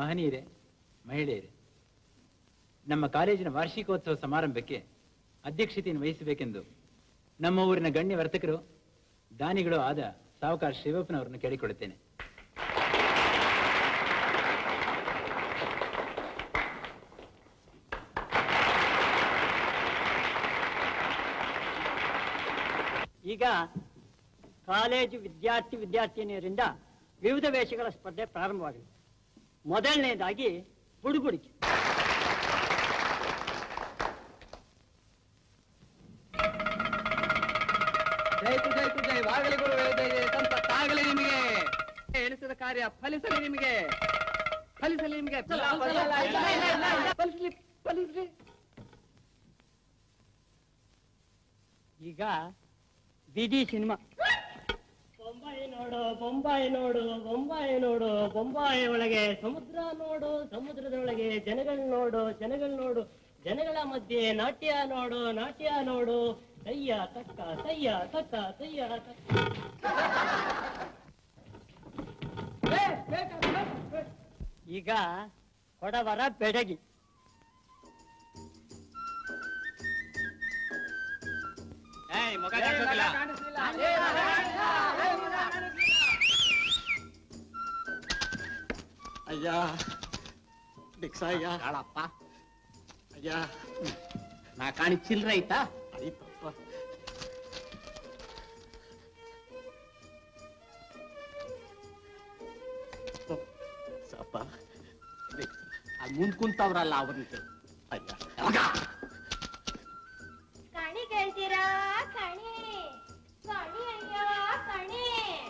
ಮಹನೀಯರೇ ಮಹಿಳೆಯರೇ ನಮ್ಮ ಕಾಲೇಜಿನ ವಾರ್ಷಿಕೋತ್ಸವ ಸಮಾರಂಭಕ್ಕೆ ಅಧ್ಯಕ್ಷತೆಯನ್ನು ವಹಿಸಬೇಕೆಂದು ನಮ್ಮ ಊರಿನ ಗಣ್ಯ ವರ್ತಕರು ದಾನಿಗಳು ಆದ ಸಾವುಕಾರ ಶಿವಪ್ಪನವರನ್ನು ಕೇಳಿಕೊಳ್ಳುತ್ತೇನೆ ಈಗ ಕಾಲೇಜು ವಿದ್ಯಾರ್ಥಿ ವಿದ್ಯಾರ್ಥಿನಿಯರಿಂದ ವಿವಿಧ ವೇಷಗಳ ಸ್ಪರ್ಧೆ ಪ್ರಾರಂಭವಾಗಿದೆ ಮೊದಲನೇದಾಗಿ ಬುಡುಬುಡಿಕೆ ಜೈ ಕು ಜೈ ಕು ಜೈ ವಾಗಲಿ ಗುರು ಜೈ ಜೈ ಸಂಪತ್ತಾಗಲಿ ನಿಮಗೆ ಎಣಿಸಿದ ಕಾರ್ಯ ಫಲಿಸಲಿ ನಿಮಗೆ ಫಲಿಸಲಿ ನಿಮಗೆ ಫಲಿಸಲಿ ಫಲಿಸಲಿ ಈಗ ಬಿಡಿ ಸಿನಿಮಾ ಬೊಂಬಾಯಿ ನೋಡು ಬೊಂಬಾಯಿ ನೋಡು ಬೊಂಬಾಯಿ ನೋಡು ಬೊಂಬಾಯಿ ಒಳಗೆ ಸಮುದ್ರ ನೋಡು ಸಮುದ್ರದೊಳಗೆ ಜನಗಳು ನೋಡು ಜನಗಳು ನೋಡು ಜನಗಳ ಮಧ್ಯೆ ನಾಟ್ಯ ನೋಡು ನಾಟ್ಯ ನೋಡು ಸಯ್ಯ ತಕ್ಕ ಸಯ್ಯ ತಕ್ಕ ಸಯ್ಯ ತಕ್ಕ ಈಗ ಕೊಡವರ ಬೆಡಗಿ ಅಯ್ಯ ಭಿಕ್ಷ ಅಯ್ಯ ಕಾಳಪ್ಪ ಅಯ್ಯ ನಾ ಕಾಣಿ ಚಿಲ್ರೆ ಐತಾ ಆಯ್ತಪ್ಪ ಸಾಪ ಅಲ್ಲಿ ಮುಂದ್ ಕುಂತವ್ರಲ್ಲ ಅವ್ರನ್ನ ಅಯ್ಯ ಕಣಿ ಕೇಳ್ತೀರಾ ಕಣಿ ಕಣಿ ಅಯ್ಯ ಕಣಿ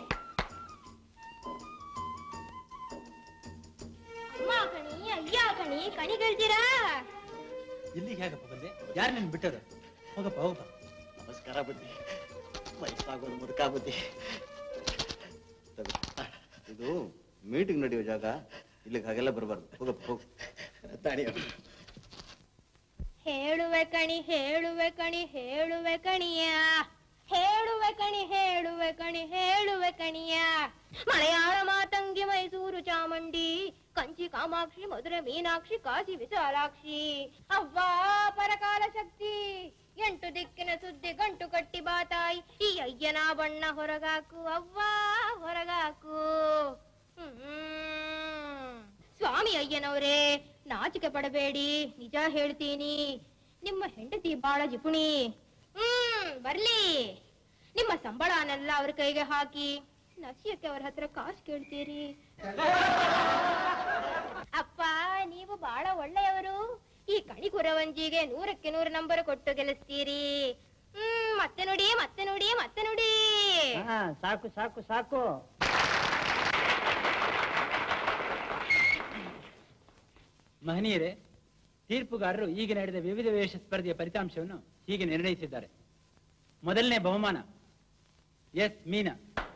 ಅಮ್ಮ ಕಣಿ ಅಯ್ಯ ಕಣಿ ಕಣಿ ಕೇಳ್ತೀರಾ ಇಲ್ಲಿಗೆ ಹೇಗಪ್ಪ ಬಂದೆ ಯಾರು ನಿನ್ ಬಿಟ್ಟರು ಹೋಗಪ್ಪ ಹೋಗಪ್ಪ ನಮಸ್ಕಾರ ಬುದ್ಧಿ ವಯಸ್ಸಾಗೋದು ಮುದುಕ ಬುದ್ಧಿ ತಗೋ. ಇದು ಮೀಟಿಂಗ್ ನಡೆಯೋ ಜಾಗ ಇಲ್ಲಿಗೆ ಹಾಗೆಲ್ಲ ಬರಬಾರ್ದು ಹೋಗಪ್ಪ ಹೋಗು ತಾಡಿಯ ಹೇಳುವೆ ಕಣಿ ಹೇಳುವೆ ಕಣಿ ಹೇಳುವೆ ಕಣಿಯ ಹೇಳುವೆ ಕಣಿ ಹೇಳುವೆ ಕಣಿ ಹೇಳುವೆ ಕಣಿಯ ಮಲಯಾಳ ಮಾತಂಗಿ ಮೈಸೂರು ಚಾಮುಂಡಿ ಕಂಚಿ ಕಾಮಾಕ್ಷಿ ಮಧುರೆ ಮೀನಾಕ್ಷಿ ಕಾಶಿ ವಿಶಾಲಾಕ್ಷಿ ಅವ್ವಾ ಪರಕಾಲ ಶಕ್ತಿ ಎಂಟು ದಿಕ್ಕಿನ ಸುದ್ದಿ ಗಂಟು ಕಟ್ಟಿ ಬಾತಾಯಿ ಈ ಅಯ್ಯನ ಬಣ್ಣ ಹೊರಗಾಕು ಅವ್ವಾ ಹೊರಗಾಕು ಹ್ಮ್ ಸ್ವಾಮಿ ಅಯ್ಯನವರೇ ನಾಚಿಕೆ ಪಡಬೇಡಿ ನಿಜ ಹೇಳ್ತೀನಿ ನಿಮ್ಮ ಹೆಂಡತಿ ಬಾಳ ಜಿಪುಣಿ ಹ್ಮ್ ಬರ್ಲಿ ನಿಮ್ಮ ಸಂಬಳನೆಲ್ಲ ಅವ್ರ ಕೈಗೆ ಹಾಕಿ ನಸಿಯಕ್ಕೆ ಅವ್ರ ಹತ್ರ ಕಾಸು ಕೇಳ್ತೀರಿ ಅಪ್ಪ ನೀವು ಬಾಳ ಒಳ್ಳೆಯವರು ಈ ಕಣಿಕುರವಂಜಿಗೆ ನೂರಕ್ಕೆ ನೂರು ನಂಬರ್ ಕೊಟ್ಟು ಗೆಲ್ಲಿಸ್ತೀರಿ ಹ್ಮ್ ಮತ್ತೆ ನೋಡಿ ಮತ್ತೆ ನೋಡಿ ಮತ್ತೆ ನೋಡಿ ಹಾ ಸಾಕು ಸಾಕು ಸಾಕು ಮಹನೀಯರೇ ತೀರ್ಪುಗಾರರು ಈಗ ನಡೆದ ವಿವಿಧ ವೇಷ ಸ್ಪರ್ಧೆಯ ಫಲಿತಾಂಶವನ್ನು ಹೀಗೆ ನಿರ್ಣಯಿಸಿದ್ದಾರೆ ಮೊದಲನೇ ಬಹುಮಾನ ಎಸ್ ಮೀನಾ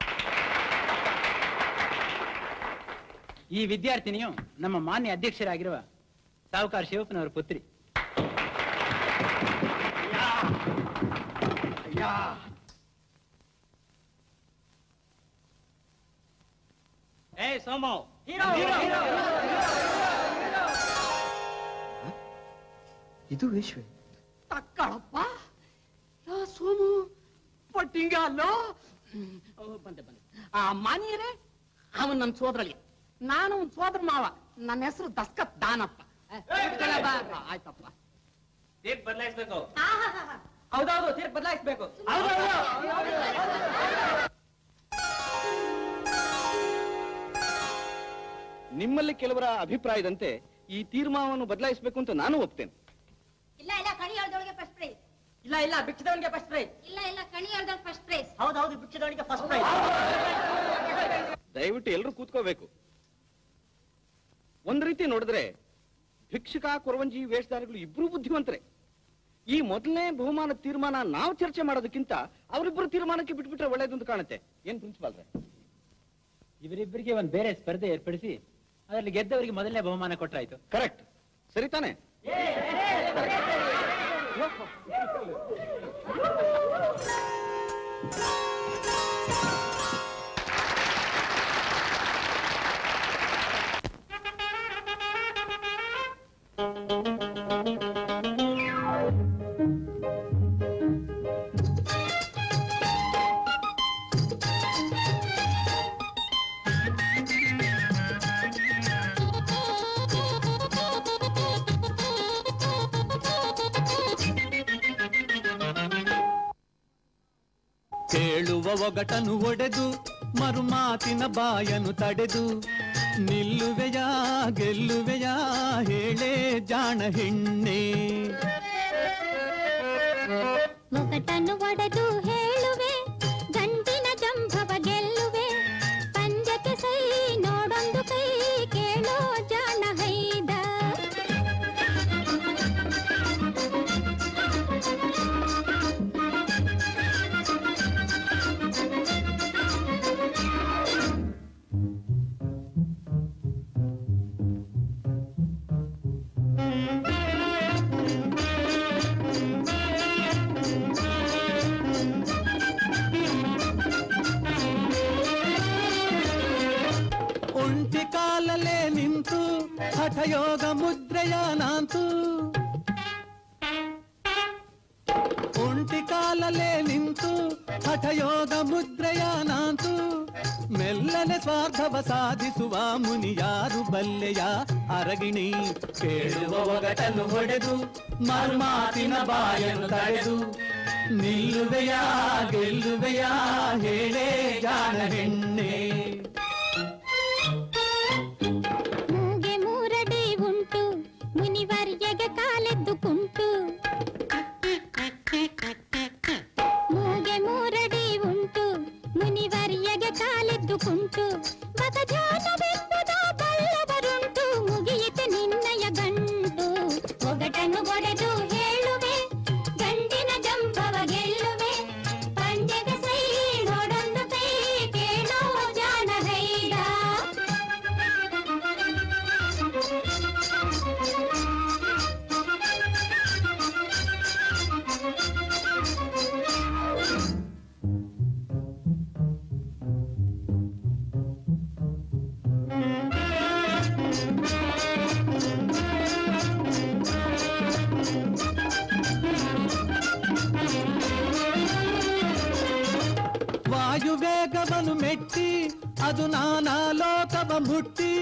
ಈ ವಿದ್ಯಾರ್ಥಿನಿಯು ನಮ್ಮ ಮಾನ್ಯ ಅಧ್ಯಕ್ಷರಾಗಿರುವ ಸಾವುಕಾರ ಶಿವಪ್ಪನವರ ಪುತ್ರಿ ಏ ಸೋಮು ಇದು ವಿಶ್ವ ತಕ್ಕಳಪ್ಪ ಯಾ ಸೋಮು ಪಟ್ಟಿಂಗ ಅಲ್ಲೋ ಹ್ಮ್, ಓ, ಬಂದೆ ಬಂದೆ ಆ ಮಾನಿಯರೇ ಅವನ್ ನನ್ನ ಸೋದರಳಿ ನಾನು ಅವ್ನ್ ಸೋದರ ಮಾವ ನನ್ನ ಹೆಸರು ದಸ್ಕತ್ ದಾನಪ್ಪ ಏ, ಇಟ್ಕೊಳ್ಳ ಬಾ. ಆ, ಆಯ್ತಪ್ಪ ತೀರ್ಪು ಬದಲಾಯಿಸ್ಬೇಕು ಹೌದೌದು ತೀರ್ಪು ಬದಲಾಯಿಸ್ಬೇಕು ನಿಮ್ಮಲ್ಲಿ ಕೆಲವರ ಅಭಿಪ್ರಾಯದಂತೆ ಈ ತೀರ್ಮಾನವನ್ನು ಬದಲಾಯಿಸಬೇಕು ಅಂತ ನಾನು ಒಪ್ತೇನೆ ಇಲ್ಲ ಇಲ್ಲ ಕಣಿ ಹೇಳ್ದೊಳಗೆ ಫಸ್ಟ್ ಪ್ರೈಸ್ ಇಲ್ಲ ಇಲ್ಲ ಬಿಚ್ಚಿದವನಿಗೆ ಫಸ್ಟ್ ಪ್ರೈಸ್ ಇಲ್ಲ ಇಲ್ಲ ಕಣಿ ಹೇಳ್ದೊಳಗೆ ಫಸ್ಟ್ ಪ್ರೈಸ್ ಹೌದೌದು ಬಿಚ್ಚಿದವನಿಗೆ ಫಸ್ಟ್ ಪ್ರೈಸ್ ದಯವಿಟ್ಟು ಎಲ್ಲರೂ ಕೂತ್ಕೋಬೇಕು ಒಂದ್ ರೀತಿ ನೋಡಿದ್ರೆ ಭಿಕ್ಷುಕ ಕೊರವಂಜಿ ವೇಷಧಾರಿಗಳು ಇಬ್ರು ಬುದ್ಧಿವಂತರೆ ಈ ಮೊದಲನೇ ಬಹುಮಾನ ತೀರ್ಮಾನ ನಾವು ಚರ್ಚೆ ಮಾಡೋದಕ್ಕಿಂತ ಅವರಿಬ್ಬರು ತೀರ್ಮಾನಕ್ಕೆ ಬಿಟ್ಬಿಟ್ರೆ ಒಳ್ಳೇದು ಅಂತ ಕಾಣುತ್ತೆ ಏನ್ ಪ್ರಿನ್ಸಿಪಾಲ್ರೆ ಇವರಿಬ್ಬರಿಗೆ ಒಂದು ಬೇರೆ ಸ್ಪರ್ಧೆ ಏರ್ಪಡಿಸಿ ಅದರಲ್ಲಿ ಗೆದ್ದವರಿಗೆ ಮೊದಲನೇ ಬಹುಮಾನ ಕೊಟ್ರಾಯ್ತು ಕರೆಕ್ಟ್ ಸರಿ ತಾನೆ ಕೇಳುವ ಒಗಟನು ಒಡೆದು ಮರುಮಾತಿನ ಬಾಯನು ತಡೆದು ನಿಲ್ಲುವೆಯಾ ಗೆಲ್ಲುವೆಯಾ ಹೇಳೇ ಜಾಣ ಹೆಣ್ಣೆ ಒಗಟನ್ನು ಒಡೆದು ಹೇಳುವೆ ಗಂಟಿನ ಜಂಭವ ಗೆಲ್ಲುವೆ ಪಂಜಕ್ಕೆ ಸೈ ನೋಡೊಂದು ಕೈ ಕೇಳೋ ಜಾಣ ಹೈದ ಒಂಟಿ ಕಾಲಲ್ಲೇ ನಿಂತು ಹಠಯೋಗ ಮುದ್ರೆಯ ನಾಂತು ಒಂಟಿ ಕಾಲಲ್ಲೇ ನಿಂತು ಹಠಯೋಗ ಮುದ್ರೆಯ ನಾಂತು ಮೆಲ್ಲನೆ ಸ್ವಾರ್ಥವ ಸಾಧಿಸುವ ಮುನಿ ಯಾರು ಬಲ್ಲೆಯ ಅರಗಿಣಿ ಕೇಳುವ ಒಗಟನ್ನು ಹೊಡೆದು ಮರ್ಮಾತಿನ ಬಾಯನ್ನು ತಡೆದು ನಿಲ್ಲುವೆಯಾ ಗೆಲ್ಲುವೆಯಾ ಹೇಳೇ ಜಾಣ ಹೆಣ್ಣೆ ಮೂಗೆ ಮೂರಡಿ ಉಂಟು ಮುನಿವರ್ಯಗೆ ಕಾಲೆದ್ದು ಕುಂಟು ಮೂಗೆ ಮೂರಡಿ ಉಂಟು ಮುನಿವರ್ಯಗೆ ಕಾಲೆದ್ದು ಕುಂಟು ಬಗಜಾನವೆಂಬುದ ಬಲ್ಲವರುಂಟು ಮುಗಿಯಿತು ನಿನ್ನಯ ಗಂಟು ಒಗಟನ್ನು ಒಡೆದು ಹೇಳುವೆ ಗಂಡಿನ ಜಂಬವ ಗೆಲ್ಲುವೆ ಪಂಜೆಗೆ ಸೈ ನೋಡೊಂದು ಕೈ ಕೇಳೋ ಜಾಣ ಹೈದ ವಾಯುವೇಗವನು ಮೆಟ್ಟಿ ಅದು ನಾನಾ ಲೋಕವ ಮುಟ್ಟಿ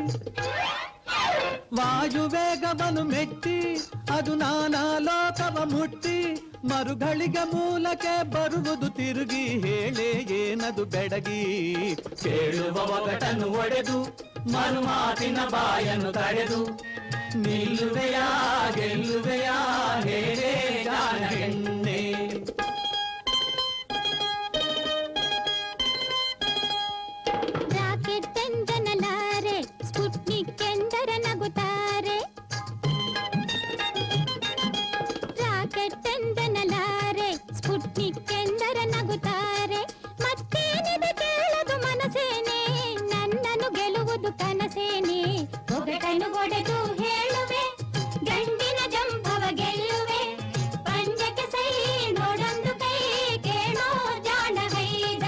ವಾಯುವೇಗವನು ಮೆಟ್ಟಿ ಅದು ನಾನಾ ಲೋಕವ ಮುಟ್ಟಿ ಮರುಗಳಿಗೆ ಮೂಲಕ್ಕೆ ಬರುವುದು ತಿರುಗಿ ಹೇಳೇ ಏನದು ಬೆಡಗಿ ಕೇಳುವ ಒಗಟನ್ನು ಒಡೆದು ಮರುಮಾತಿನ ಬಾಯನ್ನು ತಡೆದು ನಿಲ್ಲುವೆಯಾ ಗೆಲ್ಲುವೆಯಾ ಹೇಳೇ ಜಾಣ ಹೆಣ್ಣೆ ರಾಕೆಟ್ ಎಂದನಲಾರೆ ಸ್ಪುಟ್ನಿಕ್ ಎಂದರ ನಗುತ್ತಾರೆ ರಾಕೆಟ್ ಎಂದನಲಾರೆ ಸ್ಪುಟ್ನಿಕ್ ಎಂದರ ನಗುತ್ತಾರೆ ಮತ್ತೇನಿದೆ ಕೇಳದು ಮನಸೇನೆ ನನ್ನನ್ನು ಗೆಲುವುದು ಕನಸೇನೆ ಒಗಟನ್ನು ಒಡೆದು ಹೇಳುವೆ ಗಂಡಿನ ಜಂಭವ ಗೆಲ್ಲುವೆ ಪಂಜಕ್ಕೆ ಸೈ ನೋಡೊಂದು ಕೈ ಕೇಳೋ ಜಾಣ ಹೈದ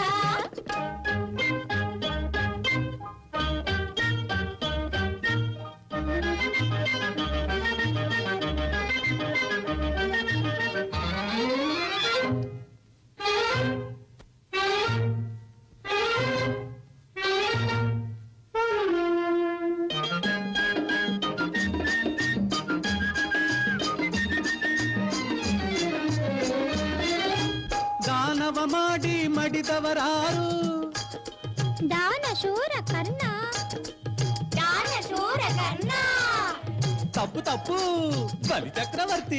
ದಾನವ ಮಾಡಿ ಮಡಿದವರಾರು ದಾನ ಶೂರ ಕರ್ಣ ದಾನ ಶೂರ ಕರ್ಣ ತಪ್ಪು ತಪ್ಪು ಬಲಿ ಚಕ್ರವರ್ತಿ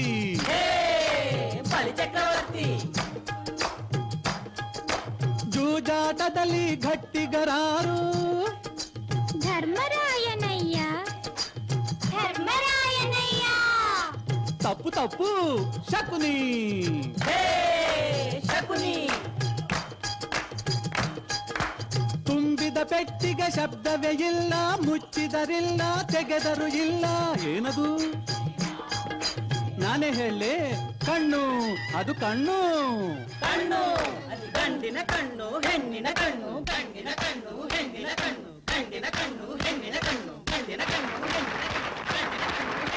ಜೂಜಾಟದಲ್ಲಿ ಗಟ್ಟಿಗರಾರು ಧರ್ಮರಾಯನಯ್ಯ ಧರ್ಮರಾಯನಯ್ಯ ತಪ್ಪು ತಪ್ಪು ಶಕುನಿ ತುಂಬಿದ ಪೆಟ್ಟಿಗೆ ಶಬ್ದವೇ ಇಲ್ಲ ಮುಚ್ಚಿದರಿಲ್ಲ ತೆಗೆದರು ಇಲ್ಲ ಏನದು ನಾನೇ ಹೇಳಿ ಕಣ್ಣು ಅದು ಕಣ್ಣು ಕಣ್ಣು ಅದು ಗಂಡಿನ ಕಣ್ಣು ಹೆಣ್ಣಿನ ಕಣ್ಣು ಗಂಡಿನ ಕಣ್ಣು ಹೆಣ್ಣಿನ ಕಣ್ಣು ಗಂಡಿನ ಕಣ್ಣು ಹೆಣ್ಣಿನ ಕಣ್ಣು ಗಂಡಿನ ಕಣ್ಣು ಹೆಣ್ಣಿನ ಕಣ್ಣು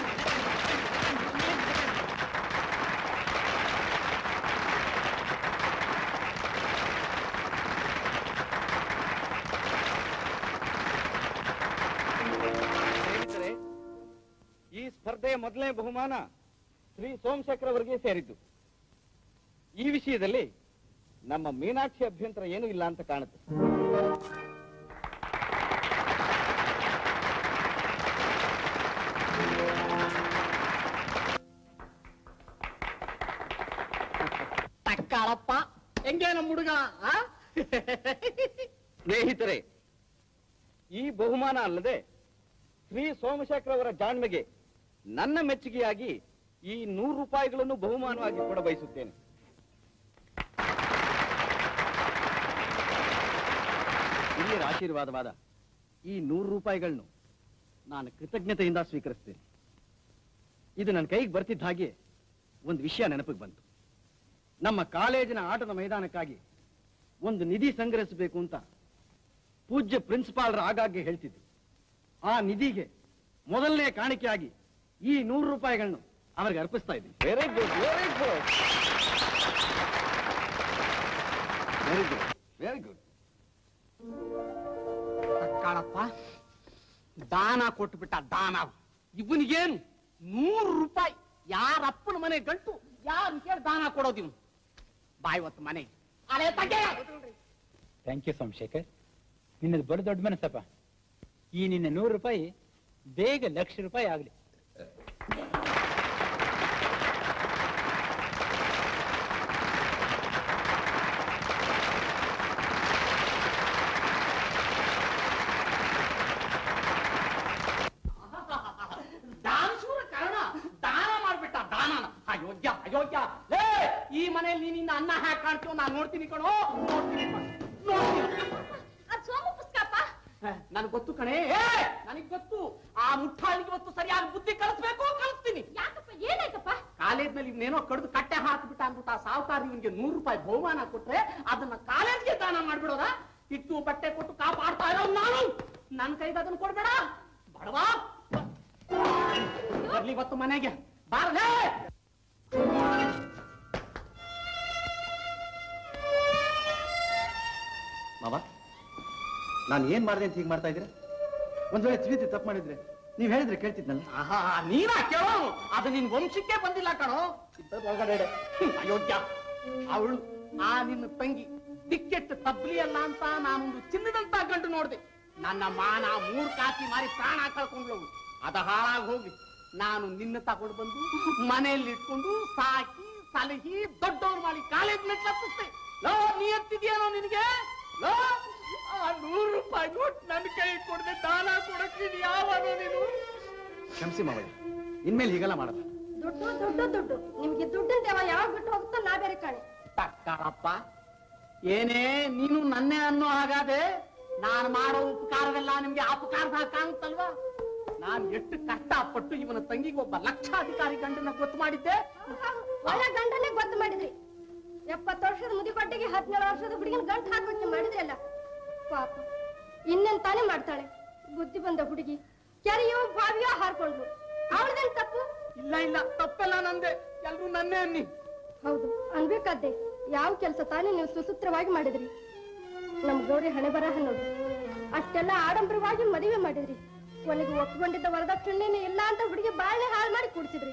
ಸ್ನೇಹಿತರೆ ಈ ಸ್ಪರ್ಧೆಯ ಮೊದಲನೇ ಬಹುಮಾನ ಶ್ರೀ ಸೋಮಶೇಖರ್ ಅವರಿಗೆ ಸೇರಿದ್ದು ಈ ವಿಷಯದಲ್ಲಿ ನಮ್ಮ ಮೀನಾಕ್ಷಿ ಅಭ್ಯಂತರ ಏನೂ ಇಲ್ಲ ಅಂತ ಕಾಣುತ್ತೆ ತಕ್ಕಾಳಪ್ಪ ಹೆಂಗೆ ನಮ್ಮ ಹುಡುಗ ಆ? ಸ್ನೇಹಿತರೆ ಈ ಬಹುಮಾನ ಅಲ್ಲದೆ ಶ್ರೀ ಸೋಮಶೇಖರ್ ಅವರ ಜಾಣ್ಮೆಗೆ ನನ್ನ ಮೆಚ್ಚುಗೆಯಾಗಿ ಈ ನೂರು ರೂಪಾಯಿಗಳನ್ನು ಬಹುಮಾನವಾಗಿ ಕೊಡ ಬಯಸುತ್ತೇನೆ ಹಿರಿಯರ ಆಶೀರ್ವಾದವಾದ ಈ ನೂರು ರೂಪಾಯಿಗಳನ್ನು ನಾನು ಕೃತಜ್ಞತೆಯಿಂದ ಸ್ವೀಕರಿಸ್ತೇನೆ ಇದು ನನ್ನ ಕೈಗೆ ಬರ್ತಿದ್ದ ಹಾಗೆ ಒಂದು ವಿಷಯ ನೆನಪಿಗೆ ಬಂತು ನಮ್ಮ ಕಾಲೇಜಿನ ಆಟದ ಮೈದಾನಕ್ಕಾಗಿ ಒಂದು ನಿಧಿ ಸಂಗ್ರಹಿಸಬೇಕು ಅಂತ ಪೂಜ್ಯ ಪ್ರಿನ್ಸಿಪಾಲ್ರ ಆಗಾಗ್ಗೆ ಹೇಳ್ತಿದ್ರು ಆ ನಿಧಿಗೆ ಮೊದಲನೇ ಕಾಣಿಕೆಯಾಗಿ ಈ ನೂರು ರೂಪಾಯಿಗಳನ್ನು ಅವರಿಗೆ ಅರ್ಪಿಸ್ತಾ ಇದ್ದೀನಿ very good very good very good very good ತಕ್ಕಾಳಪ್ಪ ದಾನ ಕೊಟ್ಬಿಟ್ಟ ದಾನ ಇವನಿಗೇನು ನೂರು ರೂಪಾಯಿ ಯಾರ ಅಪ್ಪನ ಮನೆ ಗಂಟು ಯಾರು ಕೇಳಿ ದಾನ ಕೊಡೋದು ಇವನು ಬಾಯಿ ಹೊತ್ತು ಮನೆಗೆ ಅಲೆ ತಗೆ ಥ್ಯಾಂಕ್ ಯು ಸೋಮಶೇಖರ್ ನಿನ್ನದು ಬಲು ದೊಡ್ಡ ಮನಸ್ಸಪ್ಪ ಈ ನಿನ್ನ ನೂರು ರೂಪಾಯಿ ಬೇಗ ಲಕ್ಷ ರೂಪಾಯಿ ಆಗಲಿ ದಾನಶೂರ ಕರ್ಣ ದಾನ ಮಾಡ್ಬಿಟ್ಟ ದಾನನ ಅಯೋಗ್ಯ ಅಯೋಗ್ಯ ಲೇ ಈ ಮನೆಯಲ್ಲಿ ನೀನಿನ್ನ ಅನ್ನ ಹಾಕಿ ಕಾಣ್ತೀವ ನಾನು ನೋಡ್ತೀನಿ ಕಣೋ ನೋಡ್ತೀನಿ ಕಣೋ, ನೋಡ್ತೀನಿ ಅದ್ ಸೋಮು ಪುಸ್ತಕಪ್ಪ ನನಗೆ ಗೊತ್ತು ಕಣೆ ನನಗೆ ಗೊತ್ತು ಆ ಮುಟ್ಟಾಳಿಗೆ ಇವತ್ತು ಸರಿಯಾಗಿ ಬುದ್ಧಿ ಕಲಿಸ್ಬೇಕು ಕಲಿಸ್ತೀನಿ ಯಾಕಪ್ಪ ಏನಾಯ್ತಪ್ಪ ಕಾಲೇಜ್ನಲ್ಲಿ ಇವನೇನೋ ಕಡ್ದು ಕಟ್ಟೆ ಹಾಕ್ಬಿಟ್ಟ ಅಂದ್ಬಿಟ್ಟು ಆ ಸಾವುಕಾರ ಇವನಿಗೆ ನೂರು ರೂಪಾಯಿ ಬಹುಮಾನ ಕೊಟ್ರೆ ಅದನ್ನ ಕಾಲೇಜ್ಗೆ ದಾನ ಮಾಡ್ಬಿಡೋದ ಇಟ್ಟು ಬಟ್ಟೆ ಕೊಟ್ಟು ಕಾಪಾಡ್ತಾ ಇರೋ ನಾನು ನನ್ನ ಕೈಗೆ ಅದನ್ನ ಕೊಡ್ಬೇಡ ಬಡವಾ ಬರ್ಲಿ ಇವತ್ತು ಮನೆಗೆ ಬಾರಲೇ ಮಾವ ನಾನು ಏನ್ ಮಾಡಿದೆ ಅಂತ ಹೀಗೆ ಮಾಡ್ತಾ ಇದ್ದೀರಾ ಒಂದ್ ವೇಳೆ ತಿಳಿದು ತಪ್ಪು ಮಾಡಿದ್ರೆ ನೀವು ಹೇಳಿದ್ರೆ ಕೇಳ್ತಿದ್ನಲ್ಲ ಆಹಾ ನೀನ ಕೇಳೋ ಅದು ನಿನ್ ವಂಶಕ್ಕೆ ಬಂದಿಲ್ಲ ಕಣೋ ಇದ್ದ ಒಳಗಡೆ ಇಡೆ. ಹ್ಮ್, ಅಯೋಗ್ಯ ಅವಳು ಆ ನಿನ್ನ ತಂಗಿ ದಿಕ್ಕೆಟ್ಟು ತಬ್ಲಿ ಅಲ್ಲ ಅಂತ ನಾನೊಂದು ಚಿನ್ನದಂತ ಗಂಡು ನೋಡ್ದೆ ನನ್ನ ಮಾನ ಮೂರ್ ಕಾಕಿ ಮಾರಿ ಪ್ರಾಣ ಕಳ್ಕೊಂಡ್ಲವಳು ಅದ ಹಾಳಾಗಿ ಹೋಗ್ಲಿ ನಾನು ನಿನ್ನ ತಗೊಂಡು ಬಂದು ಮನೆಯಲ್ಲಿ ಇಟ್ಕೊಂಡು ಸಾಕಿ ಸಲಹಿ ದೊಡ್ಡವ್ರು ಮಾಡಿ ಕಾಲೇಜ್ ಮೆಟ್ಲತ್ತಿಸ್ತೆ ಲೋ ನೀ ಎತ್ತಿದ್ಯಾನೋ ನಿನಗೆ ಲೋ ಆ ನೂರು ರೂಪಾಯಿ ನೋಟ್ ನನ್ನ ಕೈ ಕೊಡದೆ ದಾನ ಕೊಡಕ್ಕೆ ಯಾವನೋ ನೀನು ಕ್ಷಮಿಸಿ ಮಾವಯ್ಯ ಇನ್ಮೇಲೆ ಹೀಗೆಲ್ಲ ಮಾಡಲ್ಲ ದುಡ್ಡು ದುಡ್ಡು ದುಡ್ಡು ನಿಮ್ಗೆ ದುಡ್ಡಿನ ದೇವ ಯಾವಾಗ ಬಿಟ್ಟು ಹೋಗುತ್ತೋ ನಾ ಬೇರೆ ಕಾಣೆ ತಕ್ಕಳಪ್ಪ ಏನೇ ನೀನು ನನ್ನೇ ಅನ್ನೋ ಹಾಗಾದೆ ನಾನು ಮಾಡೋ ಉಪಕಾರವೆಲ್ಲ ನಿಮ್ಗೆ ಅಪಕಾರದ ಕಾಣುತ್ತಲ್ವಾ ನಾನು ಎಷ್ಟು ಕಷ್ಟಪಟ್ಟು ಇವನ ತಂಗಿಗೆ ಒಬ್ಬ ಲಕ್ಷಾಧಿಕಾರಿ ಗಂಡನ ಗೊತ್ತು ಮಾಡಿದ್ದೆ ಒಳ್ಳೆ ಗಂಡನೇ ಗೊತ್ತು ಮಾಡಿದ್ರಿ ಎಪ್ಪತ್ತು ವರ್ಷದ ಮುದಿಕೊಟ್ಟಿಗೆ ಹದಿನೇಳು ವರ್ಷದ ಹುಡುಗಿನ ಗಂಟು ಹಾಕೋಕೆ ಮಾಡಿದ್ರಲ್ಲ ಪಾಪ ಇನ್ನೇನ್ ತಾನೇ ಮಾಡ್ತಾಳೆ ಬುದ್ಧಿ ಬಂದ ಹುಡುಗಿ ಕೆರೆಯೋ ಬಾವಿಯೋ ಹಾರ್ಕೊಂಡ್ಲು ಅವಳದೇನ್ ತಪ್ಪು ಇಲ್ಲ ಇಲ್ಲ ತಪ್ಪೆಲ್ಲ ನಂದೆ ಎಲ್ರು ನನ್ನೇ ಅನ್ನಿ ಹೌದು ಅನ್ಬೇಕಾದ್ದೆ ಯಾವ ಕೆಲಸ ತಾನೇ ನೀವು ಸುಸೂತ್ರವಾಗಿ ಮಾಡಿದ್ರಿ ನಮ್ ಗೌರಿ ಹಣೆ ಬರಹ ನೋಡಿ ಅಷ್ಟೆಲ್ಲ ಆಡಂಬರವಾಗಿ ಮದುವೆ ಮಾಡಿದ್ರಿ ಕೊನೆಗೆ ಒಪ್ಕೊಂಡಿದ್ದ ವರದಕ್ಷಿಣೆನೇ ಇಲ್ಲ ಅಂತ ಹುಡುಗಿ ಬಾಳ್ನೆ ಹಾಳು ಮಾಡಿ ಕೂಡ್ಸಿದ್ರಿ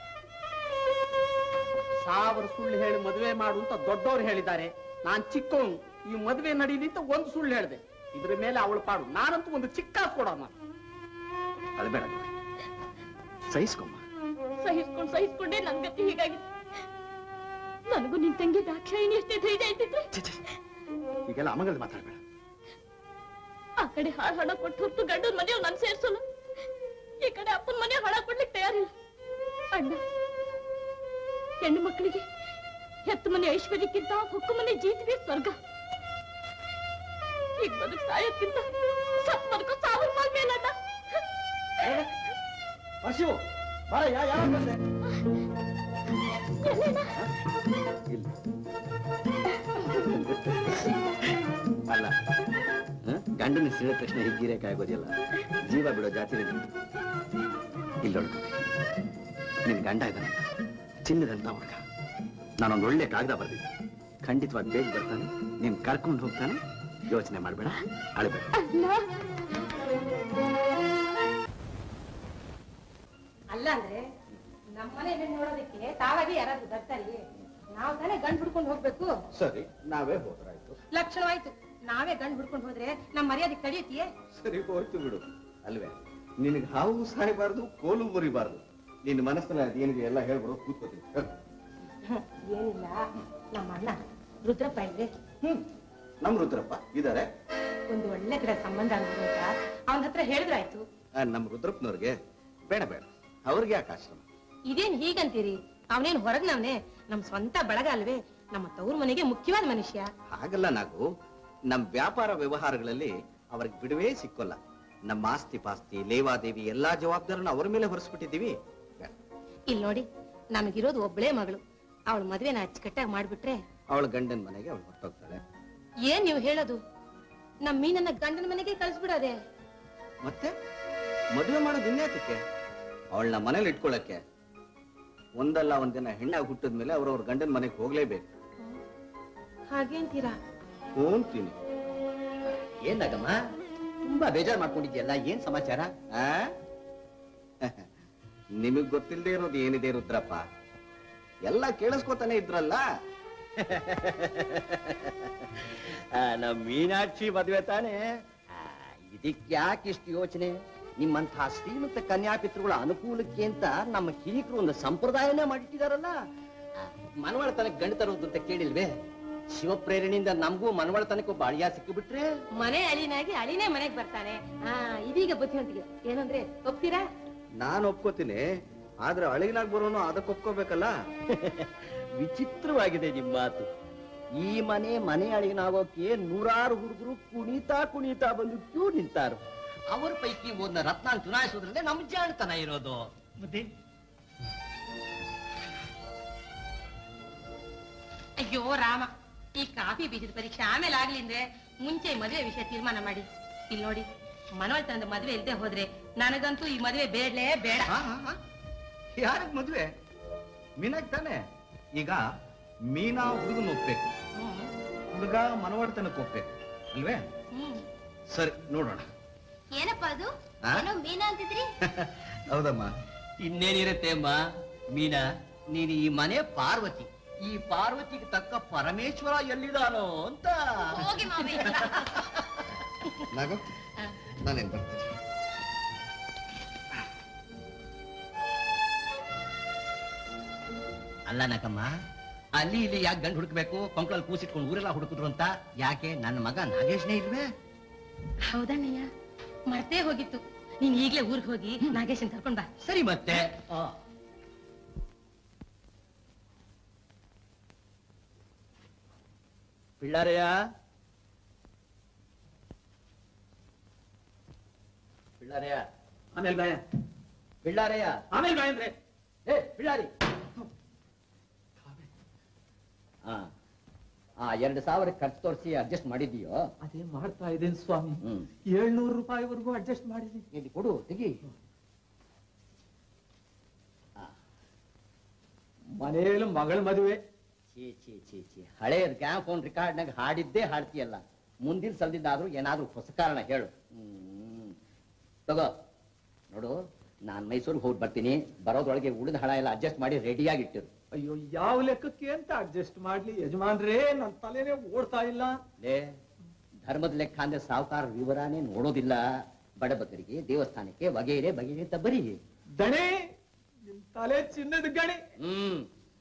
ಸಾವಿರ ಸುಳ್ಳು ಹೇಳಿ ಮದುವೆ ಮಾಡು ಅಂತ ದೊಡ್ಡವ್ರು ಹೇಳಿದ್ದಾರೆ ನಾನ್ ಚಿಕ್ಕವನು ಈ ಮದುವೆ ನಡೀಲಿ ಅಂತ ಒಂದು ಸುಳ್ಳು ಹೇಳಿದೆ ಇದ್ರ ಮೇಲೆ ಅವಳು ಪಾಡು ನಾನಂತೂ ಒಂದು ಚಿಕ್ಕ ಕೊಡೋಣ ಅದು ಬೇಡ ಸಹಿಸ್ಕೊಮ್ಮ ಸಹಿಸ್ಕೊಂಡ್ ಸಹಿಸ್ಕೊಂಡೆ ನನ್ ಗತಿ ಹೀಗಾಗಿ ನನಗೂ ನಿನ್ ತಂಗಿ ದಾಕ್ಷಾಯಿಣಿ ಎಷ್ಟೇ ಧೈರ್ಯ ಇದ್ದಿದ್ರೆ ಛೆ, ಛೆ. ಈಗೆಲ್ಲ ಅಮಗಲ್ ಮಾತಾಡ್ಬೇಡ ಆ ಕಡೆ ಹಾಳ್ ಹಣ ಕೊಟ್ಟು ಹೊರತು ಗಂಡನ ಮನೆಯವ್ ನನ್ ಸೇರ್ಸೋಲ್ಲ ಈ ಕಡೆ ಅಪ್ಪನ ಮನೆ ಹಣ ಕೊಡ್ಲಿಕ್ಕೆ ತಯಾರಿಲ್ಲ ಅಣ್ಣ ಹೆಣ್ಣು ಮಕ್ಕಳಿಗೆ ಹೆತ್ತ ಮನೆ ಐಶ್ವರ್ಯಕ್ಕಿಂತ ಹೊಕ್ಕು ಮನೆ ಜೀತಿಗೆ ಸ್ವರ್ಗ ಈಗ ಬದುಕು ಸಾಯೋದ್ಕಿಂತ ಸತ್ ಬದುಕು ಸಾವಿರ ಪಾಲ್ ಮೇಲಣ್ಣ ಪಶು ಬಾರಯ್ಯ ಯಾವಾಗ ಬಂದೆ ಎಲ್ಲಣ್ಣ ಇಲ್ಲ ಅಲ್ಲ ಹ? ಗಂಡನ ಸಿಡಿದ ತಕ್ಷಣ ಹಿಗ್ಗಿರೇಕೆ ಆಗೋದಿಲ್ಲ ಜೀವ ಬಿಡೋ ಜಾತಿ ಇಲ್ಲೊಳ್ಕ ನಿನ್ ಗಂಡ ಇದ್ದಾನಲ್ಲ ಚಿನ್ನದಂತ ಹುಡುಗ ನಾನೊಂದು ಒಳ್ಳೆ ಕಾಗದ ಬರ್ದಿದ್ದೆ ಖಂಡಿತವಾಗಿ ಬೇಗ ಬರ್ತಾನೆ ನೀನ್ ಕರ್ಕೊಂಡು ಹೋಗ್ತಾನೆ ಯೋಚನೆ ಮಾಡ್ಬೇಡ ಅಳಬೇಡ ಅಲ್ಲ ಅಂದ್ರೆ ನಮ್ಮನೆ ನೋಡೋದಕ್ಕೆ ತಾವಾಗಿ ಯಾರಾದ್ರೂ ಬರ್ತಾರೆ ನಾವು ತಾನೇ ಗಂಡ್ ಹುಡ್ಕೊಂಡು ಹೋಗ್ಬೇಕು ಸರಿ ನಾವೇ ಹೋದ್ರಾಯ್ತು ಲಕ್ಷಣವಾಯ್ತು ನಾವೇ ಗಂಡ್ ಹುಡ್ಕೊಂಡು ಹೋದ್ರೆ ನಮ್ಮ ಮರ್ಯಾದೆ ಕಡಿಯತಿಯೇ ಸರಿ ಹೋಯ್ತು ಬಿಡು ಅಲ್ವೇ ನಿನಗೆ ಹಾವು ಸಾಯಬಾರ್ದು ಕೋಲು ಮುರಿಬಾರ್ದು ನಿನ್ನ ಮನಸ್ಸಿನ ಅದೇನಿದೆ ಎಲ್ಲ ಹೇಳ್ಬಿಡು ಕೂತ್ಕೋತೀನಿ ಹೇಳು. ಏನಿಲ್ಲ ನಮ್ಮ ಅಣ್ಣ ರುದ್ರಪ್ಪ ಇಲ್ವೇ ಹ್ಮ್ ನಮ್ ರುದ್ರಪ್ಪ ಇದಾರೆ ಒಂದು ಒಳ್ಳೆ ಕಡೆ ಸಂಬಂಧ ಆಗ್ಬೋದು ಅಂತ ಅವನ ಹತ್ರ ಹೇಳಿದ್ರಾಯ್ತು ಆ, ನಮ್ ರುದ್ರಪ್ಪನವ್ರಿಗೆ ಬೇಡ ಬೇಡ ಅವ್ರಿಗೆ ಯಾಕೆ ಆಶ್ರಮ ಇದೇನ್ ಹೀಗಂತೀರಿ ಅವನೇನ್ ಹೊರಗ್ನವ್ನೆ ನಮ್ ಸ್ವಂತ ಬಳಗ ಅಲ್ವೇ ನಮ್ಮ ತವ್ರ ಮನೆಗೆ ಮುಖ್ಯವಾದ ಮನುಷ್ಯ ಹಾಗಲ್ಲ ನಾವು ನಮ್ ವ್ಯಾಪಾರ ವ್ಯವಹಾರಗಳಲ್ಲಿ ಅವ್ರಿಗೆ ಬಿಡುವೇ ಸಿಕ್ಕೋಲ್ಲ ನಮ್ಮ ಆಸ್ತಿ ಪಾಸ್ತಿ ಲೇವಾದೇವಿ ಎಲ್ಲಾ ಜವಾಬ್ದಾರನ ಅವ್ರ ಮೇಲೆ ಹೊರಿಸ್ಬಿಟ್ಟಿದೀವಿ ಬೇಡ. ಇಲ್ ನೋಡಿ ನಮಗಿರೋದು ಒಬ್ಳೇ ಮಗಳು ಅವಳ ಮದ್ವೆನ ಅಚ್ಚುಕಟ್ಟಾಗಿ ಮಾಡ್ಬಿಟ್ರೆ ಅವಳ ಗಂಡನ ಮನೆಗೆ ಅವಳು ಹೊರಟೋಗ್ತಾಳೆ ಏನ್ ನೀವು ಹೇಳೋದು ನಮ್ ಮೀನನ್ನ ಗಂಡನ ಮನೆಗೆ ಕಳ್ಸ್ಬಿಡೋದೆ ಮತ್ತೆ ಮದುವೆ ಮಾಡೋದು ಇನ್ಯಾತಕ್ಕೆ ಅವಳನ್ನ ಮನೇಲಿ ಇಟ್ಕೊಳ್ಳಕ್ಕೆ ಒಂದಲ್ಲ ಒಂದಿನ ಹೆಣ್ಣಾಗಿ ಹುಟ್ಟಿದ ಮೇಲೆ ಅವ್ರವ್ರ ಗಂಡನ ಮನೆಗೆ ಹೋಗ್ಲೇಬೇಕು ಹಾಗೇಂತೀರಾ ಹೋಗ್ತೀನಿ ಏನಾಗಮ್ಮ ತುಂಬಾ ಬೇಜಾರ್ ಮಾಡ್ಕೊಂಡಿದ್ಯಲ್ಲ ಏನ್ ಸಮಾಚಾರ ಆ ನಿಮಗ್ ಗೊತ್ತಿಲ್ಲದೆ ಇರೋದು ಏನಿದೆ ರುದ್ರಪ್ಪ ಎಲ್ಲ ಕೇಳಿಸ್ಕೊತಾನೆ ಇದ್ರಲ್ಲ ಆ, ನಮ್ ಮೀನಾಕ್ಷಿ ಮದ್ವೆ ತಾನೆ ಇದಕ್ಯಾಕೆ ಇಷ್ಟು ಯೋಚನೆ ನಿಮ್ಮಂಥ ಶ್ರೀಮಂತ ಕನ್ಯಾಪಿತೃಗಳ ಅನುಕೂಲಕ್ಕೆ ಅಂತ ನಮ್ಮ ಹಿರಿಕರು ಒಂದು ಸಂಪ್ರದಾಯನೇ ಮಾಡಿಟ್ಟಿದಾರಲ್ಲ ಆ, ಮನವಳತನಕ್ಕೆ ಗಂಡ ತರೋದು ಅಂತ ಕೇಳಿಲ್ವೇ ಶಿವಪ್ರೇರಣೆಯಿಂದ ನಮಗೂ ಮನವಳತನಕ್ಕೆ ಒಬ್ಬ ಅಳಿಯ ಸಿಕ್ಕಿಬಿಟ್ರೆ ಮನೆ ಅಳಿನಾಗಿ ಅಳಿನೇ ಮನೆಗ್ ಬರ್ತಾನೆ ಹಾ ಇದೀಗ ಬುದ್ಧಿವಂತಿಗೆ ಏನಂದ್ರೆ ಒಪ್ತೀರಾ ನಾನು ಒಪ್ಕೋತೀನಿ ಆದ್ರೆ ಅಳಿನಾಗ್ ಬರೋನು ಅದಕ್ಕೆ ಒಪ್ಕೋಬೇಕಲ್ಲ ವಿಚಿತ್ರವಾಗಿದೆ ನಿಮ್ಮ ಮಾತು ಈ ಮನೆ ಮನೆ ಅಳಿಗನಾಗೋಕೆ ನೂರಾರು ಹುಡುಗರು ಕುಣಿತಾ ಕುಣಿತಾ ಬಂದು ಕ್ಯೂ ನಿಂತಾರು ಅವರ ಪೈಕಿ ಒಂದ ರತ್ನ ಚುನಾಯಿಸೋದ್ರಲ್ಲೇ ನಮ್ ಜಾಣತನ ಇರೋದು ಮತ್ತೆ ಅಯ್ಯೋ ರಾಮ ಈ ಕಾಫಿ ಬೀಜದ ಪರೀಕ್ಷೆ ಆಮೇಲೆ ಆಗ್ಲಿ ಅಂದ್ರೆ ಮುಂಚೆ ಈ ಮದುವೆ ವಿಷಯ ತೀರ್ಮಾನ ಮಾಡಿ ಇಲ್ಲಿ ನೋಡಿ ಮನೋಳ್ತನದ ಮದುವೆ ಇಲ್ದೆ ಹೋದ್ರೆ ನನಗಂತೂ ಈ ಮದುವೆ ಬೇಡಲೇ ಬೇಡ ಯಾರಗ್ ಮದ್ವೆ ಮೀನಾಗ್ ತಾನೆ ಈಗ ಮೀನಾ ಹುಡುಗನ ಒಪ್ಬೇಕು ಹುಡುಗ ಮನವಡ್ತನಕ್ಕೆ ಒಪ್ಬೇಕು ಅಲ್ವೇ ಸರಿ ನೋಡೋಣ ಏನಪ್ಪ ಅದು ಆ? ಏನೋ ಮೀನಾ ಅಂತಿದ್ರಿ ಹೌದಮ್ಮ ಇನ್ನೇನಿರುತ್ತೆ ಅಮ್ಮ ಮೀನಾ ನೀನು ಈ ಮನೆ ಪಾರ್ವತಿ ಈ ಪಾರ್ವತಿಗೆ ತಕ್ಕ ಪರಮೇಶ್ವರ ಎಲ್ಲಿದಾನೋ ಅಂತ ಹೋಗಿ ಮಾವಯ್ಯ ನಾಗ ನಾನೇನ್ ಬರ್ತೇನೆ ಅಲ್ಲ ನಕಮ್ಮ ಅಲ್ಲಿ ಇಲ್ಲಿ ಯಾಕೆ ಗಂಡು ಹುಡುಕ್ಬೇಕು ಕೊಂಕಳಲ್ಲಿ ಕೂಸಿಟ್ಕೊಂಡು ಊರೆಲ್ಲ ಹುಡುಕಿದ್ರು ಅಂತ ಯಾಕೆ ನನ್ನ ಮಗ ನಾಗೇಶ್ನೇ ಇಲ್ವೇ ಹೌದಣ್ಣಯ್ಯ ಮರ್ತೇ ಹೋಗಿತ್ತು ನೀನ್ ಈಗ್ಲೇ ಊರಿಗೆ ಹೋಗಿ ನಾಗೇಶನ್ ಕರ್ಕೊಂಡ್ ಬಾ ಸರಿ ಮತ್ತೆ ಪಿಳ್ಳಾರೆಯ ಪಿಳ್ಳಾರೆಯ ಆಮೇಲೆ ಬಾಯ ಪಿಳ್ಳಾರೆಯ ಆಮೇಲೆ ಬಾಯ ಅಂದ್ರೆ ಏ ಪಿಳ್ಳಾರಿ ಆ ಆ ಎರಡು ಸಾವಿರ ಖರ್ಚು ತೋರಿಸಿ ಅಡ್ಜಸ್ಟ್ ಮಾಡಿದೀಯೋ ಅದೇ ಮಾಡ್ತಾ ಇದ್ದೇನೆ ಸ್ವಾಮಿ ಹ್ಮ್ ಏಳ್ನೂರು ರೂಪಾಯಿವರೆಗೂ ಅಡ್ಜಸ್ಟ್ ಮಾಡಿದ್ದೀನಿ ಇಲ್ಲಿ ಕೊಡು ತೆಗಿ ಮನೆಯಲ್ಲಿ ಮಗಳ ಮದುವೆ ಛೀ ಛೀ ಛೀ ಛೀ ಹಳೇದ್ ಫೋನ್ ರೆಕಾರ್ಡ್ನಾಗ ಹಾಡಿದ್ದೇ ಹಾಡ್ತೀಯಲ್ಲ ಮುಂದಿನ ಸಲದಿಂದಾದ್ರೂ ಏನಾದ್ರೂ ಹೊಸ ಕಾರಣ ಹೇಳು ಹ್ಮ್ ತಗೋ ನೋಡು ನಾನ್ ಮೈಸೂರಿಗೆ ಹೋಗಿ ಬರ್ತೀನಿ ಬರೋದ್ರೊಳಗೆ ಉಳಿದ ಹಣ ಎಲ್ಲ ಅಡ್ಜಸ್ಟ್ ಮಾಡಿ ರೆಡಿಯಾಗಿ ಇಟ್ಟಿರು ಅಯ್ಯೋ ಯಾವ ಲೆಕ್ಕಕ್ಕೆ ಅಂತ ಅಡ್ಜಸ್ಟ್ ಮಾಡ್ಲಿ ಯಜಮಾನ್ರೇ ನನ್ ತಲೆನೇ ಓಡ್ತಾ ಇಲ್ಲ ಲೇ ಧರ್ಮದ ಲೆಕ್ಕ ಅಂದ್ರೆ ಸಾವುಕಾರ ವಿವರನೇ ನೋಡೋದಿಲ್ಲ ಬಡಬಗರಿಗೆ ದೇವಸ್ಥಾನಕ್ಕೆ ವಗೇರೆ ಬಗೆರೆ ಅಂತ ಬರೀ ದಣೆ ನಿನ್ ತಲೆ ಚಿನ್ನದ ಗಣಿ ಹ್ಮ್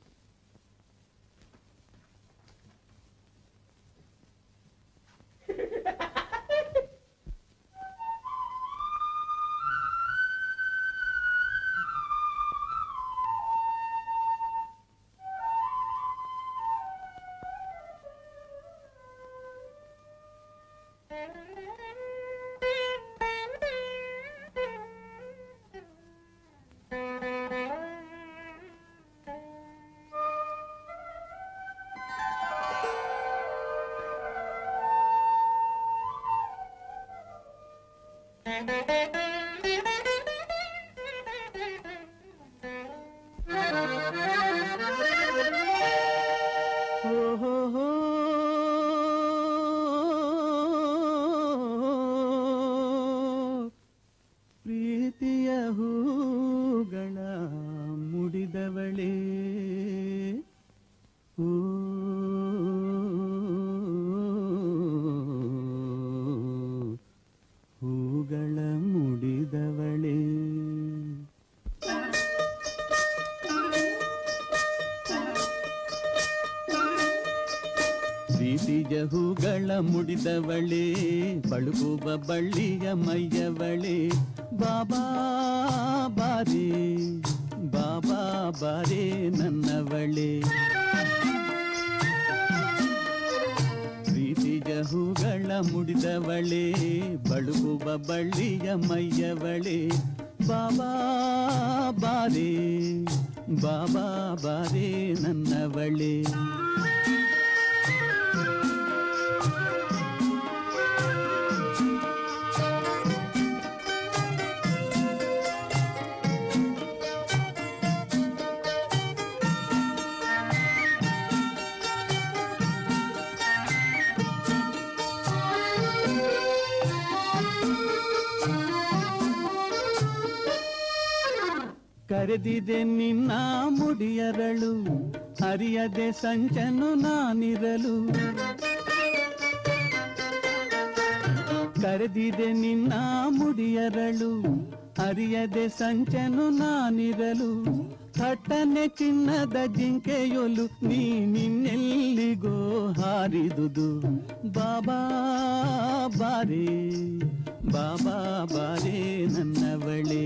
ಪ್ರೀತಿಯ ಹೂಗಳ ಮುಡಿದವಳೇ ಹೂ ಪ್ರೀತಿಯ ಹೂಗಳ ಮುಡಿದವಳೆ ಬಳುಕುವ ಬಳ್ಳಿಯ ಮೈಯವಳೆ ಬಾಬಾ ಬಾರೆ ಬಾಬಾ ಬಾರೆ ನನ್ನವಳೆ ಪ್ರೀತಿಯ ಹೂಗಳ ಮುಡಿದವಳೆ ಬಳುಕುವ ಬಳ್ಳಿಯ ಮೈಯವಳೆ ಬಾಬಾ ಬಾರೆ ಬಾಬಾ ಬಾರೆ ನನ್ನವಳೆ ಕರೆದಿದೆ ನಿನ್ನ ಮುಡಿಯರಳು ಅರಿಯದೆ ಸಂಚನು ನಾನಿರಲು ಕರೆದಿದೆ ನಿನ್ನ ಮುಡಿಯರಳು ಅರಿಯದೆ ಸಂಚನು ನಾನಿರಲು ಥಟ್ಟನೆ ಚಿನ್ನದ ಜಿಂಕೆಯೊಲು ನೀ ನಿನ್ನೆಲ್ಲಿಗೋ ಹಾರಿದುದು ಬಾಬಾ ಬಾರೆ ಬಾಬಾ ಬಾರೆ ನನ್ನವಳೆ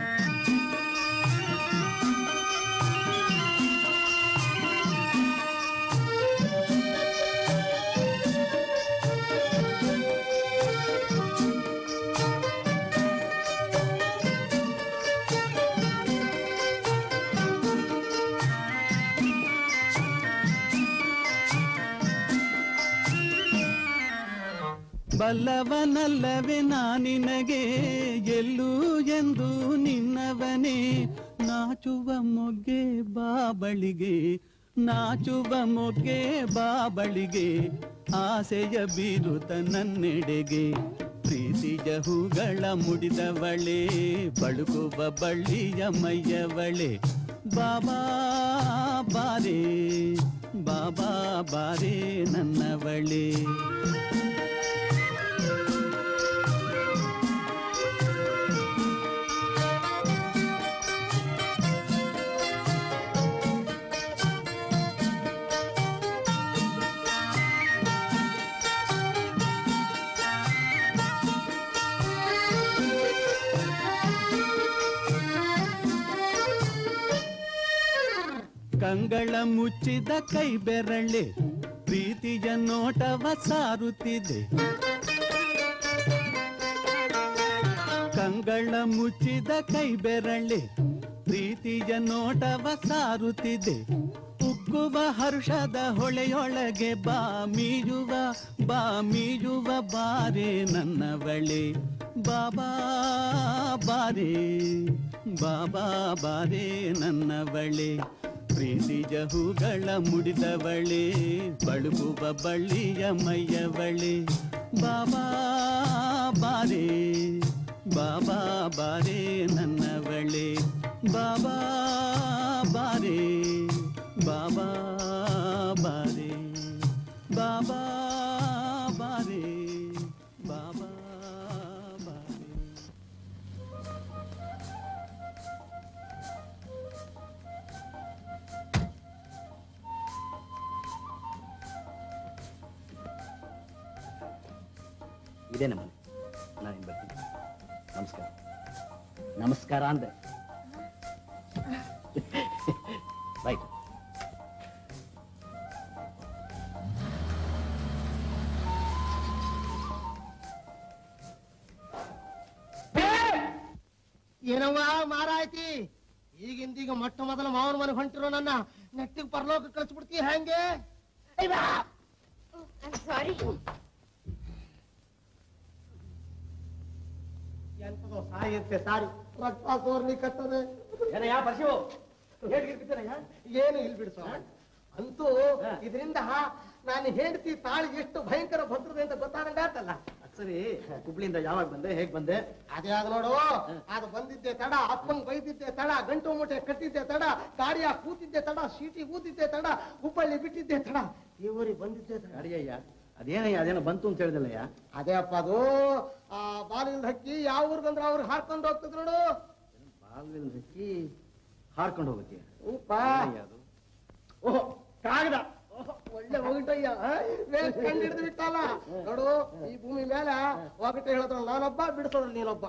ಬಲ್ಲವನಲ್ಲವೇ ನಾನಿನಗೆ ಎಲ್ಲೂ ಎಂದು ನಿನ್ನವನೇ ನಾಚುವ ಮೊಗ್ಗೆ ಬಾಬಳಿಗೆ ನಾಚುವ ಮೊಗ್ಗೆ ಬಾಬಳಿಗೆ ಆಸೆಯ ಬೀರುತ್ತ ನನ್ನೆಡೆಗೆ ಪ್ರೀತಿಯ ಹೂಗಳ ಮುಡಿದವಳೆ ಬಳುಕುವ ಬಳ್ಳಿಯ ಮೈಯವಳೆ ಬಾಬಾ ಬಾರೆ ಬಾಬಾ ಬಾರೆ ನನ್ನವಳೆ ಕಂಗಳ ಮುಚ್ಚಿದ ಕೈ ಬೆರಳೆ ಪ್ರೀತಿಯ ನೋಟವ ಸಾರುತ್ತಿದೆ ಕಂಗಳ ಮುಚ್ಚಿದ ಕೈ ಬೆರಳೆ ಪ್ರೀತಿಯ ನೋಟವ ಸಾರುತ್ತಿದೆ ಉಕ್ಕುವ ಹರ್ಷದ ಹೊಳೆಯೊಳಗೆ ಬಾ ಮೀಯುವ ಬಾ ಮೀಯುವ ಬಾರೆ ನನ್ನವಳೆ ಬಾಬಾ ಬಾರೆ ಬಾಬಾ ಬಾರೆ ನನ್ನವಳೆ ಪ್ರೀತಿಯ ಹೂಗಳ ಮುಡಿದವಳೆ ಬಳುಕುವ ಬಳ್ಳಿಯ ಮೈಯವಳೆ ಬಾಬಾ ಬಾರೆ ಬಾಬಾ ಬಾರೆ ನನ್ನವಳೆ ಬಾಬಾ ಬಾರೆ ಬಾಬಾ ಬಾರೆ ಬಾಬಾ ಬಾರೆ ಬಾಬಾ ಬಾರೆ ಇದೇ ನಮ್ಮನೆ ನಾನು ಬರ್ತೀನಿ ನಮಸ್ಕಾರ ನಮಸ್ಕಾರ ಅಂದೆ ರೈಟ್ ಏನವ್ವ ಮಾರಾಯ್ತಿ ಈಗಿಂದೀಗ ಮೊಟ್ಟ ಮೊದಲ ಮಾವನ ಮನೆ ಹೊಂಟಿರೋ ನನ್ನ ನೆಟ್ಟಿಗೆ ಪರಲೋಕ ಕಳಿಸ್ಬಿಡ್ತೀಯ ಹೆಂಗೆ ಸಾರಿ ಎಂತದೋ ಸಾಯಂತೆ ಸಾರಿ ರಕ್ತ ಸೋರ್ಲಿ ಕಟ್ಟದೆ ಏನಯ್ಯ ಪರಶು ಏನು ಇಲ್ ಬಿಡಿಸೋ ಅಂತೂ ಇದರಿಂದ ನಾನು ಹೆಂಡತಿ ತಾಳಿ ಎಷ್ಟು ಭಯಂಕರ ಭದ್ರತೆ ಅಂತ ಗೊತ್ತಾದಂಗಾತಲ್ಲ ಸರಿ ಹುಬ್ಳಿಯಿಂದ ಯಾವಾಗ ಬಂದೆ ಹೇಗ್ ಬಂದೆ ಅದೇ ಆಗ ನೋಡು ಅದು ಬಂದಿದ್ದೆ ತಡ ಅಪ್ಪನ್ ಬೈದಿದ್ದೆ ತಡ ಗಂಟು ಮೂಟೆ ಕಟ್ಟಿದ್ದೆ ತಡ ಗಾಡಿಯ ಕೂತಿದ್ದೆ ತಡ ಸೀಟಿ ಊದಿದ್ದೆ ತಡ ಹುಬ್ಬಳ್ಳಿ ಬಿಟ್ಟಿದ್ದೆ ತಡ ಈ ಊರಿಗೆ ಬಂದಿದ್ದೆ ತಡ ಅಡಿಯಯ್ಯ ಅದೇನಯ್ಯ ಅದೇನೋ ಬಂತು ಅಂತ ಹೇಳಿದಲ್ಲಯ್ಯ ಅದೇ ಅಪ್ಪ ಅದು ಆ ಬಾಲಿನ ಹಕ್ಕಿ ಯಾವ ಊರ್ಗಂದ್ರ ಅವ್ರಿಗೆ ಹಾರ್ಕೊಂಡು ಹೋಗ್ತದ ನೋಡು ಬಾಲ್ವಿಲ್ ಹಕ್ಕಿ ಹಾರ್ಕೊಂಡು ಹೋಗುತ್ತೆ ಉಪ್ಪ ಏನಯ್ಯ ಅದು ಓಹೋ ಕಾಗದ ಓಹೋ, ಒಳ್ಳೆ ಹೋಗಿ ಗಂಟಯ್ಯ ವೇಸ್ಟ್ ಕಂಡು ಹಿಡಿದು ಬಿಟ್ಟಲ್ಲ ನೋಡು ಈ ಭೂಮಿ ಮೇಲೆ ಒಗಟೆ ಹೇಳೋದು ನಾನೊಬ್ಬ ಬಿಡಿಸೋದ್ರಲ್ಲಿ ನೀನೊಬ್ಬ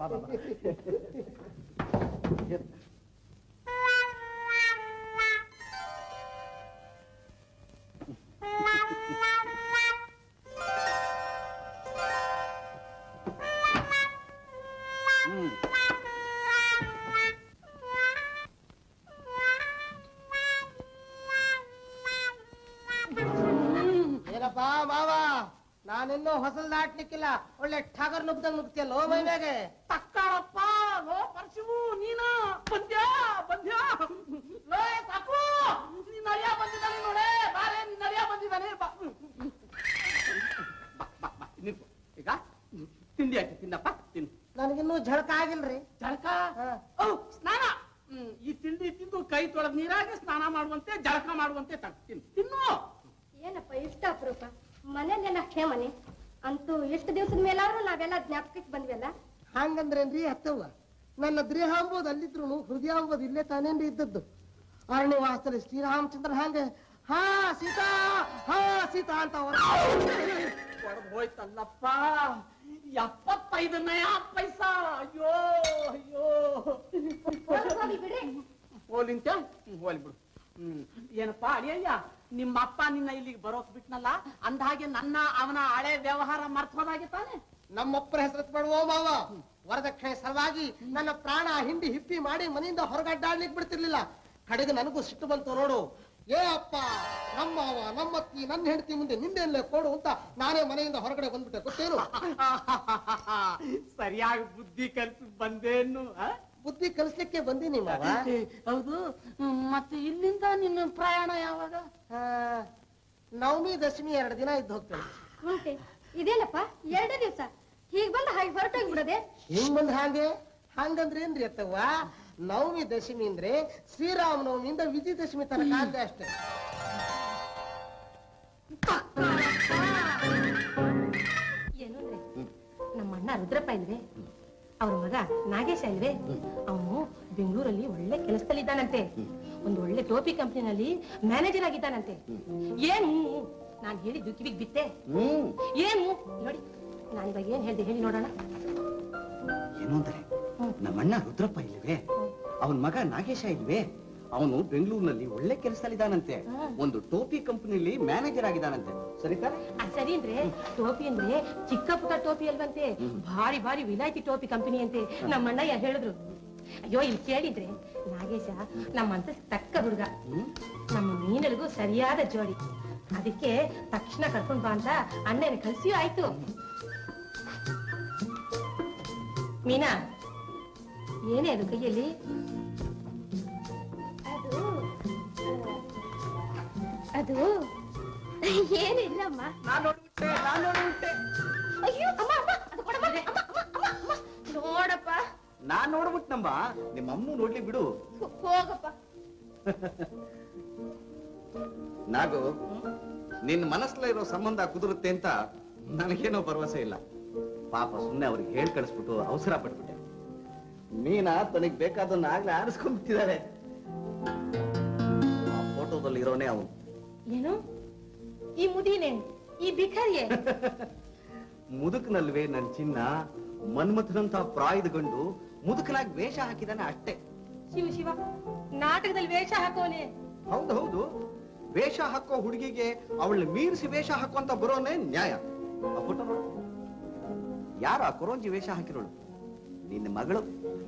ಏನಪ್ಪ ಮಾವ ನಾನಿನ್ನೂ ಹೊಸಲ್ ದಾಟ್ಲಿಕ್ಕಿಲ್ಲ ಒಳ್ಳೆ ಠಾಗರ್ ನುಗ್ದಂಗ್ ನುಗ್ತಿಯಲ್ಲ ಮೈ ಮ್ಯಾಗೆ ತಕ್ಕಾಳಪ್ಪ ಲೋ ಪರಶಿವು ನೀನ ಬಂದ್ಯಾ ಬಂದ್ಯಾ ಲೋ ಸಾಕು ನಿನ್ನ ಅಳಿಯ ಬಂದಿದ್ದಾನೆ ನೋಡೆ ಬಾರೆ ನಿನ್ನ ಅಳಿಯ ಬಂದಿದ್ದಾನೆ ಬಾ ಬಾ, ಬಾ, ಬಾ, ನಿಂತ್ಕೊ. ಈಗ ತಿಂಡಿ ಆಯ್ತು ತಿನ್ನಪ್ಪ ತಿನ್ನು ನನಗಿನ್ನೂ ಝಳಕ ಆಗಿಲ್ರಿ ಜಳಕ ಓ ಸ್ನಾನ ಹ್ಮ್, ಈ ತಿಂಡಿ ತಿಂದು ಕೈ ತೊಳೆದ್ ನೀರಾಗೆ ಸ್ನಾನ ಮಾಡುವಂತೆ ಜಳಕ ಮಾಡುವಂತೆ ತಗ್ ತಿನ್ನು ತಿನ್ನು ಏನಪ್ಪ ಇಷ್ಟ ಅಪರೂಪ ಮನೇಲೆಲ್ಲ ಕ್ಷೇಮನೆ ಅಂತೂ ಎಷ್ಟು ದಿವಸದ ಮೇಲಾದ್ರೂ ನಾವೆಲ್ಲ ಜ್ಞಾಪಕಕ್ಕೆ ಬಂದ್ವಲ್ಲ ಹಂಗಂದ್ರೇನ್ರಿ ಅತ್ತವ್ವ ನನ್ನ ದೇಹ ಅಂಬೋದು ಅಲ್ಲಿದ್ರು ಹೃದಯ ಅಂಬೋದು ಇಲ್ಲೇ ತಾನೇನ್ರಿ ಇದ್ದದ್ದು ಅರಣ್ಯವಾಸದಲ್ಲಿ ಶ್ರೀರಾಮಚಂದ್ರ ಹಂಗೆ ಹಾ ಸೀತಾ ಹಾ ಸೀತಾ ಅಂತ ಹೊಡೆದ್ ಹೋಯ್ತಲ್ಲಪ್ಪ ಎಪ್ಪತ್ತೈದು ನಯಾ ಪೈಸಾ ಅಯ್ಯೋ ಅಯ್ಯೋ ಹೋಗಿ ಬಿಡ್ರಿ ಹೋಲಿಂತ ಹೋಲಿ ಬಿಡು ಹ್ಮ್ ಏನಪ್ಪ ಅಳಿಯಯ್ಯ ನಿಮ್ಮ ಅಪ್ಪ ನಿನ್ನ ಇಲ್ಲಿಗೆ ಬರೋಕ್ ಬಿಟ್ನಲ್ಲ ಅಂದ್ಹಾಗೆ ನನ್ನ ಅವನ ಹಳೆ ವ್ಯವಹಾರ ಮರ್ತೋದಾಗೆ ತಾನೆ ನಮ್ಮಪ್ಪರ ಹೆಸರು ಬೇಡವೋ ಮಾವ ವರದಕ್ಷಿಣೆ ಸಲುವಾಗಿ ನನ್ನ ಪ್ರಾಣ ಹಿಂಡಿ ಹಿಪ್ಪಿ ಮಾಡಿ ಮನೆಯಿಂದ ಹೊರಗಡ್ಡಾಡ್ಲಿಕ್ಕೆ ಬಿಡ್ತಿರ್ಲಿಲ್ಲ ಕಡೆಗೆ ನನಗೂ ಸಿಟ್ಟು ಬಂತು ನೋಡು ಏ ಅಪ್ಪ ನಮ್ಮವ ನಮ್ಮತ್ತಿ ನನ್ನ ಹೆಂಡತಿ ಮುಂದೆ ನಿಂದೆಲ್ಲೇ ಕೊಡು ಅಂತ ನಾನೇ ಮನೆಯಿಂದ ಹೊರಗಡೆ ಬಂದ್ಬಿಟ್ಟೆ ಗೊತ್ತೇನು ಸರಿಯಾಗಿ ಬುದ್ಧಿ ಕಲ್ಸಿ ಬಂದೇನು ಆ? ಬುದ್ಧಿ ಕಲಿಸ್ಲಿಕ್ಕೆ ಬಂದೀನಿ ಮಾವ ಏ, ಹೌದು ಹ್ಮ್, ಮತ್ತೆ ಇಲ್ಲಿಂದ ನಿನ್ನ ಪ್ರಯಾಣ ಯಾವಾಗ ಆ, ನವಮಿ ದಶಮಿ ಎರಡು ದಿನ ಇದ್ದು ಹೋಗ್ತೇನೆ ಉಂಟೆ ಇದೇನಪ್ಪ ಎರಡೇ ದಿವಸ ಹೀಗ್ ಬಂದು ಹಾಗೆ ಹೊರಟೋಗ್ಬಿಡದೆ ಹಿಂಗ್ ಬಂದ್ ಹಾಗೆ ಹಂಗಂದ್ರೇನ್ರಿ ಅತ್ತವ್ವ ನವಮಿ ದಶಮಿ ಅಂದ್ರೆ ಶ್ರೀರಾಮ ನವಮಿಯಿಂದ ವಿಜಯದಶಮಿ ತನಕ ಅಂದೆ ಅಷ್ಟೇ ಏನು ಅಂದ್ರೆ ನಮ್ಮ ಅಣ್ಣ ರುದ್ರಪ್ಪ ಇಲ್ವೇ ಅವ್ರ ಮಗ ನಾಗೇಶ ಇಲ್ವೇ ಅವನು ಬೆಂಗಳೂರಲ್ಲಿ ಒಳ್ಳೆ ಕೆಲಸದಲ್ಲಿದ್ದಾನಂತೆ ಒಂದು ಒಳ್ಳೆ ಟೋಪಿ ಕಂಪ್ನಿನಲ್ಲಿ ಮ್ಯಾನೇಜರ್ ಆಗಿದ್ದಾನಂತೆ ಏನು ನಾನು ಹೇಳಿದ್ದು ಕಿವಿಗ್ ಬಿತ್ತೆ ಏನು ನೋಡಿ ನಾನಿವಾಗ ಏನ್ ಹೇಳ್ದೆ ಹೇಳಿ ನೋಡೋಣ ಏನು ಅಂದ್ರೆ ನಮ್ಮಣ್ಣ ರುದ್ರಪ್ಪ ಇಲ್ವೇ ಅವನ್ ಮಗ ನಾಗೇಶ ಇಲ್ವೇ ಅವನು ಬೆಂಗಳೂರಿನಲ್ಲಿ ಒಳ್ಳೆ ಕೆಲಸದಲ್ಲಿದ್ದಾನಂತೆ ಒಂದು ಟೋಪಿ ಕಂಪನಿಲಿ ಮ್ಯಾನೇಜರ್ ಆಗಿದ್ದಾನಂತೆ ಸರಿ ತಾನೆ ಆ, ಸರಿ ಅಂದ್ರೆ ಟೋಪಿ ಅಂದ್ರೆ ಚಿಕ್ಕ ಪುಟ್ಟ ಟೋಪಿ ಅಲ್ವಂತೆ ಭಾರಿ ಭಾರಿ ವಿಲಾಯ್ತಿ ಟೋಪಿ ಕಂಪನಿ ಅಂತೆ ನಮ್ಮ ಅಣ್ಣಯ್ಯ ಹೇಳಿದ್ರು ಅಯ್ಯೋ ಇಲ್ಲಿ ಕೇಳಿದ್ರೆ ನಾಗೇಶ ನಮ್ಮ ಅಂತ ತಕ್ಕ ಹುಡುಗ ನಮ್ಮ ಮೀನಳಿಗೂ ಸರಿಯಾದ ಜೋಡಿ ಅದಕ್ಕೆ ತಕ್ಷಣ ಕರ್ಕೊಂಡ್ ಬಾ ಅಂತ ಅಣ್ಣನ ಕಲ್ಸಿಯೂ ಆಯ್ತು ಮೀನಾ ಏನೇ ಅದು ಕೈಯಲ್ಲಿ ಅದು ಏನಿಲ್ಲಮ್ಮ ನಾನು ನೋಡ್ಬಿಟ್ಟೆ ನಾನು ನೋಡ್ಬಿಟ್ಟೆ ಅಯ್ಯೋ ಅಮ್ಮ ಅಮ್ಮ ಅದು ಕೊಡಮ್ಮ ಅಮ್ಮ ಅಮ್ಮ ಅಮ್ಮ ಅಮ್ಮ ನೋಡಪ್ಪ ನಾನ್ ನೋಡ್ಬಿಟ್ನಮ್ಮ ನಿಮ್ಮ ಅಮ್ಮ ನೋಡ್ಲಿ ಬಿಡು ಹೋಗಪ್ಪ ನಾಗು ನಿನ್ ಮನಸ್ಸಲ್ಲ ಇರೋ ಸಂಬಂಧ ಕುದುರುತ್ತೆ ಅಂತ ನನಗೇನೋ ಭರವಸೆ ಇಲ್ಲ ಪಾಪ ಸುಮ್ನೆ ಅವ್ರಿಗೆ ಹೇಳ್ ಕಳಿಸ್ಬಿಟ್ಟು ಅವಸರ ಪಟ್ಬಿಟ್ಟೆ ಮೀನಾ ತನಗ್ ಬೇಕಾದನ್ನ ಆಗ್ಲೇ ಆರಿಸ್ಕೊಂಡ್ಬಿಟ್ಟಿದ್ದಾರೆ ಆ ಫೋಟೋದಲ್ಲಿ ಇರೋನೇ ಅವನು ಏನು ಈ ಮುದಿನೇ ಈ ಭಿಕಾರಿಯೇ ಮುದುಕನಲ್ವೇ ನನ್ ಚಿನ್ನ ಮನ್ಮಥನಂತ ಪ್ರಾಯದ ಗಂಡು ಮುದುಕನಾಗಿ ವೇಷ ಹಾಕಿದಾನೆ ಅಷ್ಟೇ ಶಿವ ಶಿವ ನಾಟಕದಲ್ಲಿ ವೇಷ ಹಾಕೋನೆ ಹೌದು ಹೌದು ವೇಷ ಹಾಕೋ ಹುಡುಗಿಗೆ ಅವಳ ಮೀರಿಸಿ ವೇಷ ಹಾಕುವಂತ ಬರೋನೇ ನ್ಯಾಯ ಆ ಫೋಟೋ ನೋಡು ಯಾರು ಆ ಕೊರೋಂಜಿ ವೇಷ ಹಾಕಿರೋಳು ನಿನ್ನ ಮಗಳು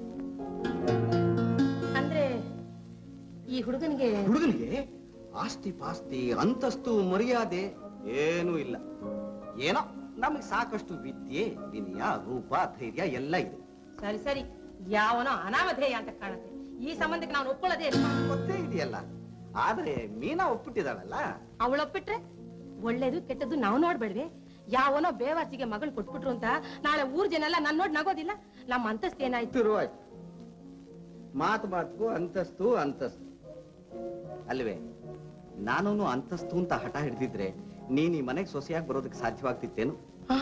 ಅಂದ್ರೆ ಈ ಹುಡುಗನಿಗೆ ಹುಡುಗನಿಗೆ ಆಸ್ತಿ ಪಾಸ್ತಿ ಅಂತಸ್ತು ಮರ್ಯಾದೆ ಏನೂ ಇಲ್ಲ ಏನೋ ನಮಗೆ ಸಾಕಷ್ಟು ವಿದ್ಯೆ ವಿನಯ ರೂಪ ಧೈರ್ಯ ಎಲ್ಲ ಇದೆ ಸರಿ ಸರಿ ಯಾವನೋ ಅನಾಮಧೇಯ ಅಂತ ಕಾಣುತ್ತೆ ಈ ಸಂಬಂಧಕ್ಕೆ ನಾನು ಒಪ್ಕೊಳ್ಳೋದೇ ಇಲ್ಲ ಗೊತ್ತೇ ಇದೆಯಲ್ಲ ಆದ್ರೆ ಮೀನಾ ಒಪ್ಪಿಟ್ಟಿದ್ದಾಳಲ್ಲ ಅವಳೊಪ್ಪಿಟ್ರೆ ಒಳ್ಳೇದು ಕೆಟ್ಟದ್ದು ನಾವು ನೋಡ್ಬೇಡ್ವೆ ಯಾವನೋ ಬೇವಾಸಿಗೆ ಮಗಳು ಕೊಟ್ಬಿಟ್ರು ಅಂತ ನಾಳೆ ಊರ್ ಜನ ಎಲ್ಲ ನನ್ ನೋಡ್ ನಗೋದಿಲ್ಲ ನಮ್ಮ ಅಂತಸ್ತು ಏನಾಯ್ತು ಶುರುವಾಯ್ತು ಮಾತು ಮಾತುಗೂ ಅಂತಸ್ತು ಅಂತಸ್ತು ಅಲ್ವೇ ನಾನು ಅಂತಸ್ತು ಅಂತ ಹಠ ಹಿಡಿದಿದ್ರೆ ನೀನ್ ಈ ಮನೆಗೆ ಸೊಸೆಯಾಗಿ ಬರೋದಕ್ಕೆ ಸಾಧ್ಯವಾಗ್ತಿತ್ತೇನು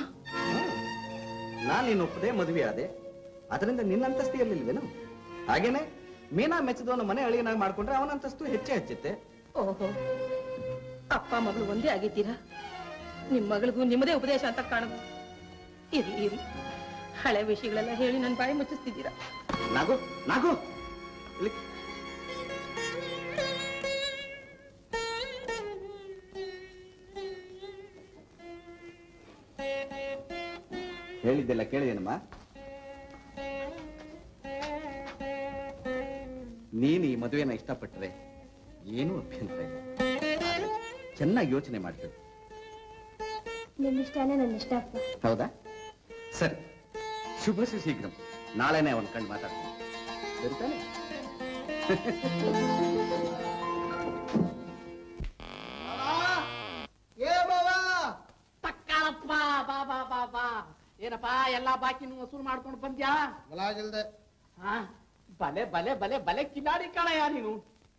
ನಾನು ನೀನು ಒಪ್ಪದೆ ಮದುವೆ ಆದೆ ಅದರಿಂದ ನಿನ್ನ ಅಂತಸ್ತು ಇರ್ಲಿಲ್ವೇನು ಹಾಗೇನೆ ಮೀನಾ ಮೆಚ್ಚದವನ ಮನೆ ಅಳಿಯನಾಗಿ ಮಾಡ್ಕೊಂಡ್ರೆ ಅವನ ಅಂತಸ್ತು ಹೆಚ್ಚೇ ಹೆಚ್ಚುತ್ತೆ ಓಹೋ ಅಪ್ಪ ಮಗಳು ಒಂದೇ ಆಗಿದ್ದೀರಾ ನಿಮ್ ಮಗಳಿಗೂ ನಿಮ್ಮದೇ ಉಪದೇಶ ಅಂತ ಕಾಣುತ್ತೆ ಇರ್ಲಿ ಇರ್ಲಿ ಹಳೆ ವಿಷಯಗಳೆಲ್ಲ ಹೇಳಿ ನನ್ ಬಾಯಿ ಮುಚ್ಚಿಸ್ತಿದ್ದೀರಾ ನಾಗು ನಾಗು ಇಲ್ಲಿ ಹೇಳಿದ್ದೆಲ್ಲ ಕೇಳಿದೇನಮ್ಮ ನೀನು ಈ ಮದುವೆನ ಇಷ್ಟಪಟ್ಟರೆ ಏನೂ ಅಭ್ಯಂತರ ಇಲ್ಲ ಆದ್ರೆ ಚೆನ್ನಾಗಿ ಯೋಚನೆ ಮಾಡ್ಬೇಕು ನಿನ್ನಿಷ್ಟಾನೇ ನನ್ನ ಇಷ್ಟ ಅಪ್ಪ ಹೌದಾ ಸರಿ ಶುಭ ಶೀಘ್ರ ನಾಳೆನೆ ಅವನ ಕಂಡು ಮಾತಾಡ್ತೀನಿ ಸರಿ ತಾನೆ ಏ ಬಾವ ತಕ್ಕಾಳಪ್ಪ ಬಾ ಬಾ ಬಾ ಬಾ ಏನಪ್ಪ ಎಲ್ಲಾ ಬಾಕಿನೂ ವಸೂಲು ಮಾಡ್ಕೊಂಡು ಬಂದ್ಯಾ ಮುಲಾಜಿಲ್ದೆ ಹಾ ಬಲೆ ಬಲೆ ಬಲೆ ಬಲೆ ಕಿಲಾಡಿ ಕಾಣಯ್ಯ ನೀನು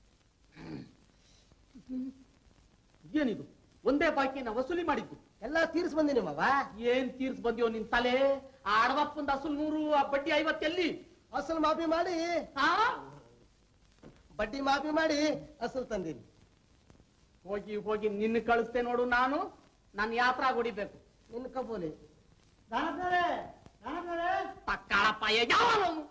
ಏನಿದು ಒಂದೇ ಬಾಕಿನ ವಸೂಲಿ ಮಾಡಿದ್ದು ಎಲ್ಲ ತೀರ್ಸ್ ಬಂದಿನಿ ಮಾವ ಏನ್ ತೀರ್ಸ್ ಬಂದ್ಯೋ ನಿನ್ ತಲೆ ಆ ಅಡವಪ್ಪಂದ ಅಸಲು ನೂರು ಆ ಬಡ್ಡಿ ಐವತ್ತೆಲ್ಲಿ ಅಸಲ್ ಮಾಫಿ ಮಾಡಿ ಹಾ ಬಡ್ಡಿ ಮಾಫಿ ಮಾಡಿ ಅಸಲ್ ತಂದೀನಿ ಹೋಗಿ ಹೋಗಿ ನಿನ್ನ ಕಳಿಸ್ತೆ ನೋಡು ನಾನು ನನ್ನ ಯಾತ್ರಾ ಹೊಡಿಬೇಕು ನಿನ್ನ ಕಬೋಲಿ ತಕ್ಕಾಳಪ್ಪ ಯಾವನು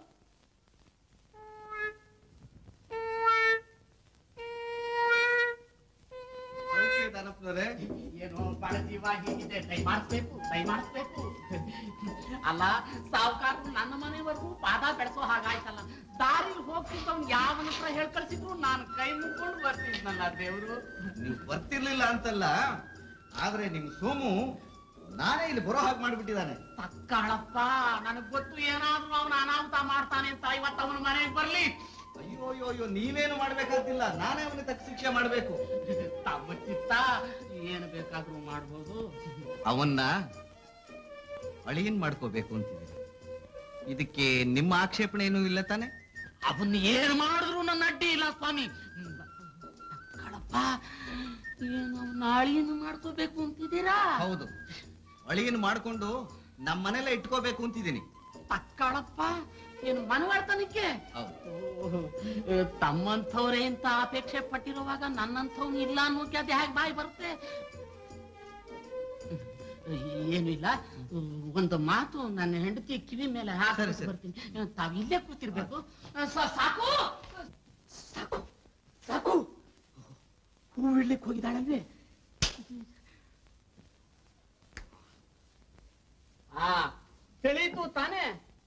ಏನೋ ಬಡ ಜೀವ ಹೀಗಿದೆ ಕೈ ಮಾಡಿಸ್ಬೇಕು ಕೈ ಮಾಡಿಸ್ಬೇಕು ಅಲ್ಲ ಸಾವುಕಾರರು ನನ್ನ ಮನೆವರೆಗೂ ಪಾದ ಬೆಳೆಸೋ ಹಾಗಾಯ್ತಲ್ಲ ದಾರಿಲಿ ಹೋಗ್ತಿದ್ದವ್ನು ಯಾವನ ಹತ್ರ ಹೇಳ್ ಕಳ್ಸಿದ್ರು ನಾನು ಕೈ ಮುಕ್ಕೊಂಡು ಬರ್ತಿದ್ನಲ್ಲ ದೇವ್ರು ನೀವು ಬರ್ತಿರ್ಲಿಲ್ಲ ಅಂತಲ್ಲ ಆದ್ರೆ ನಿಮ್ ಸೋಮು ನಾನೇ ಇಲ್ಲಿ ಬರೋ ಹಾಗೆ ಮಾಡ್ಬಿಟ್ಟಿದ್ದಾನೆ ತಕ್ಕಾಳಪ್ಪ ನನಗ್ ಗೊತ್ತು ಏನಾದ್ರೂ ಅವನ ಅನಾಹುತ ಮಾಡ್ತಾನೆ ಅಂತ ಇವತ್ತು ಅವನ ಮನೆಗೆ ಬರ್ಲಿ ಅಯ್ಯೋ ಅಯ್ಯೋ ಅಯ್ಯೋ ನೀವೇನು ಮಾಡ್ಬೇಕಾಗ್ತಿಲ್ಲ ನಾನೇ ಅವನಿಗೆ ತಕ್ಕ ಶಿಕ್ಷೆ ಮಾಡ್ಬೇಕು ತಮ್ಮ ಚಿತ್ತ ಏನು ಬೇಕಾದ್ರೂ ಮಾಡ್ಬೋದು ಅವನ್ನ ಅಳಿಯನ್ ಮಾಡ್ಕೋಬೇಕು ಅಂತಿದ್ದೀನಿ ಇದಕ್ಕೆ ನಿಮ್ಮ ಆಕ್ಷೇಪಣೆ ಏನೂ ಇಲ್ಲ ತಾನೆ ಅವನ್ನ ಏನ್ ಮಾಡಿದ್ರು ನನ್ನ ಅಡ್ಡಿ ಇಲ್ಲ ಸ್ವಾಮಿ ಕಳಪ್ಪ ಏನು ಅವನ್ನ ಅಳಿಯನ್ನು ಮಾಡ್ಕೋಬೇಕು ಅಂತಿದ್ದೀರಾ ಹೌದು ಅಳಿಯನ್ ಮಾಡ್ಕೊಂಡು ನಮ್ಮ ಮನೆಲ್ಲ ಇಟ್ಕೋಬೇಕು ಅಂತಿದ್ದೀನಿ ತಕ್ಕಳಪ್ಪ ಏನು ಮನವಾಳ್ತನಕ್ಕೆ ತಮ್ಮಂಥವ್ರೆ ಅಂತ ಅಪೇಕ್ಷೆ ಪಟ್ಟಿರುವಾಗ ನನ್ನಂಥವ್ನು ಇಲ್ಲ ಅನ್ನೋಕೆ ಅದು ಹೇಗೆ ಬಾಯಿ ಬರುತ್ತೆ ಏನು ಇಲ್ಲ ಒಂದು ಮಾತು ನನ್ನ ಹೆಂಡತಿ ಕಿವಿ ಮೇಲೆ ಹಾಕಿ ಬರ್ತೀನಿ ತಾವ್ ಇಲ್ಲೇ ಕೂತಿರ್ಬೇಕು ಸ- ಸಾಕು ಸಾಕು ಸಾಕು ಹೂ ಇಡ್ಲಿಕ್ಕೆ ಹೋಗಿದ್ದಾಳಲ್ವೇ ಆ ತಿಳಿತು ತಾನೇ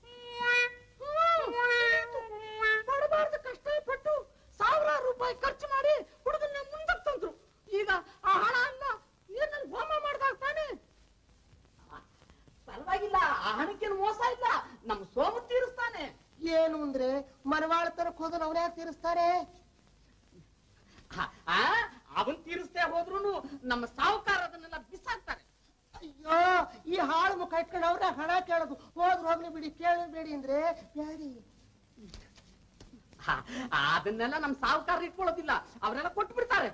ಮಾಡಬಾರ್ದು ಕಷ್ಟಪಟ್ಟು ಸಾವಿರಾರು ರೂಪಾಯಿ ಖರ್ಚು ಮಾಡಿ ಹುಡುಗನ್ನ ಮುಂದಕ್ಕೆ ತಂದ್ರು ಈಗ ಆ ಹಣ ಅಲ್ಲ ನೀರ್ನಲ್ಲಿ ಹೋಮ ಮಾಡ್ದಾಗ ತಾನೆ ಪರವಾಗಿಲ್ಲ ಆ ಹಣಕ್ಕೇನು ಮೋಸ ಇಲ್ಲ ನಮ್ಮ ಸೋಮು ತೀರಿಸ್ತಾನೆ ಏನು ಅಂದ್ರೆ ಮನವಾಳ ತರಕ್ ಹೋದ್ರೆ ಅವನೇ ತೀರಿಸ್ತಾರೆ ಆ ಅವನ್ ತೀರಿಸ್ತೇ ಹೋದ್ರು ನಮ್ಮ ಸಾಹುಕಾರ ಅದನ್ನೆಲ್ಲ ಬಿಸಾಕ್ತಾರೆ ಅಯ್ಯೋ ಈ ಹಾಳು ಮುಖ ಇಟ್ಕೊಂಡು ಅವ್ರೆ ಹಣ ಕೇಳೋದು ಹೋದ್ರು ಹೋಗ್ಲಿ ಬಿಡಿ ಕೇಳಬೇಡಿ ಅಂದ್ರೆ ಬ್ಯಾಡಿ ಹ, ಅದನ್ನೆಲ್ಲ ನಮ್ಮ ಸಾಹುಕಾರ ಇಟ್ಕೊಳ್ಳೋದಿಲ್ಲ ಅವರೆಲ್ಲ ಕೊಟ್ಟು ಬಿಡ್ತಾರೆ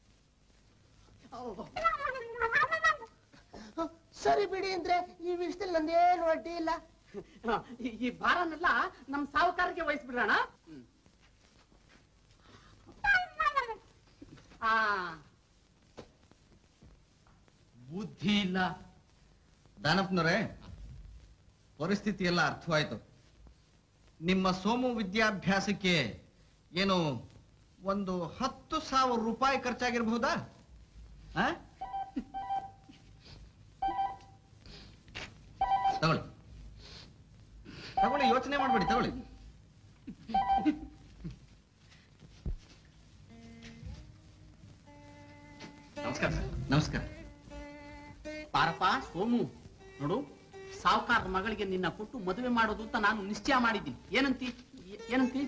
ಸರಿ ಬಿಡಿ ಅಂದ್ರೆ ಈ ವಿಷಯದಲ್ಲಿ ನಂದೇನು ಅಡ್ಡಿ ಇಲ್ಲ ಹ, ಈ- ಈ ಭಾರನೆಲ್ಲ ನಮ್ಮ ಸಾಹುಕಾರಕ್ಕೆ ವಹಿಸ್ಬಿಡೋಣ ಆ ಬುದ್ಧಿ ಇಲ್ಲ ದಾನಪ್ಪನವರೇ ಪರಿಸ್ಥಿತಿ ಎಲ್ಲ ಅರ್ಥವಾಯ್ತು ನಿಮ್ಮ ಸೋಮು ವಿದ್ಯಾಭ್ಯಾಸಕ್ಕೆ ಏನು ಒಂದು ಹತ್ತು ಸಾವಿರ ರೂಪಾಯಿ ಖರ್ಚಾಗಿರ್ಬಹುದಾ ಆ? ತಗೊಳ್ಳಿ ತಗೊಳ್ಳಿ ಯೋಚನೆ ಮಾಡ್ಬೇಡಿ ತಗೊಳ್ಳಿ ನಮಸ್ಕಾರ ಸರ್ ನಮಸ್ಕಾರ ಪಾರಪ್ಪ ಸೋಮು ನೋಡು ಸಾವುಕಾರ ಮಗಳಿಗೆ ನಿನ್ನ ಕೊಟ್ಟು ಮದುವೆ ಮಾಡೋದು ಅಂತ ನಾನು ನಿಶ್ಚಯ ಮಾಡಿದ್ದೀನಿ ಏನಂತಿ ಏ- ಏನಂತಿ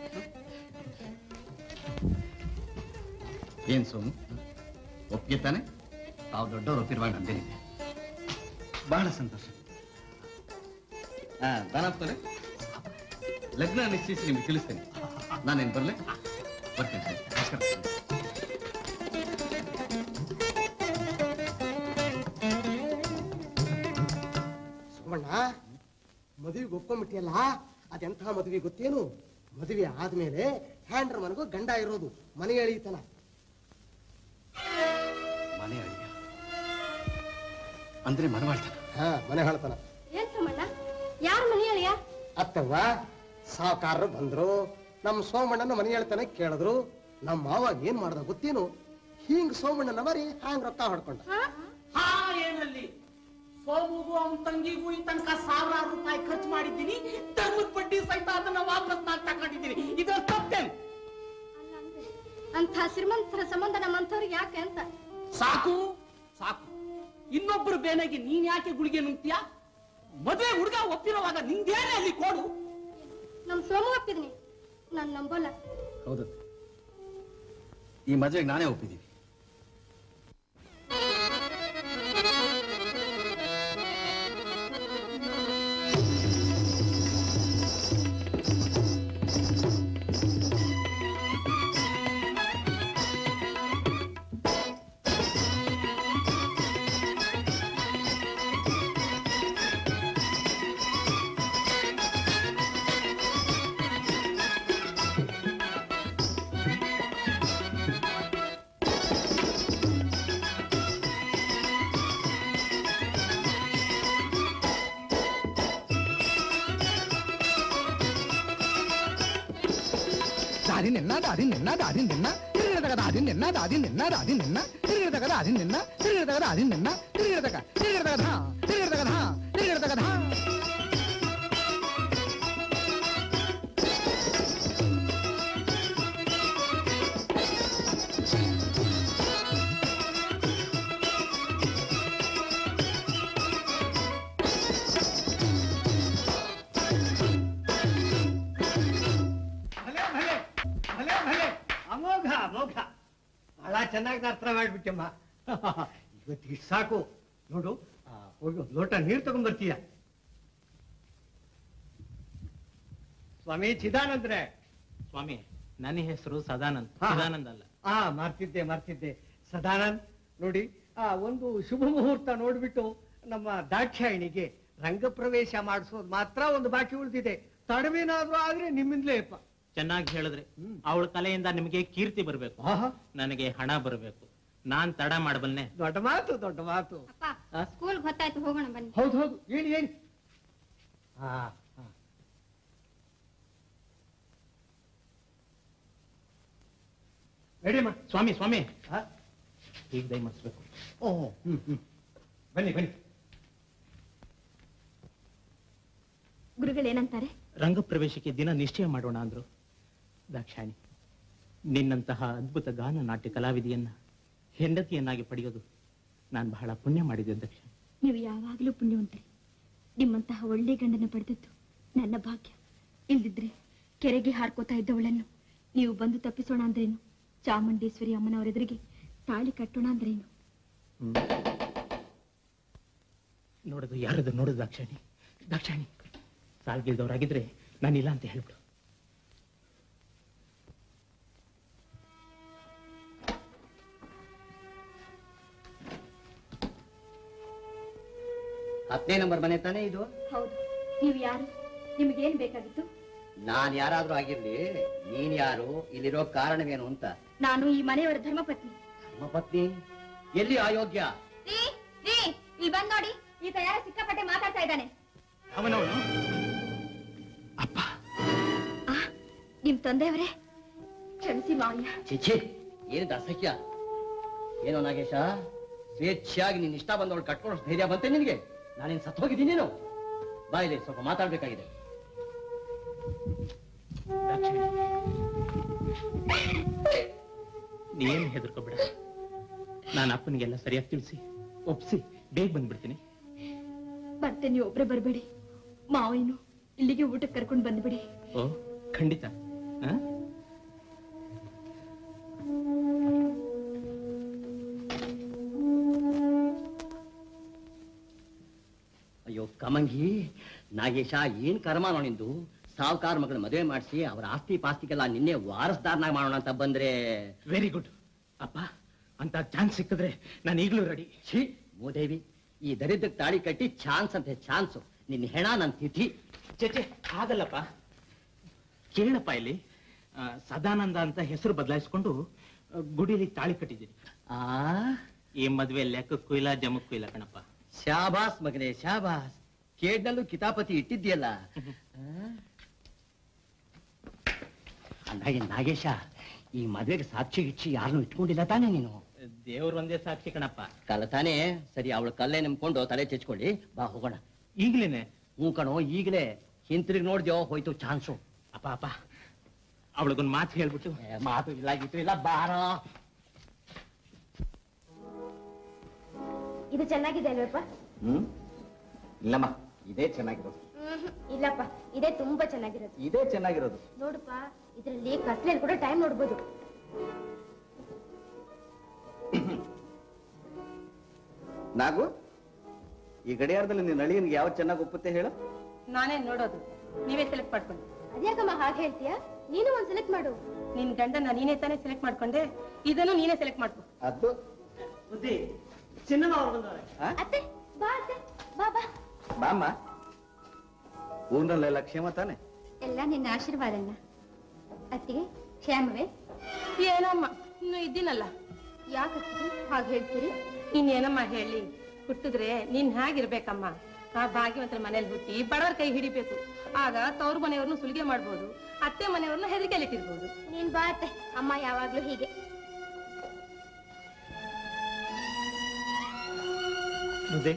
ಏನ್ ಸೋಮು ಒಪ್ಪಿಗೆ ತಾನೆ ತಾವು ದೊಡ್ಡವರು ಒಪ್ಪಿರುವಾಗ ನಂದೇನಿದೆ ಬಹಳ ಸಂತೋಷ ಹಾ ದಾನಪ್ಪನವರೇ ಲಗ್ನ ನಿಶ್ಚಯಿಸಿ ನಿಮ್ಗೆ ತಿಳಿಸ್ತೇನೆ ನಾನೇನು ಬರಲೆ ಬರ್ತೀನಿ ಸರ್ ನಮಸ್ಕಾರ ಸುಮಣ್ಣ ಮದುವೆಗೆ ಒಪ್ಕೊಂಡ್ಬಿಟ್ಟಿಯಲ್ಲ ಅದೆಂಥ ಮದುವೆ ಗೊತ್ತೇನು ಮದುವೆ ಆದ್ಮೇಲೆ ಹ್ಯಾಂಡ್ರ ಮನೆಗೂ ಗಂಡ ಇರೋದು ಮನೆ ಎಳೀತನ ಅಂದ್ರೆ ಮನವಾಳ್ತಾನ ಹಾ ಮನೆ ಹೇಳ್ತಾನ ಏನ್ ಸೋಮಣ್ಣ ಯಾರ ಮನೆ ಅಳಿಯ ಅತ್ತವ್ವ ಸಾವುಕಾರರು ಬಂದ್ರು ನಮ್ ಸೋಮಣ್ಣನ ಮನೆ ಹೇಳ್ತಾನೆ ಕೇಳಿದ್ರು ನಮ್ಮ ಮಾವ ಏನ್ ಮಾಡ್ದ ಗೊತ್ತೇನು ಹಿಂಗ್ ಸೋಮಣ್ಣನ ಮರಿ ಹ್ಯಾಂಗ್ ರೊಕ್ಕ ಹೊಡ್ಕೊಂಡ ಹಾ ಏನಲ್ಲಿ ಸೋಮುಗೂ ಅವನ ತಂಗಿಗೂ ಈ ತನಕ ಸಾವಿರಾರು ರೂಪಾಯಿ ಖರ್ಚು ಮಾಡಿದ್ದೀನಿ ಧರ್ಮದ ಬಡ್ಡಿ ಸಹಿತ ಅದನ್ನ ವಾಪಸ್ ನಾನು ತಗೊಂಡಿದ್ದೀನಿ ಇದು ತಪ್ಪೇನು ಅಂತ ಶ್ರೀಮಂತರ ಸಂಬಂಧ ನಮ್ಮಂಥವ್ರಿಗೆ ಯಾಕೆ ಅಂತ ಸಾಕು ಸಾಕು ಇನ್ನೊಬ್ಬರು ಬೇನೆಗೆ ನೀನ್ ಯಾಕೆ ಗುಳಿಗೆ ನುಂಗ್ತೀಯ ಮದುವೆ ಹುಡುಗ ಒಪ್ಪಿರುವಾಗ ನಿಂದೇನೆ ಅಲ್ಲಿ ಕೊಡು ನಮ್ ಸೋಮು ಒಪ್ಪಿದ್ನಿ ನಾನ್ ನಂಬಲ್ಲ ಹೌದು ಈ ಮದುವೆಗೆ ನಾನೇ ಒಪ್ಪಿದ್ದೀನಿ ದಾರಿ ನಿನ್ನ ದಾರಿ ನಿನ್ನ ದಾರಿ ನಿನ್ನ ತಿರುಗಿಡದಾಗ ದಾರಿ ನಿನ್ನ ದಾರಿ ನಿನ್ನ ದಾರಿ ನಿನ್ನ ತಿರುಗಿಡದಾಗ ದಾರಿ ನಿನ್ನ ತಿರುಗಿಡದಾಗ ದಾರಿ ನಿನ್ನ ತಿರುಗಿಡದಾಗ ತಿರುಗಿಡದಾಗ ಧಾ ತಿರುಗಿಡದಾಗ ಧಾ ತಿರುಗಿಡದಾಗ ಧಾ ಭಲೆ ಭಲೆ ಭಲೆ ಭಲೆ ಅಮೋಘ ಅಮೋಘ ಬಹಳ ಚೆನ್ನಾಗಿ ಅರ್ಥ ಮಾಡ್ಬಿಟ್ಟಮ್ಮ ಇವತ್ತು ಇಷ್ಟು ಸಾಕು ನೋಡು ಆ, ಹೋಗಿ ಒಂದು ಲೋಟ ನೀರು ತಗೊಂಡ್ಬರ್ತೀಯ ಸ್ವಾಮಿ ಚಿದಾನಂದ್ರೆ ಸ್ವಾಮಿ ನನ್ನ ಹೆಸರು ಸದಾನಂದ್ ಹಾ. ಸದಾನಂದ್ ಅಲ್ಲ ಆ ಮರ್ತಿದ್ದೆ ಮರ್ತಿದ್ದೆ ಸದಾನಂದ್ ನೋಡಿ ಆ ಒಂದು ಶುಭ ಮುಹೂರ್ತ ನೋಡ್ಬಿಟ್ಟು ನಮ್ಮ ದಾಕ್ಷಾಯಿಣಿಗೆ ರಂಗಪ್ರವೇಶ ಮಾಡಿಸೋದು ಮಾತ್ರ ಒಂದು ಬಾಕಿ ಉಳಿದಿದೆ ತಡವೇನಾದ್ರೂ ಆದ್ರೆ ನಿಮ್ಮಿಂದಲೇ ಅಪ್ಪ ಚೆನ್ನಾಗಿ ಹೇಳಿದ್ರೆ ಅವಳ ಕಲೆಯಿಂದ ನಿಮಗೆ ಕೀರ್ತಿ ಬರಬೇಕು ಆಹಾ. ನನಗೆ ಹಣ ಬರಬೇಕು ನಾನ್ ತಡ ಮಾಡಬಲ್ನೆ ದೊಡ್ಡ ಮಾತು ದೊಡ್ಡ ಮಾತು ಅಪ್ಪ ಸ್ಕೂಲ್ ಗೊತ್ತಾಯ್ತು ಹೋಗೋಣ ಬನ್ನಿ ಹೌದು ಹೌದು ಹೇಳಿ ಹೇಳಿ ಹಾ ಹಾ. ನಡಿಯಮ್ಮ ಸ್ವಾಮಿ ಸ್ವಾಮಿ ಹಾ? ಈಗ ದಯ ಮಾಡಿಸ್ಬೇಕು ಓ ಹ್ಮ್ ಹ್ಮ್ ಬನ್ನಿ ಬನ್ನಿ ಗುರುಗಳೇನಂತಾರೆ ರಂಗಪ್ರವೇಶಕ್ಕೆ ದಿನ ನಿಶ್ಚಯ ಮಾಡೋಣ ಅಂದ್ರು ದಾಕ್ಷಾಣಿ ನಿನ್ನಂತಹ ಅದ್ಭುತ ಗಾನ ನಾಟ್ಯ ಕಲಾವಿದೆಯನ್ನ ಹೆಂಡತಿಯನ್ನಾಗಿ ಪಡೆಯೋದು ನಾನು ಬಹಳ ಪುಣ್ಯ ಮಾಡಿದೆ ದಕ್ಷ ನೀವು ಯಾವಾಗಲೂ ಪುಣ್ಯವಂತರಿ ನಿಮ್ಮಂತಹ ಒಳ್ಳೆ ಗಂಡನ ಪಡೆದದ್ದು ನನ್ನ ಭಾಗ್ಯ ಇಲ್ದಿದ್ರೆ ಕೆರೆಗೆ ಹಾರ್ಕೋತಾ ಇದ್ದವಳನ್ನು ನೀವು ಬಂದು ತಪ್ಪಿಸೋಣ ಅಂದ್ರೇನು ಚಾಮುಂಡೇಶ್ವರಿ ಅಮ್ಮನವರ ಎದುರಿಗೆ ತಾಳಿ ಕಟ್ಟೋಣ ಅಂದ್ರೇನು ನೋಡೋದು ಯಾರದು ನೋಡೋದು ದಾಕ್ಷಾಣಿ ದಾಕ್ಷಾಣಿ ಸಾಲ್ಗಿಲ್ದವ್ರಾಗಿದ್ರೆ ನಾನಿಲ್ಲ ಅಂತ ಹೇಳ್ಬಿಡು ಹತ್ತನೇ ನಂಬರ್ ಮನೆ ತಾನೇ ಇದು ಹೌದು ನೀವು ಯಾರು ನಿಮಗೇನ್ ಬೇಕಾಗಿತ್ತು ನಾನ್ ಯಾರಾದ್ರೂ ಆಗಿರ್ಲಿ ನೀನ್ ಯಾರು ಇಲ್ಲಿರೋ ಕಾರಣವೇನು ಅಂತ ನಾನು ಈ ಮನೆಯವರ ಧರ್ಮಪತ್ನಿ ನಮ್ಮ ಪತ್ನಿ ಎಲ್ಲಿ ಅಯೋಗ್ಯ ರೀ ರೀ ಇಲ್ಲಿ ಬಂದ್ ನೋಡಿ ಈತ ಯಾರೋ ಸಿಕ್ಕಾಪಟ್ಟೆ ಮಾತಾಡ್ತಾ ಇದ್ದಾನೆ ಅವನವನು ನಿಮ್ ತಂದೆಯವರೇ ಕ್ಷಮಿಸಿ ಮಾವಯ್ಯ ಚಿಚ್ಚಿ ಏನಿದ ಅಸಹ್ಯ ಏನೋ ನಾಗೇಶ ಸ್ವೇಚ್ಛೆಯಾಗಿ ನಿನ್ ಇಷ್ಟ ಬಂದವಳು ಕಟ್ಕೊಳ್ಳೋ ಧೈರ್ಯ ಬಂತೆ ನಿನಗೆ ನಾನೇನ್ ಸತ್ತು ಹೋಗಿದ್ದೀನಿ ನೀನು ಬಾಯಿಲಿ ಸ್ವಲ್ಪ ಮಾತಾಡ್ಬೇಕಾಗಿದೆ ನೀನ್ ಹೆದರ್ಕೋಬೇಡ ನಾನು ಅಪ್ಪನಿಗೆಲ್ಲ ಸರಿಯಾಗಿ ತಿಳಿಸಿ ಒಪ್ಸಿ ಬೇಗ ಬಂದ್ಬಿಡ್ತೀನಿ ಮತ್ತೆ ನೀವು ಒಬ್ರೆ ಬರ್ಬೇಡಿ ಮಾವಯ್ಯನು ಇಲ್ಲಿಗೆ ಊಟಕ್ಕೆ ಕರ್ಕೊಂಡು ಬಂದ್ಬಿಡಿ ಓ ಖಂಡಿತ ಆ? ಅಯ್ಯೋ ಕಮಂಗಿ ನಾಗೇಶ ಏನ್ ಕರ್ಮ ನಿಂದು ಸಾವುಕಾರ ಮಗಳ ಮದುವೆ ಮಾಡಿಸಿ ಅವರ ಆಸ್ತಿ ಪಾಸ್ತಿಗೆಲ್ಲ ನಿನ್ನೆ ವಾರಸ್ದಾರನಾಗ ಮಾಡೋಣ ಅಂತ ಬಂದ್ರೆ ವೆರಿ ಗುಡ್ ಅಪ್ಪ ಅಂತ ಚಾನ್ಸ್ ಸಿಕ್ಕಿದ್ರೆ ನಾನು ಈಗಲೂ ರೆಡಿ ಛೀ ಮೂದೇವಿ ಈ ದರಿದ್ರಕ್ಕೆ ತಾಳಿ ಕಟ್ಟಿ ಚಾನ್ಸ್ ಅಂತೆ ಚಾನ್ಸು ನಿನ್ನ ಹೆಣ ನನ್ನ ತಿಥಿ ಚೇಚೆ ಹಾಗಲ್ಲಪ್ಪ ಕೇಳಪ್ಪ ಇಲ್ಲಿ ಆ, ಸದಾನಂದ ಅಂತ ಹೆಸರು ಬದಲಾಯಿಸ್ಕೊಂಡು ಗುಡಿಯಲ್ಲಿ ತಾಳಿ ಕಟ್ಟಿದ್ದೀನಿ ಆ ಈ ಮದ್ವೆ ಲೆಕ್ಕಕ್ಕೂ ಇಲ್ಲ ಜಮಕ್ಕೂ ಇಲ್ಲ ಕಣಪ್ಪ ಶಾಬಾಸ್ ಮಗನೇ ಶಾಬಾಸ್ ಕೇಡ್ನಲ್ಲೂ ಕಿತಾಪತಿ ಇಟ್ಟಿದ್ಯಲ್ಲ ಅಂದಾಗೆ ನಾಗೇಶ ಈ ಮದ್ವೆಗೆ ಸಾಕ್ಷಿ ಗಿಚ್ಚಿ ಯಾರನ್ನು ಇಟ್ಕೊಂಡಿಲ್ಲ ತಾನೇ ನೀನು ದೇವ್ರ ಒಂದೇ ಸಾಕ್ಷಿ ಕಣಪ್ಪ ಕಲ್ಲ ತಾನೇ ಸರಿ ಅವಳು ಕಲ್ಲೇ ನಂಬ್ಕೊಂಡು ತಲೆ ಚೆಚ್ಕೊಳ್ಳಿ ಬಾ ಹೋಗೋಣ ಈಗ್ಲೇನೆ ಹ್ಞೂ ಕಣೋ ಈಗಲೇ ಹಿಂತಿರುಗಿ ನೋಡ್ದ್ಯೋ ಹೋಯ್ತು ಚಾನ್ಸು ಅಪ್ಪ ಅಪ್ಪ ಅವಳಿಗೊಂದು ಮಾತು ಹೇಳ್ಬಿಟ್ಟು ಮಾತು ಇಲ್ಲ ಗೀತು ಇಲ್ಲ ಬಾರೋ ಇದು ಚೆನ್ನಾಗಿದೆ ಅಲ್ವಪ್ಪ ಹ್ಮ್ ಇಲ್ಲಮ್ಮ ಇದೇ ಚೆನ್ನಾಗಿರೋದು ಇಲ್ಲಪ್ಪ ಇದೇ ತುಂಬಾ ಚೆನ್ನಾಗಿರೋದು ಇದೇ ಚೆನ್ನಾಗಿರೋದು ನೋಡಪ್ಪ ಇದರಲ್ಲಿ ಕತ್ಲೆಯಲ್ಲಿ ಕೂಡ ಟೈಮ್ ನೋಡ್ಬೋದು ನಾಗು ಈ ಗಡಿಯಾರದಲ್ಲಿ ನಿನ್ನ ಅಳಿಯನ್ಗೆ ಯಾವ್ದು ಚೆನ್ನಾಗಿ ಒಪ್ಪುತ್ತೆ ಹೇಳು ನಾನೇ ನೋಡೋದು ನೀವೇ ಸೆಲೆಕ್ಟ್ ಮಾಡ್ಕೊಳ್ಳಿ ಅದ್ಯಾಕಮ್ಮ ಹಾಗೆ ಹೇಳ್ತೀಯಾ ನೀನು ಒಂದ್ ಸೆಲೆಕ್ಟ್ ಮಾಡು ನಿನ್ ಗಂಡನ ನೀನೇ ತಾನೇ ಸೆಲೆಕ್ಟ್ ಮಾಡ್ಕೊಂಡೆ ಇದನ್ನು ನೀನೇ ಸೆಲೆಕ್ಟ್ ಮಾಡ್ಕೊ ಅದು ಬುದ್ಧಿ ಚಿನ್ನಮ್ಮ ಅವ್ರು ಬಂದವ್ರೆ ಅತ್ತೆ ಬಾ ಅತ್ತೆ ಬಾ ಬಾ ಬಾಮ್ಮ ಊರ್ನಲ್ಲೆಲ್ಲ ಕ್ಷೇಮ ತಾನೆ ಎಲ್ಲ ನಿನ್ನ ಆಶೀರ್ವಾದನ್ನ ಅತ್ತಿಗೆ ಕ್ಷೇಮವೇ ಏನಮ್ಮ ಇನ್ನು ಇದ್ದೀನಲ್ಲ ಯಾಕತ್ತಿಗೆ ಹಾಗೆ ಹೇಳ್ತೀರಿ ಇನ್ನೇನಮ್ಮ ಹೇಳಿ ಹುಟ್ಟಿದ್ರೆ ನೀನ್ ಹೇಗಿರ್ಬೇಕಮ್ಮ ಆ ಭಾಗ್ಯವಂತರ ಮನೇಲಿ ಹುಟ್ಟಿ ಬಡವರ ಕೈ ಹಿಡಿಬೇಕು ಆಗ ತವ್ರ ಮನೆಯವ್ರನ್ನು ಸುಲಿಗೆ ಮಾಡ್ಬೋದು ಅತ್ತೆ ಮನೆಯವ್ರನ್ನ ಹೆದರಿಕೆಲಿಟ್ಟಿರ್ಬೋದು ನೀನ್ ಬಾ ಅತ್ತೆ ಅಮ್ಮ ಯಾವಾಗ್ಲೂ ಹೀಗೆ ಮುದ್ದೆ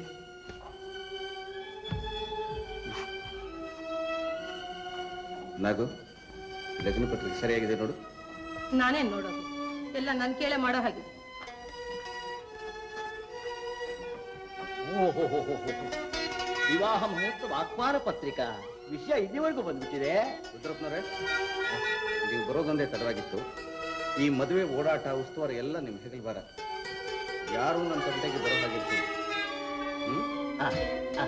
ನಾಗು ಲಗ್ನ ಪತ್ರಿಕೆ ಸರಿಯಾಗಿದೆ ನೋಡು ನಾನೇ ನೋಡೋದು ಎಲ್ಲ ನನ್ ಕೇಳೆ ಮಾಡೋ ಹಾಗೆ ಓಹೋ ವಿವಾಹ ಮಹೋತ್ಸವ ಆಹ್ವಾನ ಪತ್ರಿಕಾ ವಿಷಯ ಇಲ್ಲಿವರೆಗೂ ಬಂದ್ಬಿಟ್ಟಿದೆ ರುದ್ರಪ್ಪನವ್ರೆ ನೀವು ಬರೋದೊಂದೇ ತಡವಾಗಿತ್ತು ಈ ಮದುವೆ ಓಡಾಟ ಉಸ್ತುವಾರಿ ಎಲ್ಲ ನಿಮ್ಮ ಹೆಗಲ್ ಬಾರ ಯಾರು ನನ್ನ ತಂದೆಗೆ ಬರೋ ಹಾಗಿರ್ತೀನಿ ಹ್ಮ್ ಆ, ಆ.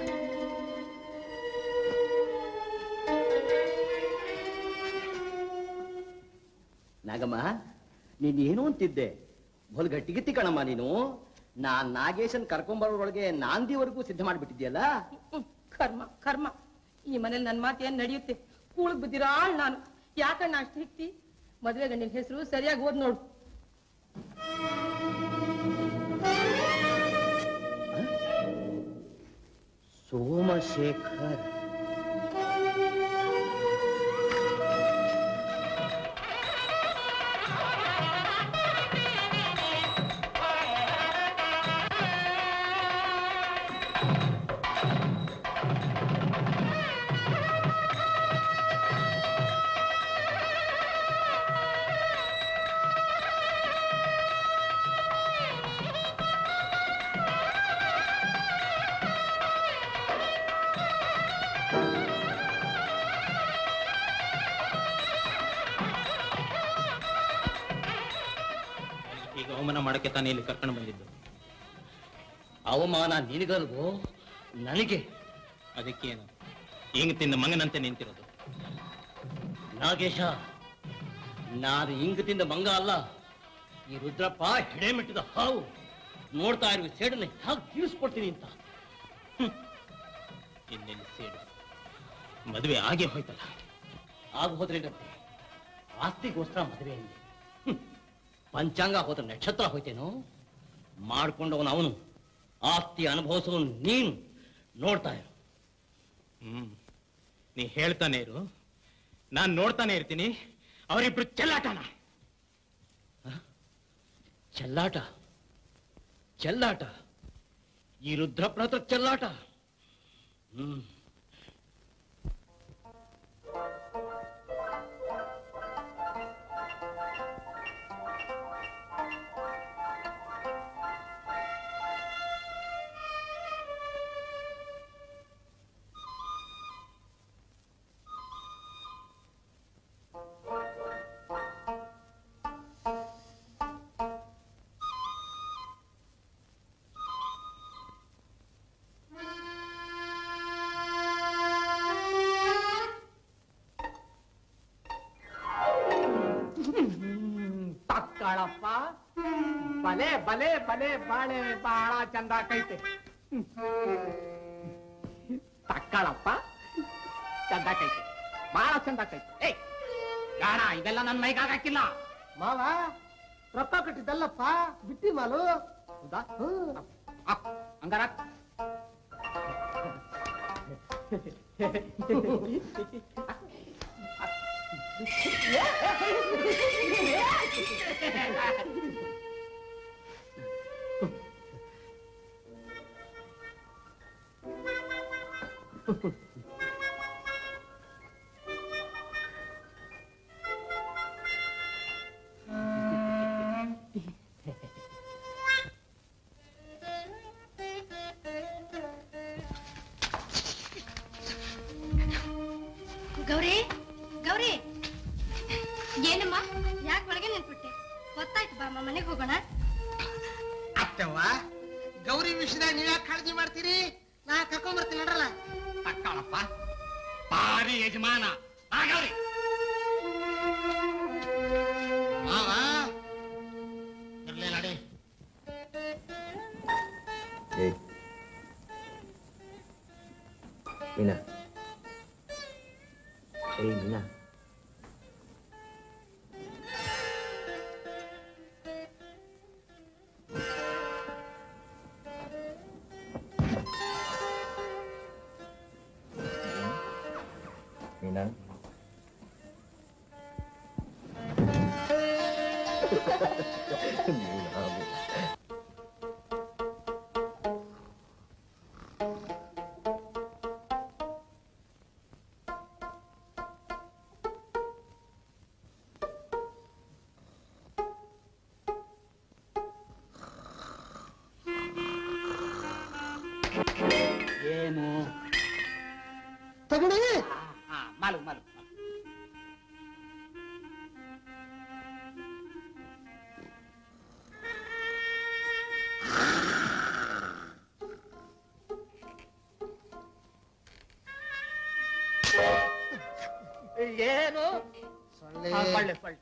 ನಾಗಮ್ಮ ನೀನ್ ಏನು ಅಂತಿದ್ದೆ ಬಲ್ ಗಟ್ಟಿಗಿತ್ತಿ ಕಣಮ್ಮ ನೀನು ನಾನ್ ನಾಗೇಶನ್ ಕರ್ಕೊಂಬರೋಳಗೆ ನಾಂದಿವರೆಗೂ ಸಿದ್ಧ ಮಾಡ್ಬಿಟ್ಟಿದ್ಯಲ್ಲ ಹ್ಮ್, ಕರ್ಮ ಕರ್ಮ ಈ ಮನೇಲಿ ನನ್ ಮಾತು ಏನ್ ನಡೆಯುತ್ತೆ ಕೂಳಗ್ ಬಿದ್ದಿರಾಳ್ ನಾನು ಯಾಕಣ್ಣ ಅಷ್ಟು ಹಿಕ್ತಿ ಮದ್ವೆ ಗಂಡಿನ ಹೆಸರು ಸರಿಯಾಗಿ ಓದ್ ನೋಡು ಸೋಮಶೇಖರ್ ಈಗ ಅವಮಾನ ಮಾಡಕ್ಕೆ ತಾನೇ ಇಲ್ಲಿ ಕರ್ಕೊಂಡು ಬಂದಿದ್ದು ಅವಮಾನ ನಿನಗಲ್ವೋ ನನಗೆ ಅದಕ್ಕೇನು ಹಿಂಗ್ ತಿಂದ ಮಂಗನಂತೆ ನಿಂತಿರೋದು ನಾಗೇಶ ನಾನು ಇಂಗ ತಿಂದ ಮಂಗ ಅಲ್ಲ ಈ ರುದ್ರಪ್ಪ ಹಿಡೇ ಮೆಟ್ಟಿದ ಹಾವು ನೋಡ್ತಾ ಇರುವ ಸೇಡನ್ನ ಹೇಗೆ ತೀರಿಸ್ಕೊಡ್ತೀನಿ ಅಂತ ಇನ್ನೆಲ್ಲಿ ಸೇಡು ಮದುವೆ ಆಗೇ ಹೋಯ್ತಲ್ಲ ಆಗ ಹೋದ್ರೇನಂತೆ ಆಸ್ತಿಗೋಸ್ಕರ ಮದುವೆ ಅಂದೆ ಹ್ಮ್. ಪಂಚಾಂಗ ಹೋದ ನಕ್ಷತ್ರ ಹೋಯ್ತೇನೋ ಮಾಡ್ಕೊಂಡವನು ಅವನು ಆಸ್ತಿ ಅನುಭವಿಸೋನು ನೀನು ನೋಡ್ತಾ ಇರು ಹ್ಮ್ ನೀ ಹೇಳ್ತಾನೆ ಇರು ನಾನ್ ನೋಡ್ತಾನೆ ಇರ್ತೀನಿ ಅವರಿಬ್ರು ಚೆಲ್ಲಾಟನ ಚೆಲ್ಲಾಟ ಚೆಲ್ಲಾಟ ಈ ರುದ್ರಪ್ಪನ ಹತ್ರ ಚೆಲ್ಲಾಟ ಹ್ಮ್ ತಕ್ಕಳಪ್ಪ ಬಲೆ ಬಲೆ ಬಲೆ ಬಾಳೆ ಬಹಳ ಚಂದ ಕೈತೆ ತಕ್ಕಳಪ್ಪ ಚಂದ ಕೈತೆ ಬಹಳ ಚಂದ ಕೈತೆ ಏಯ್ ಗಾಣ ಇದೆಲ್ಲ ನನ್ ಮೈಗಾಗಿಲ್ಲ ಮಾವ ರೊಕ್ಕ ಕಟ್ಟಿದ್ದಲ್ಲಪ್ಪ ಬಿಟ್ಟಿ ಮಾಲು ಹೌದಾ ಹಂಗಾರ ಗೌರಿ ಗೌರಿ ಏನಮ್ಮ ಯಾಕೆ ಒಳಗೆ ನಿಂತ್ಬಿಟ್ಟೆ ಗೊತ್ತಾಯ್ತು ಬಾ ಅಮ್ಮ ಮನೆಗೆ ಹೋಗೋಣ ಅತ್ತವ್ವ ಗೌರಿ ವಿಷಯದಾಗ ನೀವ್ ಯಾಕೆ ಕಾಳಜಿ ಮಾಡ್ತೀರಿ ನಾ ಕರ್ಕೊಂಡ್ ನಡ್ರಲ್ಲ ತಕ್ಕಾಳಪ್ಪ ಭಾರಿ ಯಜಮಾನ ಆಗವ್ರಿ ಮಾವ ಇರ್ಲಿ ನಡಿ ಏಯ್ ಮೀನಾ ಏಯ್ ಮೀನಾ ಮೀನಾ ಮೀನಾ ಮೀನಾ ಏನು ತಗೊಳ್ಳಿ ಹಾ ಮಾಲು ಮಾಲು ಏನು ಸೊಳ್ಳೆ ಹಾ, ಸೊಳ್ಳೆ ಸೊಳ್ಳೆ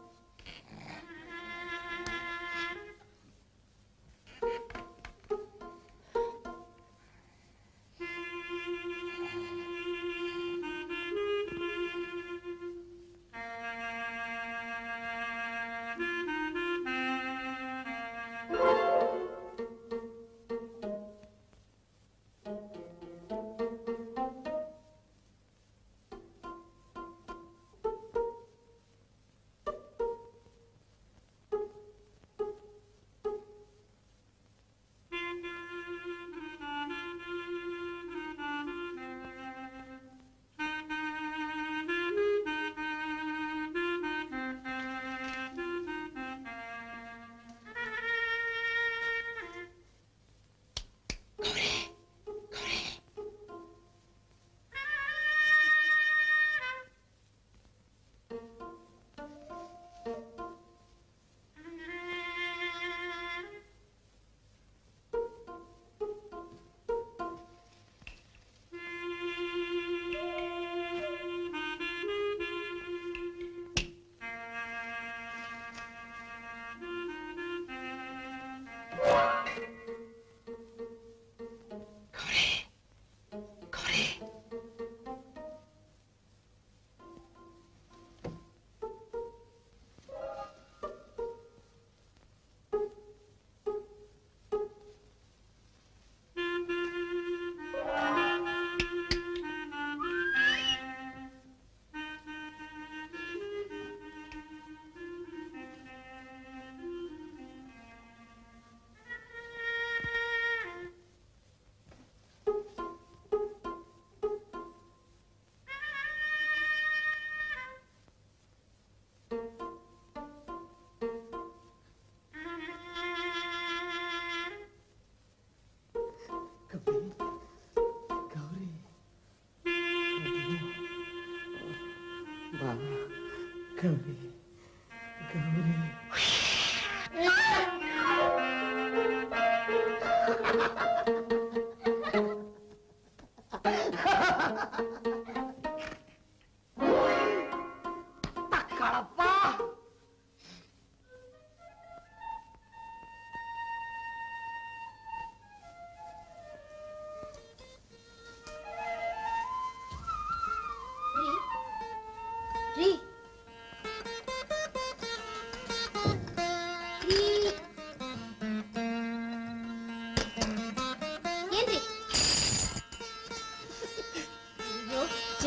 ಗೌರಿ ಗೌರಿ ತಕ್ಕಳಪ್ಪ ರೀ ರೀ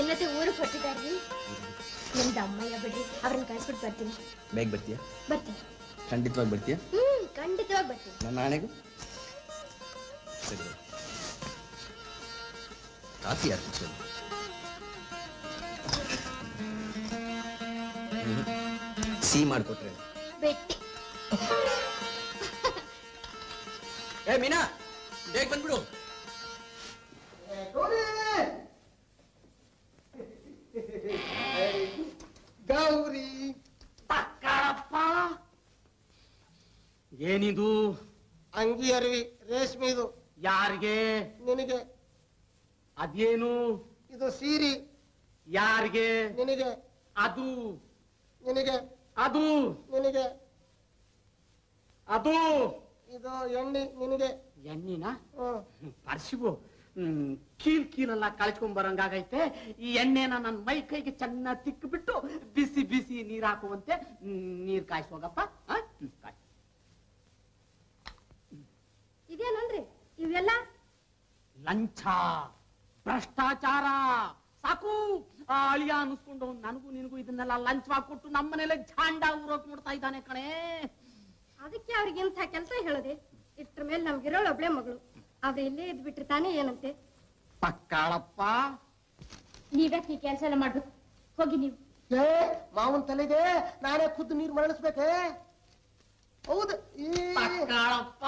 ಚಿನ್ನತಿ ಊರಿಗೆ ಹೊಟ್ಟಿದಾರ್ರಿ ನಿಮ್ದು ಅಮ್ಮಯ್ಯ ಬಿಡ್ರಿ ಅವ್ರನ್ನ ಕಳ್ಸ್ಬಿಟ್ಟು ಬರ್ತೀನಿ ಬೇಗ ಬರ್ತೀಯಾ ಬರ್ತೀನಿ ಖಂಡಿತವಾಗಿ ಬರ್ತೀಯಾ ಹ್ಮ್ ಖಂಡಿತವಾಗಿ ಬರ್ತೀನಿ ನನ್ನ ಆಣೆಗೂ ಸರಿ ಬಾ. ಕಾಫಿ ಯಾರು ಕುಡ್ಸೋದು ಹ್ಮ್. ಸಿಹಿ ಮಾಡ್ಕೊಟ್ರೆ ಬೆಟ್ಟಿ ಏ ಮೀನಾ ಬೇಗ ಬಂದ್ಬಿಡು ಗೌರಿ ತಕ್ಕಳಪ್ಪ ಏನಿದು ಅಂಗಿ ಅರಿವಿ ರೇಷ್ಮೆದು ಯಾರಿಗೆ ನಿನಗೆ ಅದೇನು ಇದು ಸೀರಿ ಯಾರಿಗೆ ನಿನಗೆ ಅದು ನಿನಗೆ ಅದು ನಿನಗೆ ಅದು ಇದು ಎಣ್ಣೆ ನಿನಗೆ ಎಣ್ಣಿನ ಹ್ಮ್ ಪರ್ಸಿಗು ಹ್ಮ್ ಕೀಲ್ ಕೀಲೆಲ್ಲ ಕಳ್ಸ್ಕೊಂಡ್ ಬರಂಗಾಗೈತೆ ಈ ಎಣ್ಣೆನ ನನ್ನ ಮೈ ಕೈಗೆ ಚೆನ್ನಾಗಿ ತಿಕ್ಕಿಬಿಟ್ಟು ಬಿಸಿ ಬಿಸಿ ನೀರ್ ಹಾಕುವಂತೆ ಹ್ಮ್, ನೀರ್ ಕಾಯಿಸೋಗಪ್ಪ ಆ? ಹ್ಮ್, ಕಾಯ್ಸು. ಇದೇನಂದ್ರಿ ಇವೆಲ್ಲ ಲಂಚ ಭ್ರಷ್ಟಾಚಾರ ಸಾಕು ಆ ಅಳಿಯ ಅನಿಸ್ಕೊಂಡು ನನಗೂ ನಿನಗೂ ಇದನ್ನೆಲ್ಲ ಲಂಚವಾಗಿ ಕೊಟ್ಟು ನಮ್ಮನೆಲ್ಲ ಝಾಂಡ ಊರೋಕ್ ನೋಡ್ತಾ ಇದ್ದಾನೆ ಕಣೇ ಅದಕ್ಕೆ ಅವ್ರಿಗೆ ಇಂಥ ಕೆಲಸ ಹೇಳದೆ ಇಷ್ಟ್ರ ಮೇಲೆ ನಮ್ಗಿರೋಳು ಒಬ್ಳೆ ಮಗಳು ಅವ್ರು ಇಲ್ಲೇ ಇದ್ ಬಿಟ್ರೆ ತಾನೇ ಏನಂತೆ ಪಕ್ಕಾಳಪ್ಪ ನೀವ್ಯಾಕೆ ಈ ಕೆಲಸ ಎಲ್ಲ ಮಾಡ್ಬೇಕು ಹೋಗಿ ನೀವು ಏ ಮಾವನ್ ತಲೆಗೆ ನಾನೇ ಖುದ್ದು ನೀರು ಮರಳಿಸ್ಬೇಕೆ ಹೌದು ಈ ಪಕ್ಕಾಳಪ್ಪ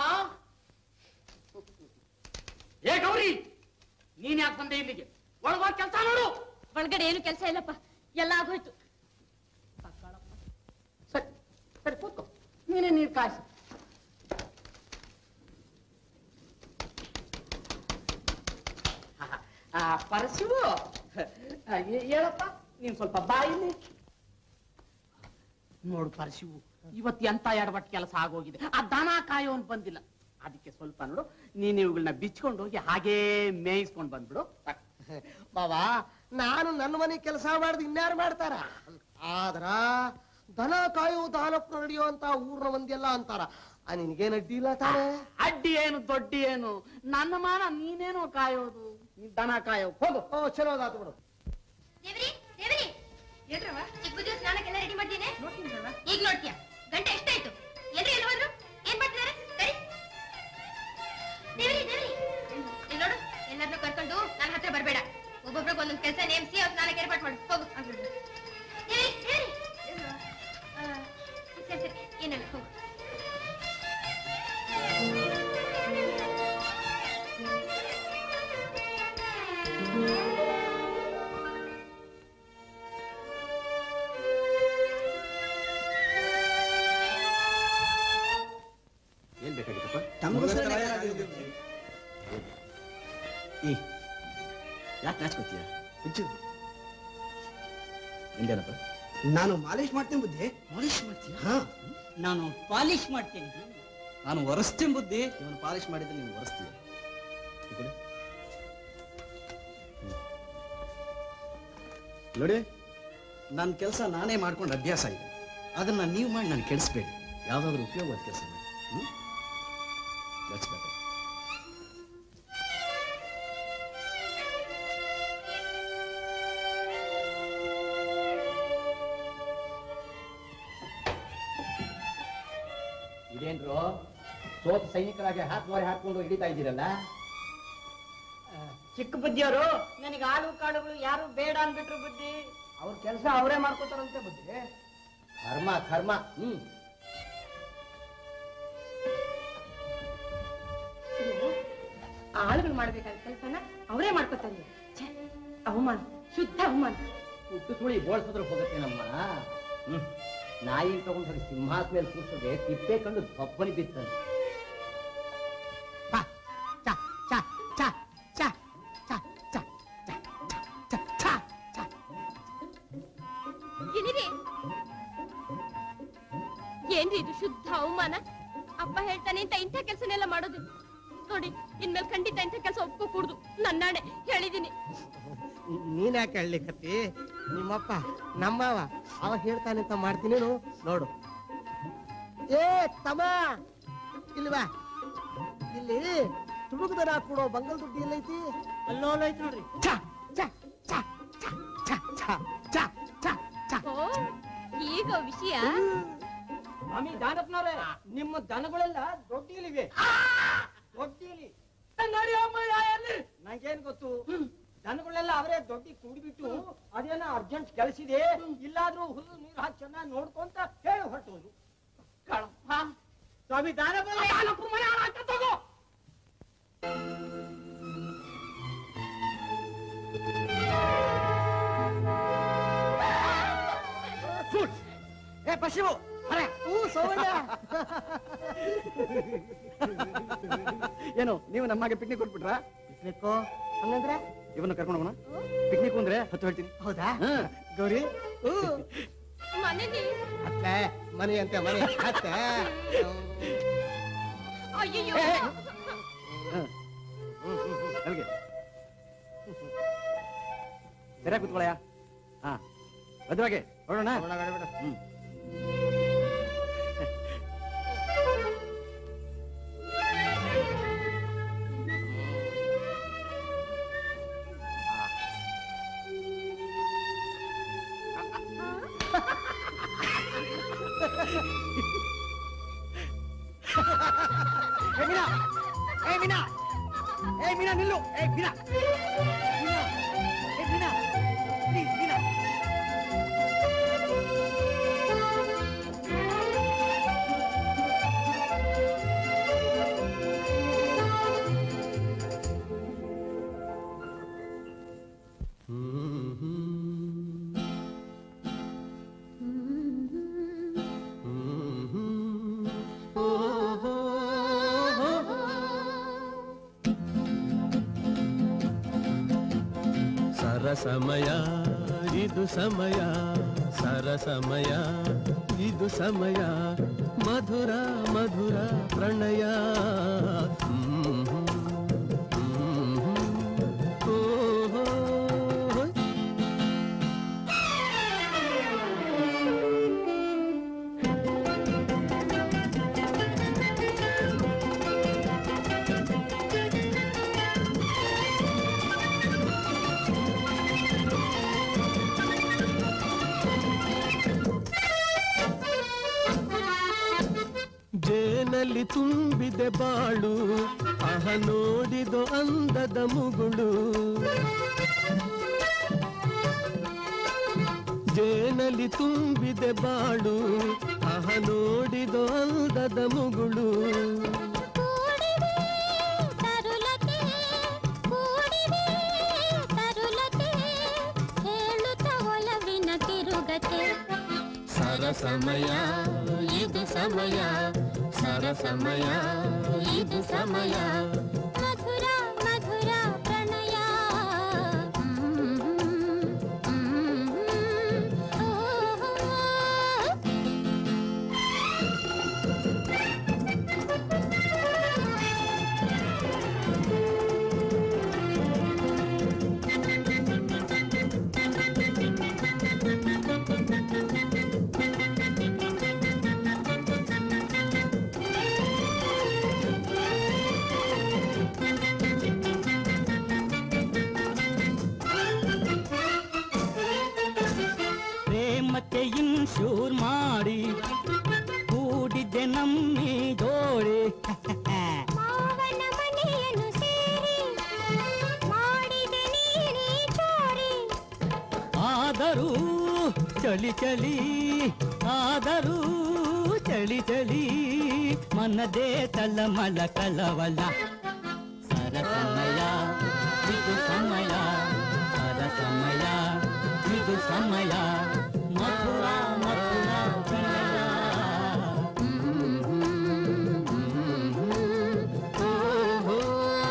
ಏ ಗೌರಿ ನೀನ್ ಯಾಕೆ ಬಂದೆ ಇಲ್ಲಿಗೆ ಒಳಗೋಗಿ ಕೆಲಸ ನೋಡು ಒಳಗಡೆ ಏನು ಕೆಲಸ ಇಲ್ಲಪ್ಪ ಎಲ್ಲ ಆಗೋಯ್ತು ಸರಿ ಸರಿ ಕೂತ್ಕೋ ನೀನೇ ನೀರು ಕಾಯಿಸು ಆ ಪರಶಿವು ಆ, ಏ- ಹೇಳಪ್ಪ ನೀನ್ ಸ್ವಲ್ಪ ಬಾಯಿಲಿ ನೋಡು ಪರಶಿವು ಇವತ್ತು ಎಂತ ಎಡವಟ್ ಕೆಲಸ ಆಗೋಗಿದೆ ಆ ದನ ಕಾಯೋನ್ ಬಂದಿಲ್ಲ ಅದಕ್ಕೆ ಸ್ವಲ್ಪ ನೋಡು ನೀನ್ ಇವುಗಳನ್ನ ಬಿಚ್ಕೊಂಡು ಹೋಗಿ ಹಾಗೇ ಮೇಯಿಸ್ಕೊಂಡು ಬಂದ್ಬಿಡು ಬಾಬಾ ನಾನು ನನ್ನ ಮನೆ ಕೆಲಸ ಮಾಡಿದ್ ಇನ್ಯಾರು ಮಾಡ್ತಾರ ಆದ್ರ ದನ ಕಾಯೋ ದಾನಪ್ಪ ನಡೆಯೋ ಅಂತ ಊರ್ನ ಮಂದಿಯೆಲ್ಲ ಅಂತಾರ ಆ ನಿನ್ಗೇನ್ ಅಡ್ಡಿ ಇಲ್ಲ ತಾನೇ ಅಡ್ಡಿ ಏನು ದೊಡ್ಡಿ ಏನು ನನ್ನ ಮಾನ ನೀನೇನೋ ಕಾಯೋದು ನೀನ್ ದನ ಕಾಯೋ ಹೋಗು ಓ ಚಲೋ ಅದಾತು ಬಿಡು ದೇವ್ರಿ ದೇವ್ರಿ ಹೇಳ್ರವ ಚಿಕ್ಕ ಬುದ್ಧಿ ಸ್ನಾನಕ್ಕೆಲ್ಲ ರೆಡಿ ಮಾಡ್ತೀನಿ ಈಗ ನೋಡ್ತೀಯ ಗಂಟೆ ಎಷ್ಟಾಯ್ತು ಎಲ್ರಿ ಎಲ್ಲಿ ಹೋದ್ರು ಏನ್ ಮಾಡ್ತಿದಾರೆ ಸರಿ ದೇವ್ರಿ ದೇವ್ರಿ ಇಲ್ಲಿ ನೋಡು ಎಲ್ಲರನ್ನೂ ಕರ್ಕೊಂಡು ನನ್ನ ಹತ್ರ ಬರ್ಬೇಡ ಒಬ್ಬೊಬ್ರಿಗೆ ಒಂದೊಂದು ಕೆಲಸ ನೇಮಿಸಿ ಅವ್ರು ಸ್ನಾನಕ್ಕೆ ಏರ್ಪಾಟ್ ಮಾಡು ಹೋಗು ದೇವ್ರಿ ದೇವ್ರಿ ಆ, ಸರಿ ಸರಿ ಏನಲ್ಲ ಹೋಗು ಏನ್ ಬೇಕಾಗಿತ್ತಪ್ಪ ತಮಗೋಸ್ಕರ ಈ ಯಾಕೆ ನಾಚ್ಕೋತೀಯ ಹುಚ್ಚು ನಿಂದೇನಪ್ಪ ನಾನು ಮಾಲಿಶ್ ಮಾಡ್ತೀನಿ ಬುದ್ಧಿ ಪಾಲಿಶ್ ಮಾಡ್ತೀಯ ಹಾ ನಾನು ಪಾಲಿಶ್ ಮಾಡ್ತೀನಿ ನಾನು ಒರೆಸ್ತೀನಿ ಬುದ್ಧಿ ಇವನು ಪಾಲಿಶ್ ಮಾಡಿದ್ರೆ ನೀನು ಒರೆಸ್ತೀಯ ಈ ಕೊಡಿ. ಹ್ಮ್. ನೋಡಿ ನನ್ನ ಕೆಲಸ ನಾನೇ ಮಾಡ್ಕೊಂಡು ಅಭ್ಯಾಸ ಇದೆ ಅದನ್ನ ನೀವು ಮಾಡಿ ನಾನು ಕೆಡಿಸ್ಬೇಡಿ ಯಾವ್ದಾದ್ರು ಉಪಯೋಗವಾದ ಕೆಲಸ ಮಾಡಿ ಹ್ಮ್ That's better. ಇದೇನ್ರು ಸೋತ್ ಸೈನಿಕರಾಗಿ ಹಾಕ್ವಾರೆ ಹಾಕೊಂಡು ಹಿಡಿತಾ ಇದ್ದೀರಲ್ಲ ಚಿಕ್ಕ ಬುದ್ಧಿಯವರು ನನಗೆ ಹಾಲು ಕಾಳುಗಳು ಯಾರು ಬೇಡ ಅನ್ಬಿಟ್ರು ಬುದ್ಧಿ ಅವ್ರ ಕೆಲಸ ಅವರೇ ಮಾಡ್ಕೋತಾರಂತೆ ಬುದ್ಧಿ ಕರ್ಮ ಕರ್ಮ ಹ್ಮ್ ಆಳುಗಳು ಮಾಡ್ಬೇಕಾದ ಕೆಲಸನ ಅವರೇ ಮಾಡ್ಕೊತಾರೆ ಛೆ, ಅವಮಾನ ಶುದ್ಧ ಅವಮಾನ ಹುಟ್ಟು ಸುಳಿ ಬೋಳ್ಸಿದ್ರು ಹೋಗತ್ತೇನಮ್ಮ ಹ್ಮ್ ನಾಯಿ ತಗೊಂಡು ಹೋಗಿ ಸಿಂಹಾಸ ಮೇಲೆ ಕೂರ್ಸೋದೆ ತಿಪ್ಪೆ ಕಂಡು ದಪ್ಪನಿ ಬಿತ್ತಂತೆ ಇಲ್ಲಿರಿ ಏನ್ರಿ ಇದು ಶುದ್ಧ ಅವಮಾನ ಅಪ್ಪ ಹೇಳ್ತಾನೆ ಅಂತ ಇಂಥ ಕೆಲಸನೆಲ್ಲ ಮಾಡೋದು ನೋಡಿ ಇನ್ಮೇಲೆ ಖಂಡಿತ ಇಂಥ ಕೆಲಸ ಒಪ್ಕೋಕೂಡ್ದು ನನ್ನಾಣೆ ಹೇಳಿದೀನಿ ನೀನ್ ಯಾಕೆ ಹೇಳಲಿಕ್ಕತ್ತಿ ನಿಮ್ಮಪ್ಪ ನಮ್ಮವ ಅವ ಹೇಳ್ತಾನೆ ಅಂತ ಮಾಡ್ತೀನಿ ನೋಡು ಏ ತಮ್ಮ ಇಲ್ಲಿ ಬಾ ಇಲ್ಲಿ ತುಡುಗದನ ಕೊಡೋ ಬಂಗಲ್ ದುಡ್ಡು ಎಲ್ಲೈತಿ ಅಲ್ಲೋ ಐತಿ ನೋಡ್ರಿ ಛ, ಛ, ಛ, ಛ. ಓ ಈಗ ವಿಷಯ ಸ್ವಾಮಿ ದಾನಪ್ಪನವ್ರೆ ನಿಮ್ಮ ದನಗಳೆಲ್ಲ ದೊಡ್ಡಿಲಿವೆ ದೊಡ್ಡಿಲಿ ನಂಗೇನ್ ಗೊತ್ತು ದನಗಳೆಲ್ಲ ಅವರೇ ದೊಡ್ಡಿ ಕೂಡ್ಬಿಟ್ಟು ಅದೇನೋ ಅರ್ಜೆಂಟ್ ಕೆಲಸಿದೆ ಇಲ್ಲಾದ್ರೂ ಹುಲ್ಲು ನೀರು ಹಾಕಿ ಚೆನ್ನಾಗಿ ನೋಡ್ಕೊಂತ ಹೇಳಿ ಹೊರಟೋದು ಕಳಪ್ಪ ಸ್ವಾಮಿ ದಾನಪ್ಪ ಮನೆ ಹಾಳಾಗ್ತ ತಗೋ ಏ ಪಶಿವು ಬರೆ. ಏನು ನೀವು ನಮ್ಮಗೆ ಪಿಕ್ನಿಕ್ ಕೊಟ್ಬಿಟ್ರಾ ಪಿಕ್ನಿಕ್ ಹಂಗಂದ್ರೆ ಇವನ್ನ ಕರ್ಕೊಂಡು ಹೋಗೋಣ ಪಿಕ್ನಿಕ್ ಅಂದ್ರೆ ಹತ್ತು ಹೇಳ್ತೀನಿ ಹೌದಾ ಹ್ಮ್. ಗೌರಿ ಮನೇಲಿ ಅತ್ತೆ ಮನೆ ಅಂತೆ ಮನೆ ಅತ್ತೆ ಅಯ್ಯಯ್ಯೋ ಏ, ಹ್ಮ್. ಅಲ್ಲಿಗೆ ಸರಿಯಾಗಿ ಕೂತ್ಕೊಳ್ಳಯ್ಯ ಹಾ ಭದ್ರವಾಗಿ ಹೊರಡೋಣ ಹ್ಮ್ ಏ ಮೀನಾ ಏ ಮೀನಾ ಏ ಮೀನಾ ನಿಲ್ಲು ಏ ಮೀನಾ ಮೀನಾ ಏ ಮೀನಾ ಪ್ಲೀಸ್ ಮೀನಾ ಸರಸಮಯ ಇದು ಸಮಯ ಸರಸಮಯ ಇದು ಸಮಯ ಮಧುರ ಮಧುರ ಪ್ರಣಯ ಹ್ಮ್, ಹ್ಮ್, ಹ್ಮ್, ಹ್ಮ್. ಓ, ಹೋ, ಹೋ. ಜೇನಲ್ಲಿ ತುಂಬಿದೆ ಬಾಳು ಅಹ ನೋಡಿದೋ ಅಂದದ ಮುಗುಳು ಜೇನಲ್ಲಿ ತುಂಬಿದೆ ಬಾಳು ಅಹ ನೋಡಿದೋ ಅಂದದ ಮುಗುಳು ತರುಲತೆ ಕೂಡಿದೆ ತರುಲತೆ ಹೇಳುತ್ತ ಒಲವಿನ ತಿರುಗತೆ ಸರಸಮಯ ಇದು ಸಮಯ ಸರಸಮಯ ಇದು ಸಮಯ ಮಧುರ ಮಧುರ ಪ್ರಣಯ ಹ್ಮ್, ಹ್ಮ್, ಓ, ಪ್ರೇಮಕ್ಕೆ ಇನ್ಶೂರ್ ಮಾಡಿ ಕೂಡಿದ್ದೆ ನಮ್ಮಿ ಜೋಡಿ ಮಾವನ ಮನೆಯನ್ನು ಸೇರಿ ಮಾಡಿದೆ ನೀನೇ ಚೋರಿ ಆದರೂ ಚಳಿ ಚಳಿ ಆದರೂ ಚಳಿ ಚಳಿ ಮನದೇ ತಳಮಳ ಕಳವಳ ಸರಸಮಯ ಇದು ಸಮಯ ಸರಸಮಯ ಇದು ಸಮಯ ಮಧುರ ಮಧುರ ಪ್ರಣಯ ಹ್ಮ್, ಹ್ಮ್, ಹ್ಮ್, ಹ್ಮ್. ಓ, ಹೋ.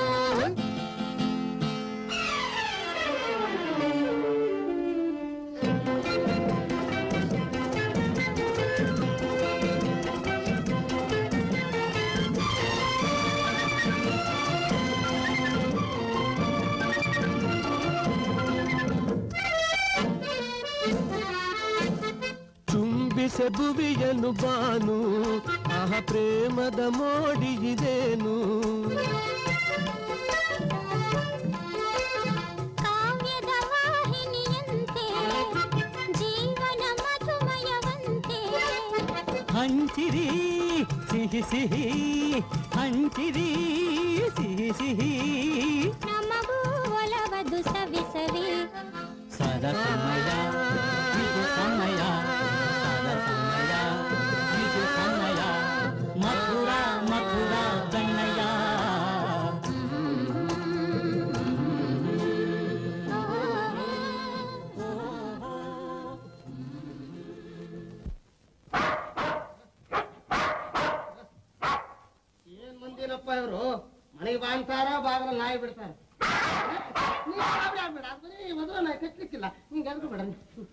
ಚುಂಬಿಸೆ ಭುವಿಯನು ಬಾನು ಆಹ ಪ್ರೇಮದ ಮೋಡಿ ಇದೇನು ಕಾವ್ಯದ ವಾಹಿನಿಯನ್ನು ಹಂಚಿರಿ ಸಿಹಿ ಸಿಹಿ ಹಂಚಿರಿ ಸಿಹಿ ಸಿಹಿ ನಮಗೂ ಒಲವದು ಸವಿ ಸವಿ ಸದ ಸಮಯ ಇದು ಸಮಯ ಸದ ಸಮಯ ಇದು ಸಮಯ ಮಧುರ ಮಧುರ ಬೆಣ್ಣಯ ಏನ್ ಮಂದಿನಪ್ಪ ಇವರು ಮನೆಗೆ ಬಾ ಅಂತಾರ ಬಾಗಿಲ ನಾಯಿ ಬಿಡ್ತಾರ ನೀ ಗಾಬ್ರಿ ಆಗ್ಬೇಡ ಅದು ಬರೀ ಮೊದಲು ನಾಯಿ ಕಟ್ಲಿಕ್ಕಿಲ್ಲ ಹಿಂಗೆ ಎದ್ರು ಬಿಡ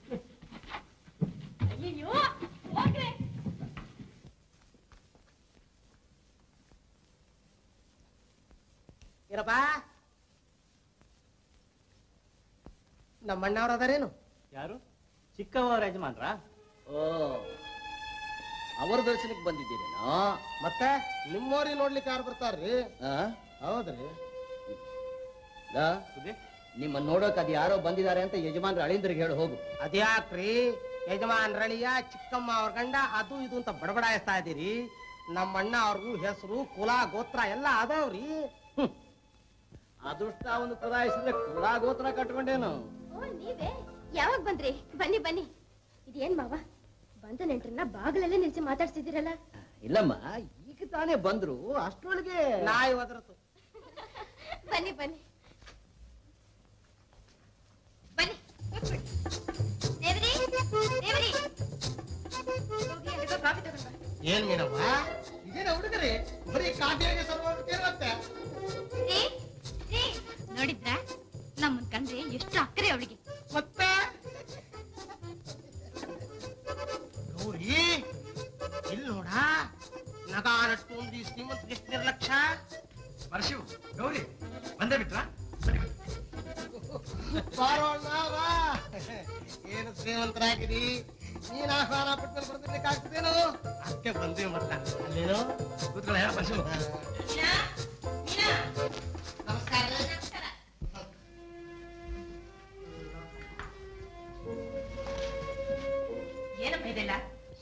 ಅಯ್ಯೋ ಹೋಗ್ರೆ ಇರಪ್ಪ ನಮ್ಮ ಅಣ್ಣವ್ರು ಅದಾರೇನು ಯಾರು ಚಿಕ್ಕವ ಯಜಮಾನ್ರ ಓ ಅವರ ದರ್ಶನಕ್ಕೆ ಬಂದಿದ್ದೀರೇನೋ ಮತ್ತೆ ನಿಮ್ಮೋರಿ ನೋಡ್ಲಿಕ್ಕೆ ಯಾರು ಬರ್ತಾರ್ರಿ ಆ? ಹೌದ್ರಿ ಲಾ, ನಿಮ್ಮ ನೋಡೋಕ್ ಅದು ಯಾರೋ ಬಂದಿದ್ದಾರೆ ಅಂತ ಯಜಮಾನ್ರ ಅಳಿಂದ್ರಿಗೆ ಹೇಳಿ ಹೋಗು ಅದ್ಯಾಕ್ರಿ ಯಜಮಾನ್ ರಳಿಯ ಚಿಕ್ಕಮ್ಮ ಅವ್ರ ಗಂಡ ಅದು ಇದು ಅಂತ ಬಡಬಡಾಯಿಸ್ತಾ ಇದೀರಿ ನಮ್ಮ ಅಣ್ಣ ಅವ್ರಿಗೂ ಹೆಸರು ಕುಲ ಗೋತ್ರ ಎಲ್ಲ ಅದಾವ್ರಿ ಅದೃಷ್ಟ ಅವನು ಕುಲಾಯಿಸಿದ್ರೆ ಕುಲಾ ಗೋತ್ರ ಕಟ್ಕೊಂಡೇನು ಓ ನೀವೇ ಯಾವಾಗ ಬಂದ್ರಿ ಬನ್ನಿ ಬನ್ನಿ ಇದೇನ್ ಮಾವ ಬಂದ ನೆಂಟ್ರನ್ನ ಬಾಗಿಲಲ್ಲೇ ನಿಲ್ಸಿ ಮಾತಾಡ್ಸಿದಿರಲ್ಲ ಇಲ್ಲಮ್ಮ ಈಗ ತಾನೇ ಬಂದ್ರು ಅಷ್ಟ್ರೊಳಗೆ ನಾಯಿ ಒದರತು ಬನ್ನಿ ಬನ್ನಿ ಬನ್ನಿ ಕೂತ್ಕೊಳ್ಳಿ. ದೇವರಿ ದೇವರಿ ಹೋಗಿ ಎಲ್ರಿಗೂ ಕಾಫಿ ತಗೊಂಡ್ ಬಾ. ಏನ್ ಮೀನವ್ವ ಇದೇನ ಹುಡುಗರಿ ಬರೀ ಕಾಫಿಯಾಗಿ ಸರ್ವತ್ತೆ ರೀ, ರೀ, ನೋಡಿದ್ರಾ ನಮ್ಮನ್ ಕಂಡ್ರೆ ಎಷ್ಟು ಅಕ್ಕರೆ ಅವಳಿಗೆ ಮತ್ತೆ ಗೌರಿ ಇಲ್ಲಿ ನೋಡ ನಗಾನಟ್ಟು ಒಂದು ಈ ಶ್ರೀಮಂತ ಎಷ್ಟು ನಿರ್ಲಕ್ಷ್ಯ ಪರಶಿವ್ ಗೌರಿ ಬಂದೇ ಬಿಟ್ರಾ ಬಾರೋಣ ಬಾ ಏನು ಶ್ರೀಮಂತರಾಗಿರಿ ನೀನ್ ಆಹ್ವಾನ ಪಟ್ಟು ಬರ್ತಿರ್ಲಿಕ್ಕೆ ಆಗ್ತದೇನೋ ಅದಕ್ಕೆ ಬಂದ್ವಿ ಮತ್ತ ಅಲ್ಲೇನೋ ಕೂತ್ಕೊಳ್ಳ ಪರಶಿವ್ ನಮಸ್ಕಾರ ಏನಪ್ಪ ಇದೆಲ್ಲ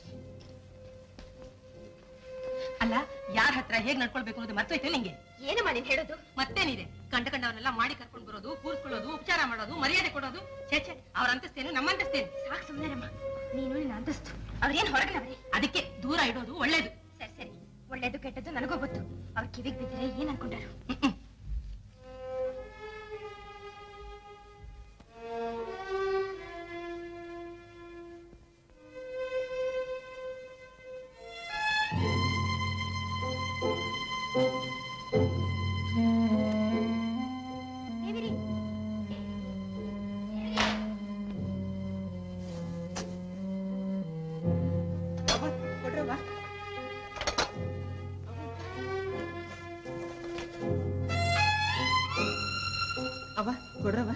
ಅಲ್ಲ ಯಾರ ಹತ್ರ ಹೇಗ್ ನಡ್ಕೊಳ್ಬೇಕು ಅನ್ನೋದು ಮರ್ತೋಯ್ತು ನಿಂಗೆ ಏನು ಮಾಡಿ ಹೇಳೋದು ಮತ್ತೇನಿದೆ ಕಂಡ ಕಂಡವ್ರನ್ನೆಲ್ಲ ಮಾಡಿ ಕರ್ಕೊಂಡು ಬರೋದು ಕೂರಿಸ್ಕೊಳ್ಳೋದು ಉಪಚಾರ ಮಾಡೋದು ಮರ್ಯಾದೆ ಕೊಡೋದು ಛೇ ಛೇ ಅವ್ರ ಅಂತಸ್ತೇನು ನಮ್ಮ ಅಂತಸ್ತೇನು ಸಾಕು ಸುಮ್ಮನೆ ನೀನು ನಿನ್ನ ಅಂತಸ್ತು ಅವ್ರೇನ್ ಹೊರಗಿನವ್ರೆ ಅದಕ್ಕೆ ದೂರ ಇಡೋದು ಒಳ್ಳೇದು ಸರಿ ಸರಿ ಒಳ್ಳೇದು ಕೆಟ್ಟದ್ದು ನನಗೂ ಗೊತ್ತು ಅವ್ರ ಕಿವಿಗ್ ಬಿದ್ದರೆ ಏನ್ ಅನ್ಕೊಂಡಾರು ದೇವಿರಿ ಕೊಡ್ರವ್ವ ಅವ್ವ ಕೊಡ್ರವ್ವ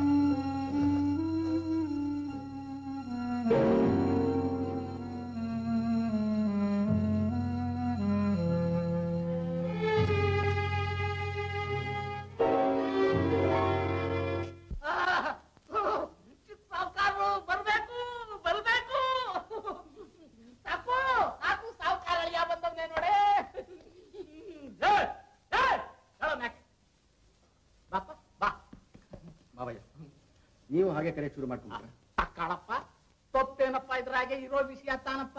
ಸಾವುಕಾರರು ಬರ್ಬೇಕು ಬರ್ಬೇಕು ಸಾಕು ಸಾಕು ಸಾವುಕಾರ ಅಳಿಯ ಬಂದವ್ನೆ ನೋಡೆ ಏಯ್, ಏಯ್, ಹೇಳೋ ಮ್ಯಾಕ್. ಬಾಪ್ಪ ಬಾ ಮಾವಯ್ಯ ನೀವು ಹಾಗೆ ಕರೆ ಶುರು ಮಾಡ್ಕೊಂಡ್ರ ತಕ್ಕಾಳಪ್ಪ ತೊಪ್ಪೇನಪ್ಪ ಇದ್ರಾಗೆ ಇರೋ ವಿಷಯ ತಾನಪ್ಪ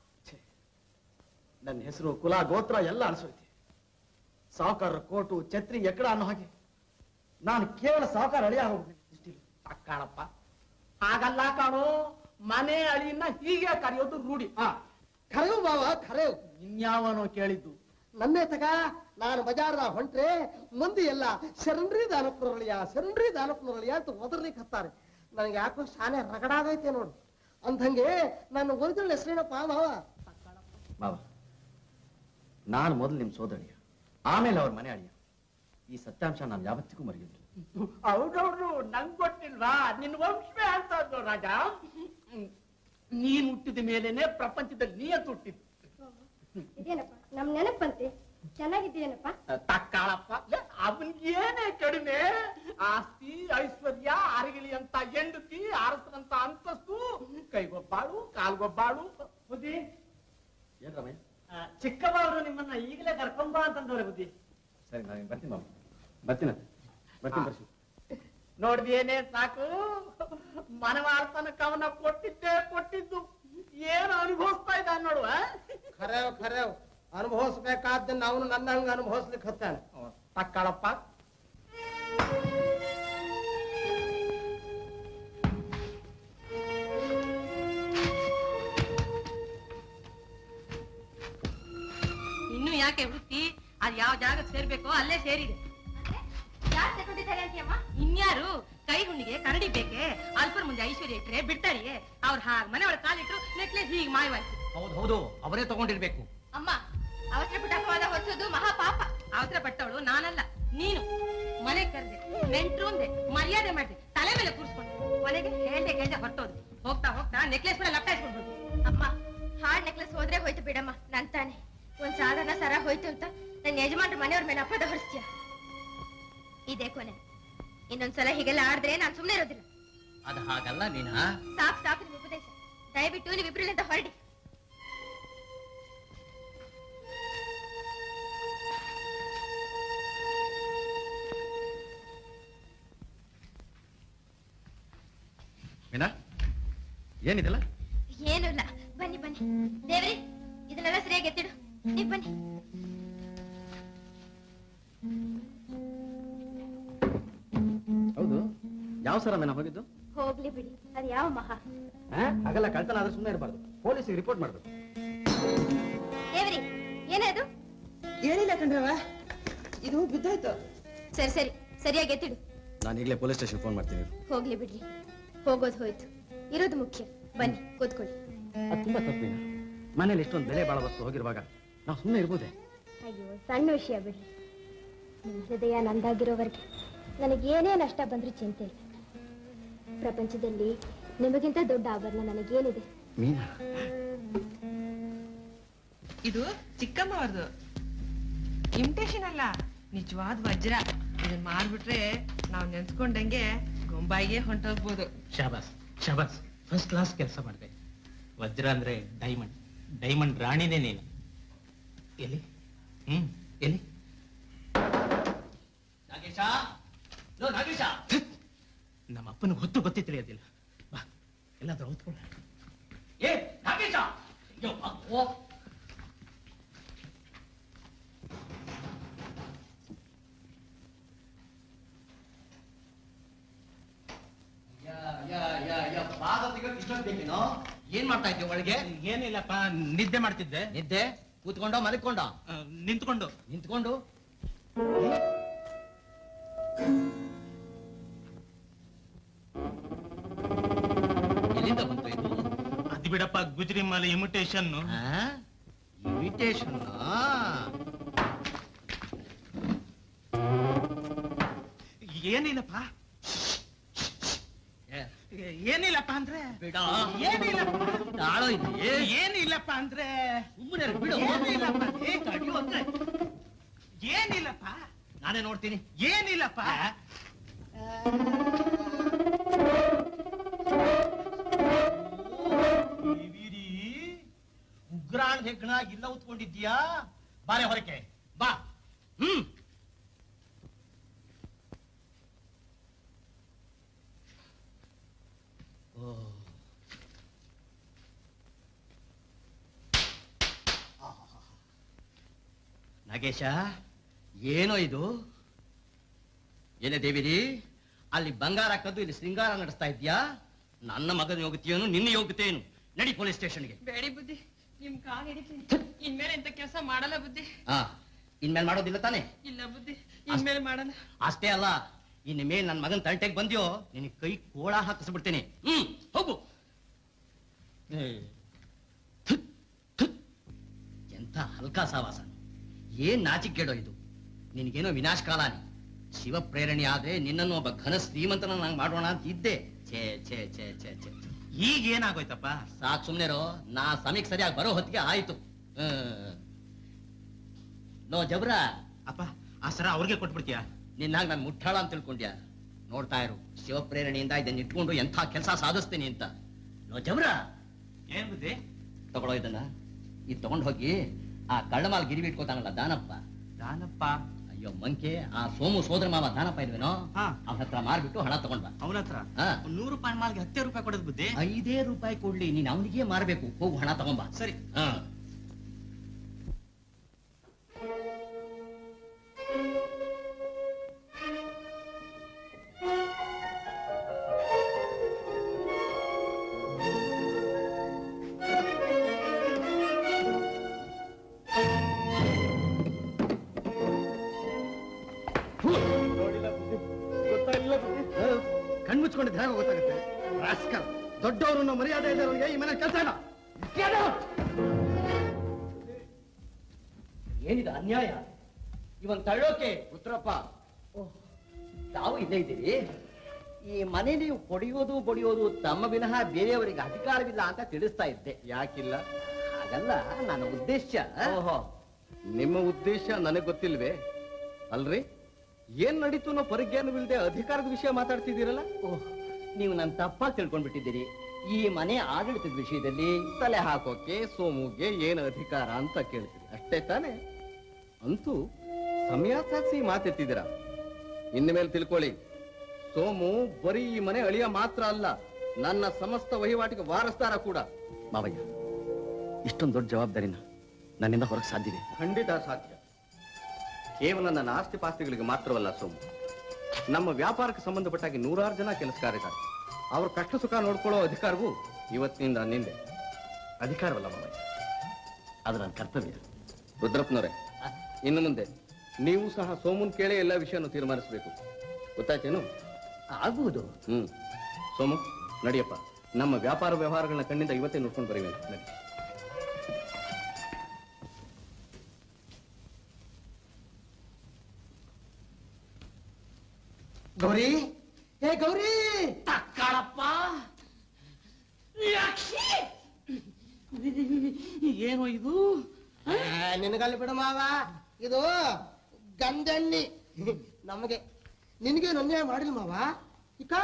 ನನ್ನ ಹೆಸರು ಕುಲ ಗೋತ್ರ ಎಲ್ಲ ಅಳಿಸೋಯ್ತಿ ಸಾವುಕಾರರ ಕೋಟು ಛತ್ರಿ ಎಕ್ಕಡ ಅನ್ನೋ ಹಾಗೆ ನಾನು ಕೇವಲ ಸಾವುಕಾರ ಅಳಿಯ ಹೋಗ್ತೀನಿ ತಕ್ಕಾಳಪ್ಪ ಹಾಗಲ್ಲ ಕಾಣು ಮನೆ ಅಳಿಯನ್ನ ಹೀಗೆ ಕರೆಯೋದು ರೂಢಿ ಹಾ ಕರೆವು ಬಾವ ಕರೆವು ಇನ್ಯಾವನೋ ಕೇಳಿದ್ದು ನನ್ನೇ ತಗ ನಾನು ಬಜಾರ್ದಾಗ ಹೊಂಟ್ರೆ ಮಂದಿ ಎಲ್ಲ ಶರಣ್ರಿ ದಾನಪ್ಪನರಳಿಯ ಶರಣ್ರಿ ದಾನಪ್ಪನರಳಿಯ ಅಂತ ಒದರ್ಲಿಕ್ಕೆ ಹತ್ತಾರೆ ನನಗೆ ಯಾಕೋ ಶಾಲೆ ರಗಡಾಗೈತೆ ನೋಡು ಅಂದಂಗೆ ನನ್ನ ಒರಿಜಿನಲ್ ಹೆಸರೇನಪ್ಪ ಮಾವ ಮಾವ ನಾನು ಮೊದಲು ನಿಮ್ ಸೋದರಿಯ ಆಮೇಲೆ ಅವ್ರ ಮನೆ ಅಳಿಯ ಈ ಸತ್ಯಾಂಶ ನಾನು ಯಾವತ್ತಿಗೂ ಮರೆಯೋದಿಲ್ಲ ಹೌದೌದು ನಂಗ್ ಗೊತ್ತಿಲ್ವಾ ನಿನ್ ವಂಶವೇ ಅಂತ ಇದ್ದು ರಾಜ ಹ್ಮ್. ನೀನ್ ಹುಟ್ಟಿದ ಮೇಲೇನೆ ಪ್ರಪಂಚದಲ್ಲಿ ನೀ ಅಂತ ಹುಟ್ಟಿದ್ದು ಇದೇನಪ್ಪ ನಮ್ ನೆನಪಂತೆ ಚೆನ್ನಾಗಿದ್ದೀನಪ್ಪ ತಕ್ಕಾಳಪ್ಪ ಅವನ್ಗೇನೆ ಕಡಿಮೆ ಆಸ್ತಿ ಐಶ್ವರ್ಯ ಅರಗಿಲಿ ಅಂತ ಹೆಂಡತಿ ಅರಸರಂತ ಅಂತಸ್ತು ಕೈಗೊಬ್ಬಾಳು ಕಾಲ್ಗೊಬ್ಬಾಳು ಬುದ್ಧಿ ಏನ್ ರಾಮಯ್ಯ ಆ, ಚಿಕ್ಕಮ್ಮ ಅವರು ನಿಮ್ಮನ್ನ ಈಗಲೇ ಕರ್ಕೊಂಬ ಅಂತಂದವ್ರೆ ಬುದ್ಧಿ ಸರಿ ನಾನು ಬರ್ತೀನಿ ಮಾಮ ಬರ್ತೀನಿ ಬರ್ತೀನಿ ಬರ್ಸಿ ನೋಡ್ದೇನೆ ಸಾಕು ಮನವಾಳ್ತನಕ ಅವನ ಕೊಟ್ಟಿದ್ದೆ ಕೊಟ್ಟಿದ್ದು ಏನು ಅನುಭವಿಸ್ತಾ ಇದ್ದ ನೋಡುವ ಖರೇವ್ ಖರೇವ್ ಅನುಭವಿಸ್ಬೇಕಾದ್ದನ್ನ ಅವನು ನನ್ನ ಹಂಗ ಅನುಭವಿಸ್ಲಿಕ್ಕೆ ಹತ್ತಾನೆ ತಕ್ಕಳಪ್ಪ ಇನ್ನು ಯಾಕೆ ವೃತ್ತಿ ಅದ್ ಯಾವ ಜಾಗಕ್ಕೆ ಸೇರ್ಬೇಕೋ ಅಲ್ಲೇ ಸೇರಿದೆ ಯಾರು ತಗೊಂಡಿದ್ದಾರೆ ಅಂತೀಯಮ್ಮ ಇನ್ಯಾರು ಕೈ ಹುಣ್ಣಿಗೆ ಕರಡಿ ಬೇಕೆ ಅಲ್ಪರ ಮುಂದೆ ಐಶ್ವರ್ಯ ಇಟ್ರೆ ಬಿಡ್ತಾರಿಯೇ ಅವ್ರ ಹಾಗೆ ಮನೆ ಒಳಗೆ ಕಾಲಿಟ್ರು ನೆಕ್ಲೆಸ್ ಹೀಗೆ ಮಾಯವಾಯ್ತು ಹೌದು ಹೌದು ಅವರೇ ತಗೊಂಡಿರ್ಬೇಕು ಅಮ್ಮ ಅವಸರ ಪುಟಕವಾದ ಹೊರಿಸೋದು ಮಹಾಪಾಪ ಅವಸರ ಪಟ್ಟವಳು ನಾನಲ್ಲ ನೀನು ಮನೆ ಕರೆದೆ ನೆಂಟ್ರು ಅಂದೆ ಮರ್ಯಾದೆ ಮಾಡಿದೆ ತಲೆ ಮೇಲೆ ಕೂರಿಸ್ಕೊಂಡೆ ಕೊನೆಗೆ ಹೇಳ್ದೆ ಕೇಳ್ದೆ ಹೊರಟೋದು ಹೋಗ್ತಾ ಹೋಗ್ತಾ ನೆಕ್ಲೆಸ್ ಮೇಲೆ ಲಪ್ಟಾಯಿಸ್ಕೊಂಡು ಅಮ್ಮ ಹಾಡ್ ನೆಕ್ಲೆಸ್ ಹೋದ್ರೆ ಹೋಯ್ತು ಬಿಡಮ್ಮ ನನ್ ತಾನೆ ಒಂದ್ ಸಾಧನ ಸರ ಹೋಯ್ತು ಅಂತ ನನ್ನ ಯಜಮಾನ್ರ ಮನೆಯವ್ರ ಮೇಲೆ ಅಪರಾಧ ಹೊರಿಸ್ತೀಯ ಇದೇ ಕೊನೆ ಇನ್ನೊಂದ್ಸಲ ಹೀಗೆಲ್ಲ ಆಡಿದ್ರೆ ನಾನ್ ಸುಮ್ನೆ ಇರೋದಿಲ್ಲ ಅದು ಹಾಗಲ್ಲ ಮೀನಾ ಸಾಕ್ ಸಾಕು ನಿಮ್ ಉಪದೇಶ ದಯವಿಟ್ಟು ನೀವು ಇಬ್ರಿಲಿಂದ ಹೊರಡಿ ಮೀನಾ ಏನಿದೆಲ್ಲ ಏನೂ ಇಲ್ಲ ಬನ್ನಿ ಬನ್ನಿ ದೇವ್ರಿ ಇದನ್ನೆಲ್ಲ ಸರಿಯಾಗಿ ಎತ್ತಿಡು ನೀವ್ ಬನ್ನಿ ಹೌದು ಯಾವ ಸರ ಮೀನಾ ಹೋಗಿದ್ದು ಹೋಗ್ಲಿ ಬಿಡಿ ಅದ್ ಯಾವ ಮಹಾ ಹಾ? ಹಾಗೆಲ್ಲ ಕಳ್ತನ ಆದ್ರೆ ಸುಮ್ಮನೆ ಇರಬಾರ್ದು ಪೊಲೀಸಿಗೆ ರಿಪೋರ್ಟ್ ಮಾಡ್ಬೇಕು ದೇವ್ರಿ ಏನದು ಏನಿಲ್ಲ ಕಣ್ರವ ಇದು ಬಿದ್ದೋಯ್ತು ಸರಿ ಸರಿ ಸರಿಯಾಗಿ ಎತ್ತಿಡು ನಾನು ಈಗಲೇ ಪೊಲೀಸ್ ಸ್ಟೇಷನ್ ಫೋನ್ ಮಾಡ್ತೀನಿ ಹೋಗ್ಲಿ ಬಿಡ್ರಿ ಹೋಗೋದು ಹೋಯ್ತು ಇರೋದು ಮುಖ್ಯ ಬನ್ನಿ ಕೂತ್ಕೊಳ್ಳಿ ಅದು ತುಂಬಾ ತಪ್ಪಿನ ಮನೇಲಿ ಇಷ್ಟೊಂದು ಬೆಲೆ ಬಾಳ ವಸ್ತು ಹೋಗಿರುವಾಗ ನಾವು ಸುಮ್ಮನೆ ಇರ್ಬೋದೇ ಅಯ್ಯೋ ಸಣ್ಣ ವಿಷಯ ಬಿಡ್ರಿ ನಿಮ್ ಹೃದಯ ನಂದಾಗಿರೋವರೆಗೆ ನನಗೇನೇ ನಷ್ಟ ಬಂದ್ರೂ ಚಿಂತೆ ಇಲ್ಲ ಪ್ರಪಂಚದಲ್ಲಿ ನಿಮಗಿಂತ ದೊಡ್ಡ ಆಭರಣ ನನಗೇನಿದೆ ಮೀನಾ ಇದು ಚಿಕ್ಕಮ್ಮ ಅವ್ರದ್ದು ಇಮಿಟೇಷನ್ ಅಲ್ಲ ನಿಜವಾದ ವಜ್ರ ಇದನ್ನ ಮಾರ್ಬಿಟ್ರೆ ನಾವ್ ನೆನ್ಸ್ಕೊಂಡಂಗೆ ಗೊಂಬಾಯಿಗೆ ಹೊಂಟೋಗ್ಬೋದು ಶಾಬಾಸ್ ಶಾಬಾಸ್ ಫಸ್ಟ್ ಕ್ಲಾಸ್ ಕೆಲಸ ಮಾಡಿದೆ ವಜ್ರ ಅಂದ್ರೆ ಡೈಮಂಡ್ ಡೈಮಂಡ್ ರಾಣಿನೇ ನೀನು ಎಲ್ಲಿ ಹ್ಮ್ ಎಲ್ಲಿ ನಾಗೇಶ ಲೋ ನಾಗೇಶ ನಮ್ಮ ಅಪ್ಪನಿಗೆ ಹೊತ್ತು ಗೊತ್ತೇ ತಿಳಿಯೋದಿಲ್ಲ ಬಾ ಎಲ್ಲಾದ್ರೂ ಹೊತ್ಕೊಳ್ಳ ಏ ನಾಗೇಶ ಅಯ್ಯೋ, ಅಪ್ಪೋ. ಯಾ, ಯಾ, ಯಾ, ಯಾ, ಪಾದ ತೆಗೆಯೋಕ್ ಇಷ್ಟೊತ್ತು ಬೇಕೇನೋ? ಏನ್ ಮಾಡ್ತಾ ಇದ್ದೆ ಒಳಗೆ ಏನಿಲ್ಲಪ್ಪ ನಿದ್ದೆ ಮಾಡ್ತಿದ್ದೆ ನಿದ್ದೆ ಕೂತ್ಕೊಂಡೋ ಮಲ್ಕೊಂಡೋ ನಿಂತ್ಕೊಂಡು ನಿಂತ್ಕೊಂಡು ಎಲ್ಲಿಂದ ಬಂತು ಇದು ಅದು ಬಿಡಪ್ಪ ಗುಜರಿ ಮಾಲೆ ಇಮಿಟೇಷನ್ ಇಮಿಟೇಷನ್ ಏನಿಲ್ಲಪ್ಪ ಏನಿಲ್ಲಪ್ಪ ಅಂದ್ರೆ ಬಿಡ ಏನಿಲ್ಲಪ್ಪ ತಾಳೋ ಇಲ್ಲಿ ಏನಿಲ್ಲಪ್ಪ ಅಂದ್ರೆ ಸುಮ್ಮನೆ ಬಿಡು ಏನಿಲ್ಲಪ್ಪ ಏ, ತಡಿಯೋ ಅಂದ್ರೆ ಏನಿಲ್ಲಪ್ಪ ನಾನೇ ನೋಡ್ತೀನಿ ಏನಿಲ್ಲಪ್ಪ ಉಗ್ರಾಣ ಹೆಗ್ಗಣ ಇಲ್ಲ ಉತ್ಕೊಂಡಿದ್ಯಾ ಬಾರೆ ಹೊರಕ್ಕೆ ಬಾ ಹ್ಮ್ ಓ. ಆಹಾಹಾ. ನಾಗೇಶ ಏನೋ ಇದು ಏನೇ ದೇವಿರಿ ಅಲ್ಲಿ ಬಂಗಾರ ಕದ್ದು ಇಲ್ಲಿ ಶೃಂಗಾರ ನಡೆಸ್ತಾ ಇದ್ಯಾ ನನ್ನ ಮಗನ ಯೋಗ್ಯತೆಯೇನು ನಿನ್ನ ಯೋಗ್ಯತೆಯೇನು ನಡಿ ಪೊಲೀಸ್ ಸ್ಟೇಷನ್ಗೆ ಬೇಡಿ ಬುದ್ಧಿ ನಿಮ್ ಕಾಲ್ ಹಿಡಿತೀನಿ ಇನ್ಮೇಲೆ ಇಂಥ ಕೆಲಸ ಮಾಡಲ್ಲ ಬುದ್ಧಿ ಹಾ ಇನ್ಮೇಲೆ ಮಾಡೋದಿಲ್ಲ ತಾನೆ ಇಲ್ಲ ಬುದ್ಧಿ ಇನ್ಮೇಲೆ ಮಾಡಲ್ಲ ಅಷ್ಟೇ ಅಲ್ಲ ಇನ್ನು ಮೇಲೆ ನನ್ನ ಮಗನ ತಂಟೆಗೆ ಬಂದ್ಯೋ ನಿನಗೆ ಕೈ ಕೋಳ ಹಾಕಿಸ್ಬಿಡ್ತೇನೆ ಹ್ಮ್ ಹೋಗು ಏ, ಥುತ್, ಥುತ್. ಎಂಥ ಹಲ್ಕಾ ಸಾವಾಸ ಏನ್ ನಾಚಿಕೆಡೋ ಇದು ನಿನಗೇನೋ ವಿನಾಶ ಕಾಲಾನಿ ಶಿವ ಪ್ರೇರಣೆ ಆದ್ರೆ ನಿನ್ನನ್ನು ಒಬ್ಬ ಘನ ಶ್ರೀಮಂತನ ನಂಗೆ ಮಾಡೋಣ ಅಂತ ಇದ್ದೆ ಛೇ ಛೇ ಛೇ ಛೇ ಛೇ ಈಗ ಏನಾಗೋಯ್ತಪ್ಪ ಸಾಕ್ ಸುಮ್ನೆರೋ ನಾ ಸಮಯಕ್ಕೆ ಸರಿಯಾಗಿ ಬರೋ ಹೊತ್ತಿಗೆ ಆಯ್ತು ಹ್ಮ್. ನೋ ಜಬ್ರ ಅಪ್ಪ ಆ ಸರ ಅವ್ರಿಗೆ ಕೊಟ್ಬಿಡ್ತೀಯಾ ನಿನ್ನಾಗ ನಾನು ಮುಟ್ಟಾಳ ಅಂತ ತಿಳ್ಕೊಂಡ್ಯಾ ನೋಡ್ತಾ ಇರು ಶಿವ ಪ್ರೇರಣೆಯಿಂದ ಇದನ್ನ ಇಟ್ಕೊಂಡು ಎಂಥ ಕೆಲಸ ಸಾಧಿಸ್ತೀನಿ ಅಂತ ನೋ ಜಬ್ರ ಏನ್ ಬುದ್ಧಿ ತಗೊಳ್ಳೋ ಇದನ್ನ ಇದು ತಗೊಂಡ್ ಹೋಗಿ ಆ ಕಳ್ಳಮಾಲ್ ಗಿರಿವಿ ಇಟ್ಕೋತಾನಲ್ಲ ದಾನಪ್ಪ ದಾನಪ್ಪ ಅಯ್ಯೋ ಮಂಕೆ ಆ ಸೋಮು ಸೋದರ ಮಾವ ದಾನಪ್ಪ ಇಲ್ವೇನೋ ಹಾ. ಅವನ ಹತ್ರ ಮಾರ್ಬಿಟ್ಟು ಹಣ ತಗೊಂಡ್ ಬಾ ಅವನ ಹತ್ರ ಹಾ. ಒಂದ್ ನೂರು ರೂಪಾಯಿ ಮಾಲ್ಗೆ ಹತ್ತೇ ರೂಪಾಯಿ ಕೊಡೋದು ಬುದ್ಧಿ ಐದೇ ರೂಪಾಯಿ ಕೊಡ್ಲಿ ನೀನ್ ಅವನಿಗೆ ಮಾರ್ಬೇಕು ಹೋಗು ಹಣ ತಗೊಂಬಾ ಸರಿ ಹಾ ಗೊತ್ತಾಗಿಲ್ಲ ಕಣ್ಣು ಮುಚ್ಕೊಂಡಿದ್ದು ಹೇಗೆ ಗೊತ್ತಾಗುತ್ತೆ ರಾಸ್ಕಲ್ ದೊಡ್ಡವರು ಮರ್ಯಾದೆ ಇದ್ದವರಿಗೆ ಈ ಮನೆ ಕೆಲಸ ಇಲ್ಲ Get out! ಏನಿದು ಅನ್ಯಾಯ ಇವನ್ ತಳ್ಳೋಕೆ ಉತ್ತರಪ್ಪ ತಾವು ಇಲ್ಲೇ ಇದ್ದೀರಿ ಈ ಮನೆ ನೀವು ಕೊಡಿಯೋದು ಬಡಿಯೋದು ತಮ್ಮ ವಿನಃ ಬೇರೆಯವರಿಗೆ ಅಧಿಕಾರವಿಲ್ಲ ಅಂತ ತಿಳಿಸ್ತಾ ಇದ್ದೆ ಯಾಕಿಲ್ಲ ಹಾಗಲ್ಲ ನನ್ನ ಉದ್ದೇಶ ಓಹೋ ನಿಮ್ಮ ಉದ್ದೇಶ ನನಗೆ ಗೊತ್ತಿಲ್ವೇ ಅಲ್ರಿ ಏನ್ ನಡೀತು ಅನ್ನೋ ಪರಿಜ್ಞಾನವಿಲ್ಲದೆ ಅಧಿಕಾರದ ವಿಷಯ ಮಾತಾಡ್ತಿದ್ದೀರಲ್ಲ ಓಹ್ ನೀವು ನನ್ನ ತಪ್ಪಾಗಿ ತಿಳ್ಕೊಂಡ್ಬಿಟ್ಟಿದ್ದೀರಿ ಈ ಮನೆ ಆಡಳಿತದ ವಿಷಯದಲ್ಲಿ ತಲೆ ಹಾಕೋಕೆ ಸೋಮುಗೆ ಏನ್ ಅಧಿಕಾರ ಅಂತ ಕೇಳ್ತೀರಿ ಅಷ್ಟೇ ತಾನೇ ಅಂತೂ ಸಮಯ ಸಾಧಿಸಿ ಮಾತೆತ್ತಿದ್ದೀರಾ ಇನ್ನು ಮೇಲೆ ತಿಳ್ಕೊಳ್ಳಿ ಸೋಮು ಬರೀ ಈ ಮನೆ ಅಳಿಯ ಮಾತ್ರ ಅಲ್ಲ ನನ್ನ ಸಮಸ್ತ ವಹಿವಾಟಿಗೆ ವಾರಸ್ದಾರ ಕೂಡ ಮಾವಯ್ಯ ಇಷ್ಟೊಂದು ದೊಡ್ಡ ಜವಾಬ್ದಾರಿನ ನನ್ನಿಂದ ಹೊರಗೆ ಸಾಧ್ಯವೇ ಖಂಡಿತ ಸಾಧ್ಯ ಕೇವಲ ನನ್ನ ಆಸ್ತಿ ಪಾಸ್ತಿಗಳಿಗೆ ಮಾತ್ರವಲ್ಲ ಸೋಮು ನಮ್ಮ ವ್ಯಾಪಾರಕ್ಕೆ ಸಂಬಂಧಪಟ್ಟಾಗಿ ನೂರಾರು ಜನ ಕೆಲಸಗಾರಿದ್ದಾರೆ ಅವ್ರ ಕಷ್ಟ ಸುಖ ನೋಡ್ಕೊಳ್ಳೋ ಅಧಿಕಾರವು ಇವತ್ತಿನಿಂದ ನಿಂದೆ ಅಧಿಕಾರವಲ್ಲ ಮಾವಯ್ಯ ಅದು ನನ್ನ ಕರ್ತವ್ಯ ರುದ್ರಪ್ಪನವರೇ ಇನ್ನು ಮುಂದೆ ನೀವು ಸಹ ಸೋಮುನ್ ಕೇಳೇ ಎಲ್ಲ ವಿಷಯವನ್ನು ತೀರ್ಮಾನಿಸಬೇಕು ಗೊತ್ತಾಯ್ತೇನು ಆಗುವುದು ಹ್ಮ್ ಸೋಮು ನಡಿಯಪ್ಪ ನಮ್ಮ ವ್ಯಾಪಾರ ವ್ಯವಹಾರಗಳನ್ನ ಕಣ್ಣಿಂದ ಇವತ್ತೇ ನೋಡ್ಕೊಂಡು ಬರೀವಿ ನಡಿ ಗೌರಿ ಏ ಗೌರಿ ತಕ್ಕಳಪ್ಪ ಯಕ್ಷಿ! ಏನು ಇದು ಆ, ನಿನಗಲ್ಲಿ ಬಿಡು ಮಾವ ಇದು ಗಂಧಣ್ಣಿ ನಮಗೆ ನಿನಗೆ ಅನ್ಯಾಯ ಮಾಡಿಲ್ಲ ಮಾವ ಇಕ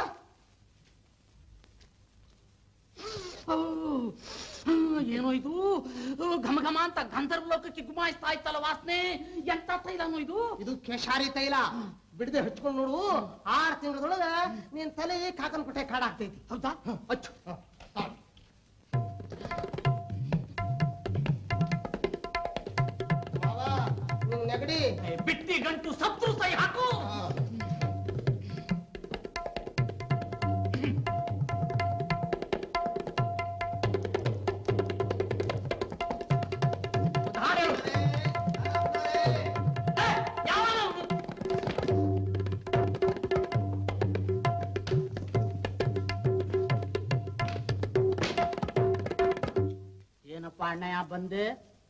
ಓ, ಆ, ಏನೋ ಇದು ಓ, ಘಮ ಘಮ ಅಂತ ಗಂಧರ್ವ ಲೋಕಕ್ಕೆ ಗುಮಾಯಿಸ್ತಾ ಇತ್ತಲ್ಲ ವಾಸನೆ ಎಂತ ತೈಲನೋ ಇದು ಇದು ಕೇಶಾರಿ ತೈಲ ಬಿಡದೆ ಹಚ್ಕೊಂಡು ನೋಡು ಆರು ತಿಂಗಳದೊಳಗ ನೀನ್ ತಲೆ ಕಾಕನ್ ಕೊಟ್ಟೆ ಕಾಡಾಗ್ತೈತಿ ಹೌದಾ ಅಚ್ಚು ಮಾವ ನಿನ್ ನೆಗಡಿ ಬಿಟ್ಟಿ ಗಂಟು ಸತ್ರು ಸೈ ಹಾಕು ಧಾರೆ. ಏ, ಯಾವನೋ ಅವ್ನು? ಏನಪ್ಪ ಅಣ್ಣಯ್ಯ ಬಂದೆ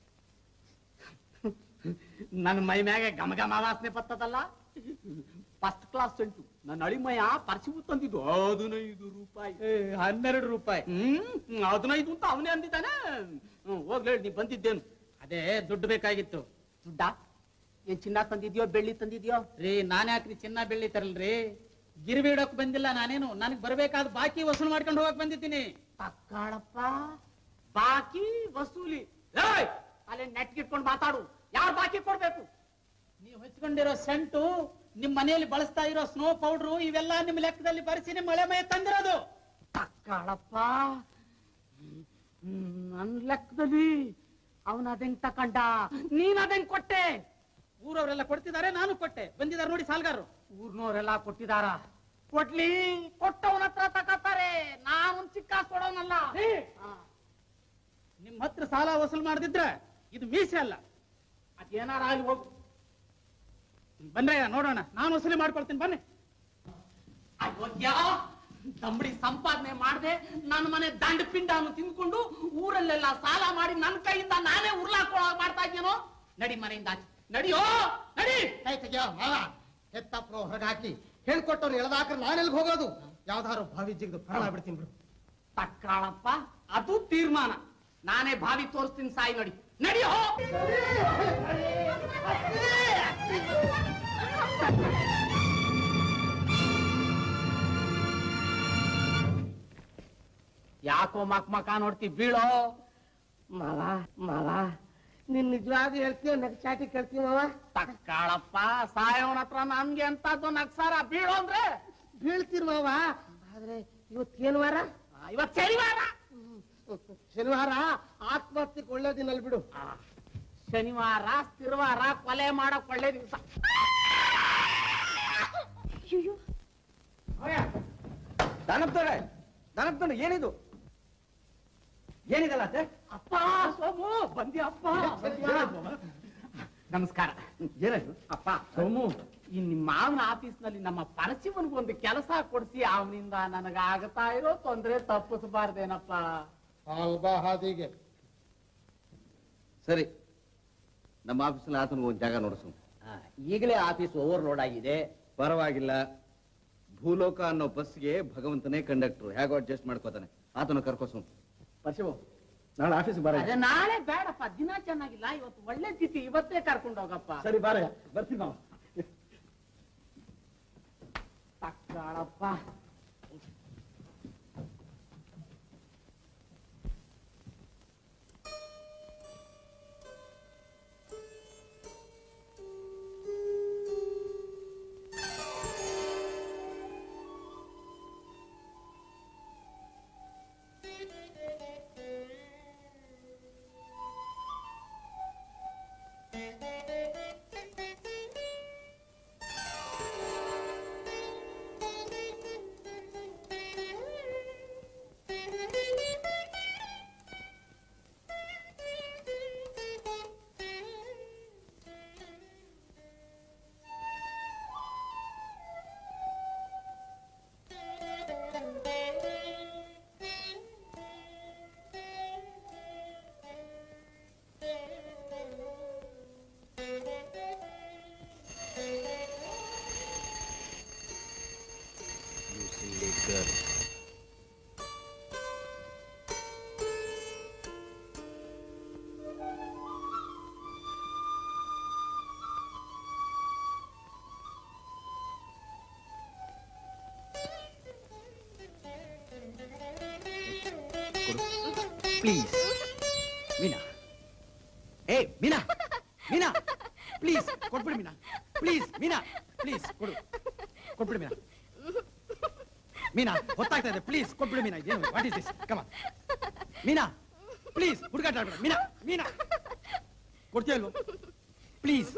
ನನ್ನ ಮೈ ಮ್ಯಾಗೆ ಘಮ ಘಮ ವಾಸನೆ ಬರ್ತದಲ್ಲ ಫಸ್ಟ್ ಕ್ಲಾಸ್ ಉಂಟು ನನ್ನ ಅಳಿಮಯ ಪರ್ಸಿವು ತಂದಿದ್ದು ಹದಿನೈದು ರೂಪಾಯಿ ಹನ್ನೆರಡು ರೂಪಾಯಿ ಹ್ಮ್ ಹದಿನೈದು ಅಂತ ಅವನೇ ಅಂದಿದ್ದಾನೆ ಹ್ಮ್ ಹೋಗ್ಲಿ ನೀ ಬಂದಿದ್ದೇನು ಅದೇ ದುಡ್ಡು ಬೇಕಾಗಿತ್ತು ದುಡ್ಡ ಏನ್ ಚಿನ್ನ ತಂದಿದ್ಯೋ ಬೆಳ್ಳಿ ತಂದಿದ್ಯೋ ರೀ ನಾನೇ ಹಾಕ್ರಿ ಚಿನ್ನ ಬೆಳ್ಳಿ ತರಲ್ರಿ ಗಿರ್ವಿ ಇಡೋಕ್ ಬಂದಿಲ್ಲ ನಾನೇನು ನನಗ್ ಬರ್ಬೇಕಾದ ಬಾಕಿ ವಸೂಲು ಮಾಡ್ಕೊಂಡು ಹೋಗಕ್ ಬಂದಿದ್ದೀನಿ ತಕ್ಕಾಳಪ್ಪ ಬಾಕಿ ವಸೂಲಿ ಏಯ್! ಅಲ್ಲಿ ನೆಟ್ಗಿಟ್ಕೊಂಡು ಮಾತಾಡು ಯಾರು ಬಾಕಿ ಕೊಡ್ಬೇಕು ನೀವು ಹಚ್ಕೊಂಡಿರೋ ಸೆಂಟು ನಿಮ್ ಮನೆಯಲ್ಲಿ ಬಳಸ್ತಾ ಇರೋ ಸ್ನೋ ಪೌಡ್ರು ಇವೆಲ್ಲ ನಿಮ್ ಲೆಕ್ಕದಲ್ಲಿ ಬರೆಸಿ ನಿಮ್ ಮಳೆ ಮೈ ತಂದಿರೋದು ತಕ್ಕಾಳಪ್ಪ ನನ್ ಲೆಕ್ಕದಲ್ಲಿ ಅವನ ಅದೆಂಗ್ ತಕಂಡ ನೀನ್ ಅದೆಂಗ್ ಕೊಟ್ಟೆ ಊರವರೆಲ್ಲ ಕೊಡ್ತಿದ್ದಾರೆ ನಾನು ಕೊಟ್ಟೆ ಬಂದಿದ್ದಾರೆ ನೋಡಿ ಸಾಲ್ಗಾರರು ಊರ್ನವರೆಲ್ಲ ಕೊಟ್ಟಿದಾರ ಕೊಡ್ಲಿ ಕೊಟ್ಟವನ ಹತ್ರ ತಕತಾರೆ ನಾನು ಚಿಕ್ಕ ಕೊಡೋನಲ್ಲ ನಿಮ್ ಹತ್ರ ಸಾಲ ವಸೂಲ್ ಮಾಡದಿದ್ರೆ ಇದು ಮೀಸೆ ಅಲ್ಲ ಅದೇನಾರ ಆಗಲಿ ಹೋಗು ಬನ್ರಿ ನೋಡೋಣ ನಾನು ವಸೂಲಿ ಮಾಡ್ಕೊಳ್ತೀನಿ ಬನ್ನಿ ಅಯೋಗ್ಯ ದಮ್ಮಡಿ ಸಂಪಾದನೆ ಮಾಡದೆ ನನ್ನ ಮನೆ ದಂಡ ಪಿಂಡವನ್ನು ತಿಂದ್ಕೊಂಡು ಊರಲ್ಲೆಲ್ಲ ಸಾಲ ಮಾಡಿ ನನ್ನ ಕೈಯಿಂದ ನಾನೇ ಉರ್ಲಾಕೊಳ್ಳೋ ಮಾಡ್ತಾ ಇದ್ದೇನೋ ನಡಿ ಮನೆಯಿಂದ ಆಚೆ. ನಡಿಯೋ ನಡಿ ಕೈ ತೆಗಿಯೋ ಮಾವ ಎತ್ತಪ್ಪ ಹೊರಗೆ ಹಾಕಿ ಹೇಳ್ಕೊಟ್ಟವ್ರು ಎಳ್ದಾಕ್ರೆ ನಾನೆಲ್ಗ್ ಹೋಗೋದು ಯಾವ್ದಾರು ಭಾವಿ ಜಿಗ್ದು ಪ್ರಾಣ ಬಿಡ್ತೀನಿ ಬಿಡು ತಕ್ಕಾಳಪ್ಪ ಅದು ತೀರ್ಮಾನ ನಾನೇ ಭಾವಿ ತೋರಿಸ್ತೀನಿ ಸಾಯಿ ನೋಡಿ ನಡಿಯೋ ಯಾಕೋ ಮಕ್ ಮಕ ನೋಡ್ತಿ ಬೀಳೋ ಮಾವ ಮಾವ ನೀನ್ ನಿಜವಾದ ಹೇಳ್ತೀವ ನಗ್ಚಾಟಿ ಕೇಳ್ತೀವ ಮಾವ ತಕ್ಕಾಳಪ್ಪ ಸಾಯೋಣ ಹತ್ರ ನಮ್ಗೆ ಎಂತದ್ದು ನಕ್ಸಾರ ಬೀಳು ಅಂದ್ರೆ ಬೀಳ್ತೀರ್ ಮಾವ ಆದ್ರೆ ಇವತ್ತೇನು ವಾರ ಇವತ್ ಶನಿವಾರ ಶನಿವಾರ ಆತ್ಮಹತ್ಯೆಗೆ ಒಳ್ಳೆ ದಿನ ಬಿಡು ಶನಿವಾರ ಸ್ಥಿರವಾರ ಕೊಲೆ ಮಾಡಕ್ ಒಳ್ಳೆ ದಿವಸ ದಾನಪ್ತವ್ರೆ ದಾನಪ್ತವ್ರೆ ಏನಿದು ಏನಿದಲ್ಲ ಅತ್ತೆ ಅಪ್ಪ ಸೋಮು ಬಂದಿ ಅಪ್ಪ ನಮಸ್ಕಾರ ಏನಾಯ್ತು ಅಪ್ಪ ಸೋಮು ಈ ನಿಮ್ಮ ಮಾವನ ಆಫೀಸ್ ನಲ್ಲಿ ನಮ್ಮ ಪರಶಿವನ್ಗೆ ಒಂದು ಕೆಲಸ ಕೊಡಿಸಿ ಅವನಿಂದ ನನಗ ಆಗತಾ ಇರೋ ತೊಂದ್ರೆ ತಪ್ಪಿಸಬಾರ್ದೇನಪ್ಪ ಅಲ್ಬಾ ಹಾದಿಗೆ ಸರಿ ನಮ್ಮ ಆಫೀಸಲ್ಲಿ ಆತನಿಗೆ ಒಂದು ಜಾಗ ನೋಡಿಸು ಈಗಲೇ ಆಫೀಸ್ ಓವರ್ಲೋಡ್ ಆಗಿದೆ ಪರವಾಗಿಲ್ಲ ಭೂಲೋಕ ಅನ್ನೋ ಬಸ್ಗೆ ಭಗವಂತನೇ ಕಂಡಕ್ಟರ್ ಹೇಗೋ ಅಡ್ಜಸ್ಟ್ ಮಾಡ್ಕೋತಾನೆ ಆತನ ಕರ್ಕೋಸು ಪರಶಿವು ನಾಳೆ ಆಫೀಸ್ ಬರ ಅದೇ ನಾಳೆ ಬೇಡಪ್ಪ ದಿನ ಚೆನ್ನಾಗಿಲ್ಲ ಇವತ್ತು ಒಳ್ಳೆ ತಿಥಿ ಇವತ್ತೇ ಕರ್ಕೊಂಡು ಹೋಗಪ್ಪ ಸರಿ ಬಾರಯ್ಯ ಬರ್ತೀವಿ ನಾವು ತಕ್ಕಾಳಪ್ಪ ಪ್ಲೀಸ್ ಮೀನಾ ಏ ಮೀನಾ ಮೀನಾ ಪ್ಲೀಸ್ ಕೊಟ್ಬಿಡಿ ಮೀನಾ ಪ್ಲೀಸ್ ಮೀನಾ ಪ್ಲೀಸ್ ಕೊಡು ಕೊಟ್ಬಿಡಿ ಮೀನಾ ಮೀನಾ ಗೊತ್ತಾಗ್ತಾ ಇದೆ ಪ್ಲೀಸ್ ಕೊಟ್ಬಿಡಿ ಮೀನಾ ಇದೇನು ವಾಟ್ ಇಸ್ ದಿಸ್ ಕಮ ಮೀನಾ ಪ್ಲೀಸ್ ಹುಡುಗಾಟ ಆಡ್ಬೇಡ ಮೀನಾ ಮೀನಾ ಕೊಡ್ತೀಯ ಇಲ್ವೋ ಪ್ಲೀಸ್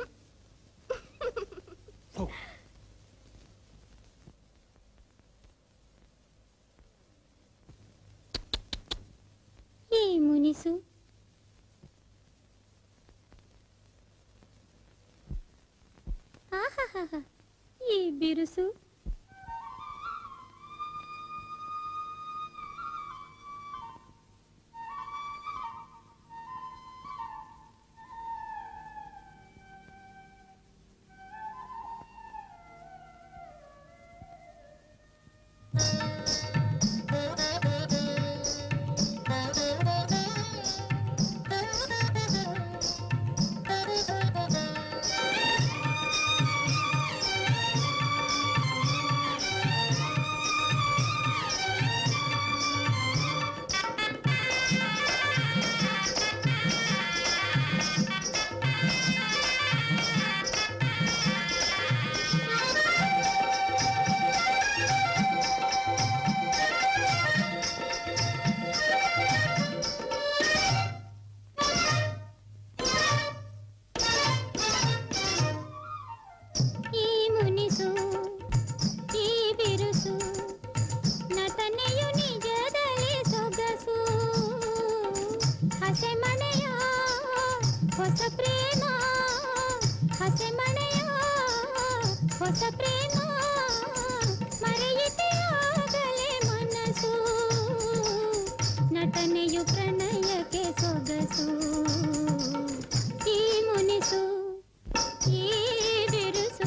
ಈ ಮುನಿಸು ಆಹಾಹಾಹಾ, ಈ ಬಿರುಸು ಈ ಮುನಿಸು ಈ ಬಿರುಸು ನಟನೆಯು ನಿಜದಲ್ಲಿ ಸೊಗಸು ಹಸೆಮಣೆಯ ಹೊಸ ಪ್ರೇಮ ಹಸೆಮಣೆಯ ಹೊಸ ಪ್ರೇಮ ಮರೆಯಿತೆಯಾಗಲೇ ಮನಸ್ಸು ನಟನೆಯು ಪ್ರಣಯಕ್ಕೆ ಸೊಗಸು ಈ ಮುನಿಸು ಈ ಬಿರುಸು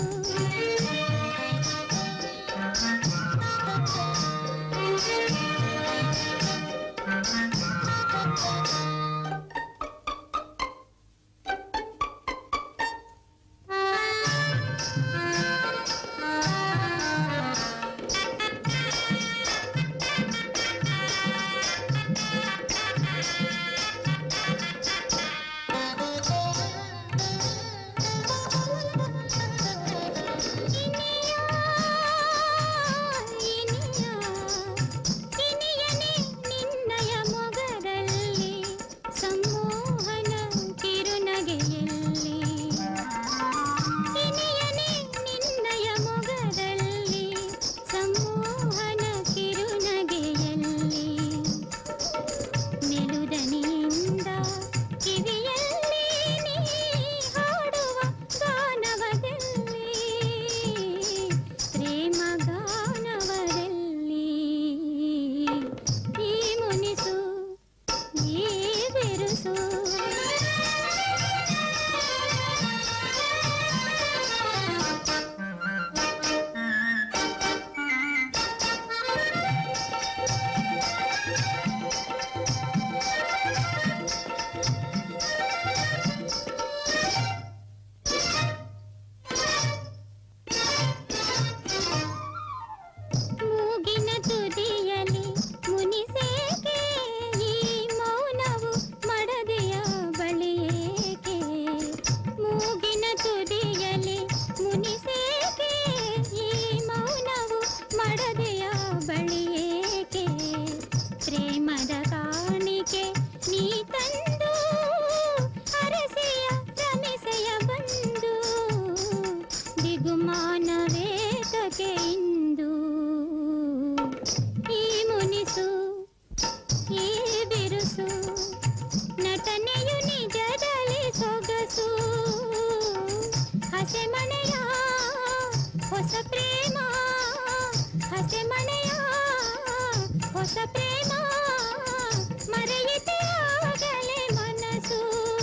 ಪ್ರೇಮ ಹಸೆ ಮನೆಯ ಹೊಸ ಪ್ರೇಮ ಮರೆಯಿತೆ ಆಗಲೇ ಮನಸ್ಸು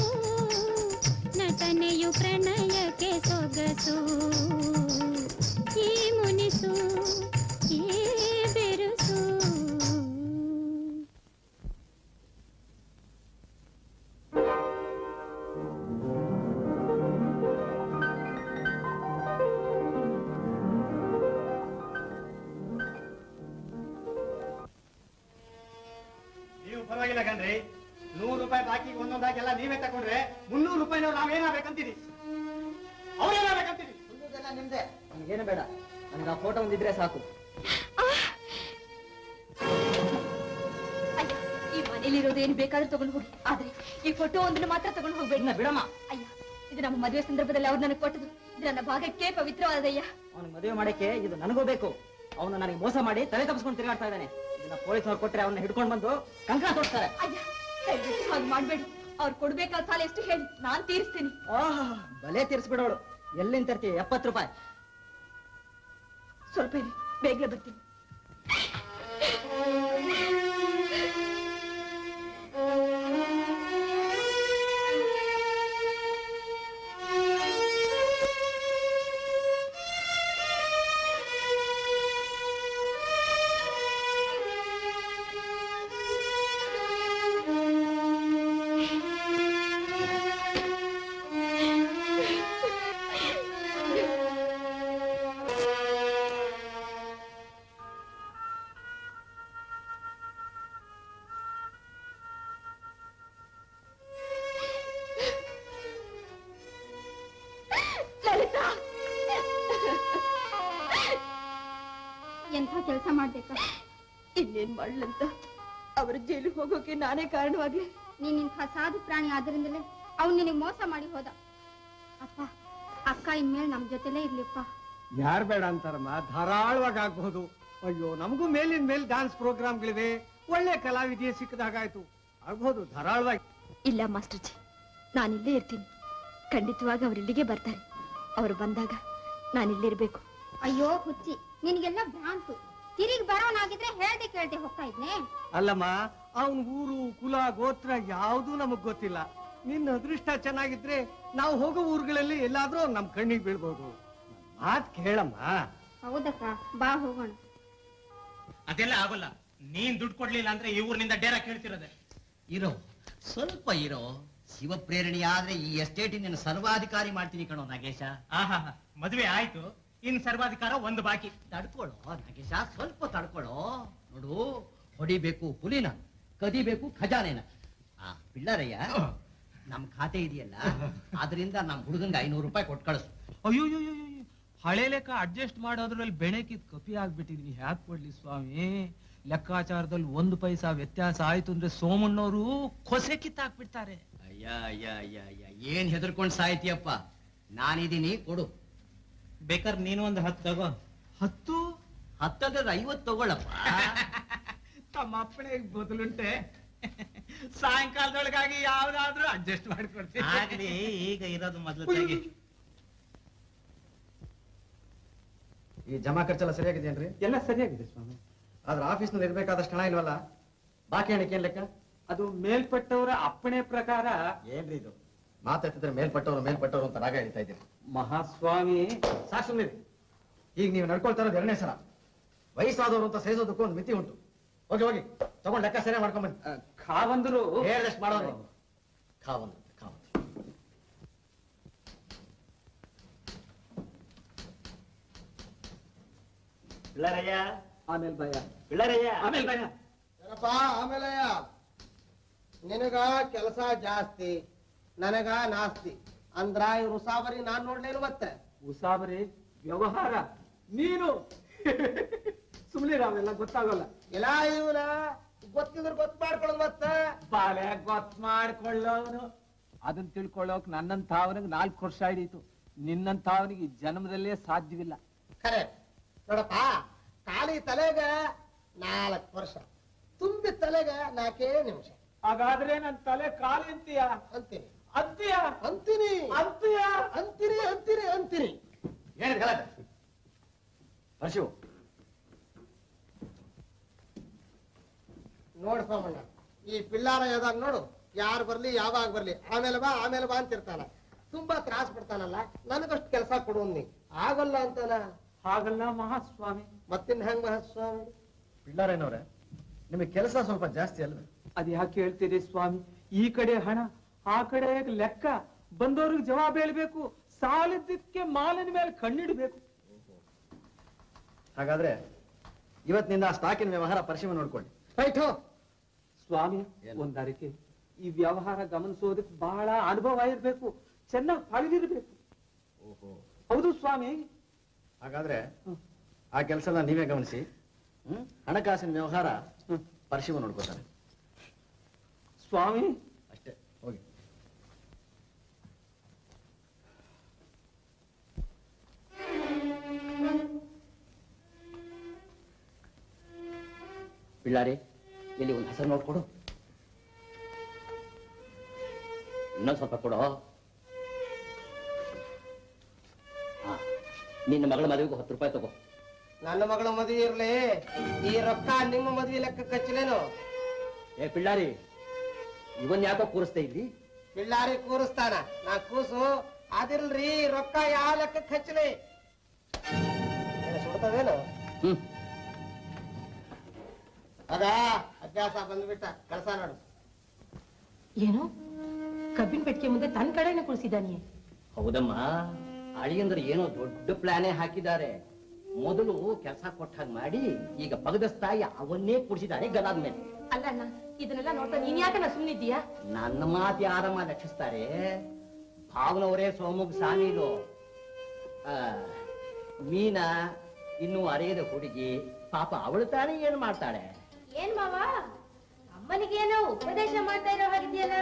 ನಟನೆಯು ಪ್ರಣಯಕ್ಕೆ ಸೊಗಸು ಈ ಮುನಿಸು ಈ ಬಿರುಸು ನೀವು ಪರವಾಗಿಲ್ಲ ಕಣ್ರಿ ನೂರು ರೂಪಾಯಿ ಬಾಕಿ ಒಂದೊಂದಾಗಿ ಎಲ್ಲ ನೀವೇ ತಗೊಂಡ್ರೆ ಮುನ್ನೂರು ರೂಪಾಯಿ ನಾವೇನಾಗಬೇಕಂತೀರಿ ಅವ್ರೇನಾಗಬೇಕಂತೀರಿ ಎಲ್ಲ ನಿಮ್ದೆ ನನಗೇನು ಬೇಡ ನನಗೆ ಆ ಫೋಟೋ ಒಂದಿದ್ರೆ ಸಾಕು ಅಯ್ಯ ಈ ಮನೇಲಿರೋದು ಏನು ಬೇಕಾದ್ರೂ ತಗೊಂಡು ಹೋಗಿ ಆದ್ರೆ ಈ ಫೋಟೋ ಒಂದನ್ನು ಮಾತ್ರ ತಗೊಂಡು ಹೋಗ್ಬೇಡಿ ಬಿಡಮ್ಮ ಅಯ್ಯ ಇದು ನಮ್ಮ ಮದುವೆ ಸಂದರ್ಭದಲ್ಲಿ ಅವ್ರು ನನಗೆ ಕೊಟ್ಟದು ಇದು ನನ್ನ ಭಾಗಕ್ಕೆ ಪವಿತ್ರವಾದಯ್ಯ ಅವನಿಗೆ ಮದುವೆ ಮಾಡಕ್ಕೆ ಇದು ನನಗೂ ಬೇಕು ಅವನು ನನಗೆ ಮೋಸ ಮಾಡಿ ತಲೆ ತಪ್ಪಿಸ್ಕೊಂಡು ತಿರುಗಾಡ್ತಾ ಇದ್ದಾನೆ ಇದನ್ನ ಪೊಲೀಸ್ನವ್ರು ಕೊಟ್ರೆ ಅವನ್ನ ಹಿಡ್ಕೊಂಡು ಬಂದು ಕಂಕಣ ತೋರಿಸ್ತಾರೆ ಅಯ್ಯ ದಯವಿಟ್ಟು ಹಾಗೆ ಮಾಡ್ಬೇಡಿ ಅವ್ರು ಕೊಡ್ಬೇಕಾದ ಸಾಲ ಎಷ್ಟು ಹೇಳಿ ನಾನ್ ತೀರಿಸ್ತೀನಿ ಆಹಾ ಬಲೆ ತೀರಿಸ್ಬಿಡೋಳು ಎಲ್ಲಿಂದ ತರ್ತೀಯ ಎಪ್ಪತ್ತು ರೂಪಾಯಿ ಸ್ವಲ್ಪ ಇರಿ ಬೇಗನೆ ಬರ್ತೀನಿ ಲಲಿತಾ ಎಂಥ ಕೆಲಸ ಮಾಡ್ಬೇಕಾ ಇನ್ನೇನ್ ಮಾಡ್ಲಂತ ಅವ್ರ ಜೈಲಿಗೆ ಹೋಗೋಕೆ ನಾನೇ ಕಾರಣವಾಗ್ಲಿ ನೀನ್ ಇಂಥ ಸಾಧು ಪ್ರಾಣಿ ಆದ್ರಿಂದಲೇ ಅವ್ನು ನಿನಗೆ ಮೋಸ ಮಾಡಿ ಹೋದ ಅಪ್ಪ ಅಕ್ಕ ಇನ್ಮೇಲೆ ನಮ್ ಜೊತೆಲೇ ಇರ್ಲಿಪ್ಪ ಯಾರು ಬೇಡ ಅಂತಾರಮ್ಮ ಧಾರಾಳವಾಗಿ ಆಗ್ಬಹುದು ಅಯ್ಯೋ ನಮಗೂ ಮೇಲಿನ ಮೇಲೆ ಡಾನ್ಸ್ ಪ್ರೋಗ್ರಾಮ್ಗಳಿವೆ ಒಳ್ಳೆ ಕಲಾವಿದೆಯೇ ಸಿಕ್ಕದಾಗಾಯ್ತು ಆಗ್ಬಹುದು ಧಾರಾಳವಾಗಿ ಇಲ್ಲ ಮಾಸ್ಟರ್ ಜಿ ನಾನಿಲ್ಲೇ ಇರ್ತೀನಿ ಖಂಡಿತವಾಗಿ ಅವ್ರು ಇಲ್ಲಿಗೆ ಬರ್ತಾರೆ ಅವ್ರು ಬಂದಾಗ ನಾನಿಲ್ಲೇ ಇರ್ಬೇಕು ಅಯ್ಯೋ ಹುಚ್ಚಿ ನಿನಗೆಲ್ಲ ಭ್ರಾಂತು ತಿರುಗಿ ಬರೋನಾಗಿದ್ರೆ ಹೇಳ್ದೆ ಕೇಳ್ದೆ ಹೋಗ್ತಾ ಇದ್ನೆ ಅಲ್ಲಮ್ಮ ಅವನ್ ಊರು ಕುಲ ಗೋತ್ರ ಯಾವ್ದೂ ನಮಗ್ ಗೊತ್ತಿಲ್ಲ ನಿನ್ನ ಅದೃಷ್ಟ ಚೆನ್ನಾಗಿದ್ರೆ ನಾವು ಹೋಗೋ ಊರುಗಳಲ್ಲಿ ಎಲ್ಲಾದ್ರೂ ಅವ್ನ್ ನಮ್ ಕಣ್ಣಿಗೆ ಬೀಳ್ಬೋದು ಮಾತ್ ಕೇಳಮ್ಮ ಹೌದಕ್ಕ ಬಾ ಹೋಗೋಣ ಅದೆಲ್ಲ ಆಗೋಲ್ಲ ನೀನ್ ದುಡ್ಡು ಕೊಡ್ಲಿಲ್ಲ ಅಂದ್ರೆ ಈ ಊರಿನಿಂದ ಡೇರಾ ಕೇಳ್ತಿರೋದೆ ಇರೋ ಸ್ವಲ್ಪ ಇರೋ ಶಿವ ಪ್ರೇರಣೆ ಆದ್ರೆ ಈ ಎಸ್ಟೇಟಿನ ಸರ್ವಾಧಿಕಾರಿ ಮಾಡ್ತೀನಿ ಕಣೋ ನಾಗೇಶ ಆಹಾ ಮದುವೆ ಆಯ್ತು ಇನ್ ಸರ್ವಾಧಿಕಾರ ಒಂದು ಬಾಕಿ ತಡ್ಕೊಳ್ಳೋ ನಾಗೇಶ ಸ್ವಲ್ಪ ತಡ್ಕೊಳ್ಳೋ ನೋಡು ಹೊಡಿಬೇಕು ಹುಲಿನ ಕದಿಬೇಕು ಖಜಾನೆನ ಆ ಪಿಳ್ಳರಯ್ಯ ನಮ್ ಖಾತೆ ಇದೆಯಲ್ಲ ಅದರಿಂದ ನಮ್ ಹುಡುಗಂಗೆ ಐನೂರು ರೂಪಾಯಿ ಕೊಟ್ಟು ಕಳಿಸು ಅಯ್ಯೋ ಹಳೆ ಲೆಕ್ಕ ಅಡ್ಜಸ್ಟ್ ಮಾಡೋದ್ರಲ್ಲಿ ಬೆಣಕಿದ್ ಕಪಿ ಆಗ್ಬಿಟ್ಟಿದೀನಿ ಹ್ಯಾಕ್ ಕೊಡ್ಲಿ ಸ್ವಾಮಿ ಲೆಕ್ಕಾಚಾರದಲ್ಲಿ ಒಂದು ಪೈಸಾ ವ್ಯತ್ಯಾಸ ಆಯ್ತು ಅಂದ್ರೆ ಸೋಮಣ್ಣವರು ಕೊಸೆ ಕಿತ್ತಾಕ್ಬಿಡ್ತಾರೆ ಅಯ್ಯ ಅಯ್ಯ ಅಯ್ಯ ಅಯ್ಯ ಏನ್ ಹೆದರ್ಕೊಂಡ್ ಸಾಯ್ತಿಯಪ್ಪ ನಾನಿದೀನಿ ಕೊಡು ಬೇಕಾದ್ರೆ ನೀನು ಒಂದು ಹತ್ತು ತಗೋ ಹತ್ತು ಹತ್ತದ್ರ ಐವತ್ತು ತಗೊಳ್ಳಪ್ಪ ತಮ್ಮ ಅಪ್ಪಣೆ ಬದಲುಂಟೆ ಸಾಯಂಕಾಲದೊಳಗಾಗಿ ಯಾವ್ದಾದ್ರೂ ಅಡ್ಜಸ್ಟ್ ಮಾಡ್ಕೊಡ್ತೀನಿ ಆಗ್ಲಿ ಈಗ ಇರೋದು ಮೊದಲು ತೆಗಿ ಈ ಜಮಾ ಖರ್ಚೆಲ್ಲ ಸರಿಯಾಗಿದೆಯೇನ್ರಿ ಎಲ್ಲ ಸರಿಯಾಗಿದೆ ಸ್ವಾಮಿ ಆದ್ರೆ ಆಫೀಸ್ನಲ್ಲಿ ಇರ್ಬೇಕಾದಷ್ಟು ಹಣ ಇಲ್ವಲ್ಲ ಬಾಕಿ ಹಣಕ್ಕೆ ಏನ್ ಲೆಕ್ಕ ಅದು ಮೇಲ್ಪಟ್ಟವರ ಅಪ್ಪಣೆ ಪ್ರಕಾರ ಏನ್ರಿ ಇದು ಮಾತಾಡ್ತಿದ್ರೆ ಮೇಲ್ಪಟ್ಟವ್ರು ಮೇಲ್ಪಟ್ಟವ್ರು ಅಂತ ರಾಗ ಹೇಳ್ತಾ ಇದ್ದೀರಿ ಮಹಾಸ್ವಾಮಿ ಸಾಕು ಸುಮ್ಮನೆ ಈಗ ನೀವು ನಡ್ಕೊಳ್ತಾ ಇರೋದು ಎರಡನೇ ಸಲ ವಯಸ್ಸಾದವರು ಅಂತ ಸಹಿಸೋದಕ್ಕೂ ಒಂದು ಮಿತಿ ಉಂಟು ಹೋಗಿ ಹೋಗಿ ತಗೊಂಡ್ ಲೆಕ್ಕ ಸರಿಯಾಗಿ ಮಾಡ್ಕೊಂಡ್ ಬನ್ನಿ ಖಾವಂದ್ರು ಹೇಳ್ದಷ್ಟು ಮಾಡೋದು ಖಾವಂದ್ರು ಖಾವಂದ್ರು ಪಿಳ್ಳರಯ್ಯ ಆಮೇಲೆ ಭಯ ಪಿಳ್ಳರಯ್ಯ ಆಮೇಲೆ ಭಯ ಏನಪ್ಪ ಆಮೇಲೆ ನಿನಗ ಕೆಲಸ ಜಾಸ್ತಿ ನನಗ ನಾಸ್ತಿ ಅಂದ್ರ ಇವ್ರು ಉಸಾಬರಿ ನಾನ್ ನೋಡ್ಲೇನು ಮತ್ತೆ ಉಸಾಬರಿ ವ್ಯವಹಾರ ನೀನು ಸುಮ್ನೆ ನಾವೆಲ್ಲ ಗೊತ್ತಾಗಲ್ಲ ಇಲ್ಲ ಇವನ ಗೊತ್ತಿದ್ರೆ ಗೊತ್ತು ಮಾಡ್ಕೊಳ್ಳೋದು ಮತ್ತೆ ಬಾಲೆ ಗೊತ್ತು ಮಾಡ್ಕೊಳ್ಳೋನು ಅದನ್ನ ತಿಳ್ಕೊಳ್ಳೋಕ್ ನನ್ನಂತಾವನಿಗೆ ನಾಲ್ಕು ವರ್ಷ ಹಿಡೀತು ನಿನ್ನಂತಾವನಿಗೆ ಈ ಜನ್ಮದಲ್ಲೇ ಸಾಧ್ಯವಿಲ್ಲ ಖರೆ ನೋಡಪ್ಪ ಖಾಲಿ ತಲೆಗ ನಾಲ್ಕು ವರ್ಷ ತುಂಬಿ ತಲೆಗ ನಾಲ್ಕೇ ನಿಮಿಷ ಹಾಗಾದ್ರೆ ನನ್ ತಲೆ ಕಾಲಿ ಅಂತೀಯ ಅಂತೀನಿ ಅಂತೀಯ ಅಂತೀನಿ ಅಂತೀಯ ಅಂತೀನಿ ಅಂತೀನಿ ಅಂತೀನಿ ಏನಿದೆ ಗಲಾಟೆ ಹರ್ಷು ನೋಡು ಸೋಮಣ್ಣ ಈ ಪಿಲ್ಲಾರ ಯಾವಾಗ ನೋಡು ಯಾರು ಬರ್ಲಿ ಯಾವಾಗ ಬರ್ಲಿ ಆಮೇಲೆ ಬಾ ಆಮೇಲೆ ಬಾ ಅಂತಿರ್ತಾನ ತುಂಬಾ ತ್ರಾಸ ಪಡ್ತಾನಲ್ಲ ನನಗಷ್ಟು ಕೆಲಸ ಕೊಡು ನೀ ಆಗಲ್ಲ ಅಂತಾನ ಹಾಗಲ್ಲ ಮಹಾಸ್ವಾಮಿ ಮತ್ತಿನ್ ಹೆಂಗ್ ಮಹಾಸ್ವಾಮಿ ಪಿಳ್ಳಾರೇನವ್ರೆ ನಿಮಗೆ ಕೆಲಸ ಸ್ವಲ್ಪ ಜಾಸ್ತಿ ಅಲ್ವೇ ಅದ್ ಯಾಕೆ ಹೇಳ್ತೀರಿ ಸ್ವಾಮಿ ಈ ಕಡೆ ಹಣ ಆ ಕಡೆ ಲೆಕ್ಕ ಬಂದವ್ರಿಗೆ ಜವಾಬ್ ಹೇಳ್ಬೇಕು ಸಾಲದಕ್ಕೆ ಮಾಲಿನ ಮೇಲೆ ಕಣ್ಣಿಡ್ಬೇಕು ಹಾಗಾದ್ರೆ ಇವತ್ತಿನಿಂದ ಆ ಸ್ಟಾಕಿನ ವ್ಯವಹಾರ ಪರಿಶೀಲನೆ ನೋಡ್ಕೊಳ್ಳಿ ರೈಟು ಸ್ವಾಮಿ ಒಂದ್ ಅರಿಕೆ ಈ ವ್ಯವಹಾರ ಗಮನಿಸೋದಕ್ಕೆ ಬಹಳ ಅನುಭವ ಇರ್ಬೇಕು ಚೆನ್ನಾಗಿ ಪಳಗಿರ್ಬೇಕು ಹೌದು ಸ್ವಾಮಿ ಹಾಗಾದ್ರೆ ಆ ಕೆಲಸನ ನೀವೇ ಗಮನಿಸಿ ಹ್ಮ್? ಹಣಕಾಸಿನ ವ್ಯವಹಾರ ಪರಿಶೀಲನೆ ನೋಡ್ಕೋತಾರೆ ಸ್ವಾಮಿ ಅಷ್ಟೇ ಹೋಗಿ ಪಿಳ್ಳಾರಿ ಇಲ್ಲಿ ಒಂದು ಹೆಸರು ನೋಡ್ಕೊಡು ಇನ್ನೊಂದ್ ಸ್ವಲ್ಪ ಕೊಡು ಹಾ, ನಿನ್ನ ಮಗಳ ಮದುವೆಗೆ ಹತ್ತು ರೂಪಾಯಿ ತಗೋ ನನ್ನ ಮಗಳ ಮದುವೆ ಇರ್ಲಿ ಈ ರೊಕ್ಕ ನಿಮ್ಮ ಮದುವೆ ಲೆಕ್ಕ ಕಚ್ಚಲೇನು ಏ ಪಿಳ್ಳಾರಿ ಇವನ್ ಯಾಕೋ ಕೂರಿಸ್ತಾ ಇದ್ದಿ ಪಿಳ್ಳಾರಿ ಕೂರಿಸ್ತಾನ ನಾ ಕೂಸು ಅದಿಲ್ರಿ ರೊಕ್ಕ ಯಾವ ಲೆಕ್ಕ ಹಚ್ಚಲಿ ಸುಡ್ತದೇನು ಹ್ಮ್ ಅದ ಅಭ್ಯಾಸ ಬಂದ್ಬಿಟ್ಟ ಕೆಲಸ ನೋಡು ಏನು ಕಬ್ಬಿನ ಪೆಟ್ಟಿಗೆ ಮುಂದೆ ತನ್ನ ಕಡೆನೆ ಕುಳಿಸಿದ್ದಾನೆ ಹೌದಮ್ಮ ಅಳಿಯಂದ್ರೆ ಏನೋ ದೊಡ್ಡ ಪ್ಲಾನೇ ಹಾಕಿದ್ದಾರೆ ಮೊದಲು ಕೆಲಸ ಕೊಟ್ಟ ಹಾಗೆ ಮಾಡಿ ಈಗ ಪಗದಸ್ತಾಯಿ ಅವನ್ನೇ ಕುಡಿಸಿದ್ದಾರೆ ಗದಾದ ಮೇಲೆ ಅಲ್ಲ ಅಣ್ಣ ಇದನ್ನೆಲ್ಲ ನೋಡ್ತಾ ನೀನ್ ಯಾಕಣ್ಣ ಸುಮ್ಮನಿದ್ದೀಯಾ ನನ್ನ ಮಾತು ಯಾರಮ್ಮ ಲಕ್ಷಿಸ್ತಾರೆ ಭಾವನವರೇ ಸೋಮುಗ್ ಸಾಮೀಲು ಆ, ಮೀನಾ ಇನ್ನು ಅರೆಯದ ಹುಡುಗಿ ಪಾಪ ಅವಳು ತಾನೇ ಏನ್ ಮಾಡ್ತಾಳೆ ಏನ್ ಮಾವ ಅಮ್ಮನಿಗೇನೋ ಉಪದೇಶ ಮಾಡ್ತಾ ಇರೋ ಹಾಗಿದೆಯಲ್ಲ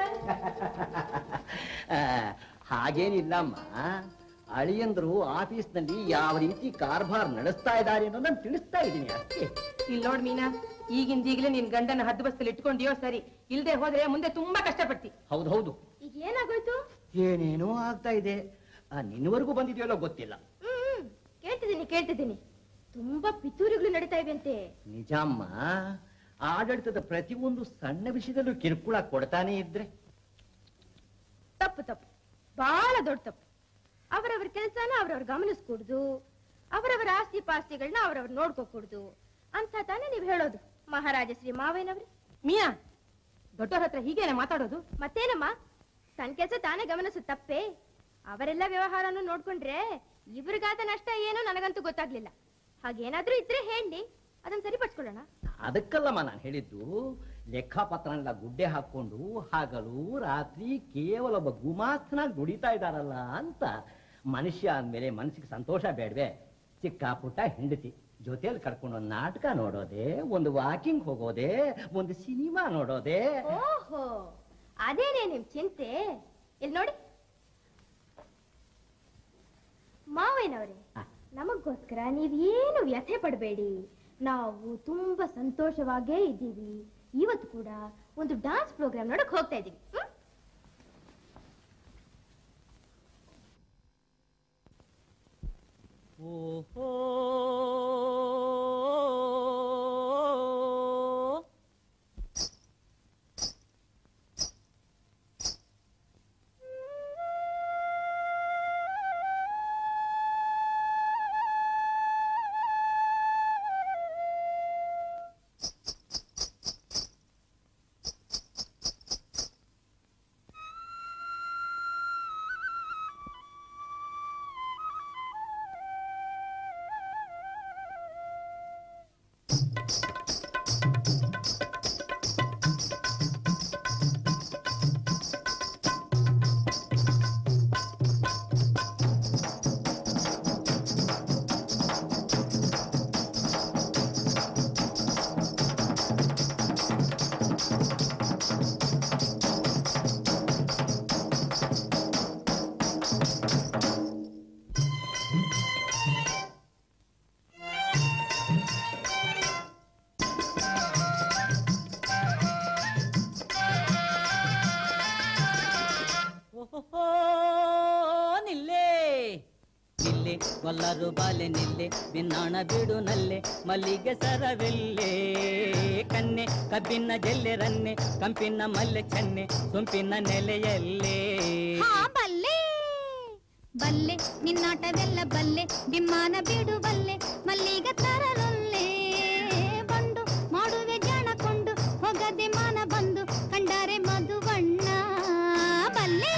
ಆ, ಹಾಗೇನಿಲ್ಲಮ್ಮ ಅಳಿಯಂದ್ರು ಆಫೀಸ್ನಲ್ಲಿ ಯಾವ ರೀತಿ ಕಾರ್ಭಾರ್ ನಡೆಸ್ತಾ ಇದ್ದಾರೆ ಅನ್ನೋದನ್ನ ತಿಳಿಸ್ತಾ ಇದ್ದೀನಿ ಅಷ್ಟೇ ಇಲ್ಲಿ ನೋಡ್ ಮೀನಾ ಈಗಿಂದ ಈಗಲೇ ನಿನ್ ಗಂಡನ ಹದ್ದು ಬಸ್ತಲ್ಲಿ ಇಟ್ಕೊಂಡಿಯೋ ಸರಿ ಇಲ್ದೆ ಹೋದ್ರೆ ಮುಂದೆ ತುಂಬಾ ಕಷ್ಟಪಡ್ತಿ ಹೌದು ಹೌದು ಈಗ ಏನಾಗೋಯ್ತು ಏನೇನೋ ಆಗ್ತಾ ಇದೆ ಆ, ನಿನ್ನವರೆಗೂ ಬಂದಿದೆಯಲ್ಲೋ ಗೊತ್ತಿಲ್ಲ ಹ್ಮ್ ಕೇಳ್ತಿದ್ದೀನಿ ಕೇಳ್ತಿದ್ದೀನಿ ತುಂಬಾ ಪಿತೂರಿಗಳು ನಡೀತಾ ಇವೆಯಂತೆ ನಿಜಮ್ಮ ಆಡಳಿತದ ಪ್ರತಿಯೊಂದು ಸಣ್ಣ ವಿಷಯದಲ್ಲೂ ಕಿರುಕುಳ ಕೊಡ್ತಾನೆ ಇದ್ರೆ ತಪ್ಪು ತಪ್ಪು ಬಹಳ ದೊಡ್ಡ ತಪ್ಪು ಅವರವರ ಕೆಲಸನ ಅವರವ್ರ ಗಮನಿಸ್ಕೊಡ್ದು ಅವರವರ ಆಸ್ತಿ ಪಾಸ್ತಿಗಳನ್ನ ಅವರವ್ರು ನೋಡ್ಕೋಕೂಡ್ದು ಅಂತ ತಾನೇ ನೀವ್ ಹೇಳೋದು ಮಹಾರಾಜ ಶ್ರೀ ಮಾವಯ್ಯನವ್ರೆ ಮಿಯಾ ದೊಡ್ಡವ್ರ ಹತ್ರ ಹೀಗೇನೆ ಮಾತಾಡೋದು ಮತ್ತೇನಮ್ಮ ತನ್ನ ಕೆಲಸ ತಾನೇ ಗಮನಿಸು ತಪ್ಪೇ ಅವರೆಲ್ಲ ವ್ಯವಹಾರನು ನೋಡ್ಕೊಂಡ್ರೆ ಇವ್ರಿಗಾದ ನಷ್ಟ ಏನೋ ನನಗಂತೂ ಗೊತ್ತಾಗ್ಲಿಲ್ಲ ಹಾಗೇನಾದ್ರೂ ಇದ್ರೆ ಹೇಳಿ ಅದನ್ನ ಸರಿಪಡಿಸ್ಕೊಳ್ಳೋಣ ಅದಕ್ಕಲ್ಲಮ್ಮ ನಾನು ಹೇಳಿದ್ದು ಲೆಕ್ಕಪತ್ರನೆಲ್ಲ ಗುಡ್ಡೆ ಹಾಕೊಂಡು ಹಗಲು ರಾತ್ರಿ ಕೇವಲ ಒಬ್ಬ ಗುಮಾಸ್ತನಾಗಿ ದುಡಿತಾ ಇದ್ದಾರಲ್ಲ ಅಂತ ಮನುಷ್ಯ ಅಂದ್ಮೇಲೆ ಮನಸ್ಸಿಗೆ ಸಂತೋಷ ಬೇಡವೆ ಚಿಕ್ಕ ಪುಟ್ಟ ಹೆಂಡತಿ ಜೊತೆಯಲ್ಲಿ ಕರ್ಕೊಂಡು ಒಂದು ನಾಟಕ ನೋಡೋದೆ ಒಂದು ವಾಕಿಂಗ್ ಹೋಗೋದೆ ಒಂದು ಸಿನಿಮಾ ನೋಡೋದೆ ಓಹೋ ಅದೇನೇ ನಿಮ್ ಚಿಂತೆ ಇಲ್ಲಿ ನೋಡಿ ಮಾವಯ್ಯನವ್ರೆ ನಮಗೋಸ್ಕರ ನೀವೇನು ವ್ಯಥೆ ಪಡಬೇಡಿ ನಾವು ತುಂಬಾ ಸಂತೋಷವಾಗೇ ಇದ್ದೀವಿ ಇವತ್ತು ಕೂಡ ಒಂದು ಡಾನ್ಸ್ ಪ್ರೋಗ್ರಾಮ್ ನೋಡಕ್ ಹೋಗ್ತಾ ಇದೀವಿ ಹ್ಮ್? ಓಹೋ ಗೊಲ್ಲರು ಬಾಲೆ ನಿಲ್ಲೆ ಬಿನ್ನಾಣ ಬಿಡು ನಲ್ಲೆ ಮಲ್ಲಿಗೆ ಸರವೆಲ್ಲೆ ಕನ್ನೆ ಕಬ್ಬಿನ ಜಲ್ಲೆ ರನ್ನೆ ಕಂಪಿನ ಮಲ್ಲೆ ಚೆನ್ನೆ ಸೊಂಪಿನ ನೆಲೆಯಲ್ಲೇ ಹಾ ಬಲ್ಲೆ ಬಲ್ಲೆ ನಿನ್ನಾಟವೆಲ್ಲ ಬಲ್ಲೆ ಬಿಮ್ಮಾನ ಬಿಡುವಲ್ಲೆ ಮಲ್ಲಿಗ ತರಲೊಲ್ಲೆ ಬಂಡು ಮಾಡುವೆ ಜಾಣಕೊಂಡು ಹೋಗದೆ ಮಾನ ಬಂದು ಕಂಡಾರೆ ಮಧುವಣ್ಣ ಬಲ್ಲೆ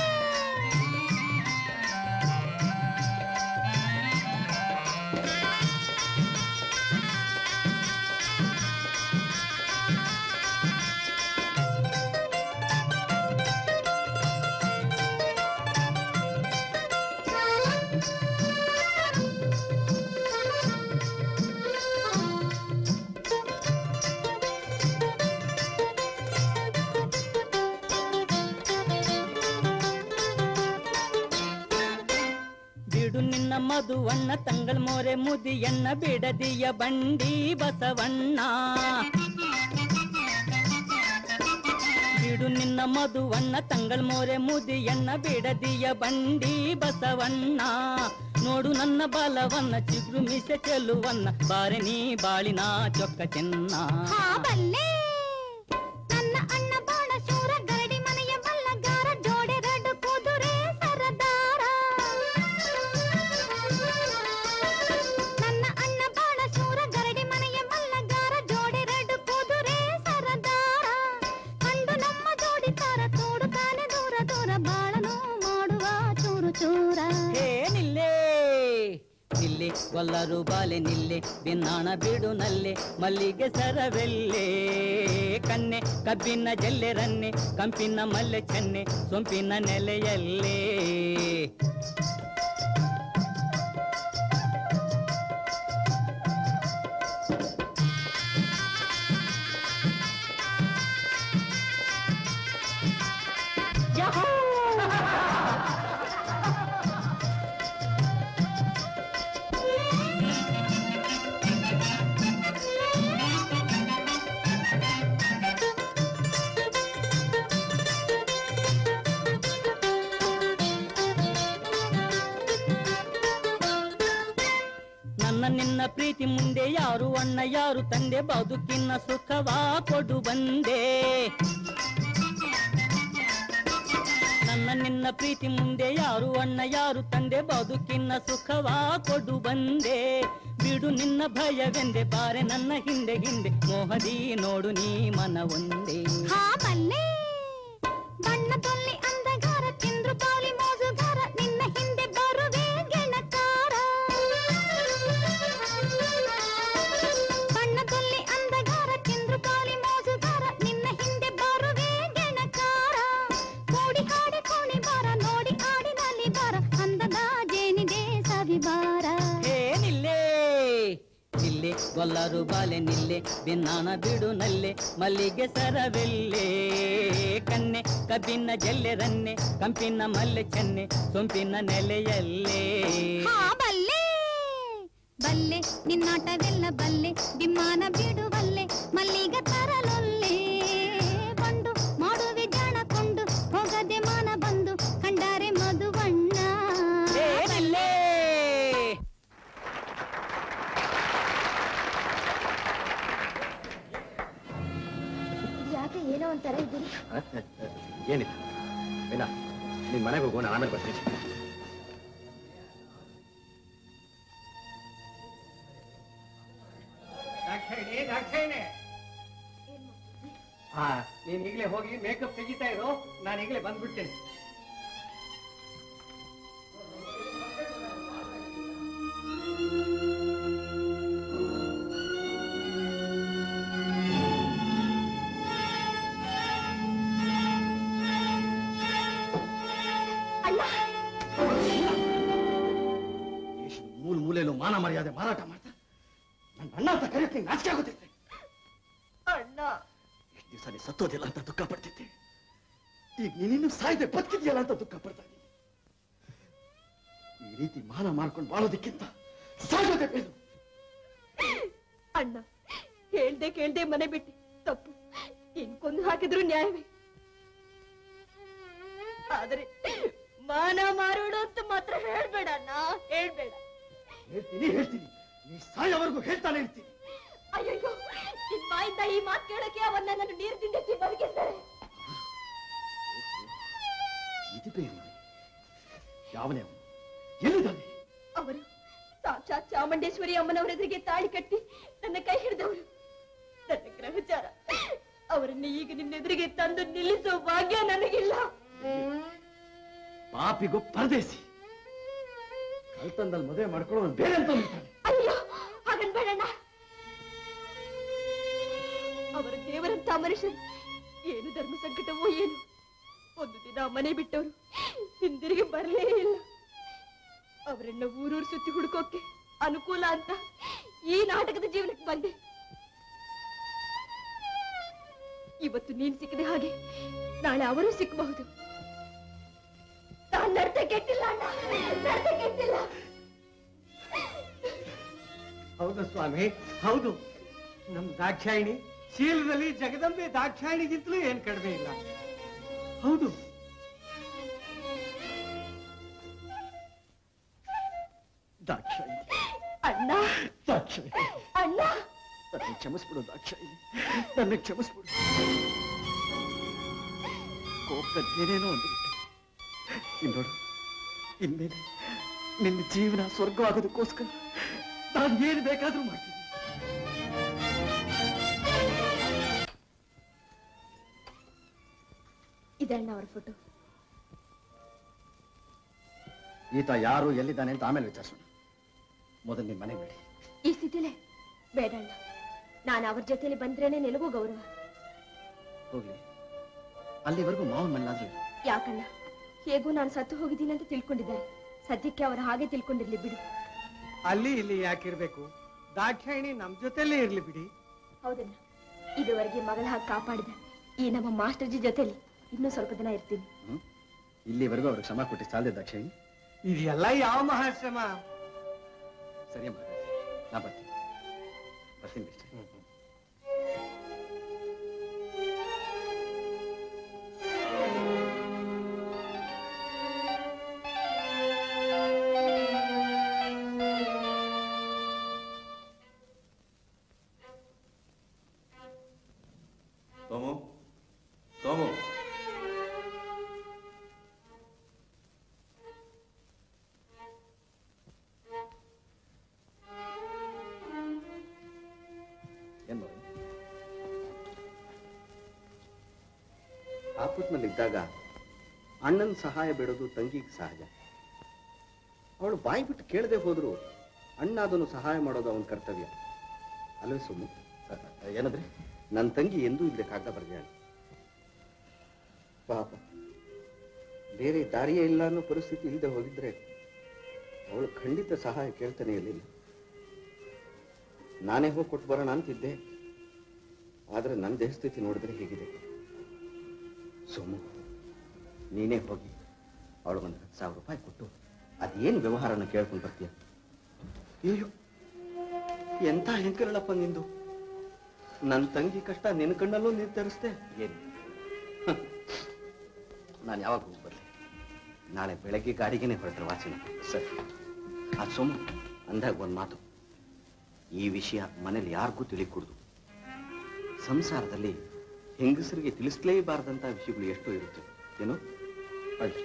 ಬಿಡು ನಿನ್ನ ಮಧುವಣ್ಣ ತಂಗಳ ಮೋರೆ ಮುದಿಯಣ್ಣ ಬಿಡದಿಯ ಬಂಡಿ ಬಸವಣ್ಣ ಬಿಡು ನಿನ್ನ ಮಧುವಣ್ಣ ತಂಗಳ ಮೋರೆ ಮುದಿಯಣ್ಣ ಬಿಡದಿಯ ಬಂಡಿ ಬಸವಣ್ಣ ನೋಡು ನನ್ನ ಬಾಲವನ್ನ ಚಿಗುರು ಮೀಸೆ ಚೆಲುವನ್ನ ಬಾರೆ ನೀ ಬಾಳಿನ ಚೊಕ್ಕ ಚೆನ್ನ ಹಾ ಬಲ್ಲೆ ನನ್ನ ಅಣ್ಣ ಬಾಣ ಶೂರ ಗರಡಿ ಮನೆಯ ಮಲ್ಲಗಾರ ಜೋಡೆ ರಡ್ಡು ಕುದುರೆ ಸರದಾರ ನನ್ನ ಅಣ್ಣ ಬಾಣ ಶೂರ ಗರಡಿ ಮನೆಯ ಮಲ್ಲಗಾರ ಜೋಡೆ ರಡ್ಡು ಕುದುರೆ ಸರದಾರ ಕಂಡು ನಮ್ಮ ಜೋಡಿ ತಾರ ತೋಡು ಕಾನೆ ದೂರ ದೂರ ಬಾಳನು ಮಾಡುವ ಚೂರು ಚೂರ ಹೇ ನಿಲ್ಲೆ ನಿಲ್ಲೆ ಗೊಲ್ಲರು ಬಾಲೆ ನಿಲ್ಲೆ ಬಿನ್ನಾಣ ಬಿಡು ನಲ್ಲೆ ಮಲ್ಲಿಗೆ ಸರವೆಲ್ಲೆ ಕನ್ನೆ ಕಬ್ಬಿನ ಜಲ್ಲೆ ರನ್ನೆ ಕಂಪಿನ ಮಲ್ಲೆ ಚೆನ್ನೆ ಸೊಂಪಿನ ನೆಲೆಯಲ್ಲೇ ನನ್ನ ನಿನ್ನ ಪ್ರೀತಿ ಮುಂದೆ ಯಾರು ಅಣ್ಣ ಯಾರು ತಂದೆ ಬದುಕಿನ ಸುಖವಾ ಕೊಡು ಬಂದೆ ನನ್ನ ನಿನ್ನ ಪ್ರೀತಿ ಮುಂದೆ ಯಾರು ಅಣ್ಣ ಯಾರು ತಂದೆ ಬದುಕಿನ ಸುಖವಾ ಕೊಡು ಬಂದೆ ಬಿಡು ನಿನ್ನ ಭಯವೆಂದೆ ಬಾರೆ ನನ್ನ ಹಿಂದೆ ಹಿಂದೆ ಮೋಹದಿ ನೋಡು ನೀ ಮನ ಒಂದೇ ಹಾ ಮಲ್ಲೆ ಬಣ್ಣ ತೊಲ್ಲಿ ಅಂದಗಾರ ಚಂದ್ರು ಪಾಲಿ ಮೋಜುಗಾರ ನಿನ್ನ ಹಿಂದೆ ಬರುವೆ ಗೆಣಕಾರ ಬಣ್ಣ ತೊಲ್ಲಿ ಅಂದಗಾರ ಚಂದ್ರು ಪಾಲಿ ಮೋಜುಗಾರ ನಿನ್ನ ಹಿಂದೆ ಬರುವೆ ಗೆಣಕಾರ ಕೂಡಿ ಹಾಡಿ ಕೋಣಿ ಬಾರ ನೋಡಿ ಆಡಿ ನಲಿ ಬಾರ ಅಂದದ ಜೇನಿದೆ ಸವಿ ಬಾರ ಹೇ ನಿಲ್ಲೆ ನಿಲ್ಲೆ ಗೊಲ್ಲರು ಬಾಲೆ ನಿಲ್ಲೆ ಬಿನ್ನಾಣ ಬಿಡು ನಲ್ಲೆ ಮಲ್ಲಿಗೆ ಸರವೆಲ್ಲೆ ಕನ್ನೆ ಕಬ್ಬಿನ ಜಲ್ಲೆ ರನ್ನೆ ಕಂಪಿನ ಮಲ್ಲೆ ಚೆನ್ನೆ ಸೊಂಪಿನ ನೆಲೆಯಲ್ಲೇ ಹಾ ಬಲ್ಲೆ ಬಲ್ಲೆ ನಿನ್ನಾಟವೆಲ್ಲ ಬಲ್ಲೆ ಬಿಮ್ಮಾನ ಬಿಡುವಲ್ಲೆ ಮಲ್ಲಿಗ ತರಲೊಲ್ಲೆ ಬಂಡು ಮಾಡುವೆ ಜಾಣಕೊಂಡು ಹೋಗದೆ ಮಾನ ಬಂದು ಕಂಡಾರೆ ಮಧುವಣ್ಣ ಹೇ ನಿಲ್ಲೆ ಯಾಕೆ ಏನೋ ಒಂಥರ ಇದ್ದೀರಿ ಏನಿಲ್ಲ ಏನ ನಿನ್ ಮನೆಗೆ ಹೋಗೋಣ ಆಮೇಲೆ ಬರ್ತೀನಿ ದಾಕ್ಷಾಯಿಣಿ ದಾಕ್ಷಾಯಿಣಿ ಹಾ ನೀನ್ ಈಗಲೇ ಹೋಗಿ ಮೇಕಪ್ ತೆಗಿತಾ ಇರು ನಾನು ಈಗಲೇ ಬಂದ್ಬಿಡ್ತೇನೆ ದೇಶದ ಮೂಲ ಮೂಲೆಯಲ್ಲೂ ಮಾನ ಮರ್ಯಾದೆ ಮಾರಾಟ ಮಾಡ್ತಾ ನನ್ನ ಅಣ್ಣ ಅಂತ ಕರೆಯಕ್ಕೆ ನಿಂಗೆ ನಾಚಿಕೆ ಆಗುತ್ತೈತೆ ಅಣ್ಣ ಇಷ್ಟು ದಿವಸ ನೀ ಸತ್ತೋದಿಲ್ಲ ಅಂತ ದುಃಖ ಪಡ್ತಿದ್ದೆ ಈಗ ನೀನಿನ್ನು ಸಾಯ್ದೆ ಬದುಕಿದ್ಯಲ್ಲ ಅಂತ ದುಃಖ ಪಡ್ತಾ ಇದ್ದೀನಿ ಈ ರೀತಿ ಮಾನ ಮಾಡ್ಕೊಂಡು ಬಾಳೋದಕ್ಕಿಂತ ಸಾಯೋದೇ ಬೇಡ ಅಣ್ಣ ಹೇಳ್ದೆ ಕೇಳ್ದೆ ಮನೆ ಬಿಟ್ಟು ತಪ್ಪು ಇನ್ ಕೊಂದು ಹಾಕಿದ್ರು ನ್ಯಾಯವೇ ಆದ್ರೆ ಮಾನ ಮಾರೋಣ ಅಂತ ಮಾತ್ರ ಹೇಳ್ಬೇಡ ಅಣ್ಣ ಹೇಳ್ಬೇಡ ಹೇಳ್ತೀನಿ ಹೇಳ್ತೀನಿ ನೀ ಸಾಯೋವರೆಗೂ ಹೇಳ್ತಾನೆ ಇರ್ತೀನಿ ಅಯ್ಯಯ್ಯೋ ನಿನ್ ಬಾಯಿಂದ ಈ ಮಾತು ಕೇಳಕ್ಕೆ ಅವನ್ನ ನನ್ನ ನೀರು ತಿಂಡೆತ್ತಿ ಬದುಕಿದ್ದಾರೆ ಇದು ಬೇರೆ ಯಾವನೇ ಅವನು ಎಲ್ಲಿದ್ದಾನೆ ಅವರು ಸಾಕ್ಷಾತ್ ಚಾಮುಂಡೇಶ್ವರಿ ಅಮ್ಮನವರ ಎದುರಿಗೆ ತಾಳಿ ಕಟ್ಟಿ ನನ್ನ ಕೈ ಹಿಡಿದವರು ನನ್ನ ಗ್ರಹಚಾರ ಅವರನ್ನು ಈಗ ನಿನ್ನೆದುರಿಗೆ ತಂದು ನಿಲ್ಲಿಸುವ ಭಾಗ್ಯ ನನಗಿಲ್ಲ ಪಾಪಿಗೂ ಪರದೇಸಿ ಕಳ್ತನದಲ್ಲಿ ಮದುವೆ ಮಾಡ್ಕೊಳ್ಳೋ ಬೇರೆ ಅಂತ ಅಂದ್ಬಿಟ್ಟಾನೆ. ಅಯ್ಯೋ ಹಾಗನ್ಬೇಡಣ್ಣ ಅವರ ದೇವರಂತ ಮನುಷ್ಯರು ಏನು ಧರ್ಮ ಸಂಕಟವೋ ಏನು ಒಂದು ದಿನ ಮನೆ ಬಿಟ್ಟವರು ಹಿಂದಿರುಗಿ ಬರಲೇ ಇಲ್ಲ ಅವರನ್ನ ಊರೂರು ಸುತ್ತಿ ಹುಡುಕೋಕೆ ಅನುಕೂಲ ಅಂತ ಈ ನಾಟಕದ ಜೀವನಕ್ಕೆ ಬಂದೆ ಇವತ್ತು ನೀನ್ ಸಿಕ್ಕದೆ ಹಾಗೆ ನಾಳೆ ಅವರು ಸಿಕ್ಕಬಹುದು ನಾನ್ ನಡತೆ ಕೆಟ್ಟಿಲ್ಲ ಅಣ್ಣ ನಡತೆ ಕೆಟ್ಟಿಲ್ಲ ಹೌದು ಸ್ವಾಮಿ ಹೌದು ನಮ್ ದಾಕ್ಷಾಯಿಣಿ ಶೀಲದಲ್ಲಿ ಜಗದಂಬೆ ದಾಕ್ಷಾಯಿಣಿಗಿಂತಲೂ ಏನ್ ಕಡಿಮೆ ಇಲ್ಲ ಹೌದು ದಾಕ್ಷಾಯಿ ಅಣ್ಣ ದಾಕ್ಷಾಯಿ ಅಣ್ಣ ನನ್ನ ಕ್ಷಮಿಸ್ಬಿಡು ದಾಕ್ಷಾಯಿ ನನ್ನ ಕ್ಷಮಿಸ್ಬಿಡು ಕೋಪದಲ್ಲಿ ಏನೇನೋ ಅಂದ್ಬಿಟ್ಟೆ ಇನ್ನೋಡು ಇನ್ಮೇಲೆ ನಿನ್ನ ಜೀವನ ಸ್ವರ್ಗವಾಗೋದಕ್ಕೋಸ್ಕರ ನಾನು ಏನು ಬೇಕಾದ್ರೂ ಮಾಡ್ತೀನಿ ಇದಣ್ಣ ಅವ್ರ ಫೋಟೋ ಈತ ಯಾರು ಎಲ್ಲಿದ್ದಾನೆ ಅಂತ ಆಮೇಲೆ ವಿಚಾರಿಸೋಣ ಮೊದಲು ನಿಮ್ಮ ಮನೆ ಬಿಡಿ ಈ ಸ್ಥಿತಿಲೇ ಬೇಡಣ್ಣ ನಾನು ಅವ್ರ ಜೊತೆಲಿ ಬಂದ್ರೇನೆ ನಿನಗೂ ಗೌರವ ಹೋಗ್ಲಿ ಅಲ್ಲಿವರೆಗೂ ಮಾವನ ಮನೆಯಾದ್ರೂ ಇರು. ಯಾಕಣ್ಣ ಹೇಗೂ ನಾನು ಸತ್ತು ಹೋಗಿದ್ದೀನಿ ಅಂತ ತಿಳ್ಕೊಂಡಿದ್ದಾರೆ ಸದ್ಯಕ್ಕೆ ಅವರು ಹಾಗೆ ತಿಳ್ಕೊಂಡಿರ್ಲಿ ಬಿಡು ಅಲ್ಲಿ ಇಲ್ಲಿ ಯಾಕಿರ್ಬೇಕು ದಾಕ್ಷಾಯಿಣಿ ನಮ್ ಜೊತೆಲೇ ಇರ್ಲಿ ಬಿಡಿ ಹೌದಣ್ಣ ಇದುವರೆಗೆ ಮಗಳ ಹಾಗೆ ಕಾಪಾಡಿದ ಈ ನಮ್ಮ ಮಾಸ್ಟರ್ಜಿ ಜೊತೆಲಿ ಇನ್ನೂ ಸ್ವಲ್ಪ ದಿನ ಇರ್ತೀನಿ ಇಲ್ಲಿವರೆಗೂ ಅವ್ರಿಗೆ ಕ್ಷಮ ಕೊಟ್ಟು ಸಾಲದೆ ದಾಕ್ಷಾಯಿ ಇದೆಲ್ಲ ಯಾವ ಮಹಾಶ್ರಮ ಸರಿ ಅಮ್ಮ ನಾ ಬರ್ತೀನಿ ಬರ್ತೀನಿ ಬಿಡ್ರಿ. ಸೋಮು ಸೋಮು ಏನ್ ಮಾಡೋದು? ಆಪತ್ನಲ್ಲಿದ್ದಾಗ ಅಣ್ಣನ ಸಹಾಯ ಬೇಡೋದು ತಂಗಿಗೆ ಸಹಜ ಅವಳು ಬಾಯಿ ಬಿಟ್ಟು ಕೇಳದೆ ಹೋದ್ರು ಅಣ್ಣ ಅದನ್ನು ಸಹಾಯ ಮಾಡೋದು ಅವನ ಕರ್ತವ್ಯ ಅಲ್ವೇ ಸೋಮು ಏನಂದ್ರೆ ನನ್ನ ತಂಗಿ ಎಂದೂ ಇಲ್ಲದೆ ಕಾಗದ ಬರ್ದಿಯಾಳೆ ಪಾಪ ಬೇರೆ ದಾರಿಯೇ ಇಲ್ಲ ಅನ್ನೋ ಪರಿಸ್ಥಿತಿ ಇಲ್ಲದೆ ಹೋಗಿದ್ರೆ ಅವಳು ಖಂಡಿತ ಸಹಾಯ ಕೇಳ್ತಾನೆ ಇರಲಿಲ್ಲ ನಾನೇ ಹೋಗಿ ಕೊಟ್ಟು ಬರೋಣ ಅಂತಿದ್ದೆ ಆದ್ರೆ ನನ್ನ ದೇಹ ಸ್ಥಿತಿ ನೋಡಿದ್ರೆ ಹೀಗಿದೆ ಸೋಮು ನೀನೇ ಹೋಗಿ ಅವಳಿಗೊಂದು ಹತ್ತು ಸಾವಿರ ರೂಪಾಯಿ ಕೊಟ್ಟು ಅದೇನು ವ್ಯವಹಾರನ ಕೇಳ್ಕೊಂಡು ಬರ್ತೀಯ ಅಯ್ಯೋ ಎಂತ ಹೆಂಕರಳಪ್ಪ ನಿಂದು ನನ್ನ ತಂಗಿ ಕಷ್ಟ ನಿನ್ನ ಕಣ್ಣಲ್ಲೂ ನಿರ್ಧರಿಸ್ದೆ ಏನು ನಾನು ಯಾವಾಗ ಹೋಗಿ ಬರ್ಲಿ ನಾಳೆ ಬೆಳಗ್ಗೆ ಗಾಡಿಗೆನೆ ಹೊರಟ್ರೆ ವಾಚಿನ ಸರಿ ಆ ಸೋಮು ಅಂದಾಗ ಒಂದು ಮಾತು ಈ ವಿಷಯ ಮನೇಲಿ ಯಾರಿಗೂ ತಿಳಿಕೂಡ್ದು ಸಂಸಾರದಲ್ಲಿ ಹೆಂಗಸರಿಗೆ ತಿಳಿಸ್ಲೇಬಾರದಂತ ವಿಷಯಗಳು ಎಷ್ಟೋ ಇರುತ್ತೆ ಏನು ಆಯ್ತು.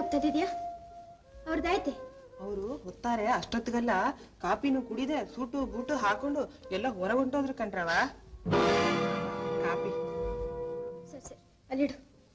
ತಂದಿದ್ಯಾ ಅವ್ರದ್ದಾಯ್ತೆ ಅವರು ಹೊತ್ತಾರೆ ಅಷ್ಟೊತ್ತಿಗೆಲ್ಲ ಕಾಪಿನೂ ಕುಡಿದೆ ಸೂಟು ಬೂಟು ಹಾಕೊಂಡು ಎಲ್ಲ ಹೊರ ಹೊಂಟೋದ್ರು ಕಣ್ರವ ಕಾಪಿ ಸರಿ ಸರಿ ಅಲ್ಲಿಡು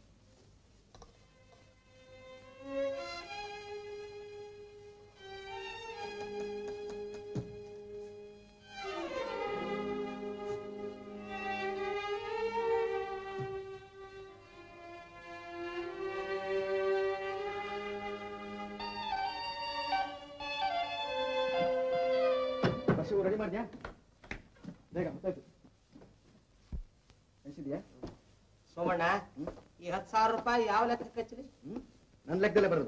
ಬಸ್ಸು ರೆಡಿ ಮಾಡಿದ್ಯಾ ಬೇಗ ಗೊತ್ತಾಯ್ತು ಎಣಿಸಿದ್ಯಾ ಸೋಮಣ್ಣ ಈ ಹತ್ತು ಸಾವಿರ ರೂಪಾಯಿ ಯಾವ ಲೆಕ್ಕಕ್ಕೆ ಹಚ್ಚಿರಿ ನನ್ನ ಲೆಕ್ಕದಲ್ಲೇ ಬರೋದು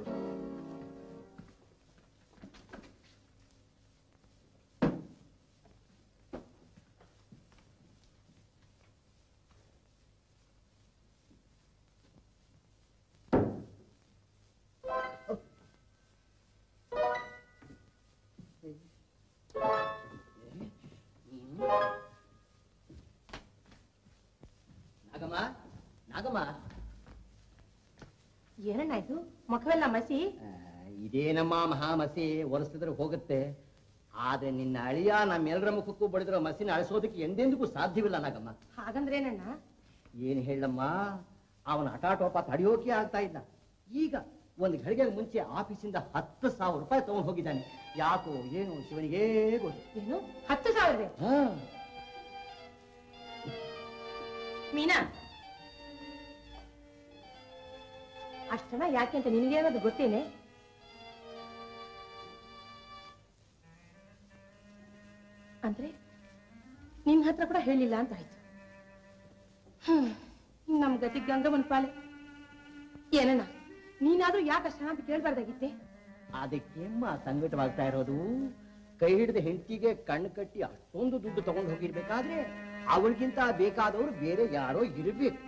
ನಾಗಮ್ಮ ನಾಗಮ್ಮ ಏನಣ್ಣ ಇದು ಮುಖವೆಲ್ಲ ಮಸಿ ಇದೇನಮ್ಮ ಮಹಾಮಸಿ ಒರೆಸಿದ್ರೆ ಹೋಗುತ್ತೆ ಆದ್ರೆ ನಿನ್ನ ಅಳಿಯ ನಮ್ಮೆಲ್ಲರ ಮುಖಕ್ಕೂ ಬಡಿದಿರೋ ಮಸಿನ ಅಳಿಸೋದಕ್ಕೆ ಎಂದೆಂದಿಗೂ ಸಾಧ್ಯವಿಲ್ಲ ನಾಗಮ್ಮ ಹಾಗಂದ್ರೇನಣ್ಣ ಏನ್ ಹೇಳಮ್ಮ ಅವನ ಹಠಾಟೋಪ ತಡೆಯೋಕೆ ಆಗ್ತಾ ಇಲ್ಲ ಈಗ ಒಂದು ಘಳಿಗೆ ಮುಂಚೆ ಆಫೀಸಿಂದ ಹತ್ತು ಸಾವಿರ ರೂಪಾಯಿ ತಗೊಂಡು ಹೋಗಿದ್ದಾನೆ ಯಾಕೋ ಏನು ಶಿವನಿಗೇ ಗೊತ್ತು ಏನು ಹತ್ತು ಸಾವಿರ ಹಾ ಮೀನಾ ಅಷ್ಟನ ಯಾಕೆ ಅಂತ ನಿನಗೇನಾದ್ರು ಗೊತ್ತೇನೆ ಅಂದ್ರೆ ನಿನ್ ಹತ್ರ ಕೂಡ ಹೇಳಿಲ್ಲ ಅಂತ ಆಯ್ತು ಹ್ಮ್ ನಮ್ ಗತಿ ಗಂಗವನ್ ಪಾಲೆ ಏನಣ್ಣ ನೀನಾದ್ರೂ ಯಾಕೆ ಅಷ್ಟ ಅಂತ ಕೇಳ್ಬಾರ್ದಾಗಿತ್ತೆ ಅದಕ್ಕೆಮ್ಮ ಸಂಕಟವಾಗ್ತಾ ಇರೋದು ಕೈ ಹಿಡಿದ ಹೆಂಡತಿಗೆ ಕಣ್ಣು ಕಟ್ಟಿ ಅಷ್ಟೊಂದು ದುಡ್ಡು ತಗೊಂಡು ಹೋಗಿರ್ಬೇಕಾದ್ರೆ ಅವಳಿಗಿಂತ ಬೇಕಾದವರು ಬೇರೆ ಯಾರೋ ಇರಬೇಕು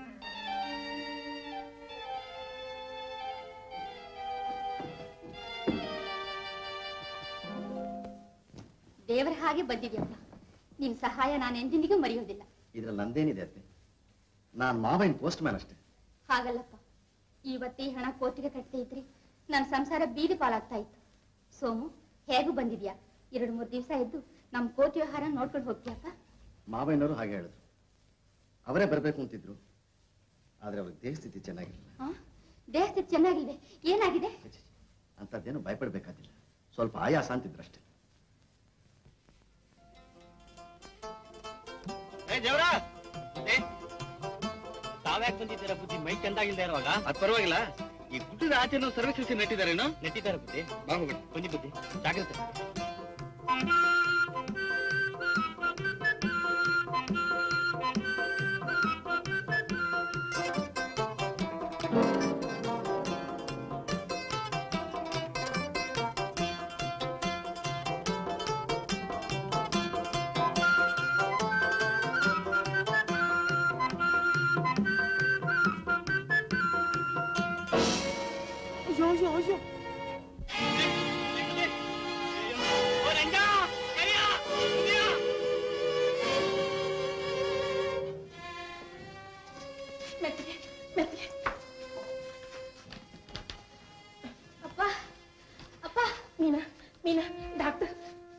ದೇವರ ಹಾಗೆ ಬಂದಿದ್ಯಪ್ಪ ನಿಮ್ ಸಹಾಯ ನಾನು ಎಂದೆಂದಿಗೂ ಮರೆಯೋದಿಲ್ಲ ಇದ್ರಲ್ಲಿ ನಂದೇನಿದೆ ಅತ್ತೆ ನಾನ್ ಮಾವನ್ ಪೋಸ್ಟ್ ಮ್ಯಾನ್ ಅಷ್ಟೇ ಹಾಗಲ್ಲಪ್ಪ ಇವತ್ತೇ ಈ ಹಣ ಕೋರ್ಟಿಗೆ ಕಟ್ಟದೆ ಇದ್ರಿ ನನ್ನ ಸಂಸಾರ ಬೀದಿ ಪಾಲಾಗ್ತಾ ಇತ್ತು ಸೋಮು ಹೇಗೂ ಬಂದಿದ್ಯಾ ಎರಡು ಮೂರು ದಿವಸ ಇದ್ದು ನಮ್ ಕೋರ್ಟ್ ವ್ಯವಹಾರ ನೋಡ್ಕೊಂಡು ಹೋಗ್ತೀಯಪ್ಪ ಮಾವಯ್ಯನವರು ಹಾಗೆ ಹೇಳಿದ್ರು ಅವರೇ ಬರ್ಬೇಕು ಅಂತಿದ್ರು ಆದ್ರೆ ಅವ್ರಿಗೆ ದೇಹ ಸ್ಥಿತಿ ಚೆನ್ನಾಗಿರಲಿಲ್ಲ ಆ? ದೇಹ ಸ್ಥಿತಿ ಚೆನ್ನಾಗಿದೆ ಏನಾಗಿದೆ ಅಂಥದ್ದೇನು ಭಯಪಡ್ಬೇಕಾದಿಲ್ಲ ಸ್ವಲ್ಪ ಆಯಾಸ ಅಂತಿದ್ರು ಅಷ್ಟೇ ತಾವ್ಯಾಕೆ ಬಂದಿದ್ದೀರಾ ಬುದ್ಧಿ ಮೈ ಚಂದಾಗಿಲ್ದೇ ಇರುವಾಗ ಅದ್ ಪರವಾಗಿಲ್ಲ ಈ ಗುಡ್ಡದ ಆಚೆನೂ ಸರ್ವಿಸ್ ನೆಟ್ಟಿದ್ದಾರೇನು ನೆಟ್ಟಿದ್ದಾರೆ ಬುದ್ಧಿ ಬಾ ಹೋಗೋಣ ಬನ್ನಿ ಬುದ್ಧಿ ಜಾಗ್ರತೆ ಅಯ್ಯೋ ಅಯ್ಯೋ ಅಯ್ಯೋ ಮೆತ್ತಿಗೆ ಮೆತ್ತಿಗೆ ಅಪ್ಪ ಅಪ್ಪ Meena Meena doctor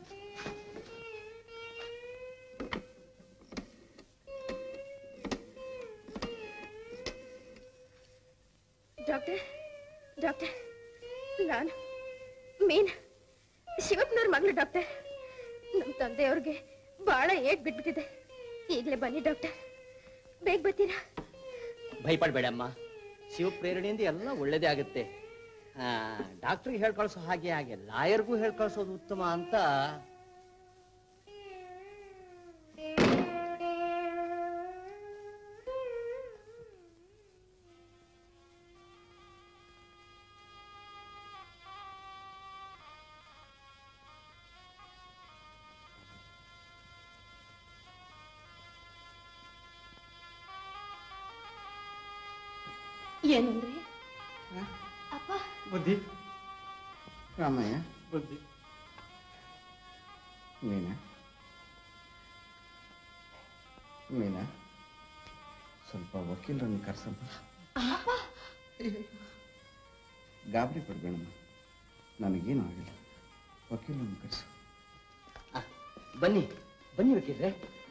doctor doctor ನಾನು ಮೀನ್ ಶಿವಪ್ಪನವ್ರ ಮಗಳು ಡಾಕ್ಟರ್ ನಮ್ಮ ತಂದೆಯವ್ರಿಗೆ ಬಹಳ ಏಟ್ ಬಿಟ್ಬಿಟ್ಟಿದೆ ಈಗಲೇ ಬನ್ನಿ ಡಾಕ್ಟರ್ ಬೇಗ ಬರ್ತೀರಾ ಭಯಪಡ್ಬೇಡಮ್ಮ ಶಿವ ಪ್ರೇರಣೆಯಿಂದ ಎಲ್ಲ ಒಳ್ಳೇದೇ ಆಗುತ್ತೆ ಆ, ಡಾಕ್ಟ್ರಿಗೆ ಹೇಳ್ ಕಳ್ಸೋ ಹಾಗೆ ಹಾಗೆ ಲಾಯರ್ಗೂ ಹೇಳ್ ಕಳ್ಸೋದು ಉತ್ತಮ ಅಂತ ಏನಂದ್ರೆ ಅಪ್ಪ ಬುದ್ಧಿ ರಾಮಯ್ಯ ಬುದ್ಧಿ ಮೀನಾ ಮೀನಾ ಸ್ವಲ್ಪ ವಕೀಲರನ್ನು ಕರ್ಸಮ್ಮ ಗಾಬರಿ ಪಡ್ಬೇಡಮ್ಮ ನನಗೇನು ಆಗಿಲ್ಲ ವಕೀಲನ್ನು ಕರೆಸು ಬನ್ನಿ ಬನ್ನಿ ವಕೀಲ್ರೆ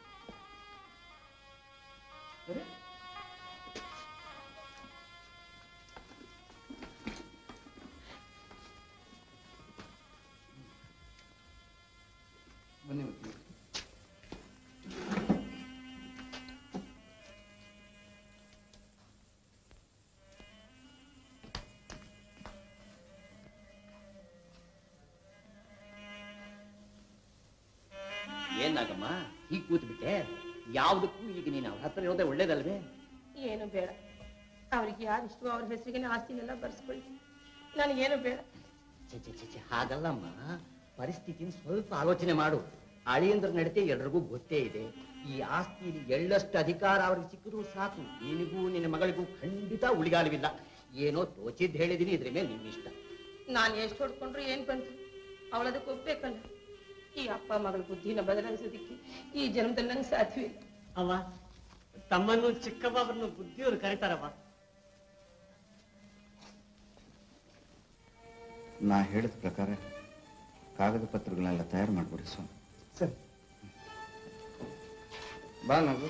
ಬನ್ನಿ ವಕೀಲ ಏನಾಗಮ್ಮ ಹೀಗೆ ಕೂತ್ಬಿಟ್ಟೆ ಯಾವ್ದಕ್ಕೂ ಈಗ ನೀನು ಅವ್ರ ಹತ್ರ ಇರೋದೇ ಒಳ್ಳೇದಲ್ವೇ ಏನು ಬೇಡ ಅವ್ರಿಗೆ ಯಾರು ಇಷ್ಟವೋ ಅವ್ರ ಹೆಸರಿಗೆ ಆಸ್ತಿನೆಲ್ಲ ಬರ್ಸ್ಕೊಳ್ಳಿ ನನಗೇನು ಬೇಡ ಛೆ ಛೆ ಛೆ ಛೆ ಹಾಗಲ್ಲಮ್ಮ ಪರಿಸ್ಥಿತಿನ ಸ್ವಲ್ಪ ಆಲೋಚನೆ ಮಾಡು ಅಳಿಯಂದ್ರ ನಡತೆ ಎಲ್ರಿಗೂ ಗೊತ್ತೇ ಇದೆ ಈ ಆಸ್ತಿಯಲ್ಲಿ ಎಳ್ಳಷ್ಟು ಅಧಿಕಾರ ಅವ್ರಿಗೆ ಸಿಕ್ಕಿದ್ರು ಸಾಕು ನಿನಗೂ ನಿನ್ನ ಮಗಳಿಗೂ ಖಂಡಿತ ಉಳಿಗಾಲವಿಲ್ಲ ಏನೋ ತೋಚಿದ್ ಹೇಳಿದೀನಿ ಇದ್ರ ಮೇಲೆ ನಿನ್ನ ಇಷ್ಟ ನಾನು ಎಷ್ಟು ಹೊಡ್ಕೊಂಡ್ರು ಏನ್ ಬಂತು ಅವಳದಕ್ಕೆ ಒಪ್ಬೇಕಲ್ಲ ಈ ಅಪ್ಪ ಮಗಳ ಬುದ್ಧಿನ ಬದಲಾಯಿಸೋದಿಕ್ಕೆ ಈ ಜನ್ಮದಲ್ಲಿ ನಂಗೆ ಸಾಧ್ಯವಿಲ್ಲ ಅವ ತಮ್ಮನ್ನು ಚಿಕ್ಕಬ್ಬರನ್ನು ಬುದ್ಧಿಯವರು ಕರೀತಾರವ್ವ ನಾ ಹೇಳಿದ ಪ್ರಕಾರ ಕಾಗದ ಪತ್ರಗಳನ್ನೆಲ್ಲ ತಯಾರು ಮಾಡ್ಬಿಡಿ ಸ್ವಾಮಿ ಸರಿ ಬಾ ನಾವು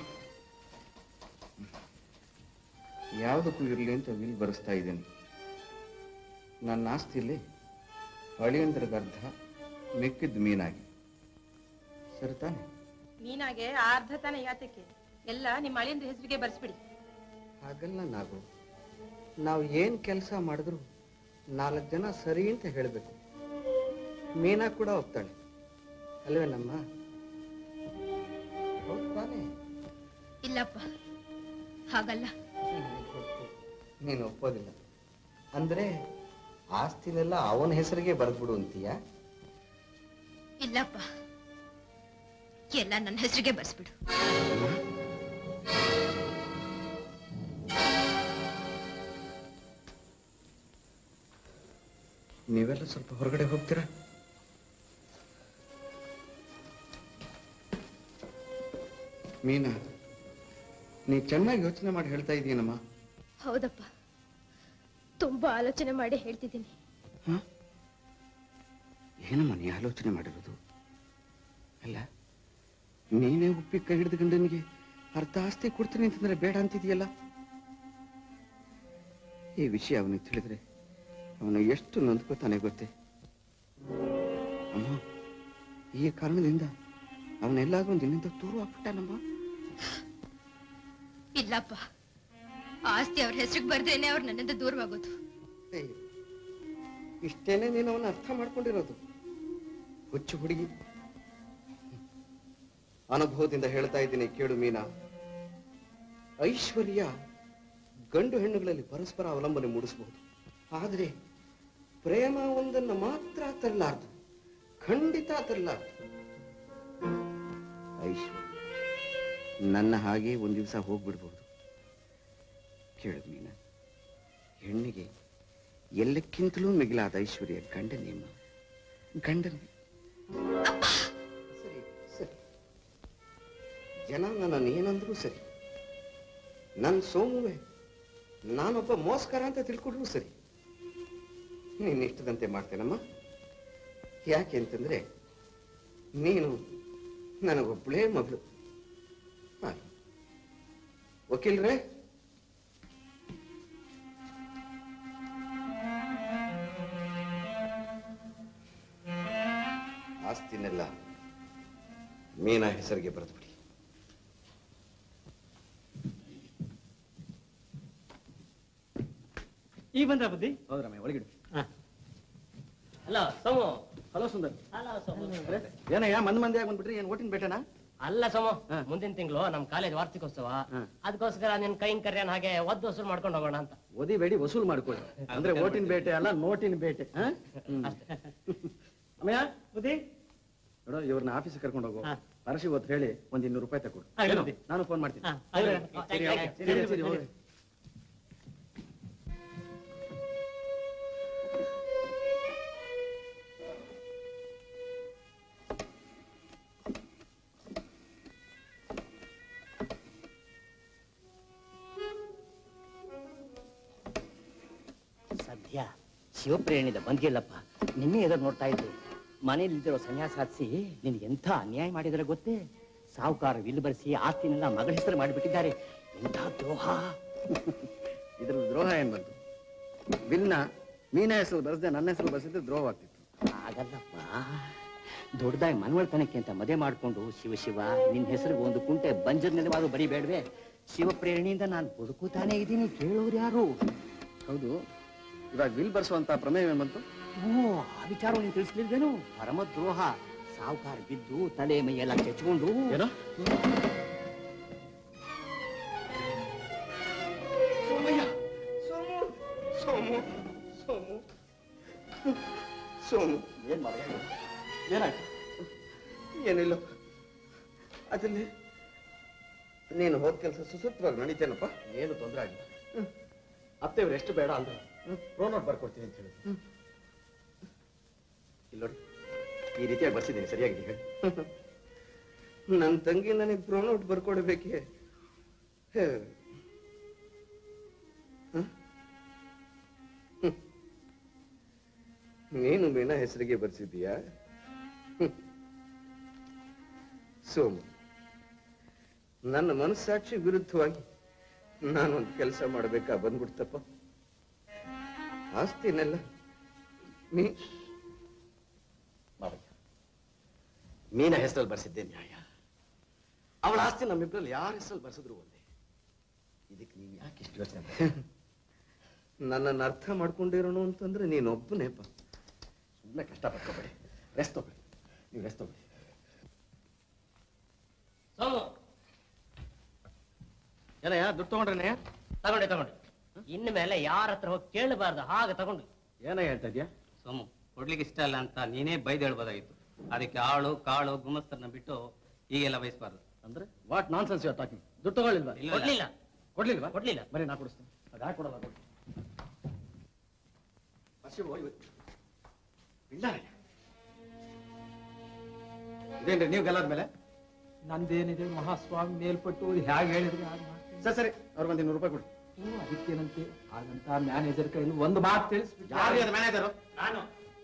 ಯಾವುದಕ್ಕೂ ಇರಲಿ ಅಂತ ವಿಲ್ ಬರೆಸ್ತಾ ಇದ್ದೀನಿ ನನ್ನ ಆಸ್ತಿಯಲ್ಲಿ ಅಳಿಯಂದ್ರದ ಅರ್ಧ ಮಿಕ್ಕಿದ್ದು ಮೀನಾಗಿ ಸರಿ ತಾನೆ ನೀನಾಗೆ ಅರ್ಧ ತಾನೇ ಯಾತಕ್ಕೆ ಎಲ್ಲ ನಿಮ್ಮ ಅಳಿಯಂದ್ರ ಹೆಸರಿಗೆ ಬರ್ಸ್ಬಿಡಿ ಹಾಗಲ್ಲ ನಾವು ನಾವು ಏನ್ ಕೆಲಸ ಮಾಡಿದ್ರು ನಾಲ್ಕು ಜನ ಸರಿ ಅಂತ ಹೇಳಬೇಕು ಮೀನಾ ಕೂಡ ಒಪ್ತಾಳೆ ಅಲ್ವೇನಮ್ಮ ಹೌದ್ ತಾನೇ ಇಲ್ಲಪ್ಪ ಹಾಗಲ್ಲ ನೀನು ಒಪ್ಪೋದಿಲ್ಲ ಅಂದ್ರೆ ಆಸ್ತಿನೆಲ್ಲ ಅವನ ಹೆಸರಿಗೆ ಬರೆದ್ಬಿಡು ಅಂತೀಯ ಇಲ್ಲಪ್ಪ ಎಲ್ಲ ನನ್ನ ಹೆಸರಿಗೆ ಬರ್ಸ್ಬಿಡು ನೀವೆಲ್ಲ ಸ್ವಲ್ಪ ಹೊರಗಡೆ ಹೋಗ್ತೀರಾ ಮೀನಾ ನೀ ಚೆನ್ನಾಗಿ ಯೋಚನೆ ಮಾಡಿ ಹೇಳ್ತಾ ಇದೀನಮ್ಮ ಹೌದಪ್ಪ ತುಂಬಾ ಆಲೋಚನೆ ಮಾಡಿ ಹೇಳ್ತಿದ್ದೀನಿ ಏನಮ್ಮ ನೀ ಆಲೋಚನೆ ಮಾಡಿರೋದು ಅಲ್ಲ ನೀನೇ ಉಪ್ಪಿ ಕೈ ಹಿಡಿದ ಗಂಡನಿಗೆ ಅರ್ಧ ಆಸ್ತಿ ಕೊಡ್ತೀನಿ ಅಂತಂದ್ರೆ ಬೇಡ ಅಂತಿದೆಯಲ್ಲ ಈ ವಿಷಯ ಅವನಿಗೆ ತಿಳಿದ್ರೆ ಅವನು ಎಷ್ಟು ನೊಂದ್ಕೋತಾನೆ ಗೊತ್ತೇ ಅಮ್ಮ ಈ ಕಾರಣದಿಂದ ಅವನೆಲ್ಲಾದ್ರೂ ನಿನ್ನಿಂದ ದೂರ ಆಗ್ಬಿಟ್ಟಾನಮ್ಮ ಇಲ್ಲಪ್ಪ ಆಸ್ತಿ ಅವ್ರ ಹೆಸರಿಗೆ ಬರ್ದೇನೆ ಅವ್ರು ನನ್ನಿಂದ ದೂರವಾಗೋದು ಅಯ್ಯೋ, ಇಷ್ಟೇನೆ ನೀನು ಅವನ್ನ ಅರ್ಥ ಮಾಡ್ಕೊಂಡಿರೋದು ಹುಚ್ಚು ಹುಡುಗಿ ಅನುಭವದಿಂದ ಹೇಳ್ತಾ ಇದ್ದೀನಿ ಕೇಳು ಮೀನಾ ಐಶ್ವರ್ಯ ಗಂಡು ಹೆಣ್ಣುಗಳಲ್ಲಿ ಪರಸ್ಪರ ಅವಲಂಬನೆ ಮೂಡಿಸಬಹುದು ಆದರೆ ಪ್ರೇಮ ಒಂದನ್ನು ಮಾತ್ರ ತರಲಾರ್ದು ಖಂಡಿತ ತರಲಾರ್ದು ಐಶ್ವರ್ಯ ನನ್ನ ಹಾಗೆ ಒಂದ್ ದಿವಸ ಹೋಗ್ಬಿಡ್ಬಹುದು ಕೇಳು ಮೀನಾ ಹೆಣ್ಣಿಗೆ ಎಲ್ಲಕ್ಕಿಂತಲೂ ಮಿಗಿಲಾದ ಐಶ್ವರ್ಯ ಗಂಡನೇಮ್ಮ ಗಂಡನೇ ಸರಿ ಸರಿ ಜನ ನನ್ನನ್ನು ಏನಂದ್ರೂ ಸರಿ ನನ್ನ ಸೋಮುವೆ ನಾನೊಬ್ಬ ಮೋಸ್ಕರ ಅಂತ ತಿಳ್ಕೊಂಡ್ರು ಸರಿ ನೀನು ಇಷ್ಟದಂತೆ ಮಾಡ್ತೇನಮ್ಮ ಯಾಕೆ ಅಂತಂದ್ರೆ ನೀನು ನನಗೊಬ್ಬಳೇ ಮಗಳು ಹಾಗೆ. ವಕೀಲ್ರೇ ಆಸ್ತಿನೆಲ್ಲ ಮೀನಾ ಹೆಸರಿಗೆ ಬರೆದು ಬಿಡಿ ಈಗ ಬಂದ್ರ ಬುದ್ಧಿ ಹೌದ್ರಮ್ಮ ಒಳಗಿಡು ಅಲ್ಲ ಸೋಮು ಹಲೋ ಸುಂದರ್ ಅಲ್ಲ ಸೋಮು ಏನಯ್ಯ ಮಂದ್ ಮಂದಿ ಆಗ್ಬಿಟ್ಬಿಟ್ರಿ ಏನ್ ಓಟಿನ ಬೇಟನಾ ಅಲ್ಲ ಸೋಮು ಮುಂದಿನ ತಿಂಗಳು ನಮ್ ಕಾಲೇಜ್ ವಾರ್ಷಿಕೋತ್ಸವ ಅದಕ್ಕೋಸ್ಕರ ನಿನ್ ಕೈನ್ ಕರ್ಯನ್ ಹಾಗೆ ಒದ್ದು ವಸೂಲ್ ಮಾಡ್ಕೊಂಡು ಹೋಗೋಣ ಅಂತ ಓದಿಬೇಡಿ ವಸೂಲ್ ಮಾಡ್ಕೊಳ್ಳಿ ಅಂದ್ರೆ ಓಟಿನ ಬೇಟೆ ಅಲ್ಲ ನೋಟಿನ ಬೇಟೆ ಆ? ಹ್ಮ್. ಅಮ್ಮಯ್ಯ ಬುದ್ಧಿ ನೋಡು ಇವ್ರನ್ನ ಆಫೀಸಿಗೆ ಕರ್ಕೊಂಡು ಹೋಗು ಅರಸಿ ಹೊತ್ತು ಹೇಳಿ ಒಂದ್ ಇನ್ನೂರು ರೂಪಾಯಿ ತಗೊಡು ಆಗ್ಲಿ ಏನು? ಬುದ್ಧಿ. ನಾನು ಫೋನ್ ಮಾಡ್ತೀನಿ ಹಾ, ಆಗ್ಲಿ. ಸರಿ, Thank you. ಸರಿ, ಸರಿ, ಹೋಗ್ರಿ. ಸದ್ಯ ಶಿವಪ್ರೇರಣಿದ ಬಂದಿಲ್ಲಪ್ಪ ನಿನ್ನೆ ಎದುರು ನೋಡ್ತಾ ಇದ್ದೆ ಮನೇಲಿದ್ದಿರೋ ಸನ್ಯಾಸ ಹಾಕ್ಸಿ ನಿನ್ಗೆ ಎಂಥ ಅನ್ಯಾಯ ಮಾಡಿದರೆ ಗೊತ್ತೇ ಸಾಹುಕಾರ ವಿಲ್ ಬರೆಸಿ ಆಸ್ತಿನೆಲ್ಲ ಮಗಳ ಹೆಸರು ಮಾಡಿಬಿಟ್ಟಿದ್ದಾರೆ ಎಂಥ ದ್ರೋಹ ಇದ್ರಲ್ಲಿ ದ್ರೋಹ ಏನ್ ಬಂತು ವಿಲ್ನ ಮೀನ ಹೆಸರು ಬರೆಸದೆ ನನ್ನ ಹೆಸರು ಬರೆಸಿದ್ರೆ ದ್ರೋಹವಾಗ್ತಿತ್ತು ಆಗಲ್ಲಪ್ಪ ದೊಡ್ಡದಾಗಿ ಮನವಳ್ತನಕ್ಕೆ ಅಂತ ಮದುವೆ ಮಾಡ್ಕೊಂಡು ಶಿವ ಶಿವ ನಿನ್ ಹೆಸರಿಗೆ ಒಂದು ಕುಂಟೆ ಬಂಜರ್ ನೆಲವಾದ್ರು ಬರಿಬೇಡ್ವೆ ಶಿವಪ್ರೇರಣೆಯಿಂದ ನಾನು ಬದುಕುತ್ತಾನೆ ಇದ್ದೀನಿ ಕೇಳೋರು ಯಾರು ಹೌದು ಇವಾಗ ವಿಲ್ ಬರ್ಸುವಂತ ಪ್ರಮೇಯ ಏನ್ ಬಂತು ಓ ಆ ವಿಚಾರ ನೀನು ತಿಳಿಸ್ಲಿಲ್ವೇನು ಪರಮ ದ್ರೋಹ ಸಾವುಕಾರ ಬಿದ್ದು ತಲೆ ಮೈ ಎಲ್ಲ ಕೆಚ್ಕೊಂಡು ಏನೋ ಸೋಮಯ್ಯ ಸೋಮು ಸೋಮು ಸೋಮು ಸೋಮು ಏನ್ ಮಾಡಿ ಏನಾಯ್ತು ಏನಿಲ್ಲ ಅದಲ್ಲಿ ನೀನು ಹೋದ ಕೆಲಸ ಸುಸೂತ್ರವಾಗಿ ನಡೀತೇನಪ್ಪ ಏನು ತೊಂದರೆ ಆಗಿಲ್ಲ ಅತ್ತೆಯವ್ರು ಎಷ್ಟು ಬೇಡ ಅಂದ್ರೆ ಪ್ರೋನೋಟ್ ಬರ್ಕೊಡ್ತೀನಿ ಅಂತ ಹೇಳಿ ಇಲ್ಲಿ ನೋಡಿ ಈ ರೀತಿಯಾಗಿ ಬರ್ಸಿದ್ದೀನಿ ಸರಿಯಾಗಿ ಹೇಳಿ ನನ್ನ ತಂಗಿ ನನಗೆ ಪ್ರೊನೋಟ್ ಬರ್ಕೊಡ್ಬೇಕೆ ಹೇ. ಹ? ಹ್ಮ್. ನೀನು ಮೀನಾ ಹೆಸರಿಗೆ ಬರ್ಸಿದ್ದೀಯಾ ಹ್ಮ್. ಸೋಮು ನನ್ನ ಮನಸ್ಸಾಕ್ಷಿ ವಿರುದ್ಧವಾಗಿ ನಾನೊಂದು ಕೆಲಸ ಮಾಡ್ಬೇಕಾ ಬಂದ್ಬಿಡ್ತಪ್ಪ ಆಸ್ತಿನೆಲ್ಲ ನೀ ಮಾವಯ್ಯ ಮೀನ ಹೆಸರಲ್ಲಿ ಬರ್ಸಿದ್ದೆ ನ್ಯಾಯ ಅವಳ ಆಸ್ತಿ ನಮ್ಮಿಬ್ರಲ್ಲಿ ಯಾರ ಹೆಸರಲ್ಲಿ ಬರ್ಸಿದ್ರು ಒಂದೇ ಇದಕ್ಕೆ ನೀವು ಯಾಕೆ ಇಷ್ಟು ಯೋಚನೆ ಮಾಡ್ತೀರಿ? ನನ್ನನ್ನು ಅರ್ಥ ಮಾಡ್ಕೊಂಡಿರೋನು ಅಂತಂದ್ರೆ ನೀನೊಬ್ಬನೇಪ್ಪ ಸುಮ್ಮನೆ ಕಷ್ಟ ಪಡ್ಕೋಬೇಡಿ ರೆಸ್ಟ್ ತಗೊಳ್ಳಿ ನೀವು ರೆಸ್ಟ್ ತಗೊಳ್ಳಿ ಸೋಮು ಏನಯ್ಯ ದುಡ್ಡು ತಗೊಂಡ್ರೇನಯ್ಯ ತಗೊಂಡೆ ತಗೊಂಡೆ ಇನ್ನು ಮೇಲೆ ಯಾರ ಹತ್ರ ಹೋಗಿ ಕೇಳಬಾರ್ದು ಹಾಗೆ ತಗೊಂಡು ಏನಯ್ಯ ಹೇಳ್ತಾ ಇದೀಯಾ ಸೋಮು ಕೊಡ್ಲಿಕ್ಕೆ ಇಷ್ಟ ಇಲ್ಲ ಅಂತ ನೀನೇ ಬೈದು ಹೇಳ್ಬೋದಾಗಿತ್ತು ಅದಕ್ಕೆ ಆಳು ಕಾಳು ಗುಮಸ್ತರನ್ನ ಬಿಟ್ಟು ಈಗೆಲ್ಲ ಬಯಸಬಾರ್ದು ಅಂದ್ರೆ what nonsense you talking ದುಡ್ಡು ತಗೊಳ್ಳಿಲ್ವಾ ಇಲ್ಲ, ಇಲ್ಲ. ಕೊಡ್ಲಿಲ್ವಾ ಕೊಡ್ಲಿಲ್ಲ ಬರೀ ನಾ ಕೊಡಿಸ್ತೀನಿ ಅದು ಯಾಕೆ ಕೊಡಲ್ಲ ಕೊಡು ಹಸಿವು ಇವತ್ತು ಇಲ್ಲಾರಯ್ಯ ಇದೇನ್ರಿ ನೀವು ಗೆಲ್ಲದ್ಮೇಲೆ ನಂದೇನಿದೆ ಮಹಾಸ್ವಾಮಿ ಮೇಲ್ಪಟ್ಟು ಹೇಗೆ ಹೇಳಿದ್ರೆ ಹಾಗೆ ಮಾಡ್ತೀನಿ. ಸರಿ ಸರಿ ಅವ್ರಿಗೆ ಒಂದು ಇನ್ನೂರು ರೂಪಾಯಿ ಕೊಡಿ ನೀವು ಅದಕ್ಕೇನಂತೆ ಹಾಗಂತ ಮ್ಯಾನೇಜರ್ ಕೈಲಿ ಒಂದು ಮಾತು ತಿಳಿಸ್ಬಿಟ್ಟು ಯಾರು ಅದು ಮ್ಯಾನೇಜರು ನಾನು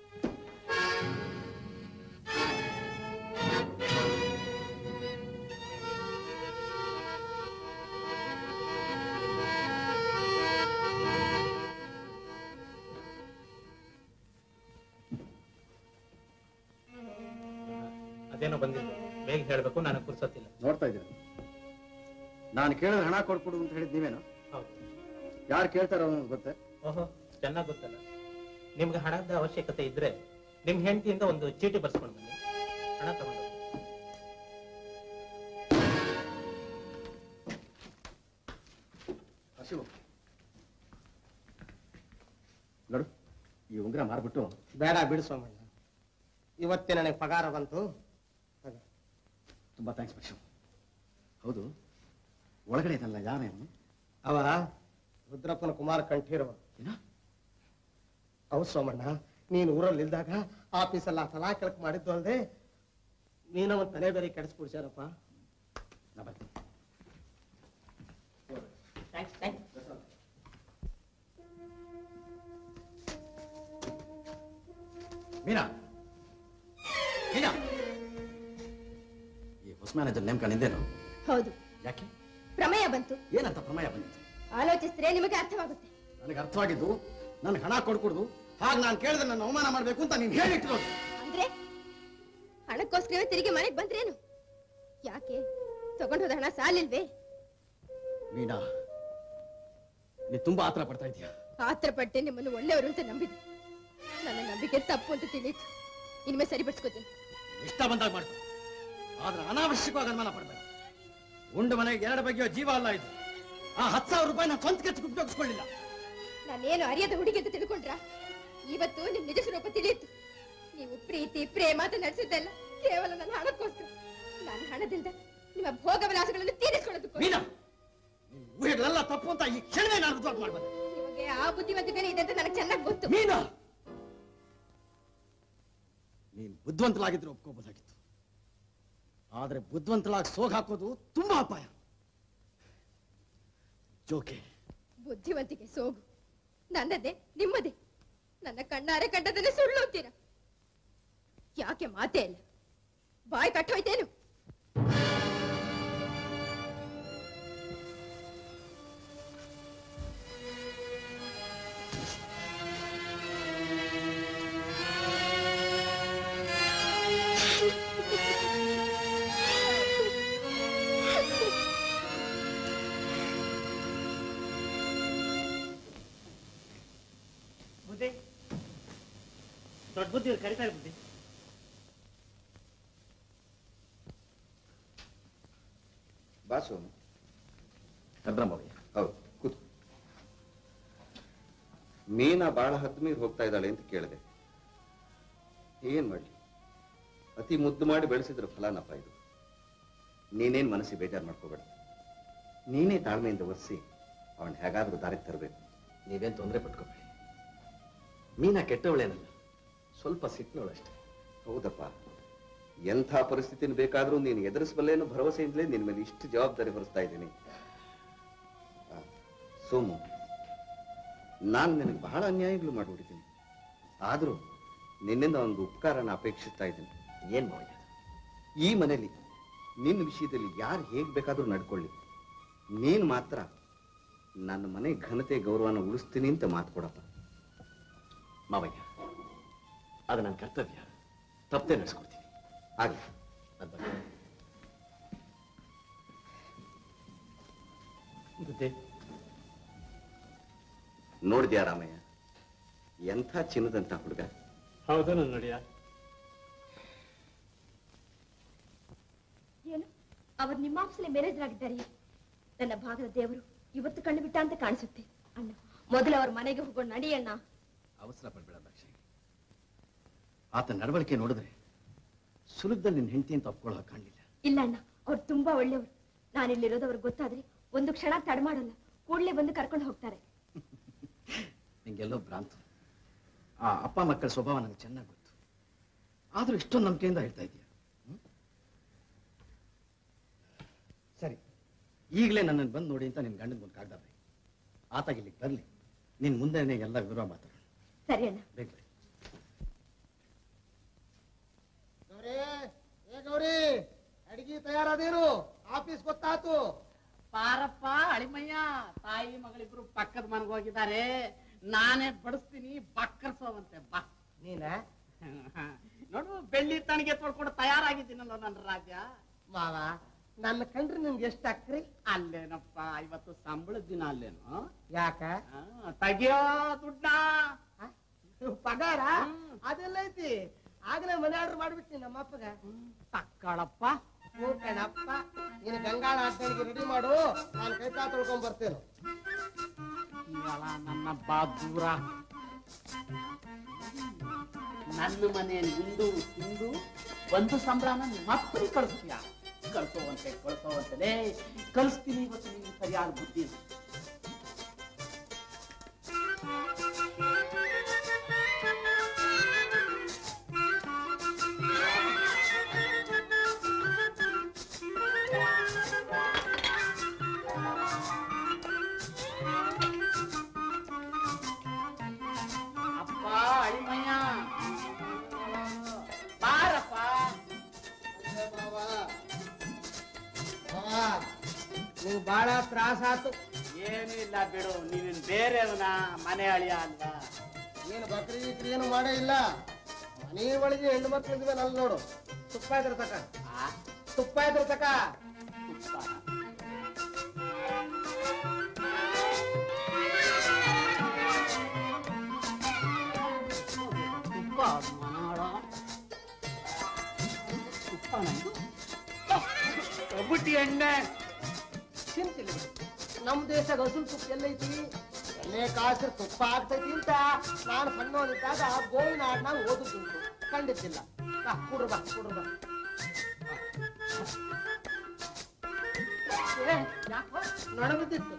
ಅದೇನೋ ಬಂದಿಲ್ಲ ಬೇಗ ಹೇಳ್ಬೇಕು ನನಗೆ ಪುರ್ಸೊತ್ತಿಲ್ಲ ನೋಡ್ತಾ ಇದ್ದೀನಿ ನಾನು ಕೇಳಿದ್ರೆ ಹಣ ಕೊಡ್ಕೊಡು ಅಂತ ಹೇಳಿದ್ ನೀವೇನು ಹೌದು ಯಾರು ಕೇಳ್ತಾರೋ ಅನ್ನೋದು ಗೊತ್ತೇ ಓಹೋ ಚೆನ್ನಾಗ್ ಗೊತ್ತಲ್ಲ ನಿಮ್ಗೆ ಹಣದ ಅವಶ್ಯಕತೆ ಇದ್ರೆ ನಿಮ್ ಹೆಂಡತಿಯಿಂದ ಒಂದು ಚೀಟಿ ಬರ್ಸ್ಕೊಂಡು ಬನ್ನಿ ಹಣ ತಗೊಂಡು ಹೋಗಿ. ಹಸಿವು ನೋಡು ಈ ಉಂಗುರ ಮಾರ್ಬಿಟ್ಟು ಬೇಡ ಬಿಡು ಸೋಮಣ್ಣ ಇವತ್ತೇ ನನಗೆ ಪಗಾರ ಬಂತು ತುಂಬಾ ಥ್ಯಾಂಕ್ಸ್ ಪಕ್ಷು ಹೌದು ಒಳಗಡೆ ಇದಲ್ಲ ಯಾರೇನು ಅವ ರುದ್ರಪ್ಪನ ಕುಮಾರ ಕಂಠೀರವ ಹೌದು ಸೋಮಣ್ಣ ನೀನು ಊರಲ್ಲಿ ಇಲ್ದಾಗ ಆಫೀಸಲ್ಲ ತಲಾ ಕೆಳಕ್ ಮಾಡಿದ್ದು ಅಲ್ದೆ ನೀನ ಒಂದ್ ತಲೆ ಬೇರೆ ಕೆಡಿಸ್ಬಿಡ್ಸಾರಪ್ಪ ನಾ ಬರ್ತೀನಿ ಥ್ಯಾಂಕ್ಸ್ ಥ್ಯಾಂಕ್ಸ್ ಮೀನಾ ಮೀನಾ ಈ ಹೊಸ ಮ್ಯಾನೇಜರ್ ನೇಮಕ ನಿಂದೇನು ಹೌದು ಯಾಕೆ ಪ್ರಮೇಯ ಬಂತು ಏನಂತ ಪ್ರಮೇಯ ಬಂದಿತ್ತು ಆಲೋಚಿಸಿದ್ರೆ ನಿಮಗೆ ಅರ್ಥವಾಗುತ್ತೆ ನನಗೆ ಅರ್ಥವಾಗಿದ್ದು ನನಗೆ ಹಣ ಕೊಡ್ಕೊಡ್ದು ಹಾಗೆ ನಾನು ಕೇಳಿದ್ರೆ ನನ್ನ ಅವಮಾನ ಮಾಡಬೇಕು ಅಂತ ನೀನು ಹೇಳಿಟ್ಟಿರೋದು ಅಂದ್ರೆ ಹಣಕ್ಕೋಸ್ಕರವೇ ತಿರುಗಿ ಮನೆಗೆ ಬಂದ್ರೇನು ಯಾಕೆ ತಗೊಂಡು ಹೋದ ಹಣ ಸಾಲಿಲ್ವೇ ಮೀನಾ ನೀ ತುಂಬಾ ಆತರ ಪಡ್ತಾ ಇದೀಯ ಆತರ ಪಟ್ಟೆ ನಿಮ್ಮನ್ನು ಒಳ್ಳೆಯವರು ಅಂತ ನಂಬಿದೆ ನನ್ನ ನಂಬಿಕೆ ತಪ್ಪು ಅಂತ ತಿಳಿಯಿತು ಇನ್ಮೆ ಸರಿಪಡಿಸ್ಕೋತೀನಿ ಇಷ್ಟ ಬಂದಾಗ ಮಾಡ್ಕೊ ಆದ್ರೆ ಅನಾವಶ್ಯಕವಾಗಿ ಅನುಮಾನ ಪಡ್ಬೇಡ ಉಂಡು ಮನೆಗೆ ಎರಡು ಬಗೆಯ ಜೀವ ಅಲ್ಲ ಇದು ಆ ಹತ್ತು ಸಾವಿರ ರೂಪಾಯಿ ನಾನು ಸ್ವಂತ ಕೆಚ್ಚಕ್ಕೆ ಉಪಯೋಗಿಸ್ಕೊಳ್ಳಿಲ್ಲ ನಾನೇನು ಅರಿಯದ ಹುಡುಗಿ ಅಂತ ತಿಳ್ಕೊಂಡ್ರ ಇವತ್ತು ನಿಮ್ ನಿಜ ಸ್ವರೂಪ ತಿಳಿಯಿತು ನೀವು ಪ್ರೀತಿ ಪ್ರೇಮ ಅಂತ ನಡೆಸಿದ್ದೆಲ್ಲ ಕೇವಲ ನನ್ನ ಹಣಕ್ಕೋಸ್ಕರ ನಾನು ಹಣದಿಂದ ನಿಮ್ಮ ಭೋಗ ವಿಲಾಸಗಳನ್ನು ತೀರಿಸಿಕೊಳ್ಳೋದಕ್ಕೋಸ್ಕರ ಮೀನಾ ನಿನ್ ಊಹೆಗಳೆಲ್ಲ ತಪ್ಪು ಅಂತ ಈ ಕ್ಷಣವೇ ನಾನು ರುಜುವಾತು ಮಾಡ್ಬಾರ್ದು ನಿಮಗೆ ಆ ಬುದ್ಧಿವಂತಿಕೆನೇ ಇದೆ ಅಂತ ನನಗೆ ಚೆನ್ನಾಗಿ ಗೊತ್ತು ಮೀನಾ ನೀನ್ ಬುದ್ಧಿವಂತಲಾಗಿದ್ರೆ ಒಪ್ಕೋಬಹುದಾಗಿತ್ತು ಆದ್ರೆ ಬುದ್ಧಿವಂತಲಾಗಿ ಸೋಗ್ ಹಾಕೋದು ತುಂಬಾ ಅಪಾಯ ಜೋಕೆ ಬುದ್ಧಿವಂತಿಕೆ ಸೋಗು ನನ್ನದೇ ನಿಮ್ಮದೇ ನನ್ನ ಕಣ್ಣಾರೆ ಕಂಡದನ್ನೇ ಸುಳ್ಳು ಅಂತೀರ ಯಾಕೆ ಮಾತೇ ಇಲ್ಲ ಬಾಯ್ ಕಟ್ಟೋಯ್ತೇನು ಬುದ್ಧಿ ದೊಡ್ಡ ಬುದ್ಧಿ ಇವ್ರು ಕರಿತಾರೆ ಬುದ್ಧಿ ಬಾಸು ಭದ್ರಮವ್ಯ ಹೌದು ಕೂತು ಮೀನಾ ಬಾಳ ಹದ್ಮೀರ್ ಹೋಗ್ತಾ ಇದ್ದಾಳೆ ಅಂತ ಕೇಳಿದೆ ಏನ್ ಮಾಡ್ಲಿ ಅತಿ ಮುದ್ದು ಮಾಡಿ ಬೆಳೆಸಿದ್ರ ಫಲಾನಪ್ಪ ಇದು ನೀನೇನ್ ಮನಸ್ಸಿಗೆ ಬೇಜಾರು ಮಾಡ್ಕೋಬೇಡ ನೀನೇ ತಾಳ್ಮೆಯಿಂದ ಒರೆಸಿ ಅವನ್ ಹೇಗಾದ್ರೂ ದಾರಿಗೆ ತರಬೇಕು ನೀವೇನ್ ತೊಂದರೆ ಪಟ್ಕೋಬೇಡಿ ಮೀನಾ ಕೆಟ್ಟವಳೇನಲ್ಲ ಸ್ವಲ್ಪ ಸಿಟ್ನವಳಷ್ಟೇ ಹೌದಪ್ಪ ಎಂಥ ಪರಿಸ್ಥಿತಿನ ಬೇಕಾದ್ರೂ ನೀನು ಎದುರಿಸಬಲ್ಲೆ ಅನ್ನೋ ಭರವಸೆಯಿಂದಲೇ ನಿನ್ ಮೇಲೆ ಇಷ್ಟು ಜವಾಬ್ದಾರಿ ಹೊರಿಸ್ತಾ ಇದ್ದೀನಿ ಆ, ಸೋಮು ನಾನು ನಿನಗೆ ಬಹಳ ಅನ್ಯಾಯಗಳು ಮಾಡಿಬಿಟ್ಟಿದ್ದೀನಿ ಆದ್ರೂ ನಿನ್ನಿಂದ ಒಂದು ಉಪಕಾರನ ಅಪೇಕ್ಷಿಸ್ತಾ ಇದ್ದೀನಿ ಏನ್ ಮೌಲ್ಯ ಈ ಮನೆಯಲ್ಲಿ ನಿನ್ನ ವಿಷಯದಲ್ಲಿ ಯಾರು ಹೇಗ್ ಬೇಕಾದ್ರೂ ನಡ್ಕೊಳ್ಳಿ ನೀನು ಮಾತ್ರ ನನ್ನ ಮನೆ ಘನತೆ ಗೌರವನ ಉಳಿಸ್ತೀನಿ ಅಂತ ಮಾತು ಕೊಡಪ್ಪ ಮಾವಯ್ಯ ಅದು ನನ್ನ ಕರ್ತವ್ಯ ತಪ್ಪದೆ ನಡೆಸ್ಕೊಡ್ತೀನಿ ಆಗ್ಲಿ ಬುದ್ಧಿ ನೋಡಿದ್ಯಾ ರಾಮಯ್ಯ ಎಂಥ ಚಿನ್ನದಂತ ಹುಡುಗ ಹೌದು ನನ್ನ ನೋಡಿಯ ಏನು ಅವರು ನಿಮ್ಮ ಆಫೀಸಲ್ಲಿ ಮ್ಯಾನೇಜರ್ ಆಗಿದ್ದಾರೆ ನನ್ನ ಭಾಗದ ದೇವರು ಇವತ್ತು ಕಣ್ಣು ಬಿಟ್ಟ ಅಂತ ಕಾಣಿಸುತ್ತೆ ಅಣ್ಣ ಮೊದಲು ಅವ್ರ ಮನೆಗೆ ಹೋಗೋಣ ನಡಿ ಅಣ್ಣ ಅವಸರ ಪಡ್ಬೇಡ ದಾಕ್ಷಿ ಆತ ನಡವಳಿಕೆ ನೋಡಿದ್ರೆ ಸುಲಭದಲ್ಲಿ ನಿನ್ನ ಹೆಂಡತಿ ಅಂತ ಒಪ್ಕೊಳ್ಳೋ ಹಾಗೆ ಕಾಣಲಿಲ್ಲ ಇಲ್ಲ ಅಣ್ಣ ಅವ್ರು ತುಂಬಾ ಒಳ್ಳೆಯವರು ನಾನಿಲ್ಲಿರೋದು ಅವ್ರಿಗೆ ಗೊತ್ತಾದ್ರೆ ಒಂದು ಕ್ಷಣ ತಡ ಮಾಡಲ್ಲ ಕೂಡಲೇ ಬಂದು ಕರ್ಕೊಂಡು ಹೋಗ್ತಾರೆ ನಿಂಗೆಲ್ಲೋ ಭ್ರಾಂತು ಆ ಅಪ್ಪ ಮಕ್ಕಳ ಸ್ವಭಾವ ನನಗೆ ಚೆನ್ನಾಗಿ ಗೊತ್ತು ಆದ್ರೂ ಇಷ್ಟೊಂದು ನಂಬಿಕೆಯಿಂದ ಹೇಳ್ತಾ ಇದೀಯ ಹ್ಮ್? ಸರಿ ಈಗಲೇ ನನ್ನನ್ನು ಬಂದು ನೋಡಿ ಅಂತ ನಿನ್ ಗಂಡನ ಮುಂದೆ ಕಾಗ್ದ ಬರೀ ಆತಾಗ ಇಲ್ಲಿಗೆ ಬರಲಿ ನಿನ್ ಮುಂದೆನೇ ಎಲ್ಲ ವಿವರ ಮಾತಾಡೋಣ ಸರಿ ಅಣ್ಣ ಬೇಗ ಬರೀ ಗೌರಿ ಏ ಗೌರಿ ಅಡಿಗೆ ತಯಾರಾದೇನು ಆಫೀಸ್ ಗೊತ್ತಾತು ಪಾರಪ್ಪ ಅಳಿಮಯ್ಯ ತಾಯಿ ಮಗಳಿಬ್ರು ಪಕ್ಕದ ಮನೆಗೆ ಹೋಗಿದ್ದಾರೆ ನಾನೇ ಬಡಿಸ್ತೀನಿ ಬಕ್ಕರ್ಸೋವಂತೆ ಬಾ ನೀನ ನೋಡು ಬೆಳ್ಳಿ ತಣಿಗೆ ತೊಳ್ಕೊಂಡು ತಯಾರಾಗಿದ್ದೀನಲ್ಲ ನನ್ನ ರಾಜ ಮಾವ ನನ್ನ ಕಂಡ್ರೆ ನಿಮ್ಗೆ ಎಷ್ಟು ಅಕ್ರಿ ಅಲ್ಲೇನಪ್ಪ ಇವತ್ತು ಸಂಬಳದ ದಿನ ಅಲ್ಲೇನು ಯಾಕ ಆ, ತೆಗಿಯೋ ದುಡ್ಡ ಪಗಾರ ಅದೆಲ್ಲ ಐತಿ ಆಗ್ಲೇ ಮನೆ ಆರ್ಡರ್ ಮಾಡ್ಬಿಡ್ತೀನಿ ನಮ್ಮ ಅಪ್ಪಗ ತಕ್ಕಳಪ್ಪ ಹ್ಞೂ ಕಣಪ್ಪ ನೀನು ಗಂಗಾಳ ಆಡ್ತಾನಿಗೆ ರೆಡಿ ಮಾಡು ನಾನು ಕೈ ಕಾಲು ತೊಳ್ಕೊಂಡ್ ಬರ್ತೇನೆ ಇವಾಳ ನನ್ನ ಬಾದೂರ ನನ್ನ ಮನೆ ನಿಂದು ತಿಂದು ಒಂದು ಸಂಬಳನ ಮಕ್ಕಳಿಗೆ ಕಳಿಸ್ತೀಯ ಕಳ್ಸೋವಂತೆ ಕಳ್ಸೋವಂತಲೇ ಕಳಿಸ್ತೀನಿ ಇವತ್ತು ನಿಮ್ಗೆ ಸರಿಯಾದ ಬುದ್ಧಿ ಅಪ್ಪ ಅಳಿಮಯ್ಯ ಬಾರಪ್ಪ ನೀವು ಬಹಳ ತ್ರಾಸ ಆತು ಏನಿಲ್ಲ ಬಿಡು ನೀವೇನ್ ಬೇರೆಯವನ ಮನೆ ಅಳಿಯ ಅಲ್ಲ ನೀನು ಬಕ್ರಿ ಗಿಕ್ರಿ ಏನು ಮಾಡೇ ಇಲ್ಲ ಮನೆ ಒಳಗೆ ಹೆಣ್ಣು ಮಕ್ಳು ಇದ್ಮೇಲೆ ಅಲ್ಲಿ ನೋಡು ತುಪ್ಪ ಇದ್ರ ತಕ ತುಪ್ಪ ಇದ್ರ ತಕ ತುಪ್ಪ ಮನಾಳ ತುಪ್ಪ ನಂದು ಕಬುಟಿ ಎಣ್ಣೆ ಚಿಂತಿಲ್ಲ ಬಿಡು. ನಮ್ ದೇಶದಾಗ ಹಸುಲ್ ತುಪ್ಪ ಎಲ್ಲೈತಿ ಎಣ್ಣೆ ಕಾಸಿರ್ ತುಪ್ಪ ಆಗ್ತೈತಿ ಅಂತ ನಾನು ಸಣ್ಣವನಿದ್ದಾಗ ಗೋವಿನ ಆಡ್ನಾಗ ಓದುತ್ತುಂಟು ಕಂಡಿದ್ದಿಲ್ಲ ಬಾ ಕುಡ್ರು ಬಾ ಕುಡ್ರು ಬಾ ಏ, ಯಾಕೋ ನಡಬಿದ್ದಿತ್ತು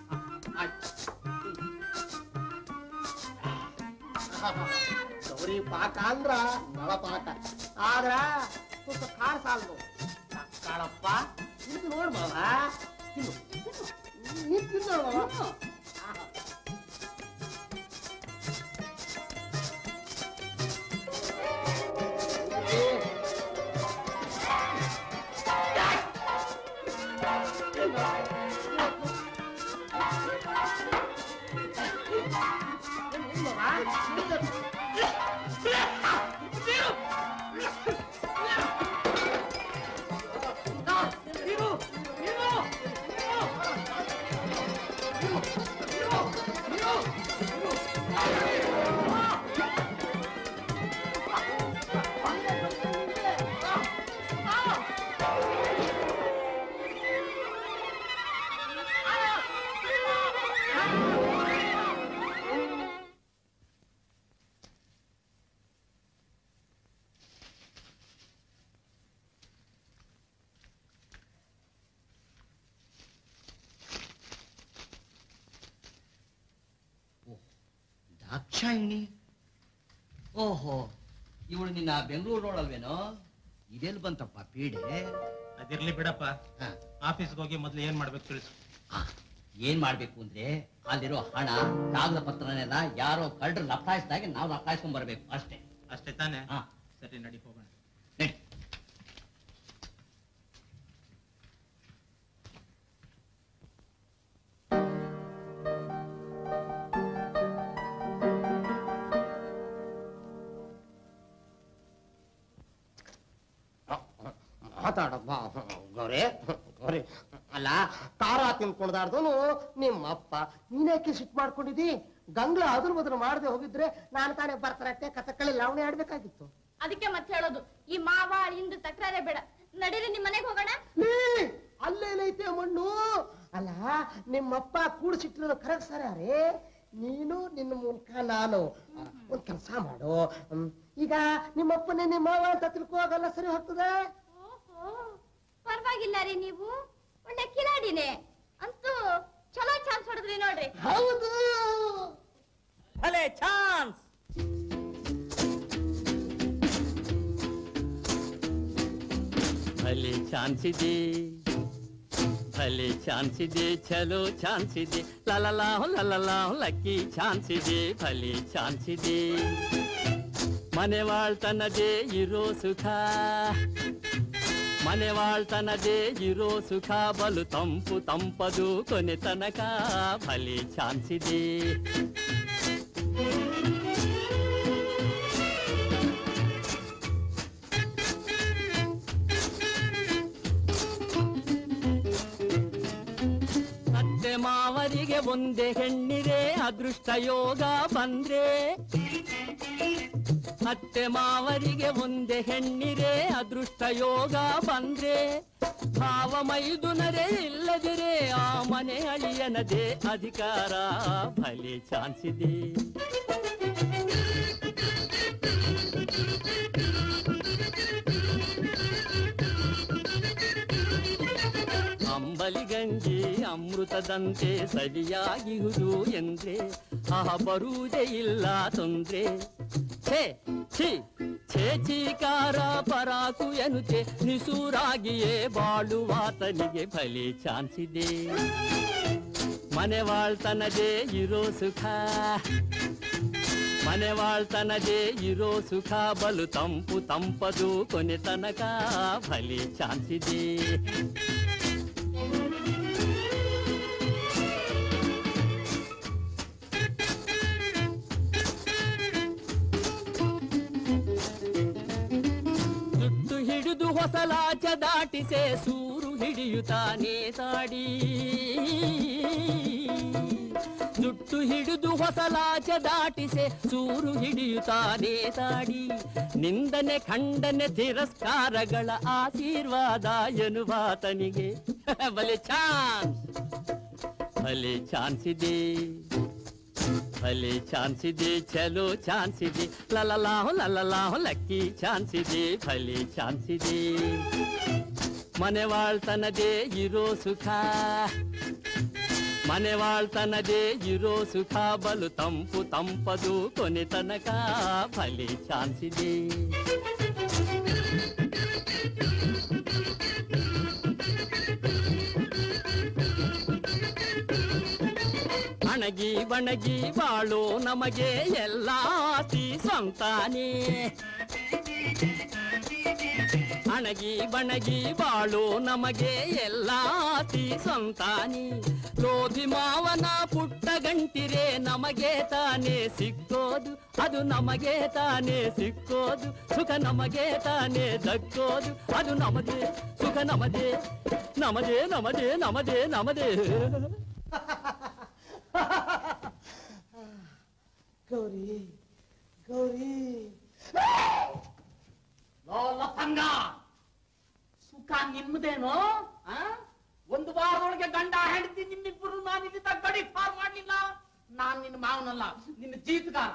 ಗೌರಿ ಪಾಕ ಅಂದ್ರ ನಳ ಪಾಕ ಆದ್ರ ಸ್ವಲ್ಪ ಖಾರ ಸಾಲ್ದು ಕಾಳಪ್ಪ ಇದು ನೋಡ್ ಮಾವ ತಿನ್ನು ತಿನ್ನು. ನೀನ್ ತಿನ್ನು ಮಾವ ದಾಕ್ಷಾಯಿಣಿ ಓಹೋ ಇವಳು ನಿನ್ನ ಬೆಂಗಳೂರೊಳಲ್ವೇನೋ ಇದೆಲ್ಲಿ ಬಂತಪ್ಪ ಪೀಡೆ ಅದಿರ್ಲಿ ಬಿಡಪ್ಪ ಆಫೀಸ್ಗೆ ಹೋಗಿ ಮೊದ್ಲು ಏನ್ ಮಾಡ್ಬೇಕು ತಿಳಿಸು ಏನ್ ಮಾಡ್ಬೇಕು ಅಂದ್ರೆ ಅಲ್ಲಿರೋ ಹಣ ಕಾಗದ ಪತ್ರನೆಲ್ಲ ಯಾರೋ ಕಳ್ಳರು ಲಫಾಯಿಸಿದಾಗೆ ನಾವು ಲಫಾಯಿಸ್ಕೊಂಡ್ ಬರ್ಬೇಕು ಅಷ್ಟೇ ಅಷ್ಟೇ ತಾನೇ ಹಾ. ಸರಿ ನಡಿ ಹೋಗೋಣ ಮಾತಾಡಪ್ಪ ಗೌರಿ ಗೌರಿ ಅಲ್ಲ ಖಾರ ತಿನ್ಕೊಂಡಾರ್ದನು ನಿಮ್ಮಪ್ಪ ನೀನೇಕೆ ಸಿಟ್ಟು ಮಾಡ್ಕೊಂಡಿದ್ದಿ ಗಂಗ್ಲ ಅದ್ರ ಬದ್ರ ಮಾಡದೆ ಹೋಗಿದ್ರೆ ನಾನು ತಾನೇ ಭರತನಾಟ್ಯ ಕಥಕ್ಕಳಿ ಲಾವಣಿ ಆಡ್ಬೇಕಾಗಿತ್ತು ಅದಕ್ಕೆ ಮತ್ತೆ ಹೇಳೋದು ಈ ಮಾವ ಇಂದು ತಕರಾರೇ ಬೇಡ ನಡೀರಿ ನಿಮ್ ಮನೆಗೆ ಹೋಗೋಣ ಏ, ಅಲ್ಲೇನೈತೆ ಮಣ್ಣು ಅಲ್ಲ ನಿಮ್ಮಪ್ಪ ಕೂಡಿಸಿಟ್ಟಿರೋದು ಕರೆಕ್ಟ್ ಸರ್ ಯಾರೇ ನೀನು ನಿನ್ನ ಮೂಲಕ ನಾನು ಆ, ಒಂದ್ ಕೆಲಸ ಮಾಡು ಹ್ಮ್, ಈಗ ನಿಮ್ಮಪ್ಪನೇ ನಿಮ್ಮ ಮಾವ ಅಂತ ತಿಳ್ಕೋಗಲ್ಲ ಸರಿ ಹೋಗ್ತದೆ ಪರವಾಗಿಲ್ಲ ರೀ ನೀವು ಒಳ್ಳೆ ಕಿಲಾಡಿನೇ ಅಂತೂ ಚಲೋ ಚಾನ್ಸ್ ಹೊಡೆದ್ರಿ ನೋಡ್ರಿ ಹೌದು ಭಲೆ ಚಾನ್ಸ್ ಭಲೆ ಚಾನ್ಸ್ ಇದೆ ಭಲೆ ಚಾನ್ಸ್ ಇದೆ ಚಲೋ ಚಾನ್ಸ್ ಇದೆ ಲಲಲಾ ಲಲಲಾ ಲಕ್ಕಿ ಚಾನ್ಸ್ ಇದೆ ಭಲೆ ಚಾನ್ಸ್ ಇದೆ ಮನೆ ವಾಳ್ತನದೇ ಇರೋ ಸುಖ ಮನೆ ವಾಳ್ತನದೇ ಇರೋ ಸುಖ ಬಲು ತಂಪು ತಂಪದು ಕೊನೆ ತನಕ ಭಲೆ ಚಾನ್ಸ್ ಇದೆ ಅತ್ತೆ ಮಾವರಿಗೆ ಒಂದೇ ಹೆಣ್ಣಿರೆ ಅದೃಷ್ಟ ಯೋಗ ಬಂದ್ರೆ ಅತ್ತೆ ಮಾವರಿಗೆ ಒಂದೇ ಹೆಣ್ಣಿರೆ ಅದೃಷ್ಟ ಯೋಗ ಬಂದ್ರೆ ಭಾವ ಮೈದುನರೇ ಇಲ್ಲದಿರೆ ಆ ಮನೆ ಅಳಿಯನದೇ ಅಧಿಕಾರ ಭಲೆ ಚಾನ್ಸ್ ಇದೆ ಅಂಬಲಿ ಗಂಜಿ ಅಮೃತದಂತೆ ಸವಿಯಾಗಿಹುದು ಎಂದ್ರೆ ಆಹ ಬರುವುದೇ ಇಲ್ಲ ತೊಂದ್ರೆ ಛೇ ಛೀ ಛೇ ಚೀಕಾರ ಪರಾಕು ಎನ್ನುತ್ತೆ ನಿಸೂರಾಗಿಯೇ ಬಾಳುವಾತನಿಗೆ ಫಲಿ ಚಾನ್ಸ್ ಇದೆ ಮನೆ ವಾಳ್ತನದೇ ಇರೋ ಸುಖ ಮನೆ ವಾಳ್ತನದೇ ಇರೋ ಸುಖ ಬಲು ತಂಪು ತಂಪದು ಕೊನೆ ತನಕ ಫಲಿ ಚಾನ್ಸ್ ಇದೆ ಜುಟ್ಟು ಹಿಡಿದು ಹೊಸಲಾಚ ದಾಟಿಸೆ ಸೂರು ಹಿಡಿಯುತ್ತಾನೆ ತಾಡಿ ಜುಟ್ಟು ಹಿಡಿದು ಹೊಸಲಾಚ ದಾಟಿಸೆ ಸೂರು ಹಿಡಿಯುತ್ತಾನೆ ತಾಡಿ ನಿಂದನೆ ಖಂಡನೆ ತಿರಸ್ಕಾರಗಳ ಆಶೀರ್ವಾದ ಎನ್ನುವಾತನಿಗೆ ಬಲೆ ಚಾನ್ಸ್ ಭಲೆ ಚಾನ್ಸ್ ಇದೆ ಭಲೆ ಚಾನ್ಸ್ ಇದೆ ಚಲೋ ಚಾನ್ಸ್ ಇದೆ ಲಲಲಾಹು ಲಲಲಾಹು ಲಕ್ಕಿ ಚಾನ್ಸ್ ಇದೆ ಭಲೆ ಚಾನ್ಸ್ ಇದೆ ಮನೆ ವಾಳ್ತನದೇ ಇರೋ ಸುಖ ಮನೆ ವಾಳ್ತನದೇ ಇರೋ ಸುಖ ಬಲು ತಂಪು ತಂಪದು ಕೊನೆ ತನಕ ಭಲೆ ಚಾನ್ಸ್ ಇದೆ ಅಣಗಿ ಬಣಗಿ ಬಾಳು ನಮಗೆ ಎಲ್ಲ ಆಸ್ತಿ ಸ್ವಂತಾನೇ ಅಣಗಿ ಬಣಗಿ ಬಾಳು ನಮಗೆ ಎಲ್ಲ ಆಸ್ತಿ ಸ್ವಂತಾನಿ ಲೋಭಿ ಮಾವನ ಪುಟ್ಟ ಗಂಟಿರೆ ನಮಗೆ ತಾನೇ ಸಿಕ್ಕೋದು ಅದು ನಮಗೆ ತಾನೇ ಸಿಕ್ಕೋದು ಸುಖ ನಮಗೆ ತಾನೇ ದಕ್ಕೋದು ಅದು ನಮದೇ ಸುಖ ನಮದೇ ನಮದೇ ನಮದೇ ನಮದೇ ನಮದೇ ಗೌರಿ ಗೌರಿ ಲೋ ಲಫಂಗ ಸುಖ ನಿಮ್ಮದೇನೋ ಆ? ಒಂದು ವಾರದೊಳಗೆ ಗಂಡ ಹೆಂಡತಿ ನಿಮ್ಮಿಬ್ಬರು ನಾನು ಇಲ್ಲಿಂದ ಗಡಿ ಪಾರ್ ಮಾಡ್ಲಿಲ್ಲ ನಾನ್ ನಿನ್ನ ಮಾವನಲ್ಲ ನಿನ್ನ ಜೀತಗಾರ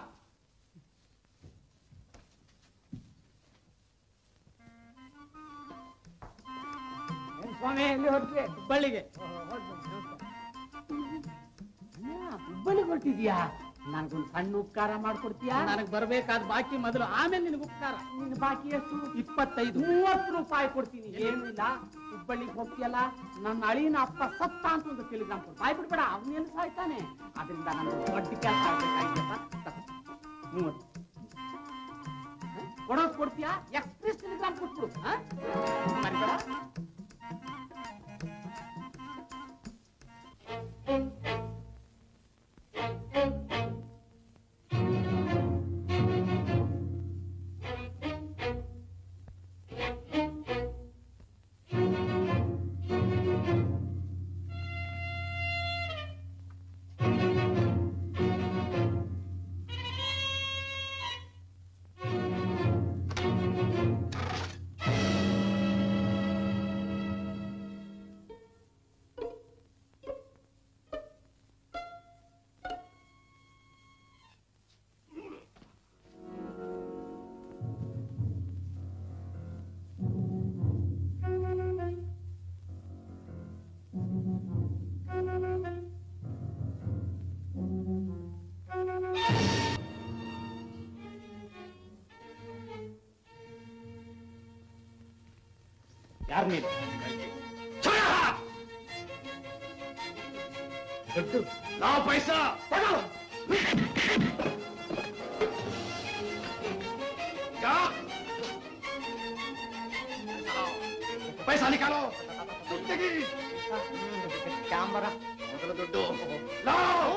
ಏನ್ ಸ್ವಾಮಿ ಎಲ್ಲಿ ಹೊರಟ್ರಿ ಹುಬ್ಬಳ್ಳಿಗೆ ಹುಬ್ಬಳ್ಳಿ ಹೊರಟಿದ್ಯಾ ನನಗೊಂದು ಸಣ್ಣ ಉಪಕಾರ ಮಾಡ್ಕೊಡ್ತೀಯಾ ನನಗ್ ಬರ್ಬೇಕಾದ ಬಾಕಿ ಮೊದಲು ಆಮೇಲೆ ನಿನಗೆ ಉಪಕಾರ ನಿನ್ನ ಬಾಕಿ ಎಷ್ಟು ಇಪ್ಪತ್ತೈದು ಮೂವತ್ತು ರೂಪಾಯಿ ಕೊಡ್ತೀನಿ ಏನು ಇಲ್ಲ ಹುಬ್ಬಳ್ಳಿಗೆ ಹೋಗ್ತೀಯಲ್ಲ ನನ್ನ ಅಳಿನ ಅಪ್ಪ ಸತ್ತ ಅಂತ ಒಂದು ಟೆಲಿಗ್ರಾಮ್ ಕೊಡು ಬಾಯ್ ಬಿಡ್ಬೇಡ ಅವನೇನು ಸಾಯ್ತಾನೆ ಅದರಿಂದ ನನಗೆ ದೊಡ್ಡ ಕೆಲಸ ಆಗ್ಬೇಕಾಯ್ತಪ್ಪ ಮೂವತ್ತು ಹ? ಕೊಡೋದು ಕೊಡ್ತೀಯಾ ಎಕ್ಸ್ಪ್ರೆಸ್ ಟೆಲಿಗ್ರಾಮ್ ಕೊಟ್ಬಿಡು ಹ? ಮರಿಬೇಡ ಯಾರು ನೀನು ದುಡ್ಡು ನಾವು ಪೈಸಾ ಕೊಡು क्या पैसा निकालो ದುಡ್ಡು ತೆಗಿ ಕ್ಯಾಮರಾ ಮೊದಲು ದುಡ್ಡು लाओ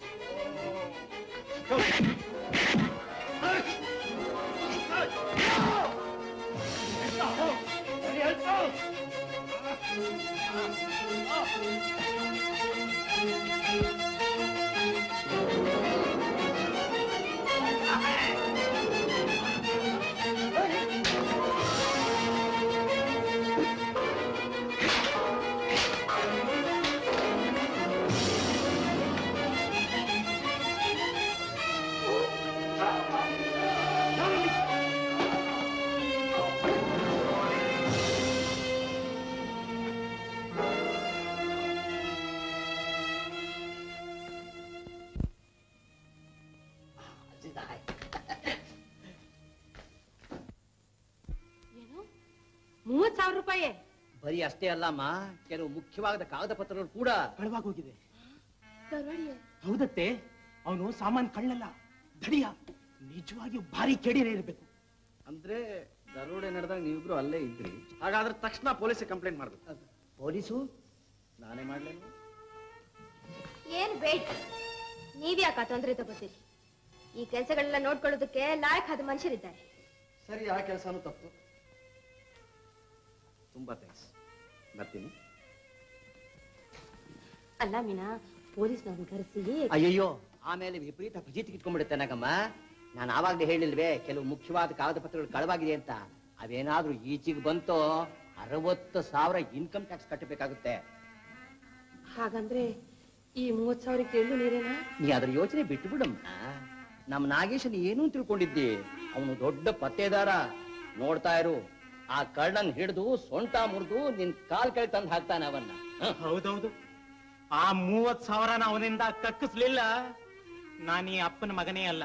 ಏನು ಮೂವತ್ ಸಾವಿರ ರೂಪಾಯಿ ಬರೀ ಅಷ್ಟೇ ಅಲ್ಲಮ್ಮ ಕೆಲವು ಮುಖ್ಯವಾದ ಕಾಗದ ಪತ್ರಗಳು ಕೂಡ ಕಳವಾಗೋಗಿದೆ ದರೋಡಿಯೇ ಹೌದತ್ತೆ ಅವನು ಸಾಮಾನ್ ಕಳ್ಳಲ್ಲ ದಡಿಯ ನಿಜವಾಗಿಯೂ ಭಾರಿ ಕೆಡಿರೇ ಇರಬೇಕು ಅಂದ್ರೆ ದರೋಡೆ ನಡೆದಾಗ ನೀವಿಬ್ರು ಅಲ್ಲೇ ಇದ್ರಿ ಹಾಗಾದ್ರೆ ತಕ್ಷಣ ಪೊಲೀಸಿಗೆ ಕಂಪ್ಲೇಂಟ್ ಮಾಡ್ಬೇಕು ಪೊಲೀಸು ನಾನೇ ಮಾಡ್ಲೇನು ಏನ್ ವೇಟ್ ನೀವ್ಯಾಕ ತೊಂದರೆ ತಗೋತೀರಿ ಈ ಕೆಲಸಗಳೆಲ್ಲ ನೋಡ್ಕೊಳ್ಳೋದಕ್ಕೆ ಲಾಯಕ್ ಆದ ಮನುಷ್ಯರಿದ್ದಾರೆ ಸರಿ ಆ ಕೆಲಸನೂ ತಪ್ಪು ತುಂಬಾ ಥ್ಯಾಂಕ್ಸ್ ಬರ್ತೀನಿ ಅಲ್ಲ ಮೀನಾ ಪೊಲೀಸ್ನವ್ರನ್ನ ಕರೆಸಿ ಅಯ್ಯಯ್ಯೋ ಆಮೇಲೆ ವಿಪರೀತ ಫಜೀತಿ ಕಿತ್ಕೊಂಡ್ಬಿಡುತ್ತೆ ನಾಗಮ್ಮ ನಾನು ಆವಾಗಲೇ ಹೇಳಿಲ್ವೇ ಕೆಲವು ಮುಖ್ಯವಾದ ಕಾಗದ ಪತ್ರಗಳು ಕಳವಾಗಿದೆ ಅಂತ ಅವೇನಾದ್ರೂ ಈಚೆಗೆ ಬಂತೋ ಅರವತ್ತು ಸಾವಿರ ಇನ್ಕಮ್ ಟ್ಯಾಕ್ಸ್ ಕಟ್ಟಬೇಕಾಗುತ್ತೆ ಹಾಗಂದ್ರೆ ಈ ಮೂವತ್ ಸಾವಿರಕ್ಕೆ ಎಳ್ಳು ನೀರೇನಾ ನೀ ಅದ್ರ ಯೋಚನೆ ಬಿಟ್ಟು ಬಿಡಮ್ಮ ನಮ್ಮ ನಾಗೇಶನ್ ಏನೂ ತಿಳ್ಕೊಂಡಿದ್ದಿ ಅವನು ದೊಡ್ಡ ಪತ್ತೇದಾರ ನೋಡ್ತಾ ಇರು ಆ ಕಳ್ಳನ್ ಹಿಡಿದು ಸೊಂಟ ಮುರಿದು ನಿನ್ ಕಾಲ್ ಕೆಳಗೆ ತಂದು ಹಾಕ್ತಾನೆ ಅವನ್ನ ಹ? ಹೌದೌದು ಆ ಮೂವತ್ ಸಾವಿರನ ಅವನಿಂದ ಕಕ್ಕಿಸ್ಲಿಲ್ಲ ನಾನು ಈ ಅಪ್ಪನ ಮಗನೇ ಅಲ್ಲ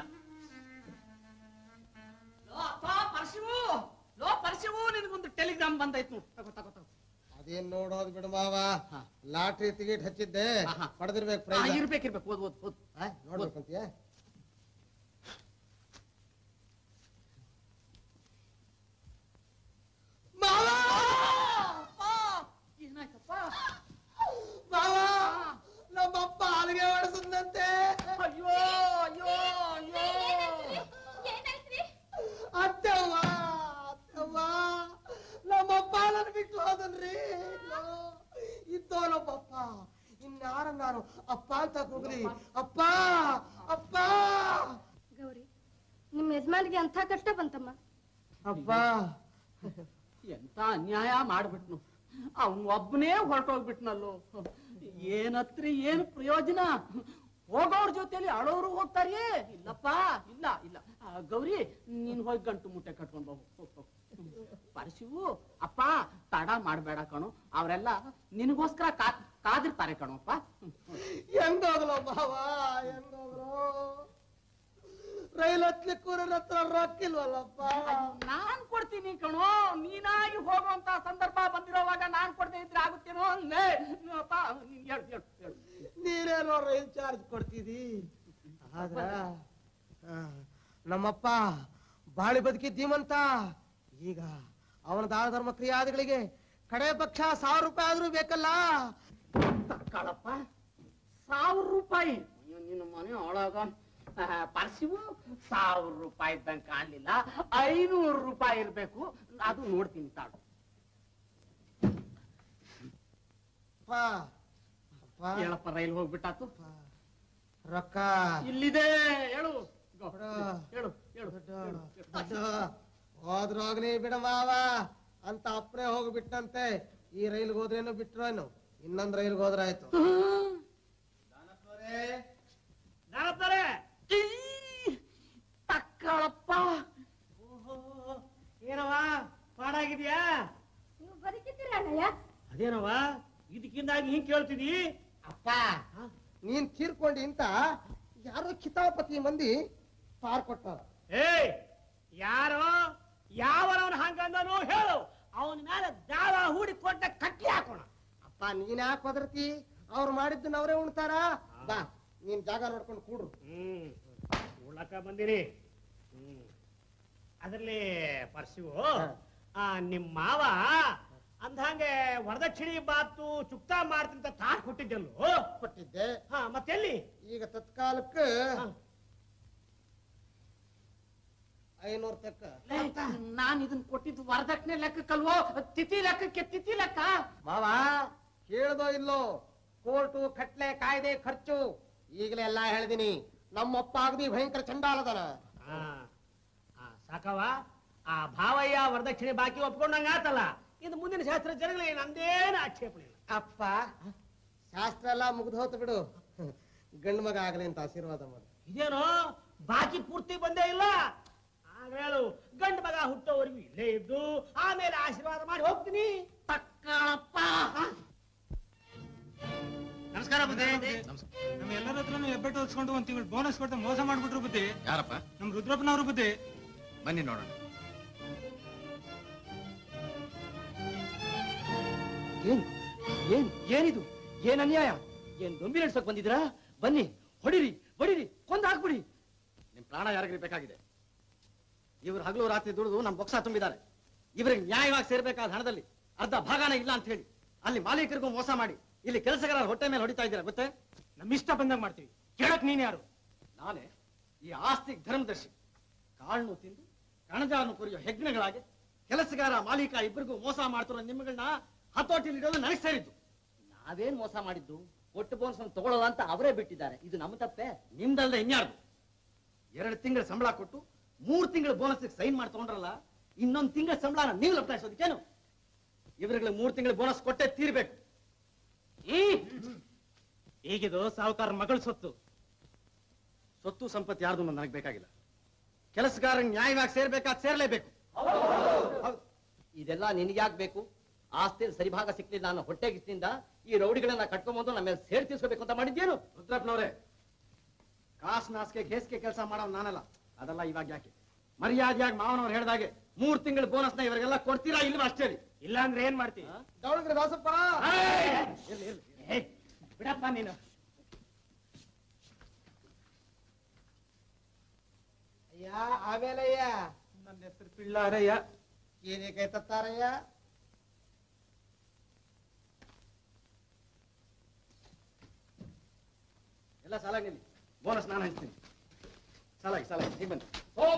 ಲೋ ಅಪ್ಪ ಪರಶಿವು ಲೋ ಪರಶಿವು ನಿನಗೊಂದು ಟೆಲಿಗ್ರಾಮ್ ಬಂದೈತ್ ನೋಡು ತಗೋ ತಗೋ ತಗೋ ಅದೇನ್ ನೋಡೋದು ಬಿಡು ಮಾವ ಲಾಟ್ರಿ ಟಿಕೆಟ್ ಹಚ್ಚಿದ್ದೆ ಪಡೆದಿರ್ಬೇಕು ಆ, ಪ್ರೈಸ್ ಇರ್ಬೇಕು ಇರ್ಬೇಕು ಓದ್ ಓದ್ ಓದ್ ನೋಡ್ಬೇಕಂತೀಯ ಮಾವ ಏನಾಯ್ತಪ್ಪ ಮಾವ ನಮ್ಮಪ್ಪ ಅಲ್ಲಿಗೆ ಹೊಡೆಸದಂತೆ ಅಯ್ಯೋ ಅಯ್ಯೋ ಅಯ್ಯೋ ಅತ್ತವ್ವ ಅತ್ತವ್ವ ನಮ್ಮಪ್ಪ ನನ್ನ ಬಿಟ್ಟು ಹೋದನ್ರಿ ಇದ್ದೋ ನಮ್ಮಪ್ಪ ಇನ್ಯಾರ ನಾನು ಅಪ್ಪ ಅಂತ ಕೂಗ್ಲಿ ಅಪ್ಪ ಅಪ್ಪ ಗೌರಿ ನಿಮ್ಮ ಯಜಮಾನಿಗೆ ಅಂಥ ಕಷ್ಟ ಬಂತಮ್ಮ ಅಪ್ಪ ಎಂತ ಅನ್ಯಾಯ ಮಾಡ್ಬಿಟ್ನು ಅವನ್ ಒಬ್ಬನೇ ಹೊರಟೋಗ್ಬಿಟ್ನಲ್ಲೋ ಏನತ್ರಿ ಏನ್ ಪ್ರಯೋಜನ ಹೋಗೋರ್ ಜೊತೆಲಿ ಅಳೋರು ಹೋಗ್ತಾರೇ ಇಲ್ಲಪ್ಪ ಇಲ್ಲ ಇಲ್ಲ ಆ, ಗೌರಿ ನೀನ್ ಹೋಗಿ ಗಂಟು ಮುಟ್ಟೆ ಕಟ್ಕೊಂಡ್ ಹೋಗು ಹೋಗ್, ಹೋಗ್. ಪರಶಿವು ಅಪ್ಪ ತಡ ಮಾಡ್ಬೇಡ ಕಣು ಅವರೆಲ್ಲ ನಿನಗೋಸ್ಕರ ಕಾ ಕಾದಿರ್ತಾರೆ ಕಣಪ್ಪ ಹೆಂಗೋಗ್ಲೋ ಮಾವ ಹೆಂಗೋಗ್ಲೋ ರೈಲ್ ಹತ್ಲಿಕ್ಕೂ ನನ್ನ ಹತ್ರ ರೊಕ್ಕ ಇಲ್ವಲ್ಲಪ್ಪ ನಾನ್ ಕೊಡ್ತೀನಿ ಕಣೋ ನೀನಾಗಿ ಹೋಗುವಂತ ಸಂದರ್ಭ ಬಂದಿರೋವಾಗ ನಾನ್ ಕೊಡದೆ ಇದ್ರೆ ಆಗುತ್ತೇನೋ ಅಂದೆ ಅಪ್ಪ ನೀನ್ ಹೇಳು ಹೇಳು ಹೇಳು ನೀನೇನೋ ರೈಲ್ ಚಾರ್ಜ್ ಕೊಡ್ತಿದಿ ಆದ್ರ ಆ, ನಮ್ಮಪ್ಪ ಬಾಳಿ ಬದುಕಿ ಧೀಮಂತ ಈಗ ಅವನ ದಾನ ಧರ್ಮ ಕ್ರಿಯಾದಿಗಳಿಗೆ ಕಡೆ ಪಕ್ಷ ಸಾವಿರ ರೂಪಾಯಿ ಆದ್ರೂ ಬೇಕಲ್ಲ ತಕ್ಕೊಳಪ್ಪ ಸಾವಿರ ರೂಪಾಯಿ ಅಯ್ಯೋ, ನಿನ್ನ ಮನೆ ಒಳಗ ಪರ್ಸಿವು ಸಾವಿರ ರೂಪಾಯಿ ಇದ್ದಂಗೆ ಕಾಣ್ಲಿಲ್ಲ ಐನೂರು ರೂಪಾಯಿ ಇರ್ಬೇಕು ಅದು ನೋಡ್ತೀನಿ ತಾಳು ಅಪ್ಪ ಅಪ್ಪ ಹೇಳಪ್ಪ ರೈಲ್ ಹೋಗ್ಬಿಟ್ಟಾತು ರೊಕ್ಕ ಇಲ್ಲಿದೆ ಹೇಳು ಗೋ, ಹೇಳು ಹೇಳು ದುಡ್ಡು ಹೋದ್ರೋಗ್ಲಿ ಬಿಡ ಮಾವ ಅಂತ ಅಪ್ಪನೇ ಹೋಗ್ಬಿಟ್ಟಂತೆ ಈ ರೈಲ್ಗೆ ಹೋದ್ರೇನು ಬಿಟ್ರೇನು ಇನ್ನೊಂದ್ ರೈಲ್ಗೆ ಹೋದ್ರಾಯ್ತು ತಕ್ಕಳಪ್ಪ ಏನವ ಪಾಡಾಗಿದ್ಯಾ ನೀವು ಬದುಕಿದ್ದೀರಾ ಅಣ್ಣಯ್ಯ ಅದೇನವ ಇದಕ್ಕಿಂದಾಗಿ ಹಿಂಗ್ ಕೇಳ್ತಿದಿ ಅಪ್ಪ ನೀನ್ ತೀರ್ಕೊಂಡಿ ಅಂತ ಯಾರೋ ಕಿತಾಪತಿ ಮಂದಿ ಪಾರ್ ಕೊಟ್ಟಾರ ಏಯ್ ಯಾರೋ ಯಾವನವನ್ ಹಂಗಂದನು ಹೇಳು ಅವನ ಮೇಲೆ ದಾವ ಹೂಡಿ ಕೊಟ್ಟ ಕಟ್ಟಿ ಹಾಕೋಣ ಅಪ್ಪ ನೀನ್ ಯಾಕೆ ಒದರ್ತಿ ಅವ್ರು ಮಾಡಿದ್ದನ್ನ ಅವರೇ ಉಣ್ತಾರ ಬಾ ನೀನ್ ಜಾಗ ನೋಡ್ಕೊಂಡು ಕೂಡ್ರು ಹ್ಮ್ ಉಳ್ಳಕ ಬಂದಿರಿ ಹ್ಮ್ ಅದ್ರಲ್ಲಿ ಪರ್ಸಿವು ಆ ನಿಮ್ ಮಾವ ಅಂದಂಗೆ ವರದಕ್ಷಿಣಿ ಬಾತು ಚುಕ್ತಾ ಮಾಡ್ತಿಂತ ತಾಟ್ ಕೊಟ್ಟಿದ್ದೆಲ್ಲೋ ಕೊಟ್ಟಿದ್ದೆ ಹಾ ಮತ್ತೆಲ್ಲಿ ಈಗ ತತ್ಕಾಲಕ್ಕೆ ಐನೂರ್ ತಕ್ಕ ನಾನ್ ಇದನ್ ಕೊಟ್ಟಿದ್ದು ವರದಕ್ಷಿಣೆ ಲೆಕ್ಕಕ್ಕಲ್ವೋ ತಿಥಿ ಲೆಕ್ಕಕ್ಕೆ ತಿಥಿ ಲೆಕ್ಕ ಮಾವ ಕೇಳ್ದೋ ಇಲ್ಲೋ ಕೋರ್ಟು ಕಟ್ಲೆ ಕಾಯ್ದೆ ಖರ್ಚು ಈಗಲೇ ಎಲ್ಲಾ ಹೇಳ್ದಿನಿ ನಮ್ಮಪ್ಪ ಅಗದಿ ಭಯಂಕರ ಚಂಡಾಲದನ ಆ, ಆ, ಸಾಕವ ಆ ಭಾವಯ್ಯ ವರದಕ್ಷಿಣೆ ಬಾಕಿ ಒಪ್ಕೊಂಡಂಗ ಆತಲ್ಲ ಇದು ಮುಂದಿನ ಶಾಸ್ತ್ರ ಜನಗಳಿಗೆ ನಂದೇನು ಆಕ್ಷೇಪಣೆ ಇಲ್ಲ ಅಪ್ಪ ಶಾಸ್ತ್ರ ಎಲ್ಲ ಮುಗ್ದು ಹೋತು ಬಿಡು ಗಂಡು ಮಗ ಆಗಲಿ ಅಂತ ಆಶೀರ್ವಾದ ಮಾಡು ಇದೇನೋ ಬಾಕಿ ಪೂರ್ತಿ ಬಂದೇ ಇಲ್ಲ ಆಗ ಹೇಳು ಗಂಡು ಮಗ ಹುಟ್ಟೋವರೆಗೂ ಇಲ್ಲೇ ಇದ್ದು ಆಮೇಲೆ ಆಶೀರ್ವಾದ ಮಾಡಿ ಹೋಗ್ತೀನಿ ತಕ್ಕಳಪ್ಪ ನಮಸ್ಕಾರ ಬುದ್ಧಿ ನಮ್ಮ ಎಲ್ಲರ ಹತ್ರನು ಹೆಬ್ಬೆಟ್ಟು ಹೊತ್ಸ್ಕೊಂಡು ಒಂದ್ ತಿಂಗಳು ಬೋನಸ್ ಕೊಡ್ತಾ ಮೋಸ ಮಾಡ್ಬಿಟ್ರು ಬುದ್ಧಿ ಯಾರಪ್ಪ ನಮ್ ರುದ್ರಪ್ಪನವ್ರು ಬುದ್ಧಿ ಬನ್ನಿ ನೋಡೋಣ ಏನ್ ಏನ್ ಏನಿದು ಏನ್ ಅನ್ಯಾಯ ಏನ್ ದೊಂಬಿ ನಡ್ಸಕ್ ಬಂದಿದ್ರಾ ಬನ್ನಿ ಹೊಡಿರಿ ಹೊಡಿರಿ ಕೊಂದ್ ಹಾಕ್ಬಿಡಿ ನಿಮ್ ಪ್ರಾಣ ಯಾರಿಗ್ರಿ ಬೇಕಾಗಿದೆ ಇವ್ರು ಹಗಲು ರಾತ್ರಿ ದುಡಿದು ನಮ್ ಬೊಕ್ಸ ತುಂಬಿದ್ದಾರೆ ಇವ್ರಿಗೆ ನ್ಯಾಯವಾಗಿ ಸೇರ್ಬೇಕಾದ ಹಣದಲ್ಲಿ ಅರ್ಧ ಭಾಗನ ಇಲ್ಲ ಅಂತ ಹೇಳಿ ಅಲ್ಲಿ ಮಾಲೀಕರಿಗೂ ಮೋಸ ಮಾಡಿ ಇಲ್ಲಿ ಕೆಲಸಗಾರ ಹೊಟ್ಟೆ ಮೇಲೆ ಹೊಡಿತಾ ಇದ್ದೀರಾ ಗೊತ್ತೇ ನಮ್ ಇಷ್ಟ ಬಂದಂಗ್ ಮಾಡ್ತೀವಿ ಕೇಳಕ್ ನೀನ್ ಯಾರು ನಾನೇ ಈ ಆಸ್ತಿ ಧರ್ಮದರ್ಶಿ ಕಾಳ್ನು ತಿಂದು ಕಣಜಾರನ್ನು ಕುರಿಯೋ ಹೆಗ್ಣಗಳಾಗಿ ಕೆಲಸಗಾರ ಮಾಲೀಕ ಇಬ್ಬರಿಗೂ ಮೋಸ ಮಾಡ್ತಿರೋ ನಿಮ್ಮಗಳನ್ನ ಹತೋಟಿಲಿ ಇಡೋದು ನನಗೆ ಸೇರಿದ್ದು ನಾವೇನ್ ಮೋಸ ಮಾಡಿದ್ದು ಒಟ್ಟು ಬೋನಸ್ ತಗೊಳ್ಳೋಲ್ಲ ಅಂತ ಅವರೇ ಬಿಟ್ಟಿದ್ದಾರೆ ಇದು ನಮ್ಮ ತಪ್ಪೆ ನಿಮ್ದಲ್ದೆ ಇನ್ಯಾರ್ದು ಎರಡು ತಿಂಗಳ ಸಂಬಳ ಕೊಟ್ಟು ಮೂರ್ ತಿಂಗಳ ಬೋನಸ್ ಸೈನ್ ಮಾಡಿ ತಗೊಂಡ್ರಲ್ಲ ಇನ್ನೊಂದ್ ತಿಂಗಳ ಸಂಬಳನ ನೀವು ಲಪ್ಟಾಯಿಸೋದಕ್ಕೇನು ಇವರುಗಳಿಗೆ ಮೂರ್ ತಿಂಗಳ ಬೋನಸ್ ಕೊಟ್ಟೆ ತೀರ್ಬೇಕು ಈಗಿದು ಸಾವುಕಾರ ಮಗಳ ಸೊತ್ತು ಸ್ವತ್ತು ಸಂಪತ್ತು ಯಾರ್ದು ಅನ್ನೋದು ನನಗೆ ಬೇಕಾಗಿಲ್ಲ ಕೆಲಸಗಾರ ನ್ಯಾಯವಾಗಿ ಸೇರ್ಬೇಕಾದ್ ಸೇರ್ಲೇಬೇಕು ಇದೆಲ್ಲ ನಿನಗ್ಯಾಕ್ ಬೇಕು ಆಸ್ತಿ ಸರಿಭಾಗ ಸಿಕ್ಲಿಲ್ಲ ಅನ್ನೋ ಹೊಟ್ಟೆಗಿಸ್ತಿಂದ ಈ ರೌಡಿಗಳನ್ನ ಕಟ್ಕೊಂಬಂದು ನಮ್ಮ ಮೇಲೆ ಸೇರ್ ತೀರ್ಸ್ಕೋಬೇಕು ಅಂತ ಮಾಡಿದ್ಯೇನು ರುದ್ರಪ್ಪನವ್ರೆ ಕಾಸ್ ನಾಸ್ಗೆ ಘೇಸ್ಗೆ ಕೆಲಸ ಮಾಡೋ ನಾನಲ್ಲ ಅದೆಲ್ಲ ಇವಾಗ ಯಾಕೆ ಮರ್ಯಾದೆಯಾಗಿ ಮಾವನವ್ರು ಹೇಳ್ದಾಗೆ ಮೂರ್ ತಿಂಗಳ ಬೋನಸ್ನ ಇವರಿಗೆಲ್ಲ ಕೊಡ್ತೀರಾ ಇಲ್ವಾ ಅಷ್ಟೇ ಹೇಳಿ ಇಲ್ಲ ಅಂದ್ರೆ ಏನ್ ಮಾಡ್ತೀವಿ ಗೌಡ್ಗ್ರೆ ದಾಸಪ್ಪ ಬಿಡಪ್ಪ ನೀನು ಅಯ್ಯ ಆಮೇಲಯ್ಯ ನನ್ನ ಹೆಸರು ಪಿಳ್ಳಾರಯ್ಯ ಏನಕ್ಕೆ ತತ್ತಾರಯ್ಯ ಎಲ್ಲ ಸಾಲಾಗಿ ನಿಲ್ಲಿ ಬೋನಸ್ ನಾನು ಹಂಚ್ತೀನಿ ಸಾಲಾಗಿ ಸಾಲಾಗಿ ಹೀಗೆ ಬನ್ನಿ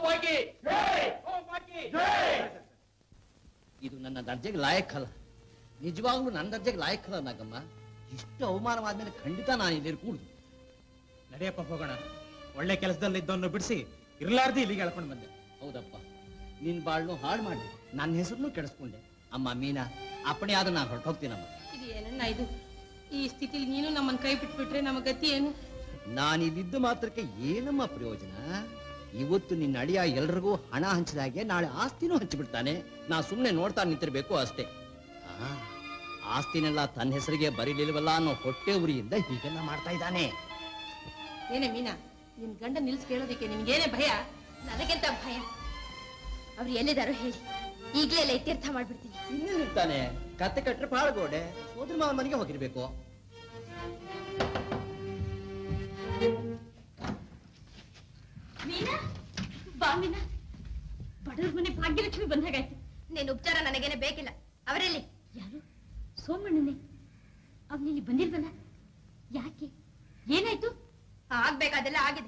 ಇದು ನನ್ನ ದರ್ಜೆಗೆ ಲಾಯಕ್ಕಲ್ಲ ನಿಜವಾಗ್ಲೂ ನನ್ನ ದರ್ಜೆಗೆ ಲಾಯಕ್ಕಲ್ಲ ನಾಗಮ್ಮ ಇಷ್ಟು ಅವಮಾನವಾದ್ಮೇಲೆ ಖಂಡಿತ ನಾನು ಇಲ್ಲಿ ಕೂಡುದು ನಡೆಯಪ್ಪ ಹೋಗೋಣ ಒಳ್ಳೆ ಕೆಲಸದಲ್ಲಿ ಇದ್ದವನ್ನ ಬಿಡಿಸಿ ಇರ್ಲಾರ್ದು ಇಲ್ಲಿಗೆ ಎಳ್ಕೊಂಡು ಬಂದೆ ಹೌದಪ್ಪ ನಿನ್ ಬಾಳ್ನು ಹಾಳು ಮಾಡಿ ನನ್ನ ಹೆಸರನ್ನು ಕೆಡಿಸ್ಕೊಂಡೆ ಅಮ್ಮ ಮೀನಾ ಅಪ್ಪಣೆ ಆದ್ರೆ ನಾನು ಹೊರಟೋಗ್ತೀನಮ್ಮ ಇದು ಏನಣ್ಣ ಇದು ಈ ಸ್ಥಿತಿಲಿ ನೀನು ನಮ್ಮನ್ನ ಕೈ ಬಿಟ್ಬಿಟ್ರೆ ನಮ್ಮ ಗತಿ ಏನು ನಾನಿಲ್ಲಿದ್ದು ಮಾತ್ರಕ್ಕೆ ಏನಮ್ಮ ಪ್ರಯೋಜನ ಇವತ್ತು ನಿನ್ನ ಅಳಿಯ ಎಲ್ರಿಗೂ ಹಣ ಹಂಚಿದಾಗೆ ನಾಳೆ ಆಸ್ತಿನೂ ಹಂಚಿಬಿಡ್ತಾನೆ ನಾ ಸುಮ್ಮನೆ ನೋಡ್ತಾ ನಿಂತಿರ್ಬೇಕು ಅಷ್ಟೇ ಆ, ಆಸ್ತಿನೆಲ್ಲ ತನ್ನ ಹೆಸರಿಗೆ ಬರೀಲಿಲ್ವಲ್ಲ ಅನ್ನೋ ಹೊಟ್ಟೆ ಉರಿಯಿಂದ ಹೀಗೆಲ್ಲ ಮಾಡ್ತಾ ಇದ್ದಾನೆ ಏನೇ ಮೀನಾ ನಿನ್ ಗಂಡ ನಿಲ್ಸ್ ಕೇಳೋದಕ್ಕೆ ನಿನ್ಗೇನೆ ಭಯ ನನಗೆಂತ ಭಯ ಅವ್ರು ಎಲ್ಲಿದಾರೋ ಹೇಳಿ ಈಗಲೇ ಎಲ್ಲ ಇತ್ಯರ್ಥ ಮಾಡ್ಬಿಡ್ತೀನಿ ಇನ್ನೇನಿರ್ತಾನೆ ಕತ್ತೆ ಕಟ್ರೆ ಪಾಳ್ಗೋಡೆ ಸೋದ್ರ ಮಾವನ ಮನೆಗೆ ಹೋಗಿರ್ಬೇಕು ಮೀನಾ ಬಾ ಮೀನಾ ಬಡವ್ರ ಮನೆ ಭಾಗ್ಯಲಕ್ಷ್ಮಿ ಬಂದಾಗಾಯ್ತು ನಿನ್ ಉಪಚಾರ ನನಗೇನೆ ಬೇಕಿಲ್ಲ ಅವರೆಲ್ಲಿ ಯಾರು ಸೋಮಣ್ಣನೇ ಅವ್ನಿಲ್ಲಿ ಬಂದಿಲ್ವಲ್ಲ ಯಾಕೆ ಏನಾಯ್ತು ಆಗ್ಬೇಕಾದೆಲ್ಲ ಆಗಿದೆ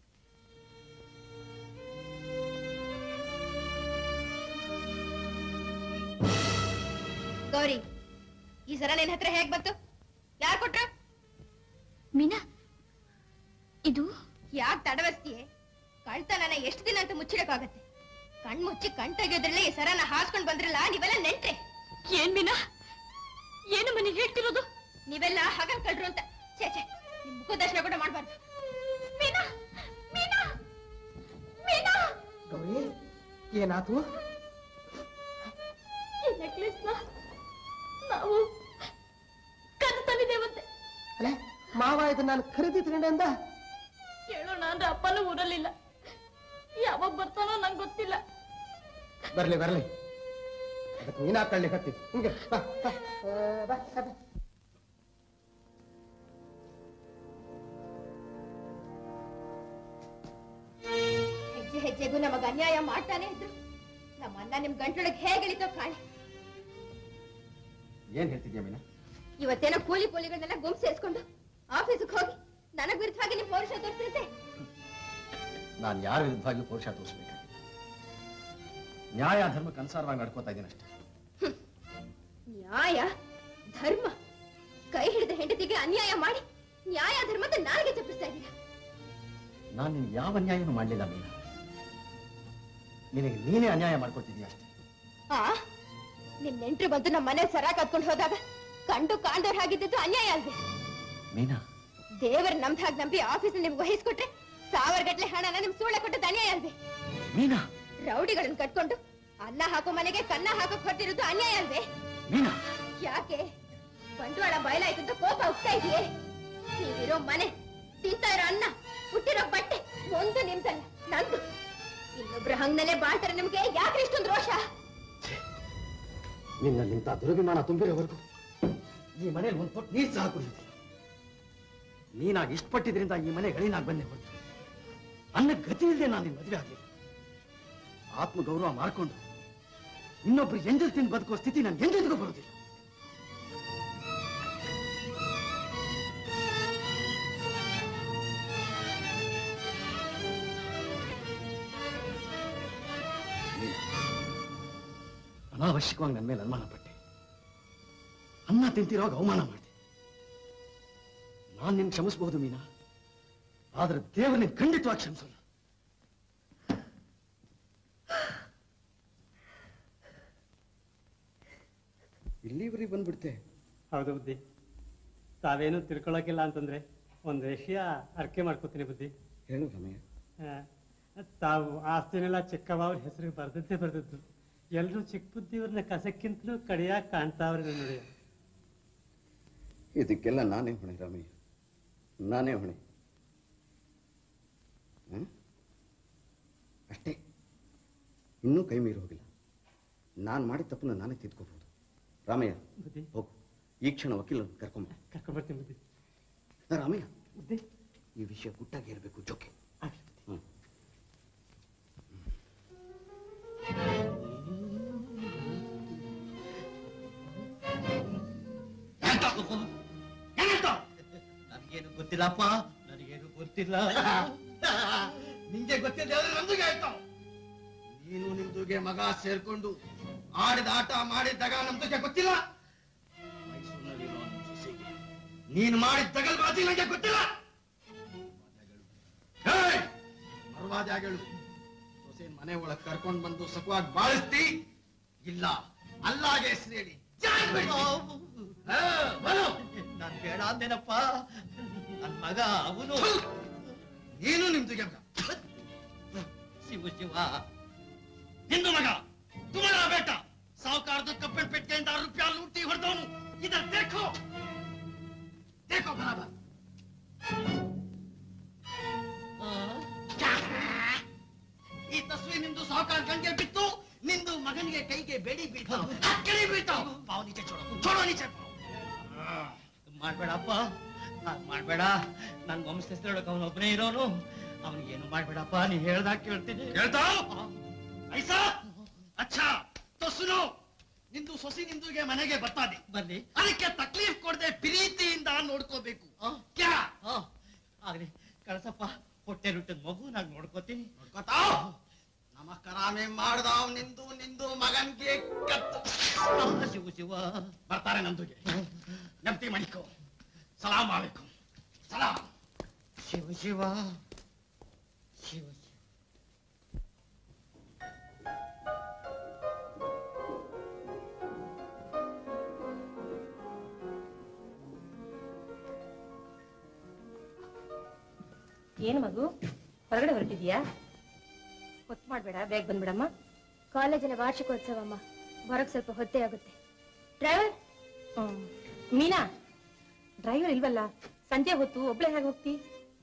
ಗೌರಿ ಈ ಸರ ನಿನ್ ಹತ್ರ ಹೇಗ್ ಬಂತು ಯಾರ್ ಕೊಟ್ರು ಮೀನಾ ಇದು ಯಾಕ್ ತಡವಸ್ತಿಯೇ ಕಳ್ತನನ ಎಷ್ಟು ದಿನ ಅಂತ ಮುಚ್ಚಿಡಕ್ಕಾಗತ್ತೆ ಕಣ್ ಮುಚ್ಚಿ ಕಣ್ ತೆಗೆಯೋದ್ರಲ್ಲೇ ಈ ಸರನ ಹಾಸ್ಕೊಂಡ್ ಬಂದ್ರಲ್ಲ ನೀವೆಲ್ಲ ನೆಂಟ್ರೆ ಏನ್ ಮೀನಾ ಏನು ಮನೆ ಹೇಳ್ತಿರೋದು ನೀವೆಲ್ಲ ಹಗಲ್ ಕಳ್ರು ಅಂತ ಛೇ ಛೇ ನಿಮ್ ಮುಖದರ್ಶನ ಕೂಡ ಮಾಡ್ಬಾರ್ದು ಮೀನಾ ಮೀನಾ ಮೀನಾ ಗೌರಿ ಏನಾತು ಈ ನೆಕ್ಲೆಸ್ನ ನಾವು ಕದ್ದು ತಂದಿದ್ದೇವಂತೆ ಅಲೆ ಮಾವ ಇದು ನಾನು ಖರೀದಿದ್ರೇನೆ ಅಂದ ಕೇಳೋಣ ಅಂದ್ರೆ ಅಪ್ಪನೂ ಊರಲ್ಲಿಲ್ಲ ಯಾವಾಗ ಬರ್ತಾನೋ ನಂಗೆ ಗೊತ್ತಿಲ್ಲ ಬರ್ಲಿ ಬರ್ಲಿ ಅದಕ್ಕೆ ನೀನಾ ಕಳ್ಳಿ ಕತ್ತಿ ಹಿಂಗೆ ಬಾ ಬಾ ಆ, ಬಾ ಬಾ, ಬಾ. ಹೆಜ್ಜೆ ಹೆಜ್ಜೆಗೂ ನಮಗ ಅನ್ಯಾಯ ಮಾಡ್ತಾನೆ ಇದ್ರು ನಮ್ಮ ಅನ್ನ ನಿಮ್ ಗಂಟೊಳಗೆ ಹೇಗಿಳಿತೋ ಕಾಣೆ ಏನ್ ಹೇಳ್ತಿದ್ಯಾ ಮೀನಾ ಇವತ್ತೇನೋ ಕೂಲಿ ಕೂಲಿಗಳನ್ನೆಲ್ಲ ಗುಂಪು ಸೇರಿಸ್ಕೊಂಡು ಆಫೀಸಿಗೆ ಹೋಗಿ ನನಗ್ ವಿರುದ್ಧವಾಗಿ ನಿಮ್ ಪೌರುಷ ತೋರಿಸಿರುತ್ತೆ ನಾನು ಯಾರ ವಿರುದ್ಧವಾಗಿಯೂ ಪೌರುಷ ತೋರಿಸ್ಬೇಕಾಗಿಲ್ಲ ನ್ಯಾಯ ಧರ್ಮಕ್ಕೆ ಅನುಸಾರವಾಗಿ ನಡ್ಕೋತಾ ಇದ್ದೀನಿ ಅಷ್ಟೇ ನ್ಯಾಯ ಧರ್ಮ ಕೈ ಹಿಡಿದ ಹೆಂಡತಿಗೆ ಅನ್ಯಾಯ ಮಾಡಿ ನ್ಯಾಯ ಧರ್ಮದ ನಾಲ್ಗೆ ಚಪ್ಪಿಸ್ತಾ ಇದ್ದೀರಾ ನಾನು ನಿನ್ಗೆ ಯಾವ ಅನ್ಯಾಯನೂ ಮಾಡಲಿಲ್ಲ ಮೀನಾ ನಿನಗೆ ನೀನೇ ಅನ್ಯಾಯ ಮಾಡ್ಕೊಳ್ತಿದ್ಯಾ ಅಷ್ಟೇ ಆ ನಿಮ್ ನೆಂಟ್ರು ಬಂದು ನಮ್ಮ ಮನೆ ಸರ ಕತ್ಕೊಂಡು ಹೋದಾಗ ಕಂಡು ಕಾಣ್ದವ್ರು ಹಾಗಿದ್ದದ್ದು ಅನ್ಯಾಯ ಅಲ್ವೇ ಮೀನಾ ದೇವರ ನಮ್ದ್ ಹಾಗೆ ನಂಬಿ ಆಫೀಸ್ ನಿಮ್ಗೆ ವಹಿಸ್ಕೊಟ್ರೆ ಸಾವಿರ ಗಟ್ಲೆ ಹಣನ ನಿಮ್ ಸೂಳೆ ಕೊಟ್ಟದ್ದು ಅನ್ಯಾಯ ಅಲ್ವೇ ಮೀನಾ ರೌಡಿಗಳನ್ನ ಕಟ್ಕೊಂಡು ಅನ್ನ ಹಾಕೋ ಮನೆಗೆ ಕನ್ನ ಹಾಕೋಕ್ ಹೊರಟಿರೋದು ಅನ್ಯಾಯ ಅಲ್ವೇ ಮೀನಾ ಯಾಕೆ ಬಂಡವಾಳ ಬಯಲಾಯ್ತು ಅಂತ ಕೋಪ ಉಗ್ತಾ ಇದೆಯೇ ನೀವಿರೋ ಮನೆ ತಿಂತಾ ಇರೋ ಅನ್ನ ಹುಟ್ಟಿರೋ ಬಟ್ಟೆ ಒಂದು ನಿಮ್ದಲ್ಲ ನಂದು ಇನ್ನೊಬ್ರ ಹಂಗ್ನಲ್ಲೇ ಬಾಳ್ತಾರೆ ನಿಮ್ಗೆ ಯಾಕೆ ಇಷ್ಟೊಂದು ರೋಷ ನಿನ್ನ ನಿಂತ ದುರಭಿಮಾನ ತುಂಬಿರೋವರೆಗೂ ಈ ಮನೇಲಿ ಒಂದು ತೊಟ್ಟು ನೀರು ಸಹ ಕುಡಿಯುತ್ತಿಲ್ಲ ನೀನಾಗಿ ಇಷ್ಟಪಟ್ಟಿದ್ರಿಂದ ಈ ಮನೆ ಗಳಿನಾಗಿ ಬಂದೆ ಹೊರತು ಅನ್ನ ಗತಿ ಇಲ್ಲದೆ ನಾನು ನಿನ್ನ ಮದುವೆ ಆಗಲಿಲ್ಲ ಆತ್ಮಗೌರವ ಮಾಡ್ಕೊಂಡು ಇನ್ನೊಬ್ರು ಎಂಜಲ್ ತಿಂದು ಬದುಕೋ ಸ್ಥಿತಿ ನನ್ಗೆ ಎಂದೆಂದಿಗೂ ಬರುವುದಿಲ್ಲ ಅನಾವಶ್ಯಕವಾಗಿ ನನ್ನ ಮೇಲೆ ಅನುಮಾನ ಪಟ್ಟೆ ಅನ್ನ ತಿಂತಿರುವಾಗ ಅವಮಾನ ಮಾಡಿದೆ ನಾನು ನಿನ್ ಕ್ಷಮಿಸಬಹುದು ಮೀನಾ ಆದ್ರೆ ದೇವರು ನಿನ್ ಖಂಡಿತವಾಗಿ ಕ್ಷಮಿಸಲ್ಲ ಇಲ್ಲಿವರೆಗೆ ಬಂದ್ಬಿಡ್ತೆ ಹೌದು ಬುದ್ಧಿ ತಾವೇನು ತಿಳ್ಕೊಳಕಿಲ್ಲ ಅಂತಂದ್ರೆ ಒಂದು ವಿಷಯ ಅರ್ಕೆ ಮಾಡ್ಕೋತೀನಿ ಬುದ್ಧಿ ಹೇಳು ರಮಯ್ಯ ಆ, ತಾವು ಆಸ್ತಿನೆಲ್ಲ ಚಿಕ್ಕವ್ರ ಹೆಸರಿಗೆ ಬರ್ದದ್ದೇ ಬರ್ದದ್ದು ಎಲ್ರೂ ಚಿಕ್ಕ ಬುದ್ಧಿಯವ್ರನ್ನ ಕಸಕ್ಕಿಂತಲೂ ಕಡಿಯಾಗಿ ಕಾಣ್ತಾವ್ರೆ ನೋಡಿ ಇದಕ್ಕೆಲ್ಲ ನಾನೇ ಹೊಣೆ ರಾಮಯ್ಯ ನಾನೇ ಹೊಣೆ ಹ್ಮ್? ಅಷ್ಟೇ ಇನ್ನೂ ಕೈ ಮೀರಿ ಹೋಗಿಲ್ಲ ನಾನು ಮಾಡಿದ ತಪ್ಪನ್ನ ನಾನೇ ತಿದ್ಕೋಬಹುದು ರಾಮಯ್ಯ ಬುದ್ಧಿ ಹೋಗು ಈ ಕ್ಷಣ ವಕೀಲರನ್ನು ಕರ್ಕೊಂಬ ಕರ್ಕೊಂಡ್ಬರ್ತೀನಿ ಬುದ್ಧಿ ರಾಮಯ್ಯ ಬುದ್ಧಿ ಈ ವಿಷಯ ಗುಟ್ಟಾಗಿ ಇರಬೇಕು ಜೋಕೆ ಹ್ಮ್ ನನಗೇನು ಗೊತ್ತಿಲ್ಲಪ್ಪ ನನಗೇನು ಗೊತ್ತಿಲ್ಲ ನಿಂಗೆ ಗೊತ್ತಿದೆ ನಂದುಗೆ ಆಯ್ತು ನೀನು ನಿಮ್ದುಗೆ ಮಗ ಸೇರ್ಕೊಂಡು ಆಡಿದ ಆಟ ಮಾಡಿದ್ದಾಗ ನಮ್ದುಗೆ ಗೊತ್ತಿಲ್ಲ ಮೈಸೂರಿನಲ್ಲಿರೋ ನಿಮ್ ಸೊಸೆಗೆ ನೀನು ಮಾಡಿದ ದಗಲ್ಬಾಜಿ ನಂಗೆ ಗೊತ್ತಿಲ್ಲ ಏಯ್! ಮರ್ವಾದ್ಯಾಗಳು ಸೊಸೆನ್ ಮನೆ ಒಳಗ್ ಕರ್ಕೊಂಡ್ ಬಂದು ಸುಖವಾಗಿ ಬಾಳಿಸ್ತಿ ಇಲ್ಲ ಅಲ್ಲಾಗೆ ಹೆಸರು ಹೇಳಿ ನಾನ್ ಬೇಡ ಅಂದೇನಪ್ಪ ನನ್ ಮಗ ಅವನು ನೀನು ನಿಮ್ದುಗೆ ಮಗ ಶಿವ ಶಿವ ನಿಂದು ಮಗ ತುಮರ ಬೇಟ ಸಾವುಕಾರದ ಕಪ್ಪೆಲ್ ಪೆಟ್ಟಿಗೆಯಿಂದ ರೂಪಾಯಿ ಲೂಟಿ ಹೊಡೆದವನು ಇದ ದೇಖೋ ದೇಖೋ ಬರಾಬರ್ ಆ, ಕೈಗೆ ಬೇಡಿ ಬೀಳ್ತಾವ್ ಹಕ್ಕಳಿ ಬೀಳ್ತಾವ್ ಪಾವ್ ನೀಚೆ ಚೋಡೋ ಚೋಡೋ ನೀಚೆ ಪಾವ್. ಮಾಡ್ಬೇಡಪ್ಪ ಹಾಗ್ ಮಾಡ್ಬೇಡ ನನ್ ವಂಶ ಹೆಸರೊಳಗೆ ಅವನೊಬ್ಬನೇ ಇರೋನು ಅವನಿಗೇನು ಮಾಡ್ಬೇಡಪ್ಪ ನೀ ಹೇಳ್ದಾಗ ಕೇಳ್ತೀನಿ ಹೇಳ್ತಾವ್ ಐಸಾ ಅಚ್ಚಾ ತೋ ಸುನೋ ನಿಂದು ಸೊಸಿ ನಿಂದುಗೆ ಮನೆಗೆ ಬರ್ತಾದೆ ಬರ್ಲಿ ಅದಕ್ಕೆ ತಕ್ಲೀಫ್ ಕೊಡದೆ ಪ್ರೀತಿಯಿಂದ ನೋಡ್ಕೋಬೇಕು ಕ್ಯಾ ಆಗ್ಲಿ ಕಳ್ಸಪ್ಪ ಹೊಟ್ಟೆ ರುಟ್ಟದ ಮಗು ನಾನ್ ನೋಡ್ಕೋತೀನಿ ನೋಡ್ಕೋತಾವ್ ನಮಸ್ಕಾರನೇ ಮಾಡ್ದಾವ್ ನಿಂದು ನಿಂದು ಮಗನ್ಗೆ ಕತ್ತು ಶಿವ ಶಿವ ಬರ್ತಾರೆ ನಂದುಗೆ ನೆಮ್ಮದಿ ಮಾಡಿಕೋ ಸಲಾಮ್ ಮಾಡ್ಬೇಕು ಸಲಾಮ್ ಶಿವ ಶಿವ ಶಿವ ಏನು ಮಗು ಹೊರಗಡೆ ಹೊರಟಿದ್ಯಾ ಹೊತ್ತು ಮಾಡ್ಬೇಡ ಬೇಗ ಬಂದ್ಬಿಡಮ್ಮ ಕಾಲೇಜಿನ ವಾರ್ಷಿಕೋತ್ಸವ ಅಮ್ಮ ಬರಕ್ ಸ್ವಲ್ಪ ಹೊತ್ತೇ ಆಗುತ್ತೆ ಡ್ರೈವರ್ ಹ್ಮ್. ಮೀನಾ ಡ್ರೈವರ್ ಇಲ್ವಲ್ಲ ಸಂಜೆ ಹೊತ್ತು ಒಬ್ಳೆ ಹೇಗೆ ಹೋಗ್ತಿ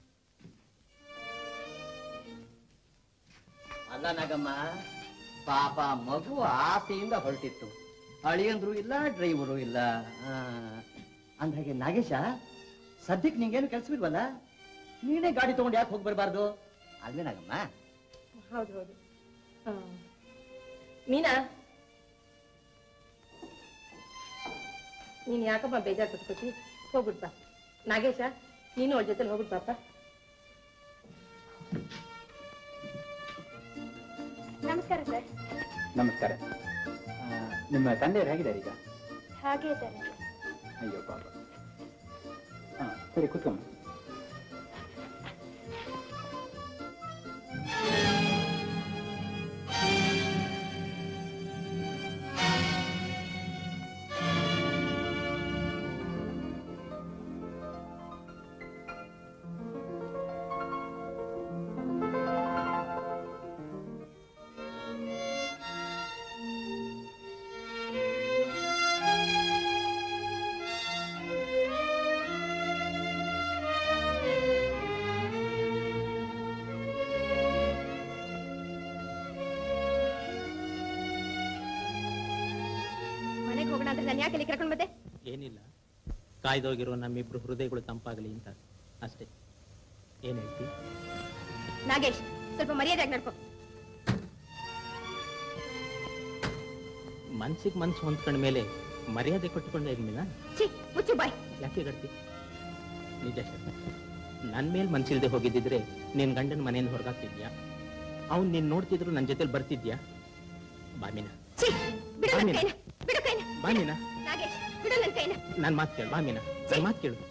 ಅಲ್ಲ ನಾಗಮ್ಮ ಪಾಪ ಮಗು ಆಸೆಯಿಂದ ಹೊರಟಿತ್ತು ಅಳಿಯಂದ್ರು ಇಲ್ಲ ಡ್ರೈವರು ಇಲ್ಲ ಆ, ಅಂದ್ಹಾಗೆ ನಾಗೇಶ ಸದ್ಯಕ್ಕೆ ನಿಂಗೇನು ಕೆಲ್ಸವಿಲ್ವಲ್ಲ ನೀನೇ ಗಾಡಿ ತಗೊಂಡು ಯಾಕೆ ಹೋಗಿ ಬರಬಾರ್ದು ಅಲ್ವೇ ನಾಗಮ್ಮ ಹೌದು ಹೌದು ಆ. ಮೀನಾ ನೀನ್ ಯಾಕಮ್ಮ ಬೇಜಾರು ಪಟ್ಕೋತಿ ಹೋಗ್ಬಿಟ್ ಬಾ ನಾಗೇಶ ನೀನು ಅವ್ಳ ಜೊತೆ ಹೋಗ್ಬಿಟ್ ಬಾಪ ನಮಸ್ಕಾರ ಸರ್ ನಮಸ್ಕಾರ ಆ, ನಿಮ್ಮ ತಂದೆಯವರು ಹೇಗಿದ್ದಾರೆ ಈಗ ಹಾಗೆ ಇದ್ದಾರೆ ಅಯ್ಯೋ ಪಾಪ ಹಾ ಸರಿ ಕೂತ್ಕೊಮ್ಮ ಮನೆಗೆ ಹೋಗೋಣ ಅಂದ್ರೆ ನಾನು ಯಾಕೆ ಇಲ್ಲಿ ಕರ್ಕೊಂಡು ಬಂದೆ ಏನಿಲ್ಲ ಕಾಯ್ದೋಗಿರೋ ನಮ್ಮಿಬ್ರು ಹೃದಯಗಳು ತಂಪಾಗಲಿ ಅಂತ ಅಷ್ಟೇ ಏನ್ ಹೇಳ್ತಿ ನಾಗೇಶ್ ಸ್ವಲ್ಪ ಮರ್ಯಾದೆಯಾಗಿ ನಡ್ಕೊ ಮನ್ಸಿಗೆ ಮನ್ಸು ಹೊಂದ್ಕೊಂಡ ಮೇಲೆ ಮರ್ಯಾದೆ ಕೊಟ್ಟುಕೊಂಡೆ ಮೀನಾ ಛೀ ಮುಚ್ಚು ಬಾಯ್ ಯಾಕೆ ಗಡ್ತಿ ನಿಜ ಹೇಳು. ನನ್ ಮೇಲ್ ಮನ್ಸಿಲ್ದೆ ಹೋಗಿದ್ದಿದ್ರೆ ನಿನ್ ಗಂಡನ ಮನೆಯಿಂದ ಹೊರಗಾಗ್ತಿದ್ಯಾ ಅವ್ನ್ ನೀನ್ ನೋಡ್ತಿದ್ರು ನನ್ ಜೊತೆಲಿ ಬರ್ತಿದ್ಯಾ ಬಾ ಮೀನಾ ಛೀ ಬಿಡು ಬಾ ನನ್ನ ಮೀನಾ ಕೈನ ಬಿಡು ಕೈನ ಬಾ ಮೀನಾ ನಾಗೇಶ್ ಬಿಡು ನನ್ನ ಕೈನ ನನ್ ಮಾತ್ ಕೇಳು ಬಾ ಮೀನಾ ನನ್ ಮಾತ್ ಕೇಳು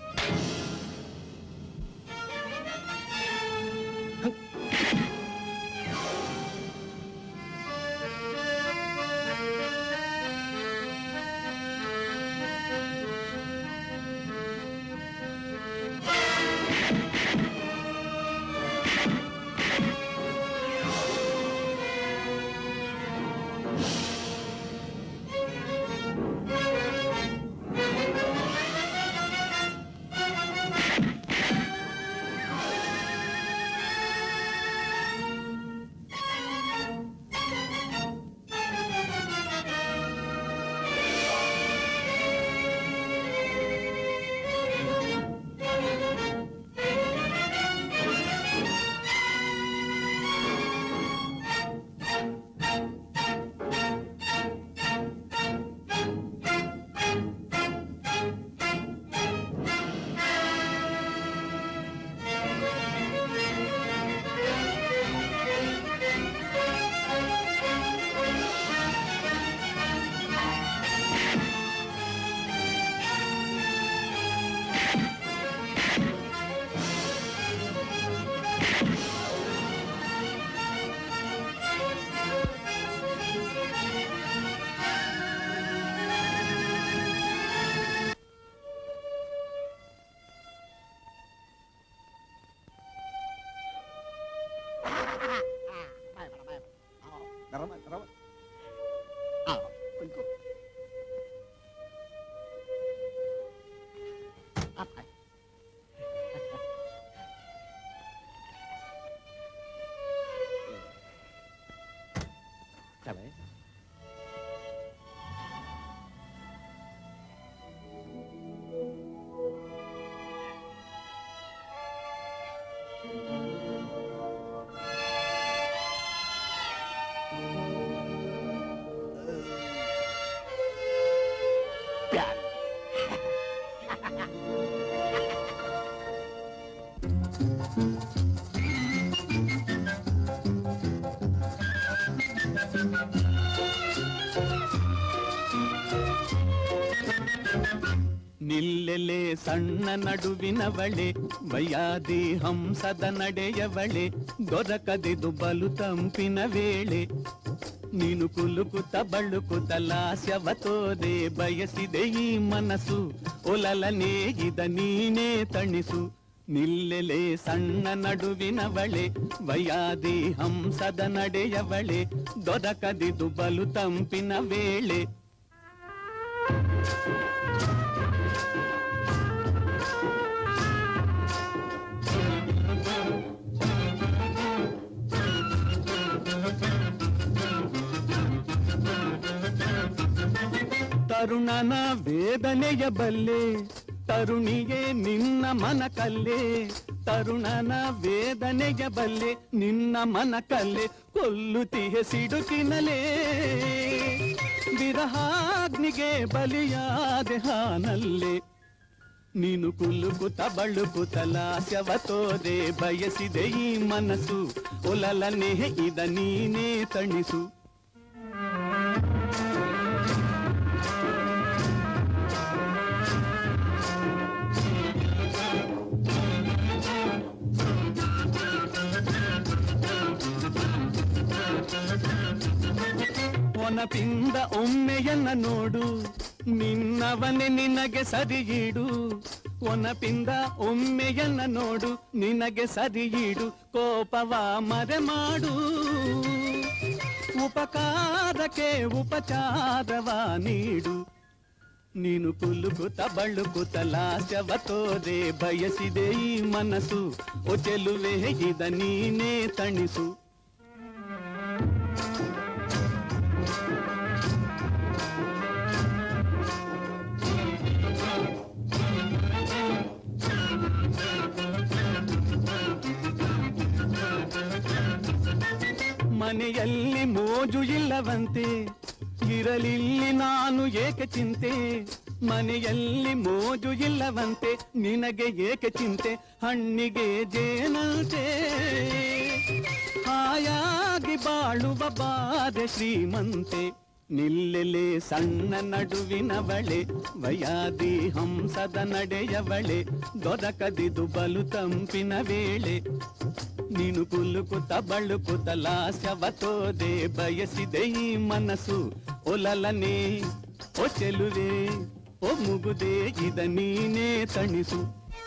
ಬರಮ್ಮ ಬರಮ್ಮ ಆ ಕುಂತ್ಕೋ ಅಪ್ಪ. ತಲೆ ಪ್ಯಾರ್ ನಿಲ್ಲೆಲೆ ಸಣ್ಣ ನಡುವಿನವಳೆ ವಯಾದಿ ಹಂಸದ ನಡೆಯವಳೆ ದೊರಕದಿದು ಬಲು ತಂಪಿನ ವೇಳೆ ನೀನು ಕುಲುಕುತ ಬಳುಕುತ ಲಾಸ್ಯವ ತೋದೆ ಬಯಸಿದೆ ಈ ಮನಸ್ಸು ಒಲಲ ನೇಗಿದ ನೀನೇ ತಣಿಸು ನಿಲ್ಲೆಲೆ ಸಣ್ಣ ನಡುವಿನವಳೆ ವಯಾದಿ ಹಂಸದ ನಡೆಯವಳೆ ದೊರಕದಿದು ಬಲು ತಂಪಿನ ವೇಳೆ ತರುಣನ ವೇದನೆಯ ಬಲ್ಲೆ ತರುಣಿಗೆ ನಿನ್ನ ಮನ ಕಲ್ಲೆ ತರುಣನ ವೇದನೆಯ ಬಲ್ಲೆ ನಿನ್ನ ಮನ ಕಲ್ಲೆ ಕೊಲ್ಲುತಿಹೆ ಸಿಡುಕಿನಲೇ ವಿರಹಾಗ್ನಿಗೆ ಬಲಿಯಾದೆ ಹಾನಲ್ಲೆ ನೀನು ಕುಲುಕುತ ಬಳುಕುತ ಲಾಸ್ಯವ ತೋದೆ ಬಯಸಿದೆ ಈ ಮನಸ್ಸು ಒಲಲನೆ ಇದ ನೀನೇ ತಣಿಸು ಒನಪಿಂದ ಒಮ್ಮೆಯನ್ನ ನೋಡು ನಿನ್ನವನೆ ನಿನಗೆ ಸರಿಯೀಡು ಒನಪಿಂದ ಒಮ್ಮೆಯನ್ನ ನೋಡು ನಿನಗೆ ಸರಿಯೀಡು ಕೋಪವ ಮರೆ ಮಾಡು ಉಪಕಾರಕ್ಕೆ ಉಪಚಾರವ ನೀಡು ನೀನು ಕುಲುಕುತ ಬಳುಕುತ ಲಾಸ್ಯವ ತೋದೆ ಬಯಸಿದೆ ಈ ಮನಸ್ಸು ಒ ಚೆಲುವೆ ಇದ ನೀನೇ ತಣಿಸು ಮನೆಯಲ್ಲಿ ಮೋಜು ಇಲ್ಲವಂತೆ ಇರಲಿಲ್ಲಿ ನಾನು ಏಕೆ ಚಿಂತೆ ಮನೆಯಲ್ಲಿ ಮೋಜು ಇಲ್ಲವಂತೆ ನಿನಗೆ ಏಕೆ ಚಿಂತೆ ಹಣ್ಣಿಗೆ ಜೇನಂತೆ ಹಾಯಾಗಿ ಬಾಳುವ ಬಾದೆ ಶ್ರೀಮಂತೆ ನಿಲ್ಲೆಲೆ ಸಣ್ಣ ನಡುವಿನವಳೆ ವಯಾದಿ ಹಂಸದ ನಡೆಯವಳೆ ದೊರಕದಿದು ಬಲು ತಂಪಿನ ವೇಳೆ ನೀನು ಕುಲುಕುತ ಬಳುಕುತ ಲಾಸ್ಯವ ತೋದೆ ಬಯಸಿದೆ ಈ ಮನಸ್ಸು ಒಲಲನೆ ಒ ಚೆಲುವೆ ಒ ಮುಗುದೆ ಇದ ನೀನೇ ತಣಿಸು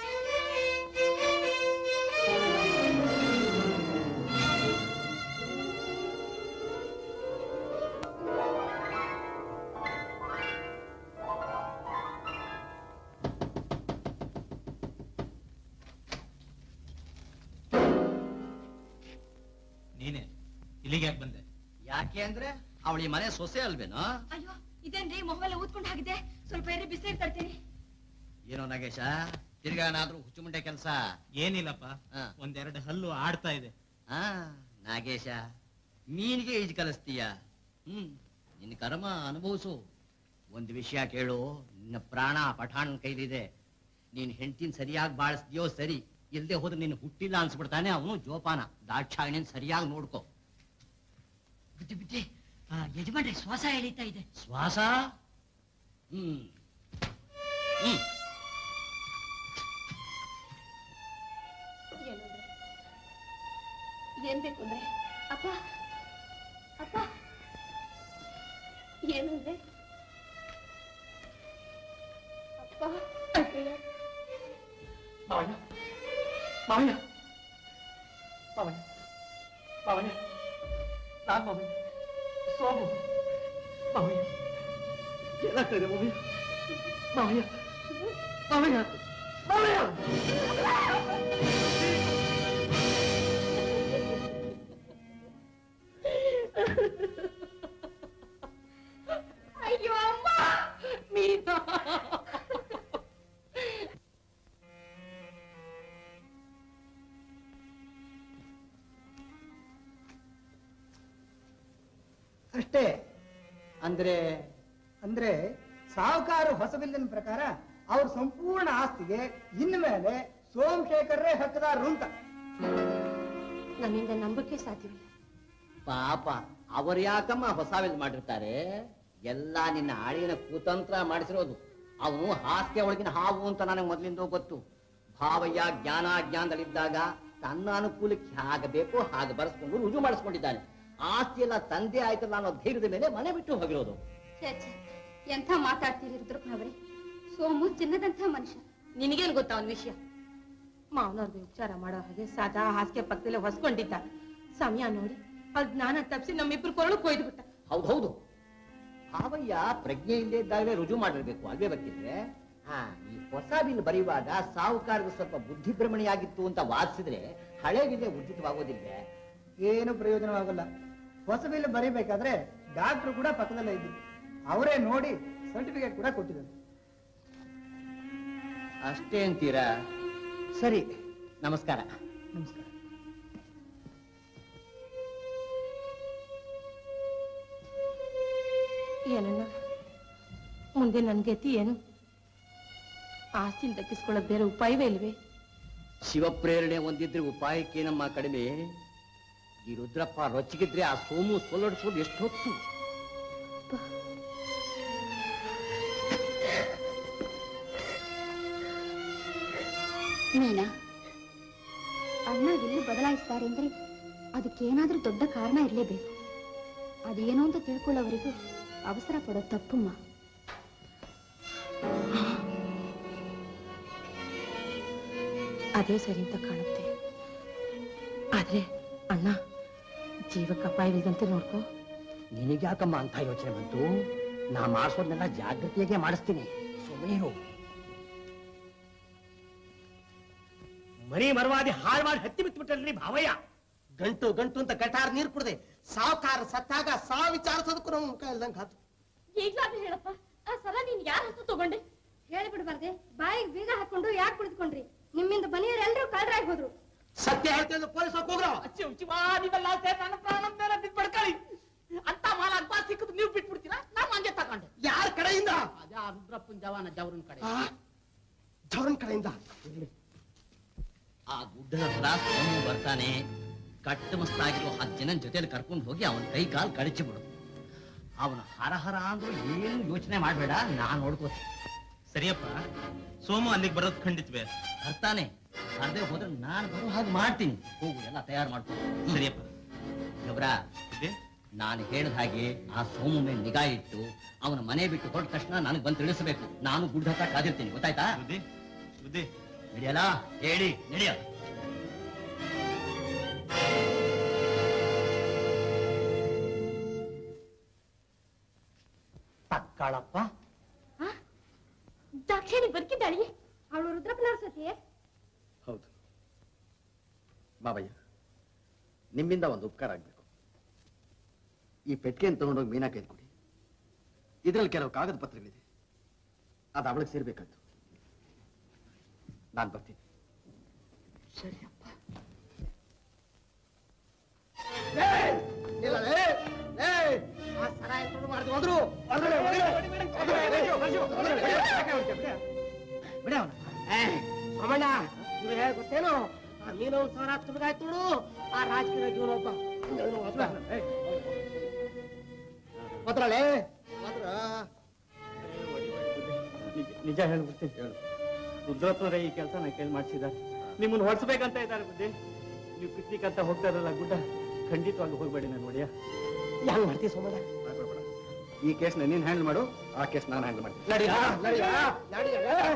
ನೀನೆ ಇಲ್ಲಿಗೆ ಯಾಕೆ ಬಂದೆ ಯಾಕೆ ಅಂದ್ರೆ ಅವಳಿ ಮನೆ ಸೊಸೆ ಅಲ್ವೇನೋ ಅಯ್ಯೋ ಇದೇನ್ರಿ ಮೊಬೈಲ್ ಊದ್ಕೊಂಡು ಹಾಕಿದೆ ಸ್ವಲ್ಪ ಏರಿ ಬಿಸಿ ತರ್ತೀನಿ ಏನೋ ನಾಗೇಶ ತಿರ್ಗಾ ಏನಾದ್ರೂ ಹುಚ್ಚುಮುಂಡೆ ಕೆಲಸ ಏನಿಲ್ಲಪ್ಪ ಒಂದೆರಡು ಹಲ್ಲು ಆಡ್ತಾ ಇದೆ ಆ ನಾಗೇಶ ಮೀನಿಗೆ ಈಜು ಕಲಿಸ್ತೀಯ ಹ್ಮ್ ನಿನ್ನ ಕರ್ಮ ಅನುಭವಿಸು ಒಂದು ವಿಷಯ ಕೇಳು ನಿನ್ನ ಪ್ರಾಣ ಪಠಾಣ್ ಕೈಲಿದೆ ನೀನ್ ಹೆಂಡತಿನ ಸರಿಯಾಗಿ ಬಾಳಿಸ್ತೀಯೋ ಸರಿ ಇಲ್ದೆ ಹೋದ್ರೆ ನೀನು ಹುಟ್ಟಿಲ್ಲ ಅನ್ಸ್ಬಿಡ್ತಾನೆ ಅವನು ಜೋಪಾನ ದಾಕ್ಷಾಯಣಿನ ಸರಿಯಾಗಿ ನೋಡ್ಕೋ ಬುದ್ಧಿ ಬುದ್ಧಿ ಯಜಮಾನ್ರಿ ಶ್ವಾಸ ಎಳೀತಾ ಇದೆ ಶ್ವಾಸ ಹ್ಮ್ ಹ್ಮ್ ಏನಂದ್ರೆ ಏನ್ ಬೇಕು ಅಂದ್ರೆ ಅಪ್ಪ ಅಪ್ಪ ಏನಂದ್ರೆ ಅಪ್ಪ ಅಯ್ಯಯ್ಯ. ಮಾವಯ್ಯ ಮಾವಯ್ಯ ಮಾವಯ್ಯ ಮಾವಯ್ಯ ನಾನ್ ಮಾವಯ್ಯ ಸೋಮು ಮಾವಯ್ಯ ಏನಾಗ್ತಾ ಇದೆ ಮಾವಯ್ಯ ಮಾವಯ್ಯ ಮಾವಯ್ಯ ಮಾವಯ್ಯ ಅಯ್ಯೋ ಅಮ್ಮ ಮೀನಾ ಅಷ್ಟೇ ಅಂದ್ರೆ ಅಂದ್ರೆ ಸಾಹುಕಾರ ಹೊಸಬಿಲ್ಲಿನ ಪ್ರಕಾರ ಅವ್ರ ಸಂಪೂರ್ಣ ಆಸ್ತಿಗೆ ಇನ್ಮೇಲೆ ಸೋಮಶೇಖರೇ ಹಕ್ಕದಾರರು ಅಂತ ನನ್ನಿಂದ ನಂಬಕ್ಕೆ ಸಾಧ್ಯವಿಲ್ಲ ಪಾಪ ಅವ್ರು ಯಾಕಮ್ಮ ಹೊಸ ವಿಲ್ ಮಾಡಿರ್ತಾರೆ ಎಲ್ಲ ನಿನ್ನ ಆಳಿನ ಕುತಂತ್ರ ಮಾಡಿಸಿರೋದು ಅವನು ಹಾಸಿಗೆ ಒಳಗಿನ ಹಾವು ಅಂತ ನನಗೆ ಮೊದಲಿಂದ ಗೊತ್ತು ಭಾವಯ್ಯ ಜ್ಞಾನ ಜ್ಞಾನದಲ್ಲಿದ್ದಾಗ ತನ್ನ ಅನುಕೂಲಕ್ಕೆ ಹಾಗೆ ಬೇಕೋ ಹಾಗೆ ಬರೆಸ್ಕೊಂಡು ರುಜು ಮಾಡಿಸ್ಕೊಂಡಿದ್ದಾನೆ ಆಸ್ತಿ ಎಲ್ಲ ತಂದೆ ಆಯ್ತಲ್ಲ ಅನ್ನೋ ಧೈರ್ಯದ ಮೇಲೆ ಮನೆ ಬಿಟ್ಟು ಹೋಗಿರೋದು ಛೇ ಛೇ ಎಂಥ ಮಾತಾಡ್ತೀರಿ ರುದ್ರಪ್ಪನವರೇ ಸೋಮು ಚಿನ್ನದಂಥ ಮನುಷ್ಯ ನಿನಗೇನ್ ಗೊತ್ತಾ ಅವನ ವಿಷಯ ಮಾವನವ್ರಿಗೆ ಉಪಚಾರ ಮಾಡೋ ಹಾಗೆ ಸದಾ ಹಾಸಿಗೆ ಪಕ್ಕದಲ್ಲೇ ಹೊಸ್ಕೊಂಡಿದ್ದ ಸಮಯ ನೋಡಿ ಅವ್ರ ಜ್ಞಾನ ತಪ್ಪಿಸಿ ನಮ್ಮಿಬ್ರು ಕೊರಳು ಕೊಯ್ದು ಬಿಟ್ಟ ಹೌದೌದು ಭಾವಯ್ಯ ಪ್ರಜ್ಞೆ ಇಲ್ಲದೆ ಇದ್ದಾಗಲೇ ರುಜು ಮಾಡಿರ್ಬೇಕು ಅಲ್ವೇ ಬೇಕಿದ್ರೆ ಹಾ ಈ ಹೊಸ ಬಿಲ್ ಬರೆಯುವಾಗ ಸಾಹುಕಾರರಿಗೆ ಸ್ವಲ್ಪ ಬುದ್ಧಿಭ್ರಮಣೆಯಾಗಿತ್ತು ಅಂತ ವಾದಿಸಿದ್ರೆ ಹಳೆ ಬಿಲ್ಲೆ ಉಚಿತವಾಗೋದಿಲ್ವೇ ಏನು ಪ್ರಯೋಜನವಾಗಲ್ಲ ಹೊಸ ಬಿಲ್ ಬರೀಬೇಕಾದ್ರೆ ಡಾಕ್ಟರ್ ಕೂಡ ಪಕ್ಕದಲ್ಲೇ ಇದ್ರು ಅವರೇ ನೋಡಿ ಸರ್ಟಿಫಿಕೇಟ್ ಕೂಡ ಕೊಟ್ಟಿದ್ದಾರೆ ಅಷ್ಟೇ ಅಂತೀರಾ ಸರಿ ನಮಸ್ಕಾರ ನಮಸ್ಕಾರ ಏನಣ್ಣ ಮುಂದೆ ನನ್ ಗತಿ ಏನು ಆಸ್ತಿನ ದಕ್ಕಿಸ್ಕೊಳ್ಳೋದ್ ಬೇರೆ ಉಪಾಯವೇ ಇಲ್ವೇ ಶಿವಪ್ರೇರಣೆ ಒಂದಿದ್ರೆ ಉಪಾಯಕ್ಕೇನಮ್ಮ ಕಡಿಮೆ ಈ ರುದ್ರಪ್ಪ ರೊಚ್ಚಿಗಿದ್ರೆ ಆ ಸೋಮು ಸೊಲ್ಲಡಿಸೋದು ಎಷ್ಟೊತ್ತು ಮೀನಾ ಅಣ್ಣ ಇಲ್ಲಿ ಬದಲಾಯಿಸ್ತಾರೆ ಅಂದ್ರೆ ಅದಕ್ಕೇನಾದ್ರೂ ದೊಡ್ಡ ಕಾರಣ ಇರಲೇಬೇಕು ಅದೇನು ಅಂತ ತಿಳ್ಕೊಳ್ಳೋವರೆಗೂ ಅವಸರ ಪಡೋದು ತಪ್ಪಮ್ಮ ಅದೇ ಸರಿ ಅಂತ ಕಾಣುತ್ತೆ ಆದ್ರೆ ಅಣ್ಣ ಜೀವಕ್ಕೆ ಅಪಾಯವಿಲ್ಲದಂತೆ ನೋಡ್ಕೋ ನಿನಗ್ಯಾಕಮ್ಮ ಅಂತ ಯೋಚನೆ ಬಂತು ನಾ ಮಾಡಿಸೋದನ್ನೆಲ್ಲ ಜಾಗೃತಿಯಾಗೆ ಮಾಡಿಸ್ತೀನಿ ಸುಮ್ಮನೆ ಇರು ಮರಿ ಮರವಾದಿ ಹಾಳು ಮಾಡಿ ಹತ್ತಿ ಬಿತ್ತು ಬಿಟ್ಟಲ್ರಿ ಭಾವಯ್ಯ ಗಂಟು ಗಂಟು ಅಂತ ಗಟಾರ್ ನೀರು ಕುಡ್ದೆ ಸಾವುಕಾರ ಸತ್ತಾಗ ಸಾ ವಿಚಾರಿಸೋದಕ್ಕೂ ನಮ್ಮ ಮುಖ ಇಲ್ದಂಗೆ ಹಾತು ಈಗ್ಲಾದ್ರೂ ಹೇಳಪ್ಪ ಆ ಸಲ ನೀನ್ ಯಾರ ಹತ್ತು ತಗೊಂಡೆ ಹೇಳಿಬಿಡ್ಬಾರ್ದೆ ಬಾಯಿಗೆ ಬೀಗ ಹಾಕೊಂಡು ಯಾಕೆ ಕುಳಿತುಕೊಂಡ್ರಿ ನಿಮ್ಮಿಂದ ಬನಿಯರೆಲ್ಲರೂ ಕಳ್ರಾಗಿ ಹೋದ್ರು ಸತ್ಯ ಹೇಳ್ತೀನಿ ಪೊಲೀಸ್ ಹೋಗ್ರೋ ನೀವೆಲ್ಲ ಸೇರಿ ನನ್ನ ಪ್ರಾಣ ಮೇಲೆ ಬಿದ್ದು ಬಡ್ಕೊಳ್ಳಿ ಅಂತ ಮಾಲ ಅಗ್ಬ ಸಿಕ್ಕದು ನೀವು ಬಿಟ್ಬಿಡ್ತೀರಾ ನಾವು ಹಂಗೆ ತಗೊಂಡೆ ಯಾರ ಕಡೆಯಿಂದ ಅದೇ ಆ ರುದ್ರಪ್ಪನ್ ಜವಾನ ಜವರನ್ ಕಡೆ ಜವರನ್ ಕಡೆಯಿಂದ ಆ ಗುಡ್ಡದ ಹತ್ರ ಸೋಮು ಬರ್ತಾನೆ ಕಟ್ಟು ಮಸ್ತಾಗಿರೋ ಹತ್ತು ಜನ ಜೊತೆಲಿ ಕರ್ಕೊಂಡು ಹೋಗಿ ಅವನ ಕೈ ಕಾಲು ಕಡಿಚಿ ಬಿಡು ಅವನ ಹರ ಹರ ಅಂದ್ರು ಏನು ಯೋಚನೆ ಮಾಡಬೇಡ ನಾನ್ ನೋಡ್ಕೋತೀನಿ ಸರಿಯಪ್ಪ ಸೋಮು ಅಲ್ಲಿಗೆ ಬರೋದು ಖಂಡಿತ್ವೇ ಬರ್ತಾನೆ ಅದೇ ಹೋದ್ರೆ ನಾನು ಬರೋ ಹಾಗೆ ಮಾಡ್ತೀನಿ ಹೋಗು ಎಲ್ಲ ತಯಾರು ಮಾಡ್ಕೊ ಸರಿಯಪ್ಪ ಗಬ್ರ ನಾನು ಹೇಳಿದ ಹಾಗೆ ಆ ಸೋಮು ಮೇಲೆ ನಿಗಾ ಇಟ್ಟು ಅವನ ಮನೆ ಬಿಟ್ಟು ಹೊರಟ ತಕ್ಷಣ ನನಗೆ ಬಂದು ತಿಳಿಸಬೇಕು ನಾನು ಗುಡ್ಡ ಹತ್ರ ಕಾದಿರ್ತೀನಿ ಗೊತ್ತಾಯ್ತಾ ಬುದ್ಧಿ ನಡೆಯಲ್ಲ ಹೇಳಿ ನಡೆಯ ತಕ್ಕಳಪ್ಪ ದಾಕ್ಷಿಣಿ ಬದುಕಿದ್ದಾಳೆ ಅವಳು ರುದ್ರಪ್ಪನವ್ರ ಸತಿಯೇ ಹೌದು ಬಾಬಯ್ಯ ನಿಮ್ಮಿಂದ ಒಂದು ಉಪಕಾರ ಆಗ್ಬೇಕು ಈ ಪೆಟ್ಟಿಗೆಯನ್ನು ತಗೊಂಡೋಗಿ ಮೀನಾ ಕೈಲಿ ಕೊಡಿ ಇದರಲ್ಲಿ ಕೆಲವು ಕಾಗದ ಪತ್ರಗಳಿದೆ ಅದು ಅವಳಿಗೆ ಸೇರ್ಬೇಕಾದ್ದು ನಾನು ಬರ್ತೀನಿ ಇಲ್ಲ ಲೇ, ಲೇ, ಆ ಸರ ಎತ್ಕೊಂಡು ಮಾಡ್ದು ಹೋದ್ರು ಹೊರ್ಗಡೆ, ಹೊರ್ಗಡೆ, ಬಿಡ ಅವ್ನ. ಏ, ಸೋಮಣ್ಣ ಇವ್ ಹೇಳ ಗೊತ್ತೇನು ಆ ಮೀನು ಸಾವಿರ ತುಡುಗಾಯ್ತು ನೋಡು ಆ ರಾಜಕೀಯ ಇವನೊಬ್ಬ ಹೋದ್ರಲೇ ಹೋದ್ರ ನಿಜ ಹೇಳ್ಬಿಡ್ತೀನಿ ಹೇಳು ರುದ್ರಪ್ಪನವರೇ ಈ ಕೆಲಸ ನಾ ಕೈಲಿ ಮಾಡಿಸಿದ್ದಾರೆ ನಿಮ್ಮನ್ನ ಹೊಡ್ಸ್ಬೇಕಂತ ಇದ್ದಾರೆ ಬುದ್ಧಿ ನೀವು ಪಿಕ್ನಿಕ್ ಅಂತ ಹೋಗ್ತಾ ಇರಲ್ಲ ಗುಡ್ಡ ಖಂಡಿತವಾಗಿ ಹೋಗ್ಬೇಡಿ ನಾನು ನೋಡಿಯ ಹೆಂಗ್ ಮಾಡ್ತೀವಿ ಸೋಮಣ್ಣ ಈ ಕೇಸ್ನ ನೀನ್ ಹ್ಯಾಂಡಲ್ ಮಾಡು ಆ ಕೇಸ್ ನಾನು ಹ್ಯಾಂಡಲ್ ಮಾಡ್ತೀನಿ ನಡಿ ನಡಿ ನಡಿ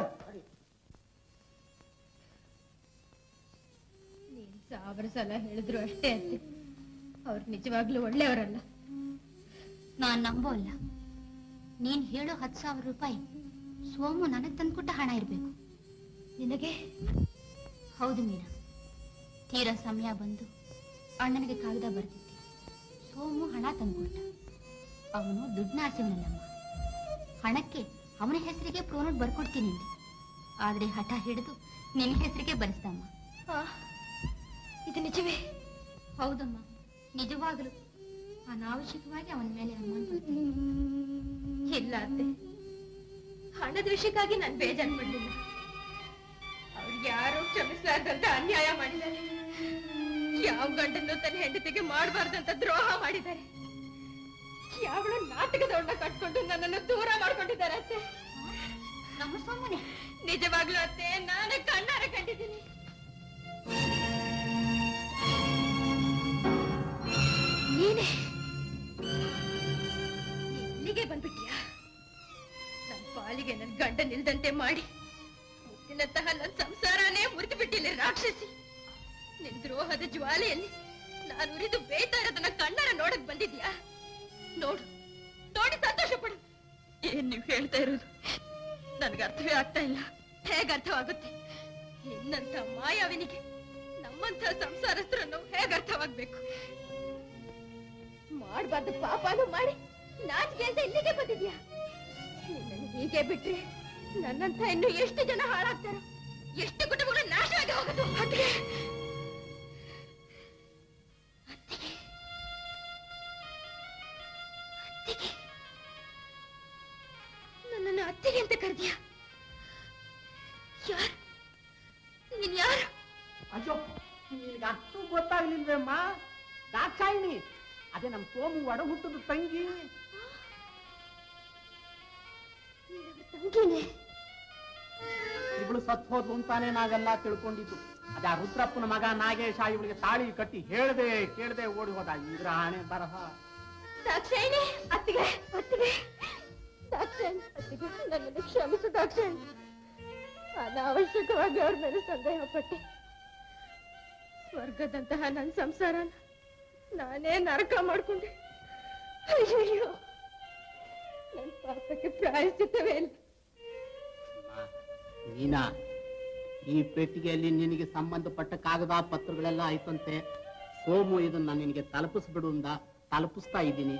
ನೀನ್ ಸಾವಿರ ಸಲ ಹೇಳಿದ್ರು ಅಷ್ಟೇ ಅಂತೆ ಅವ್ರು ನಿಜವಾಗ್ಲೂ ಒಳ್ಳೆಯವರಲ್ಲ ನಾನ್ ನಂಬೋಲ್ಲ ನೀನ್ ಹೇಳೋ ಹತ್ತು ಸಾವಿರ ರೂಪಾಯಿ ಸೋಮು ನನಗ್ ತಂದ್ಕೊಟ್ಟ ಹಣ ಇರ್ಬೇಕು ನಿನಗೆ ಹೌದು ಮೀನಾ ತೀರಾ ಸಮಯ ಬಂದು ಅಣ್ಣನಿಗೆ ಕಾಗದ ಬರ್ತಿದ್ದೆ ಸೋಮು ಹಣ ತಂದ್ಕೊಟ್ಟ ಅವನು ದುಡ್ಡನ್ನ ಆಸೆವನಲ್ಲಮ್ಮ ಹಣಕ್ಕೆ ಅವನ ಹೆಸರಿಗೆ ಪ್ರೋನೋಟ್ ಬರ್ಕೊಡ್ತೀನಿ ಅಂದೆ ಆದ್ರೆ ಹಠ ಹಿಡಿದು ನಿನ್ನ ಹೆಸರಿಗೆ ಬರೆಸ್ದಮ್ಮ ಇದು ನಿಜವೇ ಹೌದಮ್ಮ ನಿಜವಾಗಲು ಅನಾವಶ್ಯಕವಾಗಿ ಅವನ ಮೇಲೆ ಅನುಮಾನ ಪಡ್ತೀನಿ ಇಲ್ಲ ಅತ್ತೆ ಹಣದ ವಿಷಯಕ್ಕಾಗಿ ನಾನು ಬೇಜಾರು ಪಡ್ಲಿಲ್ಲ ಅವ್ರಿಗೆ ಯಾರೋ ಕ್ಷಮಿಸಲಾರ್ದಂತ ಅನ್ಯಾಯ ಮಾಡಿದ್ದಾರೆ ಯಾವ ಗಂಡನ್ನು ತನ್ನ ಹೆಂಡತಿಗೆ ಮಾಡಬಾರ್ದಂತ ದ್ರೋಹ ಮಾಡಿದ್ದಾರೆ ಯಾವಳ ನಾಟಕದವನ್ನ ಕಟ್ಕೊಂಡು ನನ್ನನ್ನು ದೂರ ಮಾಡ್ಕೊಂಡಿದ್ದಾರೆ ಅತ್ತೆ ನಮ್ಮ ಸುಮ್ಮನೆ ನಿಜವಾಗ್ಲೂ ಅತ್ತೆ ನಾನೇ ಕಣ್ಣಾರೆ ಕಂಡಿದ್ದೀನಿ ನೀನೇ ಇಲ್ಲಿಗೆ ಬಂದ್ಬಿಟ್ಯಾ ನನ್ ಪಾಲಿಗೆ ನನ್ ಗಂಡ ನಿಲ್ದಂತೆ ಮಾಡಿ ಮುತ್ತಿನಂತಹ ನನ್ ಸಂಸಾರನೇ ಮುರಿದು ಬಿಟ್ಟಿಲ್ಲ ರಾಕ್ಷಸಿ ನಿನ್ ದ್ರೋಹದ ಜ್ವಾಲೆಯಲ್ಲಿ ನಾನು ಉರಿದು ಬೇಯ್ತಾ ಇರೋದನ್ನ ಕಣ್ಣಾರ ನೋಡಕ್ ಬಂದಿದ್ಯಾ ನೋಡು ನೋಡಿ ಸಂತೋಷ ಪಡು ಏನ್ ನೀವ್ ಹೇಳ್ತಾ ಇರೋದು ನನ್ಗೆ ಅರ್ಥವೇ ಆಗ್ತಾ ಇಲ್ಲ ಹೇಗ್ ಅರ್ಥವಾಗುತ್ತೆ ನಿನ್ನಂತ ಮಾಯಾವಿನಿಗೆ ನಮ್ಮಂತ ಸಂಸಾರಸ್ಥರನ್ನು ಹೇಗ್ ಅರ್ಥವಾಗ್ಬೇಕು ಮಾಡ್ಬಾರ್ದು ಪಾಪನು ಮಾಡಿ ನಾಚಿಕೆ ಅಂತ ಇಲ್ಲಿಗೆ ಬಂದಿದ್ಯಾ ನಿನ್ನನ್ನು ಹೀಗೆ ಬಿಟ್ರೆ ನನ್ನಂತ ಇನ್ನು ಎಷ್ಟು ಜನ ಹಾಳಾಗ್ತಾರೋ ಎಷ್ಟು ಕುಟುಂಬಗಳು ನಾಶವಾಗಿ ಹೋಗೋದು ಅತ್ತಿಗೆ ಅತ್ತಿಗೆ ನನ್ನನ್ನು ಅತ್ತಿಗೆ ಅಂತ ಕರೆದ್ಯಾ ಯಾರು ನೀನ್ ಯಾರು ಅಯ್ಯೋ ನಿನಗೆ ಅಷ್ಟು ಗೊತ್ತಾಗ್ಲಿಲ್ವೇಮ್ಮ ದಾಕ್ಷಾಯಿಣಿ ಅದೇ ನಮ್ ಸೋಮು ಒಡ ಹುಟ್ಟದ ತಂಗಿ ತಂಗಿನೇ ಇವಳು ಸತ್ ಹೋದ್ಲು ಅಂತಾನೆ ನಾವೆಲ್ಲ ತಿಳ್ಕೊಂಡಿದ್ದು ಅದೇ ಆ ರುದ್ರಪ್ಪನ ಮಗ ನಾಗೇಶ ಇವಳಿಗೆ ತಾಳಿ ಕಟ್ಟಿ ಹೇಳ್ದೆ ಕೇಳ್ದೆ ಓಡಿ ಹೋದ ಇದ್ರ ಆಣೆ ಬರಹ ದಾಕ್ಷಾಯಿಣಿ ಅತ್ತಿಗೆ ಅತ್ತಿಗೆ ದಾಕ್ಷಾಯಿಣಿ ಅತ್ತಿಗೆ ನನ್ನನ್ನು ಕ್ಷಮಿಸು ದಾಕ್ಷಾಯಿಣಿ ಅನಾವಶ್ಯಕವಾಗಿ ಅವ್ರ ಮೇಲೆ ಸಂದೇಹ ಪಟ್ಟೆ ಸ್ವರ್ಗದಂತಹ ನನ್ನ ಸಂಸಾರನ ನಾನೇ ನರಕ ಮಾಡ್ಕೊಂಡೆ ಅಯ್ಯಯ್ಯೋ ನನ್ನ ಪಾಪಕ್ಕೆ ಪ್ರಾಯಶ್ಚಿತ್ತವೇ ಇಲ್ಲ ನೀನಾ ಈ ಪೆಟ್ಟಿಗೆಯಲ್ಲಿ ನಿನಗೆ ಸಂಬಂಧಪಟ್ಟ ಕಾಗದ ಪತ್ರಗಳೆಲ್ಲ ಆಯ್ತಂತೆ ಸೋಮು ಇದನ್ನ ನಿನಗೆ ತಲುಪಿಸ್ಬಿಡು ಅಂದ ತಲುಪಿಸ್ತಾ ಇದ್ದೀನಿ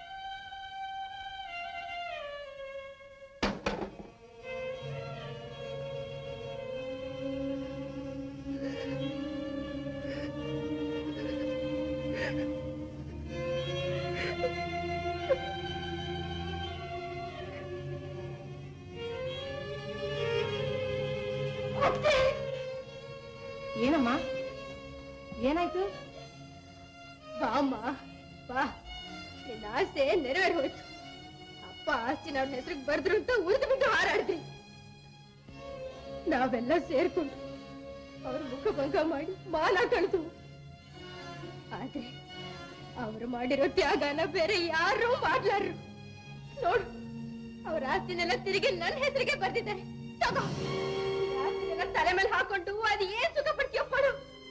ಏನಮ್ಮ ಏನಾಯ್ತು ಬಾ ಅಮ್ಮ ಬಾ ನಿನ್ನ ಆಸೆ ನೆರವೇರಿ ಹೋಯ್ತು ಅಪ್ಪ ಆಸ್ತಿನ ಅವ್ರ ಹೆಸರಿಗೆ ಬರ್ದ್ರು ಅಂತ ಉಳಿದು ಬಿಟ್ಟು ಹಾರಾಡ್ದೆ ನಾವೆಲ್ಲ ಸೇರ್ಕೊಂಡು ಅವ್ರ ಮುಖಭಂಗ ಮಾಡಿ ಮಾನ ಕಳೆದು ಆದ್ರೆ ಅವ್ರು ಮಾಡಿರೋ ತ್ಯಾಗನ ಬೇರೆ ಯಾರೂ ಮಾಡ್ಲಾರ್ರು ನೋಡು ಅವ್ರ ಆಸ್ತಿನೆಲ್ಲ ತಿರುಗಿ ನನ್ನ ಹೆಸರಿಗೆ ಬರ್ದಿದ್ದಾರೆ ತಗೋ ಈ ಆಸ್ತಿನೆಲ್ಲ ತಲೆ ಮೇಲೆ ಹಾಕೊಂಡು ಅದು ಏನ್ ಸುಖ ಪಡ್ತೀಯೋ ಪಡು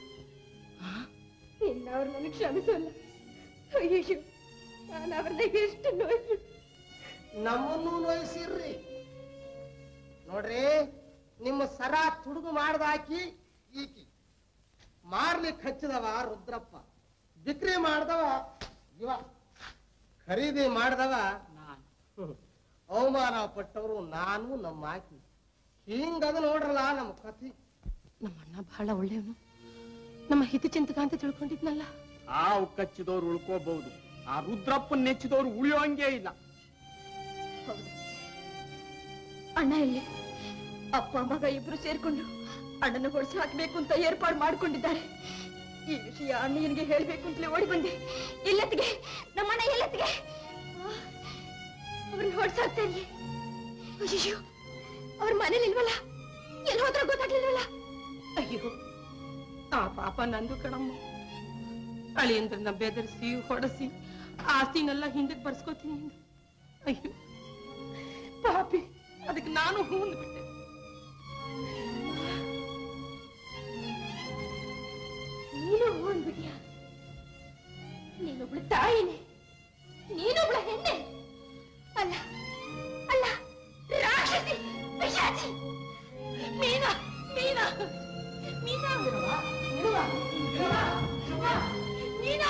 ಇನ್ನವ್ರು ನನಗೆ ಕ್ಷಮಿಸಲ್ಲ ಅಯ್ಯೋ ನಾನು ಅವ್ರನ್ನ ಎಷ್ಟು ನೋಯ್ತು ನಮ್ಮನ್ನು ನೋಯಿಸಿರ್ರಿ ನೋಡ್ರಿ ನಿಮ್ಮ ಸರ ತುಡುಗು ಮಾಡ್ದಾಕಿ ಈಕಿ ಮಾರ್ಲಿಕ್ ಹಚ್ಚಿದವ ರುದ್ರಪ್ಪ ಬಿಕ್ರಿ ಮಾಡ್ದವ ಇವ ಖರೀದಿ ಮಾಡ್ದವ ಹ್ಮ್. ಅವಮಾನ ಪಟ್ಟವರು ನಾನು ನಮ್ಮ ಆಕಿ ಹಿಂಗದ ನೋಡ್ರಲ್ಲ ನಮ್ಮ ಕಥೆ ನಮ್ಮಣ್ಣ ಬಹಳ ಒಳ್ಳೆಯವನು ನಮ್ಮ ಹಿತಚಿಂತಕ ಅಂತ ತಿಳ್ಕೊಂಡಿದ್ನಲ್ಲ ಹಾವು ಕಚ್ಚಿದವ್ರು ಉಳ್ಕೋಬಹುದು ಆ ರುದ್ರಪ್ಪನ್ ನೆಚ್ಚಿದವ್ರು ಉಳಿಯೋಂಗೇ ಇಲ್ಲ ಅಣ್ಣ ಎಲ್ಲಿ ಅಪ್ಪ ಮಗ ಇಬ್ರು ಸೇರ್ಕೊಂಡು ಅಣ್ಣನ ಹೊಡೆಸಿ ಹಾಕ್ಬೇಕು ಅಂತ ಏರ್ಪಾಡು ಮಾಡ್ಕೊಂಡಿದ್ದಾರೆ ಈ ವಿಷಯ ಅಣ್ಣನಿಗೆ ಹೇಳ್ಬೇಕು ಅಂತಲೇ ಓಡಿ ಬಂದೆ ಎಲ್ಲತ್ತಿಗೆ ನಮ್ಮಣ್ಣ ಎಲ್ಲತ್ತಿಗೆ ಅವ್ರನ್ನ ಹೊಡ್ಸಾಕ್ತಾ ಇರ್ಲಿ ಅಯ್ಯೋ ಅವ್ರ ಮನೇಲಿ ಇಲ್ವಲ್ಲ ಎಲ್ಲಿ ಹೋದ್ರ ಗೊತ್ತಾಗ್ಲಿಲ್ವಲ್ಲ ಅಯ್ಯೋ ಆ ಪಾಪ ನಂದು ಕಣಮ್ಮ ಅಳಿಯಂದ್ರನ್ನ ಬೆದರಿಸಿ ಹೊಡೆಸಿ ಆಸ್ತಿನೆಲ್ಲ ಹಿಂದಕ್ಕೆ ಬರ್ಸ್ಕೊತೀನಿ ಅಂದ. ಅಯ್ಯೋ ಪಾಪಿ ಅದಕ್ಕೆ ನಾನು ಹೂ ಅಂದ್ಬಿಟ್ಟೆ ನೀನು ಹೂ ಅಂದ್ಬಿಟ್ಯಾ ನೀನೊಬ್ಳು ತಾಯಿನೇ ನೀನೊಬ್ಳ ಹೆಣ್ಣೆ ಅಲ್ಲ ಅಲ್ಲ ರಾಕ್ಷಸಿ ಪಿಶಾಚಿ ಮೀನಾ ಮೀನಾ ಮೀನಾ ಮೀನಾ ಮೀನಾ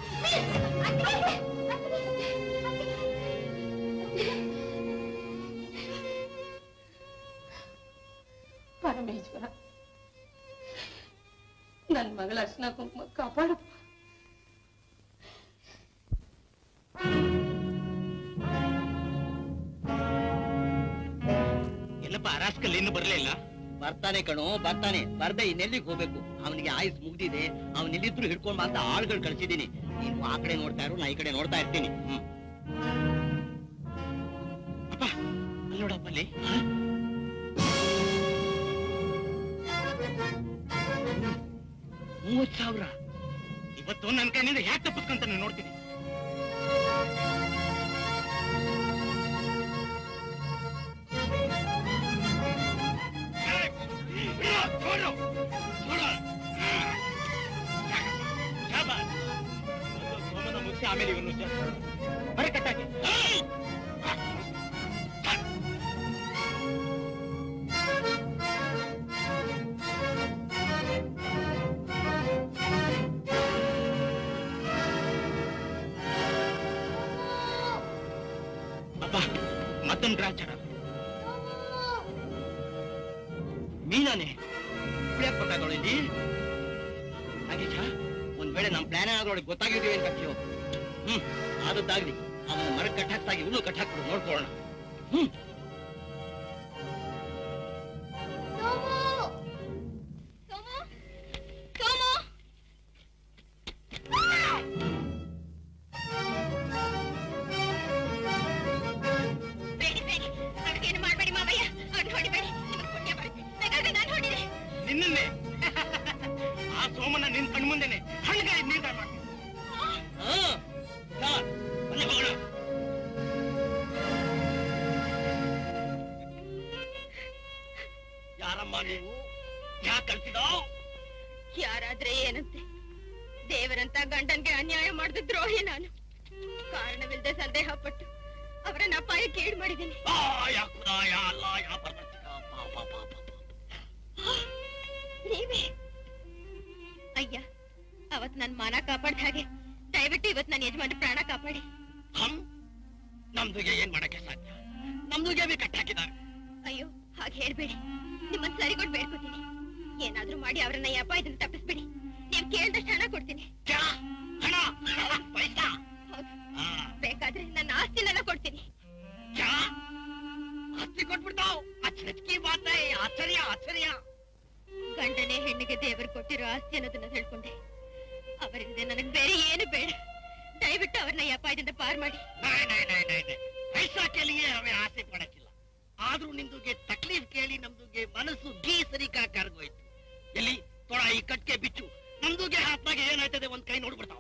ಪರಮೇಶ್ವರ ನನ್ ಮಗಳ ಅರ್ಶನ ಕುಂಕುಮ ಕಾಪಾಡಪ್ಪ ಏನಪ್ಪ ರಾಸ್ಕಲ್ ಇನ್ನು ಬರ್ಲಿಲ್ಲ ಬರ್ತಾನೆ ಕಣೋ ಬರ್ತಾನೆ ಬರ್ದೆ ಇನ್ನೆಲ್ಲಿಗೆ ಹೋಗ್ಬೇಕು ಅವನಿಗೆ ಆಯುಸ್ ಮುಗ್ದಿದೆ ಅವನೆಲ್ಲಿದ್ರು ಹಿಡ್ಕೊಂಡ್ ಬಾ ಅಂತ ಆಳ್ಗಳು ಕಳ್ಸಿದೀನಿ ನೀನು ಆ ಕಡೆ ನೋಡ್ತಾ ಇರು ನಾ ಈ ಕಡೆ ನೋಡ್ತಾ ಇರ್ತೀನಿ ಹ್ಮ್ ಅಪ್ಪ ಅಲ್ಲಿ ನೋಡಪ್ಪ ಅಲ್ಲಿ ಹ? ಮೂವತ್ ಸಾವಿರ ಇವತ್ತು ನನ್ನ ಕೈನಿಂದ ಹ್ಯಾಕ್ ತಪ್ಪಿಸ್ಕೊಂತ ನೋಡ್ತೀನಿ छोड़ो छोड़ो ಶಾಬಾಸ್ ಮೊದಲು ಸೋಮನ ಮುಗಿಸಿ ಆಮೇಲೆ ಇವನು ಬರೆ ಕಟ್ಟಾಕಿ ಅಪ್ಪ ಮತ್ತೊಂದು ಗ್ರಾಚಾರ ಮೀನಾನೆ ಯಾಕೆ ಗೊತ್ತಾಗೋಳು ಇಲ್ಲಿ ನಾಗೇಶ ಒಂದ್ ವೇಳೆ ನಮ್ ಪ್ಲಾನ್ ಆದ್ರೊಳಗೆ ಗೊತ್ತಾಗಿದೀವಿ ಅಂತ ಕೇಳು ಹ್ಮ್ ಆದದ್ದಾಗ್ಲಿ ಅವನ ಮರ ಕಟ್ಟಾಕ್ತಾಗಿ ಇವನು ಕಟ್ಟಾಕ್ಬಿಡು ನೋಡ್ಕೊಳ್ಳೋಣ ಹ್ಮ್ ಬೇಡಿ ಬೇಡಿ ಅವ್ರಿಗೇನು ಮಾಡ್ಬೇಡಿ ಮಾವಯ್ಯ ಅವ್ರನ್ನ ಹೊಡಿಬೇಡಿ ನಿಮಗೆ ಪುಣ್ಯ ಬರುತ್ತೆ ಬೇಕಾದ್ರೆ ನಾನು ಹೊಡಿದೆ ನಿನ್ನನ್ನೇ ಆ ಸೋಮನ ನಿನ್ ಕಣ್ ಮುಂದೆನೆ ಹಣ್ಣುಗಾಯಿ ನೀರ್ಗಾಯ ಮಾಡ್ತೀನಿ ಹಾ ಸಾಕ್, ಬನ್ನಿ ಹೋಗೋಣ ಯಾರಮ್ಮ ನೀವು ಯಾಕೆ ಕಳ್ಸಿದಾವ್ ಯಾರಾದ್ರೆ ಏನಂತೆ ದೇವರಂತ ಗಂಡನ್ಗೆ ಅನ್ಯಾಯ ಮಾಡಿದ ದ್ರೋಹಿ ನಾನು ಕಾರಣವಿಲ್ಲದೆ ಸಂದೇಹ ಪಟ್ಟು ಅವರನ್ನ ಅಪಾಯಕ್ಕೆ ಈಡು ಮಾಡಿದ್ದೀನಿ ಆ ಯಾ ಖುದಾ ಯಾ ಅಲ್ಲಾ ಯಾ ಪರವರ್ತಿಕ ಪಾಪ ಪಾಪ ನೀವೇ ಅಯ್ಯ ಅವತ್ ನನ್ ಮಾನ ಕಾಪಾಡ್ದ ಹಾಗೆ ದಯವಿಟ್ಟು ಇವತ್ ನನ್ನ ಯಜಮಾನ ಪ್ರಾಣ ಕಾಪಾಡಿ ಹಮ್ ನಮ್ದುಗೆ ಏನ್ ಮಾಡಕ್ಕೆ ಸಾಧ್ಯ ನಮ್ದುಗೆ ಬಿ ಕಟ್ಟಾಕಿದ್ದಾರೆ ಅಯ್ಯೋ ಹಾಗೆ ಹೇಳ್ಬೇಡಿ ನಿಮ್ಮನ್ನ ಸರಿಗೊಂಡು ಬೇಡ್ಕೋತೀನಿ ಏನಾದ್ರೂ ಮಾಡಿ ಅವರನ್ನ ಈ ಅಪಾಯದಿಂದ ತಪ್ಪಿಸ್ಬಿಡಿ ನೀವ್ ಕೇಳ್ದಷ್ಟು ಹಣ ಕೊಡ್ತೀನಿ ಹಣ ಪೈಸಾ ಹೌದು ಬೇಕಾದ್ರೆ ನನ್ನ ಆಸ್ತಿನೆಲ್ಲ ಕೊಡ್ತೀನಿ ಆಸ್ತಿ ಕೊಟ್ಬಿಡ್ತಾವ್ ಅಚ್ಚರಿಕೆ ಮಾತ ಆಶ್ಚರ್ಯ ಆಶ್ಚರ್ಯ ಗಂಡನೇ ಹೆಣ್ಣಿಗೆ ದೇವರು ಕೊಟ್ಟಿರೋ ಆಸ್ತಿ ಅನ್ನೋದನ್ನ ತಿಳ್ಕೊಂಡೆ ಅವರಿಂದ ನನಗ್ ಬೇರೆ ಏನು ಬೇಡ ದಯವಿಟ್ಟು ಅವ್ರನ್ನ ಈ ಅಪಾಯದಿಂದ ಪಾರ್ ಮಾಡಿ ನೈ ನೈ ನೈ ನೈ ನೈ ಪೈಸಾ ಕೇಳಿಯೇ ಅವೇ ಆಸೆ ಪಡಕ್ಕಿಲ್ಲ ಆದ್ರೂ ನಿಮ್ದುಗೆ ತಕ್ಲೀಫ್ ಕೇಳಿ ನಮ್ದುಗೆ ಮನಸ್ಸು ಗೀ ಸರಿಕಾ ಕರ್ಗೋಯ್ತು ಎಲ್ಲಿ ತೊಡ ಈ ಕಟ್ಕೆ ಬಿಚ್ಚು ನಮ್ದುಗೆ ಹಾತ್ನಾಗೆ ಏನಾಯ್ತದೆ ಒಂದ್ ಕೈ ನೋಡ್ಬಿಡ್ತಾವ್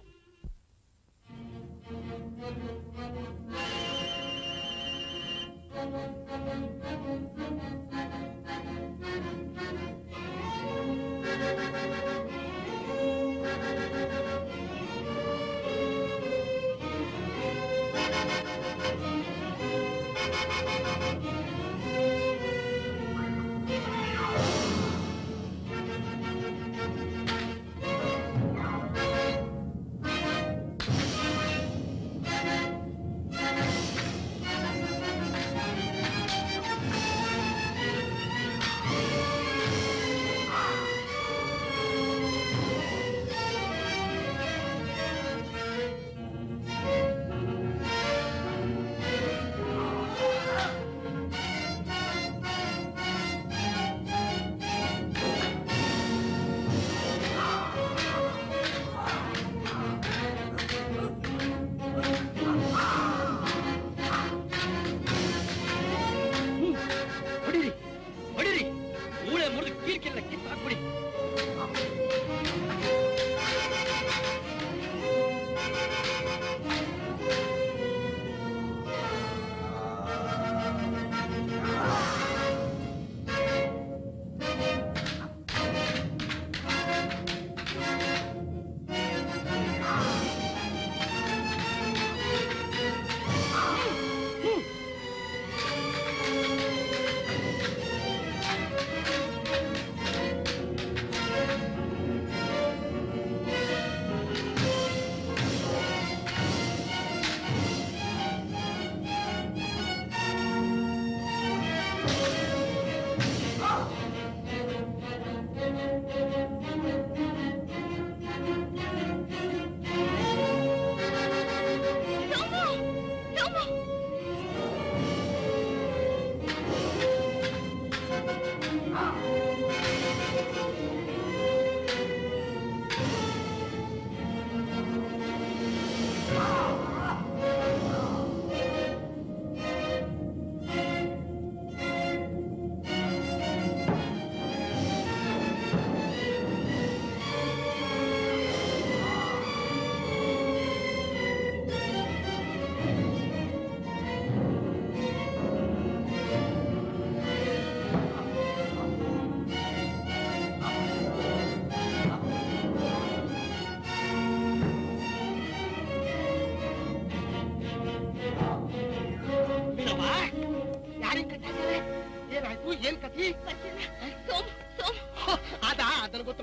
ಯಾರಿಗ್ ಕಟ್ಟಾಕ್ತಾರೆ ಏನಾಯ್ತು ಏನ್ ಕಥಿ ಸೋಮ್ ಸೋಮ್ ಅದ ಅದನ್ನ ಗೊತ್ತು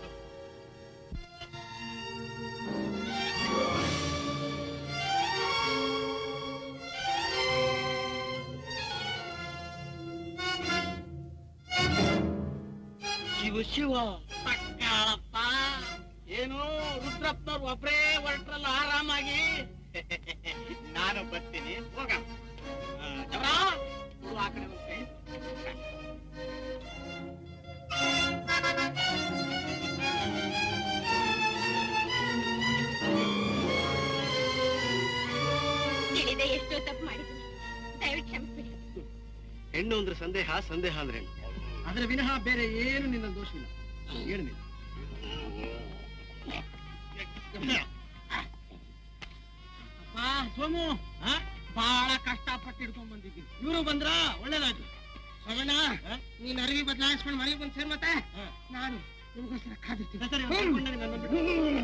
ಶಿವ ಶಿವ ಪಟ್ಟಾಳಪ್ಪ ಏನು ರುದ್ರಪ್ಪನವ್ರು ಒಬ್ರೇ ಹೊರಟ್ರಲ್ಲ ಆರಾಮಾಗಿ ನಾನು ಬರ್ತೀನಿ ಹೋಗ ಆ, ಜಬ್ರಾ, ಕೊಡು ಆ ಕಡೆ ಒಂದ್ ಕೈ. ತಿಳಿದೆ ಎಷ್ಟೋ ತಪ್ಪು ಮಾಡಿದ್ದೀನಿ ದಯವಿಟ್ಟು ಕ್ಷಮಿಸ್ಬಿಡಿ ಹೆಣ್ಣು ಅಂದ್ರೆ ಸಂದೇಹ ಸಂದೇಹ ಅಂದ್ರೆ ಹೆಣ್ಣು ಅದರ ವಿನಃ ಬೇರೆ ಏನು ನಿನ್ನ ದೋಷವಿಲ್ಲ ಹೇಳು ನೀನು ಅಪ್ಪ ಸೋಮು ಆ? ಬಹಳ ಕಷ್ಟಪಟ್ಟು ಹಿಡ್ಕೊಂಡ್ ಬಂದಿದ್ದೀನಿ ಇವರು ಬಂದ್ರ ಒಳ್ಳೇದಾಯ್ತು ಸೋಮಣ್ಣ ನೀನ್ ಅರಿವಿ ಬದಲಾಯಿಸ್ಕೊಂಡು ಮನೆಗೆ ಬಂದ್ ಸೇರ್ ಮತ್ತೆ ನಾನು ನಿಮ್ಗೋಸ್ಕರ ಕಾದಿರ್ತೀನಿ ಸರಿ, ಅವ್ರು ಕರ್ಕೊಂಡೋಗಿ ನನ್ನ ಬಿಟ್ಟು.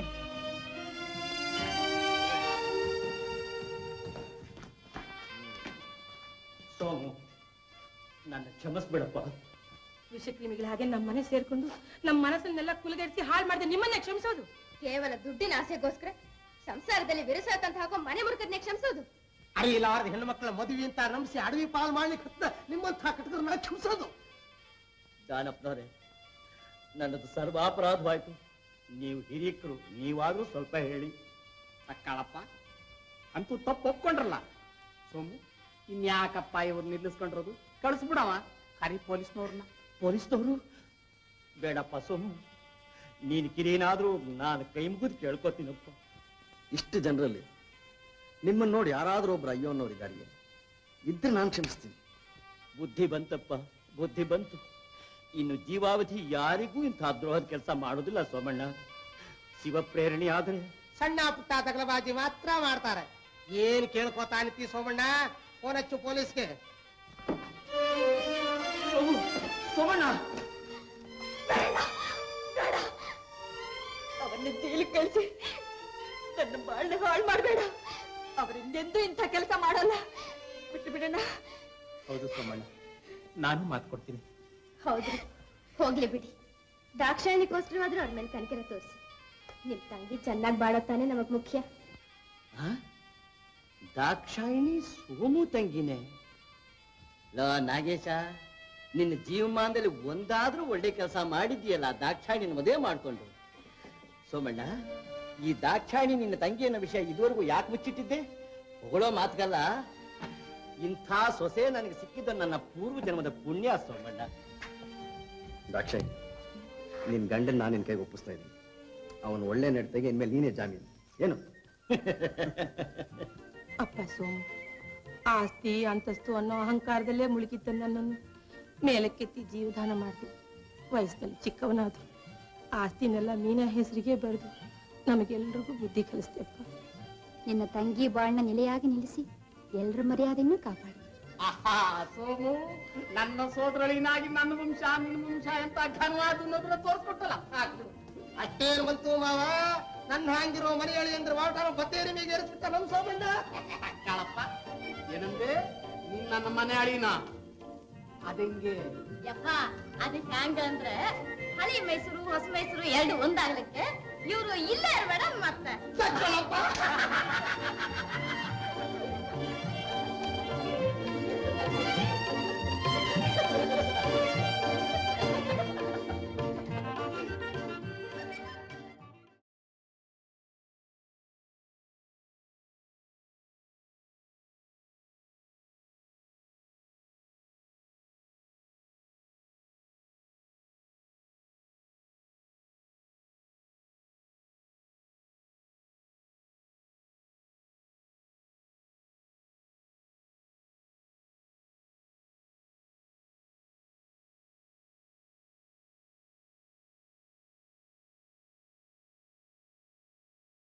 ಸೋಮು ನನ್ನ ಕ್ಷಮಿಸ್ಬಿಡಪ್ಪ ವಿಷಕ್ರಿಮಿಗಳ ಹಾಗೆ ನಮ್ಮ ಮನೆ ಸೇರ್ಕೊಂಡು ನಮ್ಮ ಮನಸ್ಸನ್ನೆಲ್ಲ ಕುಲಗೆಡಿಸಿ ಹಾಳು ಮಾಡಿದೆ ನಿಮ್ಮನ್ನೇ ಕ್ಷಮಿಸೋದು ಕೇವಲ ದುಡ್ಡಿನ ಆಸೆಗೋಸ್ಕರ ಸಂಸಾರದಲ್ಲಿ ವಿರಸಾಕಂತ ಹಾಕೋ ಮನೆ ಮುರುಕದ್ನೆ ಕ್ಷಮಿಸೋದು ಅರಿಯಿಲಾರ್ದ ಹೆಣ್ಣು ಮಕ್ಕಳ ಮದುವೆ ಅಂತ ನಂಬಿಸಿ ಅಡವಿ ಪಾಲ್ ಮಾಡ್ಲಿಕ್ಕೆ ಹತ್ತ ನಿಮ್ಮಂತ ಕಟ್ಟದ್ರ ಕ್ಷಮಿಸೋದು ಜಾನಪ್ಪನವರೇ ನನ್ನದು ಸರ್ವಾಪರಾಧವಾಯ್ತು ನೀವು ಹಿರಿಯಕರು ನೀವಾದ್ರೂ ಸ್ವಲ್ಪ ಹೇಳಿ ಸಕ್ಕಾಳಪ್ಪ ಅಂತೂ ತಪ್ಪು ಒಪ್ಕೊಂಡ್ರಲ್ಲ ಸೋಮು ಇನ್ಯಾಕಪ್ಪ ಇವ್ರು ನಿಲ್ಲಿಸ್ಕೊಂಡಿರೋದು ಕಳಿಸ್ಬಿಡವ ಕರಿ ಪೊಲೀಸ್ನವ್ರನ್ನ ಪೊಲೀಸ್ನವರು ಬೇಡಪ್ಪ ಸೋಮು ನೀನು ಕಿರಿಯನಾದ್ರೂ ನಾನು ಕೈ ಮುಗಿದು ಕೇಳ್ಕೊತೀನಪ್ಪ ಇಷ್ಟು ಜನರಲ್ಲಿ ನಿಮ್ಮನ್ನ ನೋಡಿ ಯಾರಾದ್ರೂ ಒಬ್ರು ಅಯ್ಯೋ ಅನ್ನೋರಿದ್ದಾರೆ ಇದ್ರೆ ನಾನು ಕ್ಷಮಿಸ್ತೀನಿ ಬುದ್ಧಿ ಬಂತಪ್ಪ ಬುದ್ಧಿ ಬಂತು ಇನ್ನು ಜೀವಾವಧಿ ಯಾರಿಗೂ ಇಂಥ ದ್ರೋಹದ ಕೆಲಸ ಮಾಡೋದಿಲ್ಲ ಸೋಮಣ್ಣ ಶಿವ ಪ್ರೇರಣೆ ಆದ್ರೆ ಸಣ್ಣ ಪುಟ್ಟ ತಗಲಬಾಜಿ ಮಾತ್ರ ಮಾಡ್ತಾರೆ ಏನ್ ಕೇಳ್ಕೊತಾ ನಿಂತಿ ಸೋಮಣ್ಣ ಫೋನ್ ಹಚ್ಚು ಪೊಲೀಸ್ಗೆ ಸೋಮಣ್ಣ ಅವನ್ನ ಜೈಲಿಗೆ ಕಳಿಸಿ ನನ್ನ ಬಾಳ್ನೆ ಹಾಳು ಮಾಡಬೇಡ ಅವರಿಂದೆಂದೂ ಇಂಥ ಕೆಲಸ ಮಾಡಲ್ಲ ಬಿಟ್ಟು ಬಿಡೋಣ ಹೌದು ಸೋಮಣ್ಣ ನಾನು ಮಾತು ಕೊಡ್ತೀನಿ ಹೌದ್ರಿ ಹೋಗ್ಲಿ ಬಿಡಿ ದಾಕ್ಷಾಯಣಿಗೋಸ್ಕರವಾದ್ರೂ ಅವ್ರ ಮೇಲೆ ಕನಿಕರ ತೋರಿಸಿ ನಿಮ್ ತಂಗಿ ಚೆನ್ನಾಗಿ ಬಾಳೋತಾನೆ ನಮಗ್ ಮುಖ್ಯ ಆ? ದಾಕ್ಷಾಯಿಣಿ ಸೋಮು ತಂಗಿನೇ ಲೋ ನಾಗೇಶ ನಿನ್ನ ಜೀವಮಾನದಲ್ಲಿ ಒಂದಾದ್ರೂ ಒಳ್ಳೆ ಕೆಲಸ ಮಾಡಿದ್ಯಲ್ಲ ದಾಕ್ಷಾಯಿಣಿನ ಮದುವೆ ಮಾಡ್ಕೊಂಡು ಸೋಮಣ್ಣ ಈ ದಾಕ್ಷಾಯಿಣಿ ನಿನ್ನ ತಂಗಿ ಅನ್ನೋ ವಿಷಯ ಇದುವರೆಗೂ ಯಾಕೆ ಮುಚ್ಚಿಟ್ಟಿದ್ದೆ ಹೊಗಳೋ ಮಾತುಗಲ್ಲ ಇಂಥ ಸೊಸೆ ನನಗೆ ಸಿಕ್ಕಿದ್ದ ನನ್ನ ಪೂರ್ವ ಜನ್ಮದ ಪುಣ್ಯ ಸೋಮಣ್ಣ ದಾಕ್ಷಾಯಿ ನಿನ್ ಗಂಡನ್ ನಾನು ನಿನ್ ಕೈಗೆ ಒಪ್ಪಿಸ್ತಾ ಇದ್ದೀನಿ ಅವನು ಒಳ್ಳೆ ನಡತೆಗೆ ಇನ್ಮೇಲೆ ನೀನೇ ಜಾಮೀನು ಏನು ಅಪ್ಪ ಸೋಮು ಆಸ್ತಿ ಅಂತಸ್ತು ಅನ್ನೋ ಅಹಂಕಾರದಲ್ಲೇ ಮುಳುಗಿದ್ದ ನನ್ನನ್ನು ಮೇಲಕ್ಕೆತ್ತಿ ಜೀವದಾನ ಮಾಡಿದೆ ವಯಸ್ಸಿನಲ್ಲಿ ಚಿಕ್ಕವನಾದ್ರು ಆಸ್ತಿನೆಲ್ಲ ಮೀನಾ ಹೆಸರಿಗೆ ಬರೆದು ನಮಗೆಲ್ರಿಗೂ ಬುದ್ಧಿ ಕಲಿಸ್ತೆಪ್ಪ ನಿನ್ನ ತಂಗಿ ಬಾಳ್ನ ನೆಲೆಯಾಗಿ ನಿಲ್ಲಿಸಿ ಎಲ್ರ ಮರ್ಯಾದೆಯನ್ನು ಕಾಪಾಡಿ ಆಹಾ ಸೋಮು ನನ್ನ ಸೋದರಳಿನಾಗಿ ನನ್ನ ವಂಶ ನಿನ್ನ ವಂಶ ಎಂತ ಘನವಾದ ಅನ್ನೋದನ್ನ ತೋರ್ಸ್ಕೊಟ್ಟಲ್ಲ ಹಾಕ್ಬಿಡು ಅಷ್ಟೇನು ಬಂತು ಮಾವ ನನ್ನ ಹಂಗಿರೋ ಮನೆಯಳಿ ಅಂದ್ರೆ ವಾಟಾರ ಬತ್ತೇರಿ ಮೇಲೆ ಏರಿಸ್ಬಿಟ್ಟ ನಮ್ ಸೋಮಣ್ಣ ಕಾಳಪ್ಪ ಏನಂದೆ ನೀನ್ ನನ್ನ ಮನೆ ಅಳಿನ ಅದಂಗೆ ಯಪ್ಪ ಅದು ಹ್ಯಾಂಗ ಅಂದ್ರೆ ಹಳಿ ಮೈಸೂರು ಹೊಸ ಮೈಸೂರು ಎರಡು ಒಂದಾಗ್ಲಿಕ್ಕೆ ಇವ್ರು ಇಲ್ಲೇ ಇರ್ಬೇಡ ಮತ್ತೆ ಸಕ್ಕಳಪ್ಪ